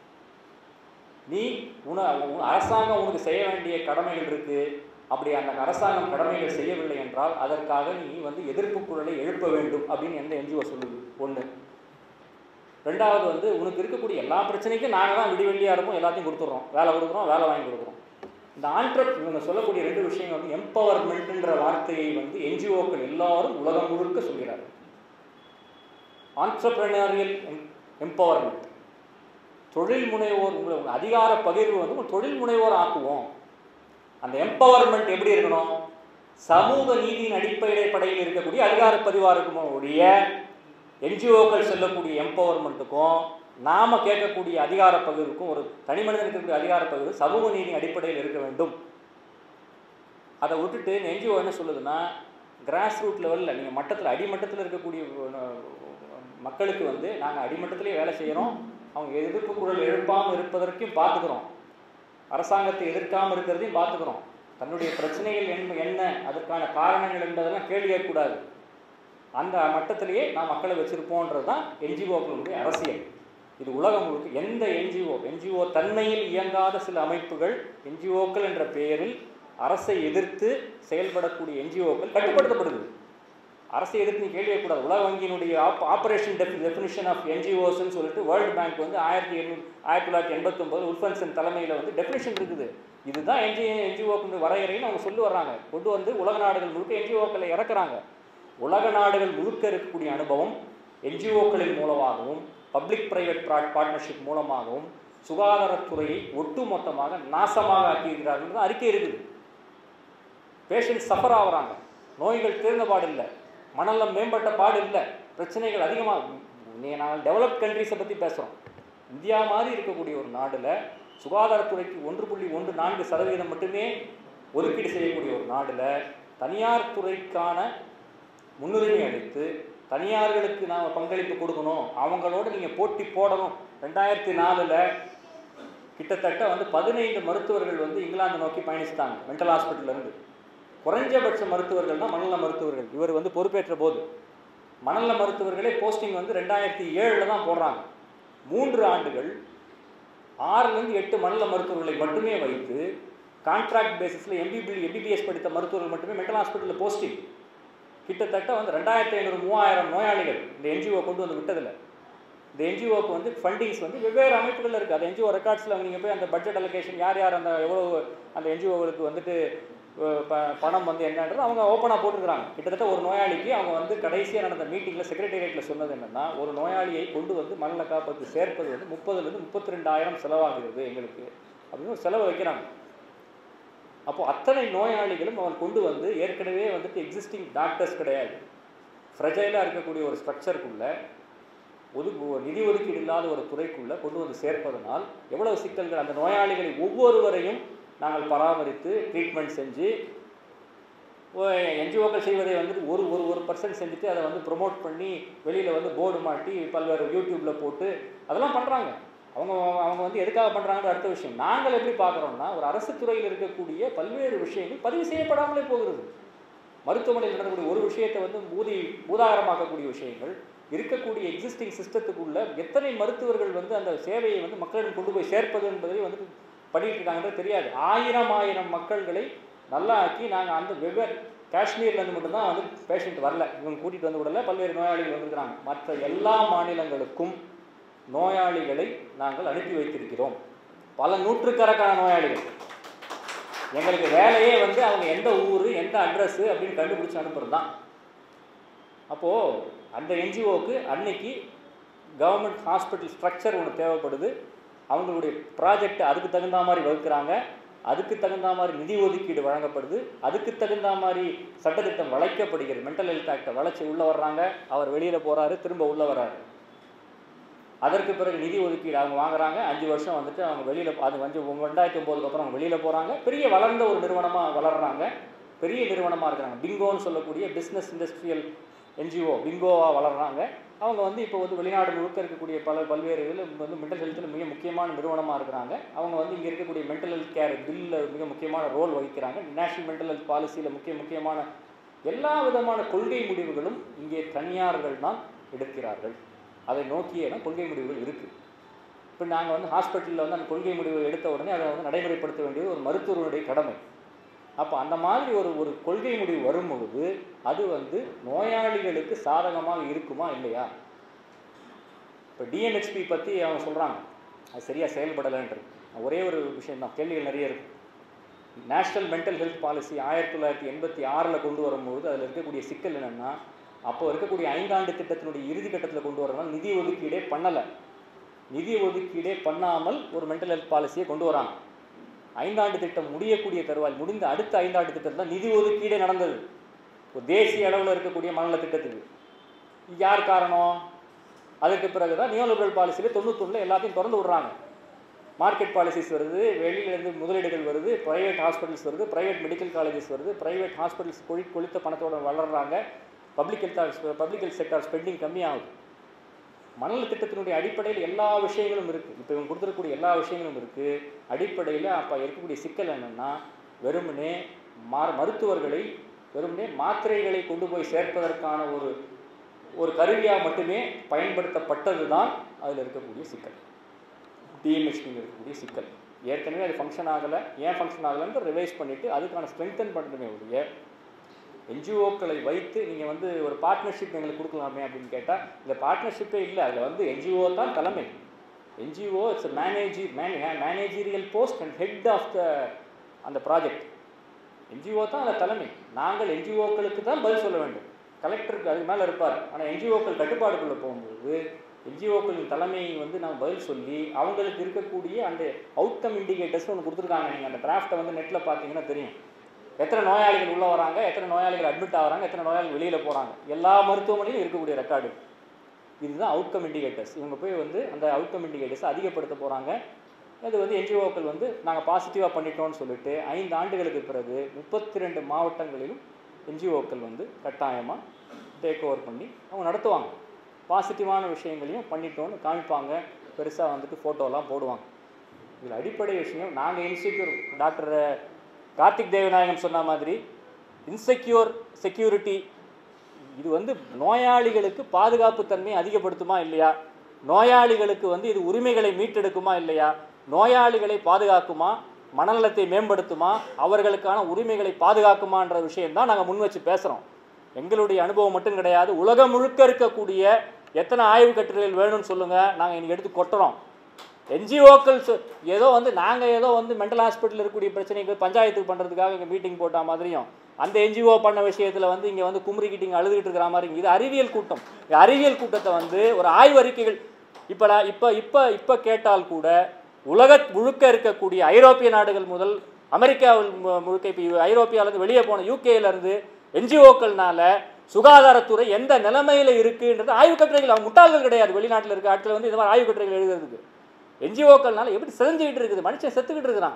நீ உன உன் அரசாங்கம் உனக்கு செய்ய வேண்டிய கடமைகள் இருக்கு அப்படி அந்த அரசாங்கம் கடமைகள் செய்யவில்லை என்றால் அதற்காக நீ வந்து எதிர்ப்பு குரலை எழுப்ப வேண்டும் அப்படின்னு எந்த என்ஜிஓ சொல்லுது ஒன்று ரெண்டாவது வந்து உனக்கு இருக்கக்கூடிய எல்லா பிரச்சனைக்கும் நாங்கள் தான் விடிவெள்ளியாக இருப்போம் எல்லாத்தையும் கொடுத்துட்றோம் வேலை கொடுக்குறோம் வேலை வாங்கி கொடுக்குறோம் இந்த ஆண்ட்ரப் இவங்க சொல்லக்கூடிய ரெண்டு விஷயங்கள் வந்து எம்பவர்மெண்ட்ன்ற வார்த்தையை வந்து என்ஜிஓக்கள் எல்லாரும் உலகம் முழுக்க சொல்கிறார்கள் ஆண்டர்பிரினரியல் எம்பவர்மெண்ட் தொழில் முனைவோர் உங்களை உங்க அதிகார பகிர்வு வந்து உங்க தொழில் முனைவோர் ஆக்குவோம் அந்த எம்பவர்மெண்ட் எப்படி இருக்கணும் சமூக நீதியின் அடிப்படையில் இருக்கக்கூடிய அதிகார பதிவாக இருக்குமோ ஒழிய என்ஜிஓக்கள் சொல்லக்கூடிய எம்பவர்மெண்ட்டுக்கும் நாம கேட்கக்கூடிய அதிகார பகிர்வுக்கும் ஒரு தனி மனிதனுக்கு இருக்கக்கூடிய அதிகார பகிர்வு சமூக நீதியின் அடிப்படையில் இருக்க வேண்டும் அதை விட்டுட்டு இந்த என்ஜிஓ என்ன சொல்லுதுன்னா கிராஸ் ரூட் லெவலில் நீங்கள் மட்டத்தில் அடிமட்டத்தில் இருக்கக்கூடிய அஹ், மக்களுக்கு வந்து நாங்கள் அடிமட்டத்திலே வேலை செய்கிறோம் அவங்க எதிர்ப்பு குரல் எழுப்பாமல் இருப்பதற்கும் பார்த்துக்கிறோம் அரசாங்கத்தை எதிர்க்காமல் இருக்கிறதையும் பார்த்துக்கிறோம் தன்னுடைய பிரச்சனைகள் என்ன என்ன அதற்கான காரணங்கள் என்பதெல்லாம் கேள்வி கேட்கக்கூடாது அந்த மட்டத்திலேயே நான் மக்களை வச்சிருப்போன்றது தான் என்ஜிஓக்களுடைய அரசியல் இது உலகம் முழுக்க எந்த என்ஜிஓ என்ஜிஓ தன்மையில் இயங்காத சில அமைப்புகள் என்ஜிஓக்கள் என்ற பெயரில் அரசை எதிர்த்து செயல்படக்கூடிய என்ஜிஓக்கள் கட்டுப்படுத்தப்படுது அரசை எதிர்த்து நீ கேள்வி கூடாது உலக வங்கியினுடைய op operation defi definition of என்ஜிஓஸ்ன்னு சொல்லிட்டு வேர்ல்டு பேங்க் வந்து ஆயிரத்தி எண்ணூறு ஆயிரத்தி தொள்ளாயிரத்தி எண்பத்தொம்போது உல்ஃபன்சன் தலைமையில் வந்து டெஃபினிஷன் இருக்குது இதுதான் என்ஜி என்ஜிஓக்கு வரையறைன்னு அவங்க சொல்லி வர்றாங்க கொண்டு வந்து உலக நாடுகள் முழுக்க என்ஜிஓக்களை இறக்குறாங்க உலக நாடுகள் முழுக்க இருக்கக்கூடிய அனுபவம் என்ஜிஓக்களின் மூலமாகவும் பப்ளிக் பிரைவேட் பார்ட்னர்ஷிப் மூலமாகவும் சுகாதாரத்துறையை ஒட்டுமொத்தமாக நாசமாக ஆக்கியிருக்கிறார்கள் தான் அறிக்கை இருக்குது பேஷண்ட் சஃபர் ஆகுறாங்க நோய்கள் தீர்ந்த பாடு இல்லை மனநலம் மேம்பட்ட பாடு இல்லை பிரச்சனைகள் அதிகமாக நீ நாங்கள் டெவலப் கண்ட்ரிஸை பற்றி பேசுகிறோம் இந்தியா மாதிரி இருக்கக்கூடிய ஒரு நாட்டில் சுகாதாரத்துறைக்கு ஒன்று புள்ளி ஒன்று நான்கு சதவீதம் மட்டுமே ஒதுக்கீடு செய்யக்கூடிய ஒரு நாட்டில் தனியார் துறைக்கான முன்னுரிமை அளித்து தனியார்களுக்கு நாம் பங்களிப்பு கொடுக்கணும் அவங்களோட நீங்கள் போட்டி போடணும் ரெண்டாயிரத்தி நாலில் கிட்டத்தட்ட வந்து பதினைந்து மருத்துவர்கள் வந்து இங்கிலாந்து நோக்கி பயணிச்சிட்டாங்க மென்டல் ஹாஸ்பிட்டல்லேருந்து குறைஞ்சபட்ச மருத்துவர்கள் தான் மனநல மருத்துவர்கள் இவர் வந்து பொறுப்பேற்ற போது மனநல மருத்துவர்களே போஸ்டிங் வந்து ரெண்டாயிரத்தி ஏழில் தான் போடுறாங்க மூன்று ஆண்டுகள் ஆறுலேருந்து எட்டு மனநல மருத்துவர்களை மட்டுமே வைத்து கான்ட்ராக்ட் பேசிஸில் எம்பிபி எம்பிபிஎஸ் படித்த மருத்துவர்கள் மட்டுமே மென்டல் ஹாஸ்பிட்டலில் போஸ்டிங் கிட்டத்தட்ட வந்து ரெண்டாயிரத்தி ஐநூறு மூவாயிரம் நோயாளிகள் இந்த என்ஜிஓ கொண்டு வந்து விட்டதில்லை இந்த என்ஜிஓக்கு வந்து ஃபண்டிங்ஸ் வந்து வெவ்வேறு அமைப்புகள் இருக்குது அந்த என்ஜிஓ ரெக்கார்ட்ஸில் நீங்கள் போய் அந்த பட்ஜெட் அலோகேஷன் யார் யார் அந்த எவ்வளோ அந்த என்ஜிஓகளுக்கு வந்துட்டு அஹ், ப பணம் வந்து என்னன்றது அவங்க ஓப்பனாக போட்டுருக்குறாங்க கிட்டத்தட்ட ஒரு நோயாளிக்கு அவங்க வந்து கடைசியாக நடந்த மீட்டிங்கில் செக்ரட்டேரியட்டில் சொன்னது என்னென்னா ஒரு நோயாளியை கொண்டு வந்து மனநல காப்பத்து சேர்ப்பது வந்து முப்பதுலேருந்து முப்பத்தி ரெண்டாயிரம் செலவாகிறது எங்களுக்கு அப்படின்னு ஒரு செலவு வைக்கிறாங்க அப்போது அத்தனை நோயாளிகளும் அவர் கொண்டு வந்து ஏற்கனவே வந்துட்டு எக்ஸிஸ்டிங் டாக்டர்ஸ் கிடையாது ஃப்ரெஜைலாக இருக்கக்கூடிய ஒரு ஸ்ட்ரக்சருக்குள்ளே ஒது நிதி ஒதுக்கீடு இல்லாத ஒரு துறைக்குள்ளே கொண்டு வந்து சேர்ப்பதனால் எவ்வளவு சிக்கல்கள் அந்த நோயாளிகளை ஒவ்வொருவரையும் நாங்கள் பராமரித்து ட்ரீட்மெண்ட் செஞ்சு என்ஜிஓக்கள் செய்வதை வந்துட்டு ஒரு ஒரு ஒரு பர்சன்ட் செஞ்சுட்டு அதை வந்து ப்ரொமோட் பண்ணி வெளியில் வந்து போர்டு மாட்டி பல்வேறு யூடியூப்பில் போட்டு அதெல்லாம் பண்ணுறாங்க அவங்க அவங்க வந்து எதுக்காக பண்ணுறாங்கன்ற அடுத்த விஷயம் நாங்கள் எப்படி பார்க்குறோம்னா ஒரு அரசு துறையில் இருக்கக்கூடிய பல்வேறு விஷயங்கள் பதிவு செய்யப்படாமலே போகிறது மருத்துவமனையில் நடக்கக்கூடிய ஒரு விஷயத்தை வந்து ஊதி ஊதாகரமாக்கக்கூடிய விஷயங்கள் இருக்கக்கூடிய எக்ஸிஸ்டிங் சிஸ்டத்துக்குள்ள எத்தனை மருத்துவர்கள் வந்து அந்த சேவையை வந்து மக்களிடம் கொண்டு போய் சேர்ப்பது என்பதை வந்து பண்ணிட்டு இருக்காங்கன்றது தெரியாது ஆயிரம் ஆயிரம் மக்கள்களை நல்லா ஆக்கி நாங்கள் அந்த வெவ்வேறு காஷ்மீர்லேருந்து மட்டும்தான் வந்து பேஷண்ட் வரல இவங்க கூட்டிகிட்டு வந்து விடல பல்வேறு நோயாளிகள் வந்திருக்கிறாங்க மற்ற எல்லா மாநிலங்களுக்கும் நோயாளிகளை நாங்கள் அனுப்பி வைத்திருக்கிறோம் பல நூற்றுக்கணக்கான நோயாளிகள் எங்களுக்கு வேலையே வந்து அவங்க எந்த ஊர் எந்த அட்ரஸ் அப்படின்னு கண்டுபிடிச்சி அனுப்புறது தான் அப்போது அந்த என்ஜிஓக்கு அன்னைக்கு கவர்மெண்ட் ஹாஸ்பிட்டல் ஸ்ட்ரக்சர் ஒன்று தேவைப்படுது அவங்களுடைய ப்ராஜெக்ட் அதுக்கு தகுந்த மாதிரி வகுக்கிறாங்க அதுக்கு தகுந்த மாதிரி நிதி ஒதுக்கீடு வழங்கப்படுது அதுக்கு தகுந்த மாதிரி சட்டத்திட்டம் வளைக்கப்படுகிறது மென்டல் ஹெல்த் ஆக்டை வளைச்சி உள்ளே வர்றாங்க அவர் வெளியில் போகிறாரு திரும்ப உள்ளே வர்றாரு அதற்கு பிறகு நிதி ஒதுக்கீடு அவங்க வாங்குறாங்க அஞ்சு வருஷம் வந்துட்டு அவங்க வெளியில் அது வந்து ரெண்டாயிரத்தி ஒம்போதுக்கு அப்புறம் அவங்க வெளியில் போகிறாங்க பெரிய வளர்ந்த ஒரு நிறுவனமாக வளர்கிறாங்க பெரிய நிறுவனமாக இருக்கிறாங்க பிங்கோன்னு சொல்லக்கூடிய பிஸ்னஸ் இண்டஸ்ட்ரியல் என்ஜிஓ பிங்கோவாக வளர்கிறாங்க அவங்க வந்து இப்போ வந்து வெளிநாடு முழுக்க இருக்கக்கூடிய பல பல்வேறு இதில் வந்து மென்டல் ஹெல்த்தில் மிக முக்கியமான நிறுவனமாக இருக்கிறாங்க அவங்க வந்து இங்கே இருக்கக்கூடிய மென்டல் ஹெல்த் கேர் பில்லில் மிக முக்கியமான ரோல் வகிக்கிறாங்க நேஷனல் மென்டல் ஹெல்த் பாலிசியில் முக்கிய முக்கியமான எல்லா விதமான கொள்கை முடிவுகளும் இங்கே தனியார்கள் தான் எடுக்கிறார்கள் அதை நோக்கியே தான் கொள்கை முடிவுகள் இருக்குது இப்போ நாங்கள் வந்து ஹாஸ்பிட்டலில் வந்து அந்த கொள்கை முடிவை எடுத்த உடனே அதை வந்து நடைமுறைப்படுத்த வேண்டியது ஒரு மருத்துவருடைய கடமை அப்போ அந்த மாதிரி ஒரு ஒரு கொள்கை முடிவு வரும்பொழுது அது வந்து நோயாளிகளுக்கு சாதகமாக இருக்குமா இல்லையா இப்போ டிஎன்ஹெச்பி பற்றி அவங்க சொல்கிறாங்க அது சரியாக செயல்படலைன்றது ஒரே ஒரு விஷயம் தான் கேள்விகள் நிறைய இருக்குது நேஷ்னல் மென்டல் ஹெல்த் பாலிசி ஆயிரத்தி தொள்ளாயிரத்தி எண்பத்தி ஆறில் கொண்டு வரும்போது அதில் இருக்கக்கூடிய சிக்கல் என்னென்னா அப்போ இருக்கக்கூடிய ஐந்தாண்டு திட்டத்தினுடைய இறுதி கட்டத்தில் கொண்டு வரதுனால நிதி ஒதுக்கீடே பண்ணலை நிதி ஒதுக்கீடே பண்ணாமல் ஒரு மென்டல் ஹெல்த் பாலிசியை கொண்டு வராங்க ஐந்தாண்டு திட்டம் முடியக்கூடிய தருவாய் முடிந்த அடுத்த ஐந்தாண்டு திட்டம் தான் நிதி ஒதுக்கீடே நடந்தது ஒரு தேசிய அளவில் இருக்கக்கூடிய மனநல திட்டத்துக்கு இது யார் காரணம் அதுக்கு பிறகு தான் நியோலிபரல் பாலிசியில் தொண்ணூத்தொன்னில் எல்லாத்தையும் திறந்து விடுறாங்க மார்க்கெட் பாலிசிஸ் வருது வெளியிலேருந்து முதலீடுகள் வருது ப்ரைவேட் ஹாஸ்பிட்டல்ஸ் வருது ப்ரைவேட் மெடிக்கல் காலேஜஸ் வருது ப்ரைவேட் ஹாஸ்பிட்டல்ஸ் கொழி கொளித்த பணத்தோட வளர்றாங்க public health public health sector spending கம்மியாகுது மணல் திட்டத்தினுடைய அடிப்படையில் எல்லா விஷயங்களும் இருக்குது இப்போ இவங்க கொடுத்துருக்கக்கூடிய எல்லா விஷயங்களும் இருக்குது அடிப்படையில் அப்போ இருக்கக்கூடிய சிக்கல் என்னென்னா வெறுமனே மா மருத்துவர்களை வெறுமனே மாத்திரைகளை கொண்டு போய் சேர்ப்பதற்கான ஒரு ஒரு கருவியாக மட்டுமே பயன்படுத்தப்பட்டது தான் அதில் இருக்கக்கூடிய சிக்கல் டிஎம்ஹெச்பியில் இருக்கக்கூடிய சிக்கல் ஏற்கனவே அது ஃபங்க்ஷன் ஆகலை ஏன் ஃபங்க்ஷன் ஆகலைன்னு ரிவைஸ் பண்ணிவிட்டு அதுக்கான ஸ்ட்ரென்தன் பண்ணணுமே ஒழிய என்ஜிஓக்களை வைத்து நீங்கள் வந்து ஒரு பார்ட்னர்ஷிப் எங்களுக்கு கொடுக்கலாமே அப்படின்னு கேட்டால் இந்த பார்ட்னர்ஷிப்பே இல்லை அதில் வந்து என்ஜிஓ தான் தலைமை NGO it's manage managerial post and head of the அந்த ப்ராஜெக்ட் என்ஜிஓ தான் அதில் தலைமை நாங்கள் என்ஜிஓக்களுக்கு தான் பதில் சொல்ல வேண்டும் கலெக்டருக்கு அதுக்கு மேலே இருப்பார் ஆனால் என்ஜிஓக்கள் கட்டுப்பாடுக்குள்ளே போகும்போது என்ஜிஓக்களின் தலைமையை வந்து நாம் பதில் சொல்லி அவங்களுக்கு இருக்கக்கூடிய அந்த அவுட்கம் இண்டிகேட்டர்ஸ்னு ஒன்று கொடுத்துருக்காங்க நீங்கள் அந்த டிராஃப்ட்டை வந்து நெட்டில் பார்த்தீங்கன்னா தெரியும் எத்தனை நோயாளிகள் உள்ளே வராங்க எத்தனை நோயாளிகள் அட்மிட் ஆகிறாங்க எத்தனை நோயாளிகள் வெளியில் போகிறாங்க எல்லா மருத்துவமனையிலும் இருக்கக்கூடிய ரெக்கார்டு இதுதான் அவுட்கம் இண்டிகேட்டர்ஸ் இவங்க போய் வந்து அந்த அவுட்கம் இண்டிகேட்டர்ஸ் அதிகப்படுத்த போகிறாங்க அது வந்து என்ஜிஓக்கள் வந்து நாங்கள் பாசிட்டிவாக பண்ணிட்டோம்னு சொல்லிட்டு ஐந்து ஆண்டுகளுக்கு பிறகு முப்பத்தி ரெண்டு மாவட்டங்களிலும் என்ஜிஓக்கள் வந்து கட்டாயமாக டேக் ஓவர் பண்ணி அவங்க நடத்துவாங்க பாசிட்டிவான விஷயங்களையும் பண்ணிட்டோன்னு காமிப்பாங்க பெருசாக வந்துட்டு ஃபோட்டோலாம் போடுவாங்க இதில் அடிப்படை விஷயம் நாங்கள் இன்செக்யூர் டாக்டர் கார்த்திக் தேவநாயகம் சொன்ன மாதிரி இன்செக்யூர் செக்யூரிட்டி இது வந்து நோயாளிகளுக்கு பாதுகாப்பு தன்மையை அதிகப்படுத்துமா இல்லையா நோயாளிகளுக்கு வந்து இது உரிமைகளை மீட்டெடுக்குமா இல்லையா நோயாளிகளை பாதுகாக்குமா மனநலத்தை மேம்படுத்துமா அவர்களுக்கான உரிமைகளை பாதுகாக்குமான்ற விஷயம்தான் நாங்கள் முன் வச்சு பேசுகிறோம் எங்களுடைய அனுபவம் மட்டும் கிடையாது உலகம் முழுக்க இருக்கக்கூடிய எத்தனை ஆய்வு கட்டுரைகள் வேணும்னு சொல்லுங்கள் நாங்கள் இன்னைக்கு எடுத்து கொட்டுறோம் என்ஜிஓக்கள் ஏதோ வந்து நாங்கள் ஏதோ வந்து மென்டல் ஹாஸ்பிட்டல் இருக்கக்கூடிய பிரச்சனைக்கு பஞ்சாயத்துக்கு பண்ணுறதுக்காக இங்கே மீட்டிங் போட்ட மாதிரியும் அந்த என்ஜிஓ பண்ண விஷயத்தில் வந்து இங்கே வந்து குமரிக்கிட்டு இங்கே அழுதுகிட்டு இருக்கிற மாதிரி இது அறிவியல் கூட்டம் இந்த அறிவியல் கூட்டத்தை வந்து ஒரு ஆய்வறிக்கைகள் இப்போ நான் இப்போ இப்போ இப்போ கேட்டால் கூட உலக முழுக்க இருக்கக்கூடிய ஐரோப்பிய நாடுகள் முதல் அமெரிக்காவில் மு- முழுக்க இப்போ ஐரோப்பியாவிலேருந்து வெளியே போன யூகேலேருந்து என்ஜிஓக்கள்னால சுகாதாரத்துறை எந்த நிலைமையில் இருக்குன்றது ஆய்வு கட்டுரைகள் அவங்க முட்டாள்கள் கிடையாது வெளிநாட்டில் இருக்க ஆட்கள் வந்து இந்த மாதிரி ஆய்வு கட்டுரைகள் எழுதுறதுக்கு என்ஜிஓக்கள்னால எப்படி செஞ்சுக்கிட்டு இருக்குது மனுஷன் செத்துக்கிட்டு இருக்கிறான்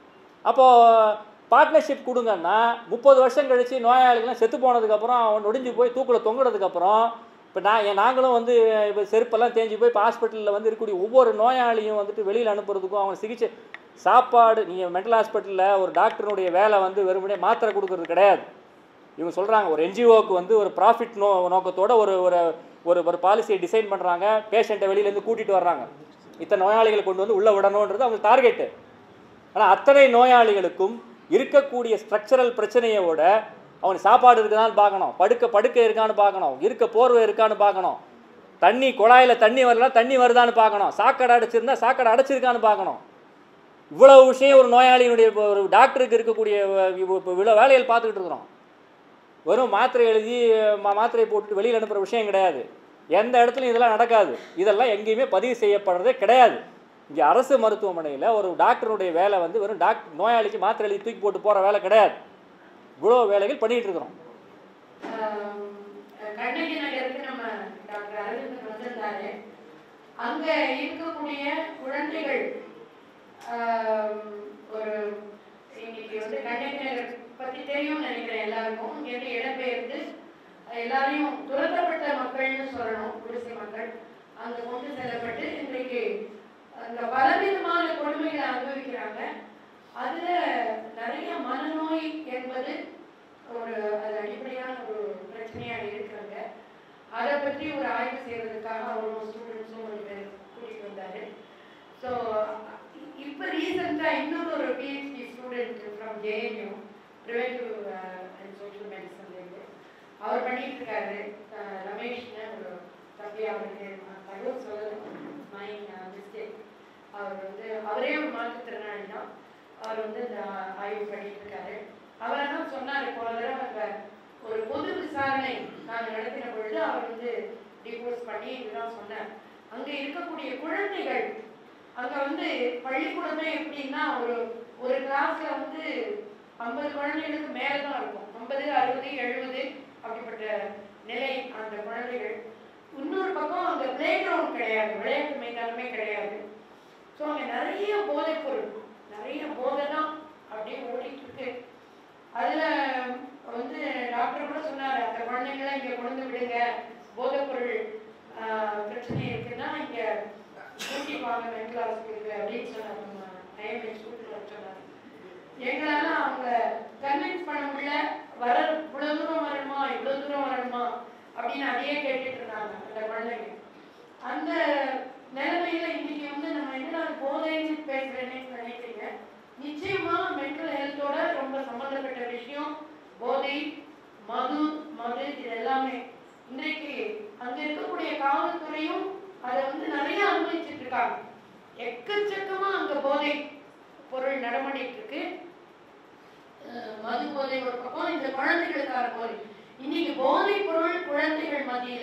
அப்போது பார்ட்னர்ஷிப் கொடுங்கன்னா முப்பது வருஷம் கழித்து நோயாளிகள்லாம் செத்து போனதுக்கப்புறம் அவன் நொடிஞ்சு போய் தூக்கில் தொங்குனதுக்கப்புறம் இப்போ நான் என் நாங்களும் வந்து இப்போ செருப்பெல்லாம் தேஞ்சு போய் இப்போ ஹாஸ்பிட்டலில் வந்து இருக்கக்கூடிய ஒவ்வொரு நோயாளியும் வந்துட்டு வெளியில் அனுப்புறதுக்கும் அவங்க சிகிச்சை சாப்பாடு நீங்கள் மென்டல் ஹாஸ்பிட்டலில் ஒரு டாக்டருடைய வேலை வந்து வெறுமனே மாத்திரை கொடுக்கறது கிடையாது இவங்க சொல்கிறாங்க ஒரு என்ஜிஓக்கு வந்து ஒரு ப்ராஃபிட் நோ நோக்கத்தோட ஒரு ஒரு ஒரு ஒரு பாலிசியை டிசைன் பண்ணுறாங்க பேஷண்ட்டை வெளியிலேருந்து கூட்டிகிட்டு வர்றாங்க இத்தனை நோயாளிகளை கொண்டு வந்து உள்ளே விடணுன்றது அவங்க டார்கெட்டு ஆனால் அத்தனை நோயாளிகளுக்கும் இருக்கக்கூடிய ஸ்ட்ரக்சரல் பிரச்சனையோட அவனுக்கு சாப்பாடு இருக்குதான்னு பார்க்கணும் படுக்க படுக்கை இருக்கான்னு பார்க்கணும் இருக்க போர்வை இருக்கான்னு பார்க்கணும் தண்ணி குழாயில் தண்ணி வரலாம் தண்ணி வருதான்னு பார்க்கணும் சாக்கடை அடைச்சிருந்தா சாக்கடை அடைச்சிருக்கான்னு பார்க்கணும் இவ்வளவு விஷயம் ஒரு நோயாளியினுடைய இப்போ ஒரு டாக்டருக்கு இருக்கக்கூடிய இப்போ இவ்வளோ வேலைகள் பார்த்துக்கிட்டு இருக்கிறோம் வெறும் மாத்திரை எழுதி மா மாத்திரை போட்டு வெளியில் அனுப்புகிற விஷயம் கிடையாது எந்த இடத்துலையும் இதெல்லாம் நடக்காது இதெல்லாம் எங்கேயுமே பதிவு செய்யப்படுறதே கிடையாது இங்கே அரசு மருத்துவமனையில் ஒரு டாக்டருடைய வேலை வந்து வெறும் டாக்டர் நோயாளிக்கு மாத்திரை எழுதி தூக்கி போட்டு போகிற வேலை கிடையாது இவ்வளோ வேலைகள் பண்ணிகிட்டு இருக்கிறோம் கண்ணகி நகருக்கு நம்ம டாக்டர் அரவிந்தன் வந்திருந்தாரு அங்க இருக்கக்கூடிய குழந்தைகள் ஆம், ஒரு இன்னைக்கு வந்து கண்ணகி நகர் பத்தி தெரியும்னு நினைக்கிறேன் எல்லாருக்கும் இங்கேருந்து இடம்பெயர்ந்து எல்லாரையும் துரத்தப்பட்ட மக்கள்னு சொல்லணும் குடிசை மக்கள் அங்க கொண்டு செல்லப்பட்டு இன்றைக்கு அந்த பலவிதமான கொடுமைகளை அனுபவிக்கிறாங்க அதுல நிறைய மனநோய் என்பது ஒரு அது அடிப்படையான ஒரு பிரச்சனையா இருக்கிறாங்க அதை பற்றி ஒரு ஆய்வு செய்யறதுக்காக அவரும் ஸ்டூடெண்ட்ஸும் ஒரு பேர் கூட்டிட்டு வந்தாரு ஸோ இப்போ ரீசெண்டாக இன்னொரு ஒரு PhD student from JNU preventive and social மெடிசன்லேருந்து அவர் பண்ணிட்டு இருக்காரு அஹ், ரமேஷ்னு ஒரு தம்பி அவருக்கு நான் தகவல் சொல்லணும் மை மிஸ்டேக் அவர் வந்து அவரே ஒரு மாற்றுத்திறனாளி தான் அவர் வந்து இந்த ஆய்வு பண்ணிட்டு இருக்காரு அவர் என்ன சொன்னார் போன தடவை அங்க ஒரு பொது விசாரணை நாங்கள் நடத்தின பொழுது அவர் வந்து டிவோர்ஸ் பண்ணி இதுதான் சொன்னார் அங்கே இருக்கக்கூடிய குழந்தைகள் அங்க வந்து பள்ளிக்கூடமே எப்படின்னா ஒரு ஒரு கிளாஸ்ல வந்து ஐம்பது குழந்தைகளுக்கு மேல தான் இருக்கும் ஐம்பது அறுபது எழுபது அப்படிப்பட்ட நிலை அந்த குழந்தைகள் இன்னொரு பக்கம் அங்க பிளே கிரவுண்ட் கிடையாது விளையாட்டு மைதானமே கிடையாது ஸோ அங்க நிறைய போதைப் பொருள் நிறைய போதை தான் அப்படியே ஓடிட்டு இருக்கு அதுல வந்து டாக்டர் கூட சொன்னாரு அந்த குழந்தைங்களை இங்க கொண்டு விடுங்க போதைப் பொருள் ஆஹ், பிரச்சனை இருக்குன்னா இங்க கூட்டி வாங்க மென்டல் ஹாஸ்பிட்டலுக்கு அப்படின்னு சொன்னாங்க ஐஎம்ஹெச் கூட்டிட்டு வர சொன்னாங்க எங்களால அவங்க கன்வின்ஸ் பண்ண முடியல வர இவ்வளவு தூரம் வரணுமா இவ்வளவு தூரம் வரணுமா அப்படின்னு அதையே கேட்டுட்டு இருந்தாங்க அந்த குழந்தைங்க அந்த நிலைமையில இன்னைக்கு வந்து நம்ம என்னடா போதைன்னு பேசுறேன்னு நினைக்கிறீங்க நிச்சயமா மென்டல் ஹெல்த்தோட ரொம்ப சம்பந்தப்பட்ட விஷயம் போதை மது மது இது எல்லாமே இன்றைக்கு அங்க இருக்கக்கூடிய காவல்துறையும் அதை வந்து நிறைய அனுபவிச்சுட்டு இருக்காங்க எக்கச்சக்கமா அங்க போதை பொருள் நடமாடிட்டு இருக்கு அஹ் மது போதை ஒரு பக்கம் இந்த குழந்தைகளுக்கான போதை இன்னைக்கு போதை பொருள் குழந்தைகள் மத்தியில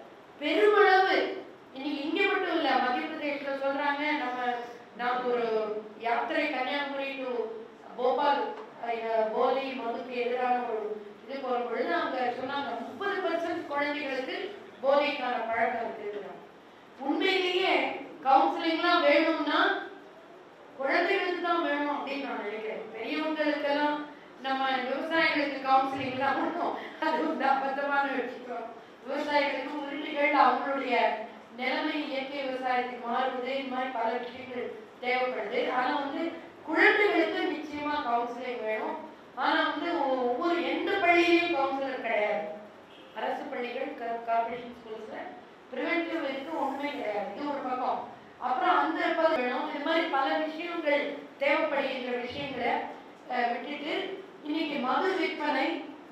பெருமளவு இன்னைக்கு இங்க மட்டும் இல்ல மத்திய பிரதேசத்துல சொல்றாங்க நம்ம நான் ஒரு யாத்திரை கன்னியாகுமரி டு போபால் அஹ், போதை மதுக்கு எதிரான ஒரு இது போற பொழுது அங்க சொன்னாங்க முப்பது பர்சன்ட் குழந்தைகளுக்கு போதைக்கான பழக்கம் இருக்குதுன்னு உண்மையிலேயே கவுன்சிலிங்லாம் வேணும்னா குழந்தைகளுக்கு தான் வேணும் அப்படின்னு நான் நினைக்கிறேன் பெரியவங்களுக்கெல்லாம் நம்ம விவசாயிகளுக்கு கவுன்சிலிங்லாம் மட்டும் அது வந்து அபத்தமான வச்சுக்கிறோம் விவசாயிகளுக்கு உரிமைகள் அவங்களுடைய நிலைமை இயற்கை விவசாயத்துக்கு மாறுவது இந்த மாதிரி பல விஷயங்கள் தேவைப்படுது ஆனா வந்து குழந்தைகளுக்கு நிச்சயமா கவுன்சிலிங் வேணும் ஆனா வந்து ஒ- ஒவ்வொரு எந்த பள்ளியிலையும் கவுன்சிலர் கிடையாது அரசு பள்ளிகள் கார்பரேஷன் ஸ்கூல்ஸ்ல ப்ரிவென்டிவ் இருக்கு ஒண்ணுமே கிடையாது இது ஒரு பக்கம் அப்புறம் அந்த பகுதி வேணும் இது மாதிரி பல விஷயங்கள் தேவைப்படுகின்ற விஷயங்களை அஹ், விட்டுட்டு இன்னைக்கு மது விற்பனை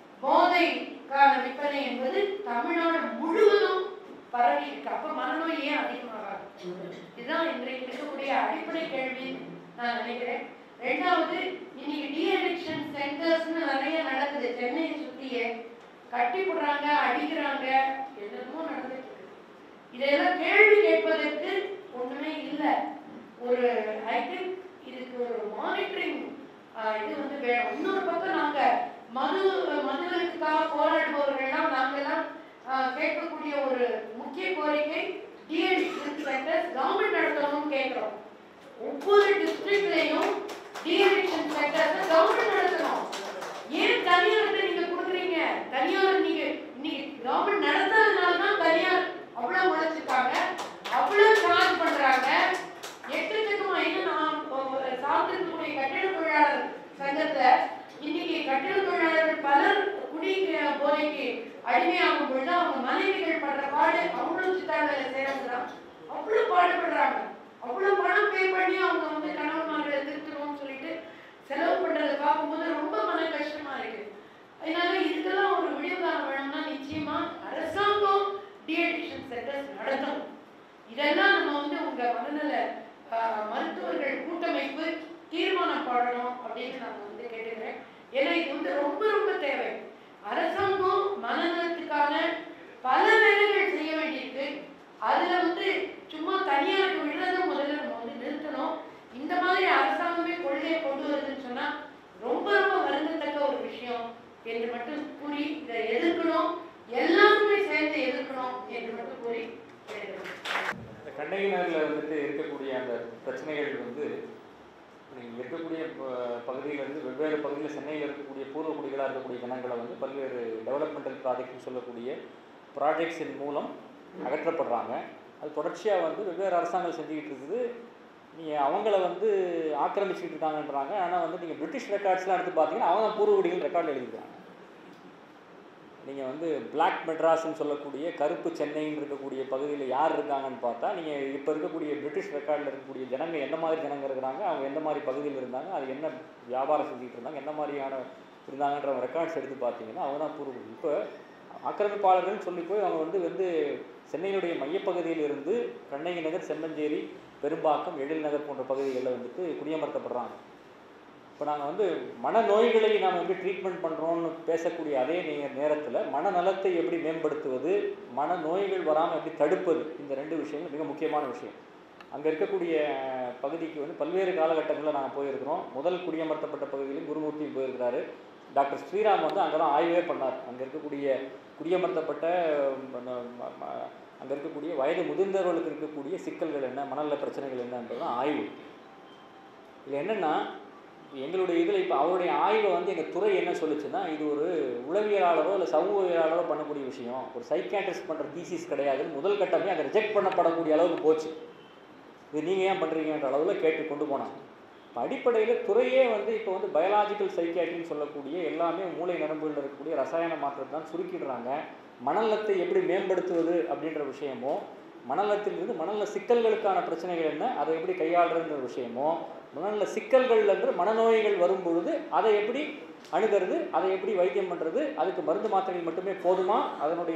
போதைக்கான விற்பனை என்பது தமிழ்நாடு முழுவதும் பரவி இருக்கு அப்ப மனநோய் ஏன் அதிகமாகாது இதுதான் இன்றைக்கு இருக்கக்கூடிய அடிப்படை கேள்வி நான் நினைக்கிறேன் ரெண்டாவது இன்னைக்கு டிஅடிக்ஷன் சென்டர்ஸ்னு நிறைய நடக்குது சென்னையை சுத்தியே கட்டி போடுறாங்க அடிக்கிறாங்க என்னென்னமோ நடந்துட்டு இருக்கு இதெல்லாம் கேள்வி கேட்பதற்கு ஒண்ணுமே இல்லை ஒரு ஐ திங்க் இதுக்கு ஒரு மானிட்டரிங் இது வந்து வேணும் இன்னொரு பக்கம் நாங்க மது மதுவிற்காக போராடுபவர்கள்லாம் நாங்கெல்லாம் ஆஹ், கேட்கக்கூடிய ஒரு முக்கிய கோரிக்கை டிஎடிக்ஷன் சென்டர்ஸ் கவர்மெண்ட் நடத்தணும்னு கேட்கிறோம் ஒவ்வொரு டிஸ்ட்ரிக்ட்லயும் டிஎடிக்ஷன் சென்டர்ஸ் கவர்மெண்ட் நடத்தணும் ஏன் தனியார்கிட்ட நீங்க கொடுக்குறீங்க தனியார் நீங்க இன்னைக்கு கவர்மெண்ட் நடத்தாதனால தான் தனியார் அவ்வளவு உழைச்சிருக்காங்க அவ்வளவு சார்ஜ் பண்றாங்க எக்கச்சக்கமா என்ன நான் ஒரு சார்ந்திருக்கக்கூடிய கட்டிட தொழிலாளர் சங்கத்துல இன்னைக்கு கட்டிட தொழிலாளர்கள் பலர் குடி அஹ், போதைக்கு அடிமையாகும் பொழுது அவங்க மனைவிகள் படுற பாடு அவங்களும் சித்தாள் வேலை செய்யறவங்க தான் அவ்வளவு பாடுபடுறாங்க அவ்வளவு பணம் பே பண்ணி அவங்க வந்து கணவன்மார்களை திருத்தணும்னு சொல்லிட்டு செலவு பண்றதை பார்க்கும்போது ரொம்ப மன கஷ்டமா இருக்கு அதனால இதுக்கெல்லாம் ஒரு விடிவு காலம் வேணும்னா நிச்சயமா அரசாங்கம் டிஎடிக்ஷன் சென்டர்ஸ் நடத்தணும் இதெல்லாம் நம்ம வந்து உங்க மனநல ஆஹ், மருத்துவர்கள் கூட்டமைப்பு தீர்மானம் போடணும் அப்படின்னு நான் வந்து கேட்டுக்கிறேன் ஏன்னா இது வந்து ரொம்ப ரொம்ப தேவை அரசாங்கம் மனநலத்துக்கான பல வேலைகள் செய்ய வேண்டியிருக்கு அதுல வந்து சும்மா தனியாருக்கு விடுறத முதல்ல நம்ம வந்து நிறுத்தணும் இந்த மாதிரி அரசாங்கமே கொள்கையை கொண்டு வருதுன்னு சொன்னா ரொம்ப ரொம்ப வருந்தத்தக்க ஒரு விஷயம் என்று மட்டும் கூறி இதை எதிர்க்கணும் எல்லாருமே சேர்ந்து எதிர்க்கணும் என்று மட்டும் கூறி கேட்டுக்கிறேன். இந்த கண்ணகினரில் வந்துட்டு இருக்கக்கூடிய அந்த பிரச்சனைகள் வந்து நீங்கள் இருக்கக்கூடிய ப- பகுதியிலிருந்து வெவ்வேறு பகுதியில் சென்னையில் இருக்கக்கூடிய பூர்வ குடிகளாக இருக்கக்கூடிய ஜனங்களை வந்து பல்வேறு டெவலப்மெண்டல் ப்ராஜெக்ட்னு சொல்லக்கூடிய ப்ராஜெக்ட்ஸின் மூலம் அகற்றப்படுறாங்க அது தொடர்ச்சியாக வந்து வெவ்வேறு அரசாங்கம் செஞ்சுக்கிட்டு இருக்குது நீங்கள் அவங்கள வந்து ஆக்கிரமிச்சுக்கிட்டு இருக்காங்கன்றாங்க ஆனால் வந்து நீங்கள் பிரிட்டிஷ் ரெக்கார்ட்ஸ்லாம் எடுத்து பார்த்தீங்கன்னா அவங்க தான் பூர்வ குடிகள் ரெக்கார்டில் எழுதிக்கிறாங்க நீங்கள் வந்து பிளாக் மெட்ராஸ்ன்னு சொல்லக்கூடிய கருப்பு சென்னைன்னு இருக்கக்கூடிய பகுதியில் யார் இருக்காங்கன்னு பார்த்தா நீங்கள் இப்போ இருக்கக்கூடிய பிரிட்டிஷ் ரெக்கார்டில் இருக்கக்கூடிய ஜனங்க எந்த மாதிரி ஜனங்க இருக்கிறாங்க அவங்க எந்த மாதிரி பகுதியில் இருந்தாங்க அது என்ன வியாபாரம் செஞ்சுட்டு இருந்தாங்க என்ன மாதிரியான இருந்தாங்கன்ற ரெக்கார்ட்ஸ் எடுத்து பார்த்தீங்கன்னா அவங்க தான் பூர்வ இப்போ ஆக்கிரமிப்பாளர்கள்னு சொல்லி போய் அவங்க வந்து வந்து சென்னையினுடைய மையப்பகுதியில் இருந்து கண்ணகி நகர் செம்மஞ்சேரி பெரும்பாக்கம் எழில் நகர் போன்ற பகுதிகளில் வந்துட்டு குடியமர்த்தப்படுறாங்க இப்போ நாங்கள் வந்து மனநோய்களை நாம் எப்படி ட்ரீட்மெண்ட் பண்ணுறோம்னு பேசக்கூடிய அதே நே நேரத்தில் மனநலத்தை எப்படி மேம்படுத்துவது மனநோய்கள் வராமல் எப்படி தடுப்பது இந்த ரெண்டு விஷயங்கள் மிக முக்கியமான விஷயம் அங்கே இருக்கக்கூடிய பகுதிக்கு வந்து பல்வேறு காலகட்டங்களில் நாங்கள் போயிருக்கிறோம் முதல் குடியமர்த்தப்பட்ட பகுதியிலும் குருமூர்த்தியும் போயிருக்கிறாரு டாக்டர் ஸ்ரீராம் வந்து அங்கே தான் ஆய்வே பண்ணார் அங்கே இருக்கக்கூடிய குடியமர்த்தப்பட்ட அங்கே இருக்கக்கூடிய வயது முதிர்ந்தவர்களுக்கு இருக்கக்கூடிய சிக்கல்கள் என்ன மனநல பிரச்சனைகள் என்னன்றது தான் ஆய்வு இதில் என்னென்னா எங்களுடைய இதில் இப்போ அவருடைய ஆய்வை வந்து எங்கள் துறை என்ன சொல்லுச்சுன்னா இது ஒரு உளவியலாளரோ இல்லை சமூகவியலாளரோ பண்ணக்கூடிய விஷயம் ஒரு சைக்காட்ரிஸ்ட் பண்ணுற தீசிஸ் கிடையாதுன்னு முதல் கட்டமே அதை ரிஜெக்ட் பண்ணப்படக்கூடிய அளவுக்கு போச்சு இது நீங்கள் ஏன் பண்ணுறீங்கன்ற அளவில் கேட்டு கொண்டு போனாங்க இப்போ அடிப்படையில் துறையே வந்து இப்போ வந்து பயாலாஜிக்கல் சைக்காட்ரின்னு சொல்லக்கூடிய எல்லாமே மூளை நரம்புகளில் இருக்கக்கூடிய ரசாயன மாற்றத்தை தான் சுருக்கிடுறாங்க மனநலத்தை எப்படி மேம்படுத்துவது அப்படின்ற விஷயமோ மனநலத்திலிருந்து மனநல சிக்கல்களுக்கான பிரச்சனைகள் என்ன அதை எப்படி கையாளுறதுன்ற விஷயமோ மனநல சிக்கல்கள்ன்ற மனநோய்கள் வரும் பொழுது அதை எப்படி அணுகிறது அதை எப்படி வைத்தியம் பண்ணுறது அதுக்கு மருந்து மாத்திரைகள் மட்டுமே போதுமா அதனுடைய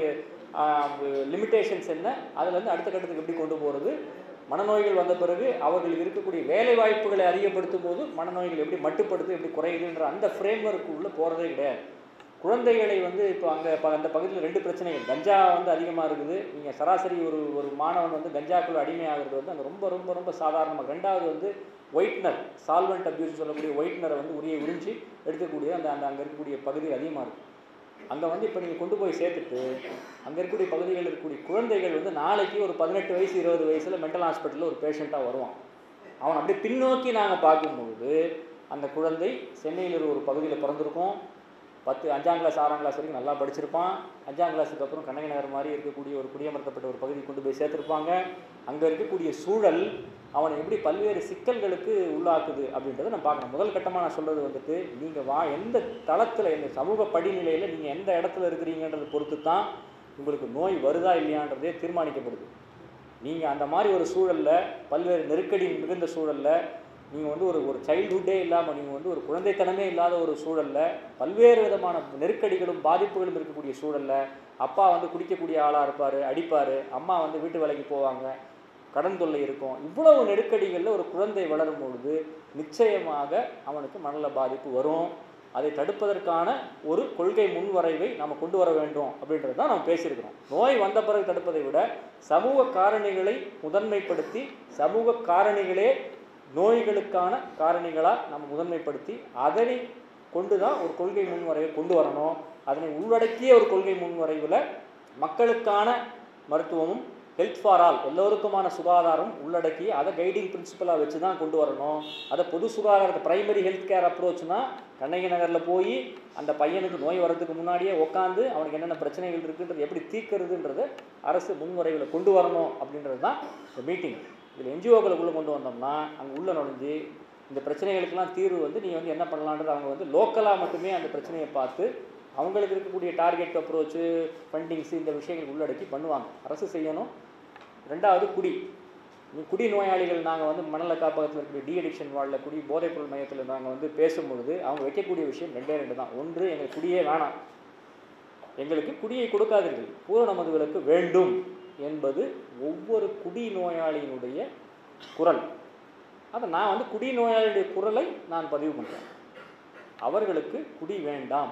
லிமிட்டேஷன்ஸ் என்ன அதுலேருந்து அடுத்த கட்டத்துக்கு எப்படி கொண்டு போகிறது மனநோய்கள் வந்த பிறகு அவர்களுக்கு இருக்கக்கூடிய வேலை வாய்ப்புகளை அதிகப்படுத்தும் போது மனநோய்கள் எப்படி மட்டுப்படுது எப்படி குறையுதுன்ற அந்த ஃப்ரேம் ஒர்க்குள்ளே போகிறதே கிடையாது குழந்தைகளை வந்து இப்போ அங்கே ப அந்த பகுதியில் ரெண்டு பிரச்சனைகள் கஞ்சா வந்து அதிகமாக இருக்குது நீங்கள் சராசரி ஒரு ஒரு மாணவன் வந்து கஞ்சாக்குள்ள அடிமையாகிறது வந்து அங்கே ரொம்ப ரொம்ப ரொம்ப சாதாரணமாக ரெண்டாவது வந்து ஒயிட்னர் சால்வெண்ட் அப்யூஸ் சொல்லக்கூடிய ஒயிட்னரை வந்து உரிய உறிஞ்சி எடுக்கக்கூடிய அந்த அந்த அங்கே இருக்கக்கூடிய பகுதி அதிகமாக இருக்குது அங்கே வந்து இப்போ நீங்கள் கொண்டு போய் சேர்த்துட்டு அங்கே இருக்கக்கூடிய பகுதிகளில் இருக்கக்கூடிய குழந்தைகள் வந்து நாளைக்கு ஒரு பதினெட்டு வயசு இருபது வயசில் மென்டல் ஹாஸ்பிட்டலில் ஒரு பேஷண்ட்டாக வருவான் அவன் அப்படியே பின்னோக்கி நாங்கள் பார்க்கும்போது அந்த குழந்தை சென்னையில் ஒரு பகுதியில் பிறந்திருக்கும் பத்து அஞ்சாம் கிளாஸ் ஆறாம் கிளாஸ் வரைக்கும் நல்லா படிச்சிருப்பான் அஞ்சாம் கிளாஸுக்கு அப்புறம் கண்ணகி நகர் மாதிரி இருக்கக்கூடிய ஒரு குடியமர்த்தப்பட்ட ஒரு பகுதி கொண்டு போய் சேர்த்துருப்பாங்க அங்கே இருக்கக்கூடிய சூழல் அவனை எப்படி பல்வேறு சிக்கல்களுக்கு உள்ளாக்குது அப்படின்றத நம்ம பார்க்கணும் முதல் கட்டமாக நான் சொல்கிறது வந்துட்டு நீங்கள் வா எந்த தளத்தில் எந்த சமூக படிநிலையில் நீங்கள் எந்த இடத்துல இருக்கிறீங்கன்றதை பொறுத்து தான் உங்களுக்கு நோய் வருதா இல்லையான்றதே தீர்மானிக்கப்படுது நீங்கள் அந்த மாதிரி ஒரு சூழலில் பல்வேறு நெருக்கடி மிகுந்த சூழலில் நீங்கள் வந்து ஒரு ஒரு சைல்டுஹுட்டே இல்லாமல் நீங்கள் வந்து ஒரு குழந்தைத்தனமே இல்லாத ஒரு சூழலில் பல்வேறு விதமான நெருக்கடிகளும் பாதிப்புகளும் இருக்கக்கூடிய சூழலில் அப்பா வந்து குடிக்கக்கூடிய ஆளாக இருப்பார் அடிப்பார் அம்மா வந்து வீட்டு வேலைக்கு போவாங்க கடன் தொல்லை இருக்கும் இவ்வளவு நெருக்கடிகளில் ஒரு குழந்தை வளரும் பொழுது நிச்சயமாக அவனுக்கு மனநல பாதிப்பு வரும் அதை தடுப்பதற்கான ஒரு கொள்கை முன்வரைவை நம்ம கொண்டு வர வேண்டும் அப்படின்றது தான் நம்ம பேசியிருக்கிறோம் நோய் வந்த பிறகு தடுப்பதை விட சமூக காரணிகளை முதன்மைப்படுத்தி சமூக காரணிகளே நோய்களுக்கான காரணிகளாக நம்ம முதன்மைப்படுத்தி அதனை கொண்டு தான் ஒரு கொள்கை முன்வரைவை கொண்டு வரணும் அதனை உள்ளடக்கிய ஒரு கொள்கை முன்வரைவில் மக்களுக்கான மருத்துவமும் ஹெல்த் ஃபார் ஆல் எல்லோருக்குமான சுகாதாரம் உள்ளடக்கி அதை கைடிங் பிரின்சிபலாக வச்சு தான் கொண்டு வரணும் அதை பொது சுகாதாரத்தை பிரைமரி ஹெல்த் கேர் அப்ரோச்னா கண்ணகி நகரில் போய் அந்த பையனுக்கு நோய் வர்றதுக்கு முன்னாடியே உட்காந்து அவனுக்கு என்னென்ன பிரச்சனைகள் இருக்குன்றது எப்படி தீர்க்கிறதுன்றது அரசு முன்வரைவில் கொண்டு வரணும் அப்படின்றது தான் இந்த மீட்டிங் இதில் என்ஜிஓக்களுக்குள்ளே கொண்டு வந்தோம்னா அங்கே உள்ளே நுழைஞ்சு இந்த பிரச்சனைகளுக்கெல்லாம் தீர்வு வந்து நீங்கள் வந்து என்ன பண்ணலான்றது அவங்க வந்து லோக்கலாக மட்டுமே அந்த பிரச்சனையை பார்த்து அவங்களுக்கு இருக்கக்கூடிய டார்கெட் அப்ரோச்சு ஃபண்டிங்ஸ் இந்த விஷயங்கள் உள்ளடக்கி பண்ணுவாங்க அரசு செய்யணும் ரெண்டாவது குடி நீ குடி நோயாளிகள் நாங்கள் வந்து மணல காப்பகத்தில் இருக்கக்கூடிய டி அடிக்ஷன் வார்டில் குடி போதைப்பொருள் மையத்தில் நாங்கள் வந்து பேசும்பொழுது அவங்க வைக்கக்கூடிய விஷயம் ரெண்டே ரெண்டு தான் ஒன்று எங்களுக்கு குடியே வேணாம் எங்களுக்கு குடியை கொடுக்காதீர்கள் பூரண மதுவிலக்கு வேண்டும் என்பது ஒவ்வொரு குடி நோயாளியினுடைய குரல் அதை நான் வந்து குடி நோயாளியுடைய குரலை நான் பதிவு பண்ணுறேன் அவர்களுக்கு குடி வேண்டாம்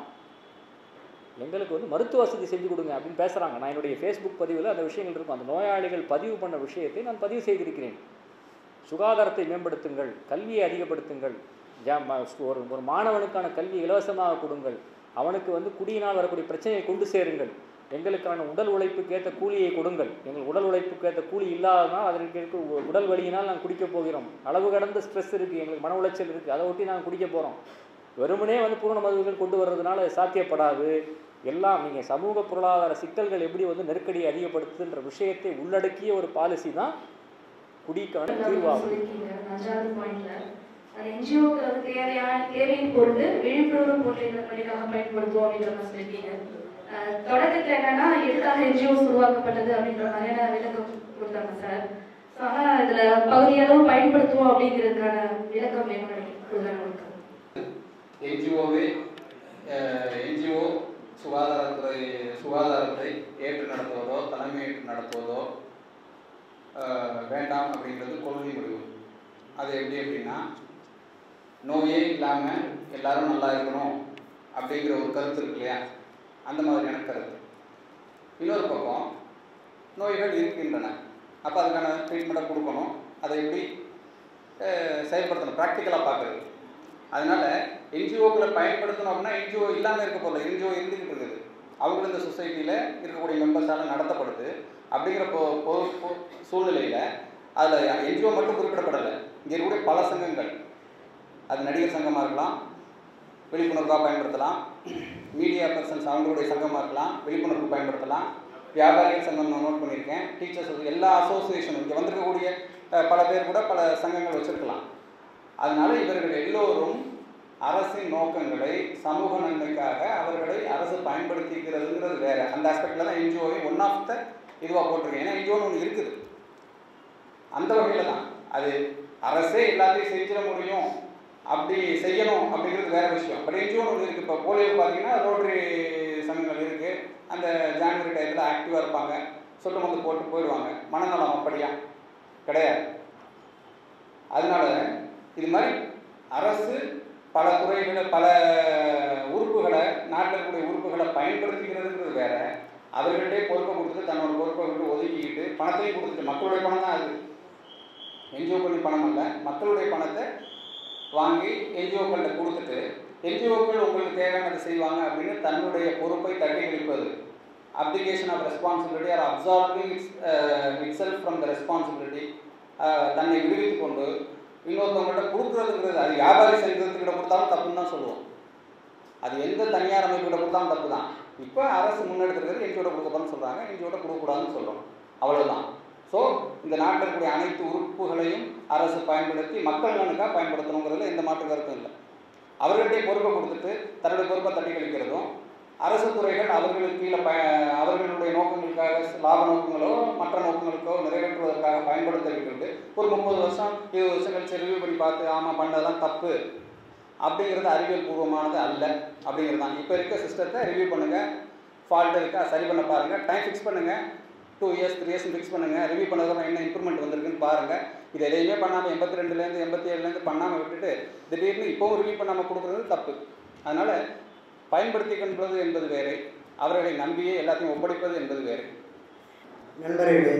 எங்களுக்கு வந்து மருத்துவ வசதி செஞ்சு கொடுங்க அப்படின்னு பேசுகிறாங்க நான் என்னுடைய ஃபேஸ்புக் பதிவில் அந்த விஷயங்கள் இருக்கும் அந்த நோயாளிகள் பதிவு பண்ண விஷயத்தை நான் பதிவு செய்திருக்கிறேன் சுகாதாரத்தை மேம்படுத்துங்கள் கல்வியை அதிகப்படுத்துங்கள் ஜா ம- ஒரு ஒரு மாணவனுக்கான கல்வி இலவசமாக கொடுங்கள் அவனுக்கு வந்து குடியினால் வரக்கூடிய பிரச்சனையை கொண்டு சேருங்கள் எங்களுக்கான உடல் உழைப்புக்கு ஏற்ற கூலியை கொடுங்கள் எங்கள் உடல் உழைப்புக்கு ஏற்ற கூலி இல்லாதனால் அதற்கு இருக்க உ- உடல் வலியினால் நாங்கள் குடிக்க போகிறோம் அளவு கடந்த ஸ்ட்ரெஸ் இருக்குது எங்களுக்கு மன உளைச்சல் இருக்குது அதை ஒட்டி நாங்கள் குடிக்க போகிறோம் வெறுமனே வந்து பூரண மதுவுகள் கொண்டு வர்றதுனால அது சாத்தியப்படாது எல்லாம் நீங்கள் சமூக பொருளாதார சிக்கல்கள் எப்படி வந்து நெருக்கடியை அதிகப்படுத்துதுன்ற விஷயத்தை உள்ளடக்கிய ஒரு பாலிசி தான் குடிக்கான தீர்வாகும் சொல்லியிருக்கீங்க அஞ்சாவது பாயிண்ட்ல அது என்ஜிஓக்கு அது தேவையான தேவையின் பொருட்டு விழிப்புணர்வு போட்டிகளுக்காக பயன்படுத்துவோம் அப்படின்ற மாதிரி சொல்லியிருக்கீங்க அஹ் தொடக்கத்துல என்னன்னா எதுக்காக என்ஜிஓஸ் உருவாக்கப்பட்டது அப்படின்ற மாதிரியான விளக்கம் கொடுத்தாங்க சார் ஸோ ஆனால் இதுல பகுதியளவு பயன்படுத்துவோம் அப்படிங்கிறதுக்கான விளக்கம் வேணும் நினைக்கிறேன் கொடுக்குறாங்க என்ஜிஓவே என்ஜிஓ சுகாதாரத்துறை சுகாதாரத்தை ஏற்று நடத்துவதோ தலைமை ஏற்று நடத்துவதோ அஹ், வேண்டாம் அப்படின்றது கொள்கை முடிவு அது எப்படி அப்படின்னா நோயே இல்லாமல் எல்லாரும் நல்லா இருக்கணும் அப்படிங்கிற ஒரு கருத்து இருக்கு இல்லையா அந்த மாதிரியான கருத்து இன்னொரு பக்கம் நோய்கள் இருக்கின்றன அப்போ அதுக்கான ட்ரீட்மெண்ட்டை கொடுக்கணும் அதை எப்படி அஹ், செயல்படுத்தணும் ப்ராக்டிக்கலாக பார்க்குறது அதனால என்ஜிஓக்களை பயன்படுத்தணும் அப்படின்னா என்ஜிஓ இல்லாமல் இருக்க போகல என்ஜிஓ இருந்துக்கிட்டு இருக்குது அவங்களும் இந்த சொசைட்டியில் இருக்கக்கூடிய மெம்பர்ஸால் நடத்தப்படுது அப்படிங்கிற பொ பொ- பொ- சூழ்நிலையில் அதில் என்ஜிஓ மட்டும் குறிப்பிடப்படலை இங்கே இருக்கக்கூடிய பல சங்கங்கள் அது நடிகர் சங்கமாக இருக்கலாம் விழிப்புணர்வாக பயன்படுத்தலாம் மீடியா பர்சன்ஸ் அவங்களுடைய சங்கமாக இருக்கலாம் விழிப்புணர்வு பயன்படுத்தலாம் வியாபாரிகள் சங்கம் நான் நோட் பண்ணியிருக்கேன் டீச்சர்ஸ் எல்லா அசோசியேஷனும் இங்கே வந்திருக்கக்கூடிய அஹ், பல பேர் கூட பல சங்கங்கள் வச்சுருக்கலாம் அதனால இவர்கள் எல்லோரும் அரசின் நோக்கங்களை சமூக நன்மைக்காக அவர்களை அரசு பயன்படுத்திக்கிறதுங்கிறது வேற அந்த ஆஸ்பெக்டில் தான் என்ஜிஓவை ஒன் ஆஃப் த இதுவாக போட்டிருக்கேன் ஏன்னா என்ஜிஓன்னு ஒன்று இருக்குது அந்த வகையில் தான் அது அரசே எல்லாத்தையும் செஞ்சிட முடியும் அப்படி செய்யணும் அப்படிங்கிறது வேற விஷயம் பட் என்ஜிஓன்னு ஒன்று இருக்குது இப்போ போலியோ பார்த்தீங்கன்னா ரோட்டரி சங்கங்கள் இருக்குது அந்த ஜான்வரி டயத்தில் ஆக்டிவாக இருப்பாங்க சொட்டு மருந்து போட்டு போயிடுவாங்க மனநலம் அப்படியா கிடையாது அதனால இது மாதிரி அரசு பல துறைகளை பல உறுப்புகளை நாட்டில் இருக்கக்கூடிய உறுப்புகளை பயன்படுத்திக்கிறதுங்கிறது வேற அவர்கள்ட்டே பொறுப்பை கொடுத்துட்டு தன்னோட பொறுப்பை விட்டு ஒதுக்கிக்கிட்டு பணத்தையும் கொடுத்துட்டு மக்களுடைய பணம் தான் அது என்ஜிஓ பண்ணி பணம் அல்ல மக்களுடைய பணத்தை வாங்கி என்ஜிஓக்கள்கிட்ட கொடுத்துட்டு என்ஜிஓக்கள் உங்களுக்கு தேவையானதை செய்வாங்க அப்படின்னு தன்னுடைய பொறுப்பை தட்டி கழிப்பது application of responsibility or absorbing it's itself from the responsibility தன்னை விடுவித்து கொண்டு இன்னொருத்தவங்கள்ட்ட கொடுக்குறதுங்கிறது அது வியாபாரி சங்கத்துக்கிட்ட கொடுத்தாலும் தப்புன்னு தான் சொல்லுவோம் அது எந்த தனியார் அமைப்புகிட்ட கொடுத்தாலும் தப்பு தான் இப்போ அரசு முன்னெடுத்துருக்கிறது என்ஜிஓட கொடுக்கப்பான்னு சொல்கிறாங்க என்ஜிஓட கொடுக்கக்கூடாதுன்னு சொல்கிறோம் அவ்வளவுதான் ஸோ இந்த நாட்டில் இருக்கக்கூடிய அனைத்து உறுப்புகளையும் அரசு பயன்படுத்தி மக்கள் நலனுக்காக பயன்படுத்தணுங்கிறதுல எந்த மாற்று கருத்தும் இல்லை அவர்கள்ட்டே பொறுப்பை கொடுத்துட்டு தன்னுடைய பொறுப்பை தட்டி கழிக்கிறதும் அரசு துறைகள் அவர்களுக்கு கீழே பய அவர்களுடைய நோக்கங்களுக்காக லாப நோக்கங்களோ மற்ற நோக்கங்களுக்கோ நிறைவேற்றுவதற்காக பயன்படுத்த வைக்கிறது ஒரு முப்பது வருஷம் இருபது வருஷம் கழிச்சு ரிவ்யூ பண்ணி பார்த்து ஆமாம் பண்ணதெல்லாம் தப்பு அப்படிங்கிறது அறிவியல் பூர்வமானது அல்ல அப்படிங்கிறது தான் இப்போ இருக்க சிஸ்டத்தை ரிவ்யூ பண்ணுங்கள் ஃபால்ட் இருக்கா சரி பண்ண பாருங்கள் டைம் ஃபிக்ஸ் பண்ணுங்கள் two years three years fix பண்ணுங்கள் ரிவ்யூ பண்ணதுக்கப்புறம் என்ன இம்ப்ரூவ்மெண்ட் வந்திருக்குன்னு பாருங்கள் இது எதையுமே பண்ணாமல் எண்பத்தி ரெண்டுலேருந்து எண்பத்தி ஏழுலேருந்து பண்ணாமல் விட்டுட்டு திடீர்னு இப்போவும் ரிவ்யூ பண்ணாமல் கொடுக்குறது தப்பு அதனால் பயன்படுத்தி கொள்வது என்பது வேறு அவர்களை நம்பியே எல்லாத்தையும் ஒப்படைப்பது என்பது வேறு நண்பர்களே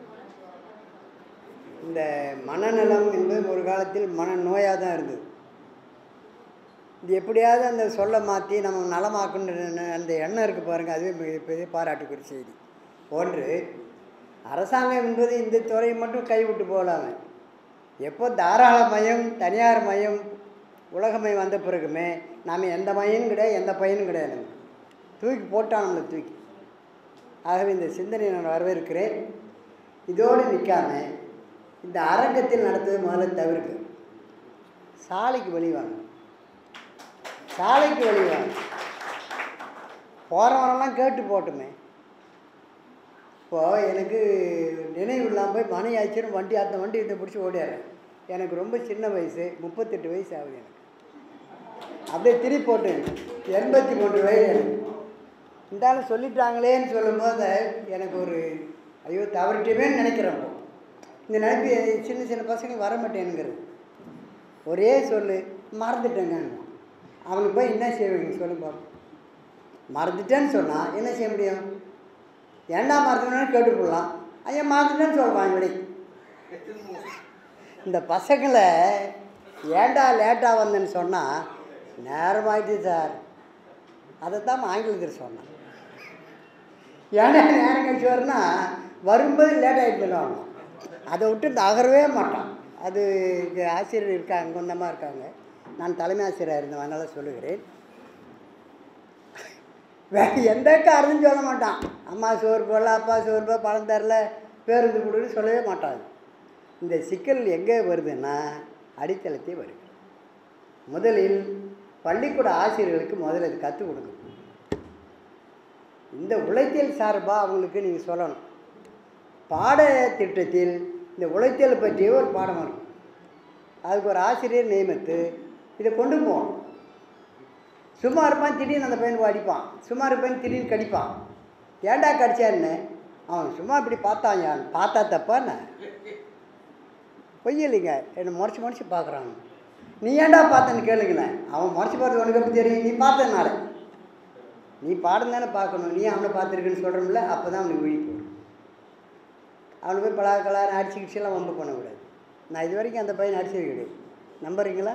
இந்த மனநலம் என்பது ஒரு காலத்தில் மனநோயாக தான் இருந்தது இது எப்படியாவது அந்த சொல்ல மாற்றி நம்ம நலமாக்குன்ற அந்த எண்ணம் இருக்குது பாருங்கள் அதுவே மிகப்பெரிய பாராட்டுக்குரிய செய்தி ஒன்று அரசாங்கம் என்பது இந்த துறையை மட்டும் கைவிட்டு போகலாமே எப்போ தாராள மையம் தனியார் மையம் உலகமயம் வந்த பிறகுமே நாம் எந்த மையனும் கிடையாது எந்த பையனும் கிடையாது நமக்கு தூக்கி போட்டான் நம்மளை தூக்கி ஆகவே இந்த சிந்தனையை நான் வரவேற்கிறேன் இதோடு நிற்காம இந்த அரங்கத்தில் நடத்துவது முதல்ல தவிர்க்கு சாலைக்கு வழி வாங்க சாலைக்கு வழி வாங்க போகிறவரெல்லாம் கேட்டு போட்டுமே இப்போது எனக்கு நினைவு இல்லாமல் போய் மணி ஆச்சுன்னு வண்டி அந்த வண்டி இதை பிடிச்சி ஓடிடுறேன் எனக்கு ரொம்ப சின்ன வயசு முப்பத்தெட்டு வயசு ஆகுது எனக்கு அப்படியே திருப்பி போட்டேன் எண்பத்தி மூன்று வயது எனக்கு இந்த ஆள் சொல்லிட்டாங்களேன்னு சொல்லும்போது எனக்கு ஒரு ஐயோ தவறிட்டுமேன்னு நினைக்கிறேன் இப்போ. இந்த நினைப்பு சின்ன சின்ன பசங்க வர மாட்டேனுங்கிறது ஒரே சொல்லு மறந்துட்டேங்க அவனுக்கு போய் என்ன செய்வீங்க சொல்லுங்க பாப்போம் மறந்துட்டேன்னு சொன்னால் என்ன செய்ய முடியும் ஏன்டா மறந்துட்டேன்னு கேட்டு போடலாம் ஐயா மறந்துட்டேன்னு சொல்லுவான் இப்படி இந்த பசங்களை ஏன்டா லேட்டாக வந்தேன்னு சொன்னால் நேரமாயிட்டு சார் அதை தான் ஆங்கிலத்தில் சொன்னேன் ஏன்டா நேரம் கழிச்சு வரனா வரும்போது லேட் ஆகிட்டு போயிடுவாங்க அதை விட்டு நகரவே மாட்டான் அது இங்கே ஆசிரியர் இருக்காங்க சொந்தமாக இருக்காங்க நான் தலைமை ஆசிரியராக இருந்தேன் அதனால் சொல்லுகிறேன் வேறு எந்த காரணமும் சொல்ல மாட்டான் அம்மா சோறு போடல அப்பா சோறு போட பணம் தரல பேருந்து கொடுன்னு சொல்லவே மாட்டாங்க இந்த சிக்கல் எங்கே வருதுன்னா அடித்தளத்தை வருது முதலில் பள்ளிக்கூட ஆசிரியர்களுக்கு முதல்ல இது கற்றுக் கொடுங்க இந்த உழைத்தியல் சார்பாக அவங்களுக்கு நீங்கள் சொல்லணும் பாடத்திட்டத்தில் இந்த உழைத்தியல் பற்றிய ஒரு பாடம் இருக்கும் அதுக்கு ஒரு ஆசிரியர் நியமித்து இதை கொண்டு போகணும் சும்மா இருப்பான் திடீர்னு அந்த பையன் போய் அடிப்பான் சும்மா இருப்பேன் திடீர்னு கடிப்பான் ஏன்டா கடிச்சான்னு அவன் சும்மா இப்படி பார்த்தான் யான் பார்த்தா தப்பான்னு பொய் இல்லைங்க என்னை முறைச்சி முறைச்சி பார்க்குறாங்க நீ ஏன்டா பார்த்தேன்னு கேளுங்களேன் அவன் முறைச்சி பார்த்து உனக்கு எப்படி தெரியும் நீ பார்த்தனால நீ பாடம் தானே பார்க்கணும் நீ அவனை பார்த்துருக்குன்னு சொல்கிறோம்ல அப்போ தான் அவனுக்கு விழிப்பு வரும் அவனை போய் பலா கலாரம் அடிச்சு கிடிச்செல்லாம் வம்பு பண்ணக்கூடாது நான் இது வரைக்கும் அந்த பையனை அடிச்சது கிடையாது நம்புறீங்களா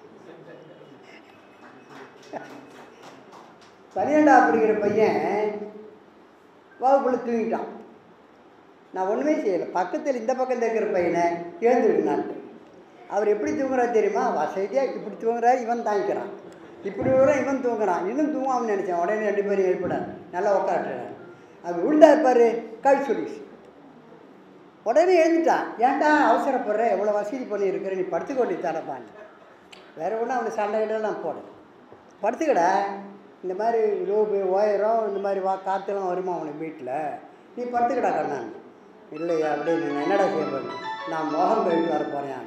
பன்னிரெண்டாவது படிக்கிற பையன் வகுப்புல தூங்கிட்டான் நான் ஒன்றுமே செய்யலை பக்கத்தில் இந்த பக்கம் இருக்கிற பையனை எழுந்துருக்குனான்ட்டு அவர் எப்படி தூங்குறாரு தெரியுமா வசதியாக இப்படி தூங்குறாரு இவன் தாங்கிக்கிறான் இப்படி வரும் இவன் தூங்குறான் இன்னும் தூங்குவான்னு நினச்சேன் உடனே ரெண்டு பேரும் எழுப்பிடார் நல்லா உட்காட்டுறாரு அவர் விழுந்தா பாரு கழி சொல்லிடுச்சு உடனே எழுந்துட்டான் ஏன்டா அவசரப்படுற எவ்வளோ வசதி பண்ணி இருக்கிற நீ படுத்துக்கொண்டு தடப்பான்னு வேற ஒன்றும் அவனை சண்டை கிட்ட நான் போடல படுத்துக்கடா இந்த மாதிரி லோபு ஓயிரம் இந்த மாதிரி வா காற்றுலாம் வருமா அவனுக்கு வீட்டில் நீ படுத்துக்கடா கண்ணான் இல்லையா அப்படின்னு நான் என்னடா செய்ய போறேன் நான் மோகம் போயிட்டு வர போகிறேன்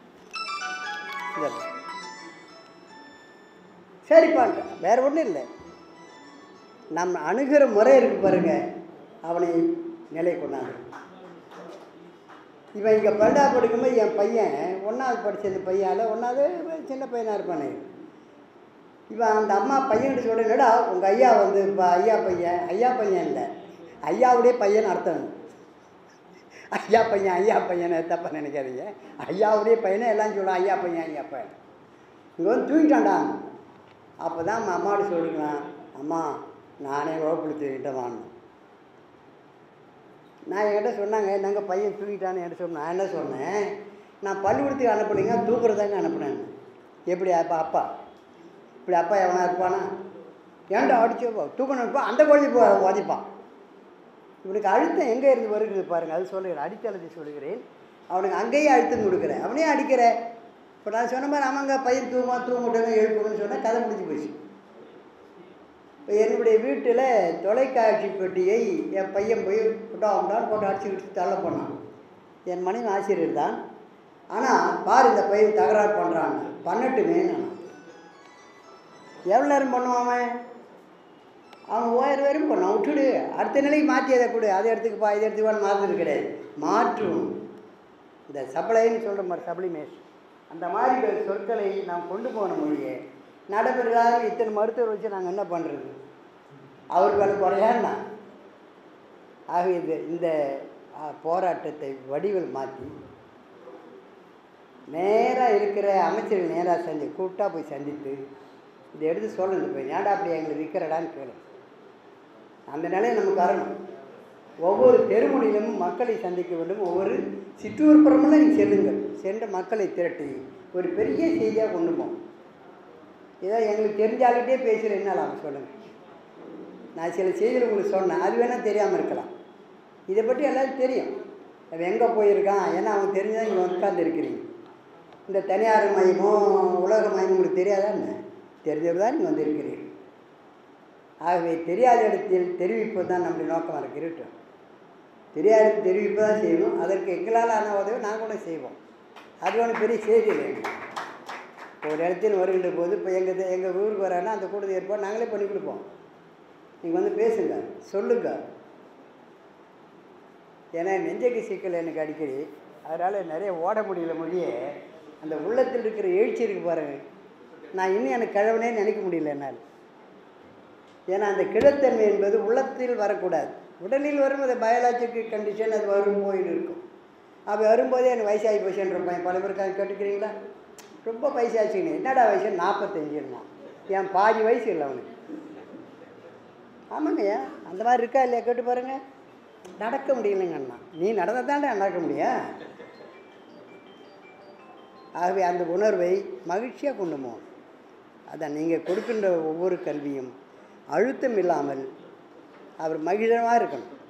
சரிப்பான்ட்டேன் வேற ஒன்றும் இல்லை நம்ம அணுகிற முறை இருக்கு பாருங்க அவனை நிலை கொண்டாந்து இவன் இங்கே பன்னெண்டா படிக்கும்போது என் பையன் ஒன்றாவது படித்த இந்த பையன் ஒன்றாவது சின்ன பையனாக இருப்பானே இவன் அந்த அம்மா பையன்கிட்ட சொல்கிறேன்டா உங்கள் ஐயா வந்து இப்போ ஐயா பையன் ஐயா பையன் இல்லை ஐயாவுடைய பையன் அர்த்தம் ஐயா பையன் ஐயா பையனை தப்பாக நினைக்காதீங்க ஐயாவுடைய பையனை எல்லாம் சொல்லுவான் ஐயா பையன் ஐயா பையன் இங்கே வந்து தூங்கிட்டான்டா அப்போ தான் நம்ம அம்மாவோட சொல்லிக்கலாம் அம்மா நானே வகுப்புல தூங்கிட்டேன் வாங்கணும் நான் என்கிட்ட சொன்னாங்க நாங்கள் பையன் தூங்கிட்டான்னு என்கிட்ட சொன்னேன் நான் என்ன சொன்னேன் நான் பள்ளிக்கூடத்துக்கு அனுப்புனீங்க தூக்குறதாங்க அனுப்புனேன் எப்படி அப்பா அப்பா இப்படி அப்பா எவனா இருப்பானா ஏன்டா அடிச்சு தூக்கணும் இருப்பா அந்த குழந்தை போ உதைப்பான் இவனுக்கு அழுத்தம் எங்கே இருந்து வருகிறது பாருங்கள் அது சொல்லுகிறேன் அடித்தளத்தை சொல்லுகிறேன் அவனுக்கு அங்கேயே அழுத்தம் கொடுக்குறேன் அவனே அடிக்கிற இப்போ நான் சொன்ன மாதிரி ஆமாங்க பையன் தூமா தூங்கட்டும் எழுப்புங்கன்னு சொன்னால் கதை முடிஞ்சு போச்சு இப்போ என்னுடைய வீட்டில் தொலைக்காட்சி பெட்டியை என் பையன் போய் புட்டாவுண்டான் போட்டு அடிச்சு தள்ள போனான் என் மனைவி ஆசிரியர் தான் ஆனால் பாரு இந்த பையன் தகராறு பண்ணுறான் பண்ணட்டுமே நான் எவ்வளோ நேரம் பண்ணுவான் அவன் அவன் ஓயிரம் வரையும் பண்ணான் விட்டுடு அடுத்த நிலைக்கு மாற்றி அதை கொடு அதை எடுத்துக்குப்பா இதை எடுத்துக்குவான்னு மாற்றுறது கிடையாது மாற்றும் இந்த சப்ளைன்னு சொல்கிற மாதிரி சப்ளிமேஷன் அந்த மாதிரி சொற்களை நாம் கொண்டு போன மொழியை நடைபெறாத இத்தனை மருத்துவர் வச்சு நாங்கள் என்ன பண்ணுறது அவர் வேலை குறையாண்ணா ஆக இது இந்த ஆ, போராட்டத்தை வடிவில் மாற்றி நேராக இருக்கிற அமைச்சர்கள் நேராக சந்தி கூப்பிட்டா போய் சந்தித்து இதை எடுத்து சொல்லணும் போய் ஏன்டா அப்படி எங்களுக்கு விற்கிறடான்னு கேளு அந்த நிலையை நமக்கு வரணும் ஒவ்வொரு தெருமுனையிலும் மக்களை சந்திக்க வேண்டும் ஒவ்வொரு சிற்றூர்புறமெல்லாம் நீங்கள் செல்லுங்கள் சென்று மக்களை திரட்டி ஒரு பெரிய செய்தியாக கொண்டு போகும் ஏதோ எங்களுக்கு தெரிஞ்சாகிட்டே பேசுகிற என்ன லாபம் சொல்லுங்கள் நான் சில செய்திகள் உங்களுக்கு சொன்னேன் அது வேணால் தெரியாமல் இருக்கலாம் இதை பற்றி எல்லாருக்கும் தெரியும் அவன் எங்கே போயிருக்கான் ஏன்னா அவன் தெரிஞ்சுதான் இங்கே உட்கார்ந்து இருக்கிறீங்க இந்த தனியார் மையமும் உலக மையமும் உங்களுக்கு தெரியாதா என்ன தெரிஞ்சவர் தான் நீங்கள் வந்திருக்கிறீர்கள் ஆகவே தெரியாத இடத்தில் தெரிவிப்பது தான் நம்முடைய நோக்கம் இருக்கு இருக்கட்டும் தெரியாத இடத்தில் தெரிவிப்பு தான் செய்யணும் அதற்கு எங்களால் ஆன உதவி நாங்கள் கூட செய்வோம் அது ஒன்றும் பெரிய செய்தி இல்லை எங்களுக்கு. ஒரு இடத்தில் வருகின்ற போது இப்போ எங்கள் எங்கள் ஊருக்கு வரான்னா அந்த கூட்டத்தை ஏற்பாடு நாங்களே பண்ணி கொடுப்போம் நீங்கள் வந்து பேசுங்க சொல்லுங்க ஏன்னா நெஞ்சக்கு சிக்கல் எனக்கு அடிக்கடி அதனால் நிறைய ஓட முடியல மொழியே அந்த உள்ளத்தில் இருக்கிற எழுச்சி இருக்கு பாருங்க நான் இன்னும் எனக்கு கழவனே நினைக்க முடியல என்னால் ஏன்னா அந்த கிழத்தன்மை என்பது உள்ளத்தில் வரக்கூடாது உடலில் வரும் அது பயாலஜிக்கல் கண்டிஷன் அது வரும் போயிட்டு இருக்கும் அப்போ வரும்போதே எனக்கு வயசாகி போச்சுன்ற பையன் பல பேருக்கு கேட்டுக்கிறீங்களா ரொம்ப வயசாச்சுன்னு என்னடா வயசு நாற்பத்தஞ்சுன்னா என் பாதி வயசு இல்லை அவனுக்கு ஆமாங்கய்யா அந்த மாதிரி இருக்கா இல்லையா கேட்டு பாருங்க நடக்க முடியலைங்க அண்ணா நீ நடந்தால் தானே நடக்க முடியும் ஆகவே அந்த உணர்வை மகிழ்ச்சியாக கொண்டு போகணும் அதான் நீங்கள் கொடுக்கின்ற ஒவ்வொரு கல்வியும் அழுத்தம் இல்லாமல் அவர் மகிழமாக இருக்கணும்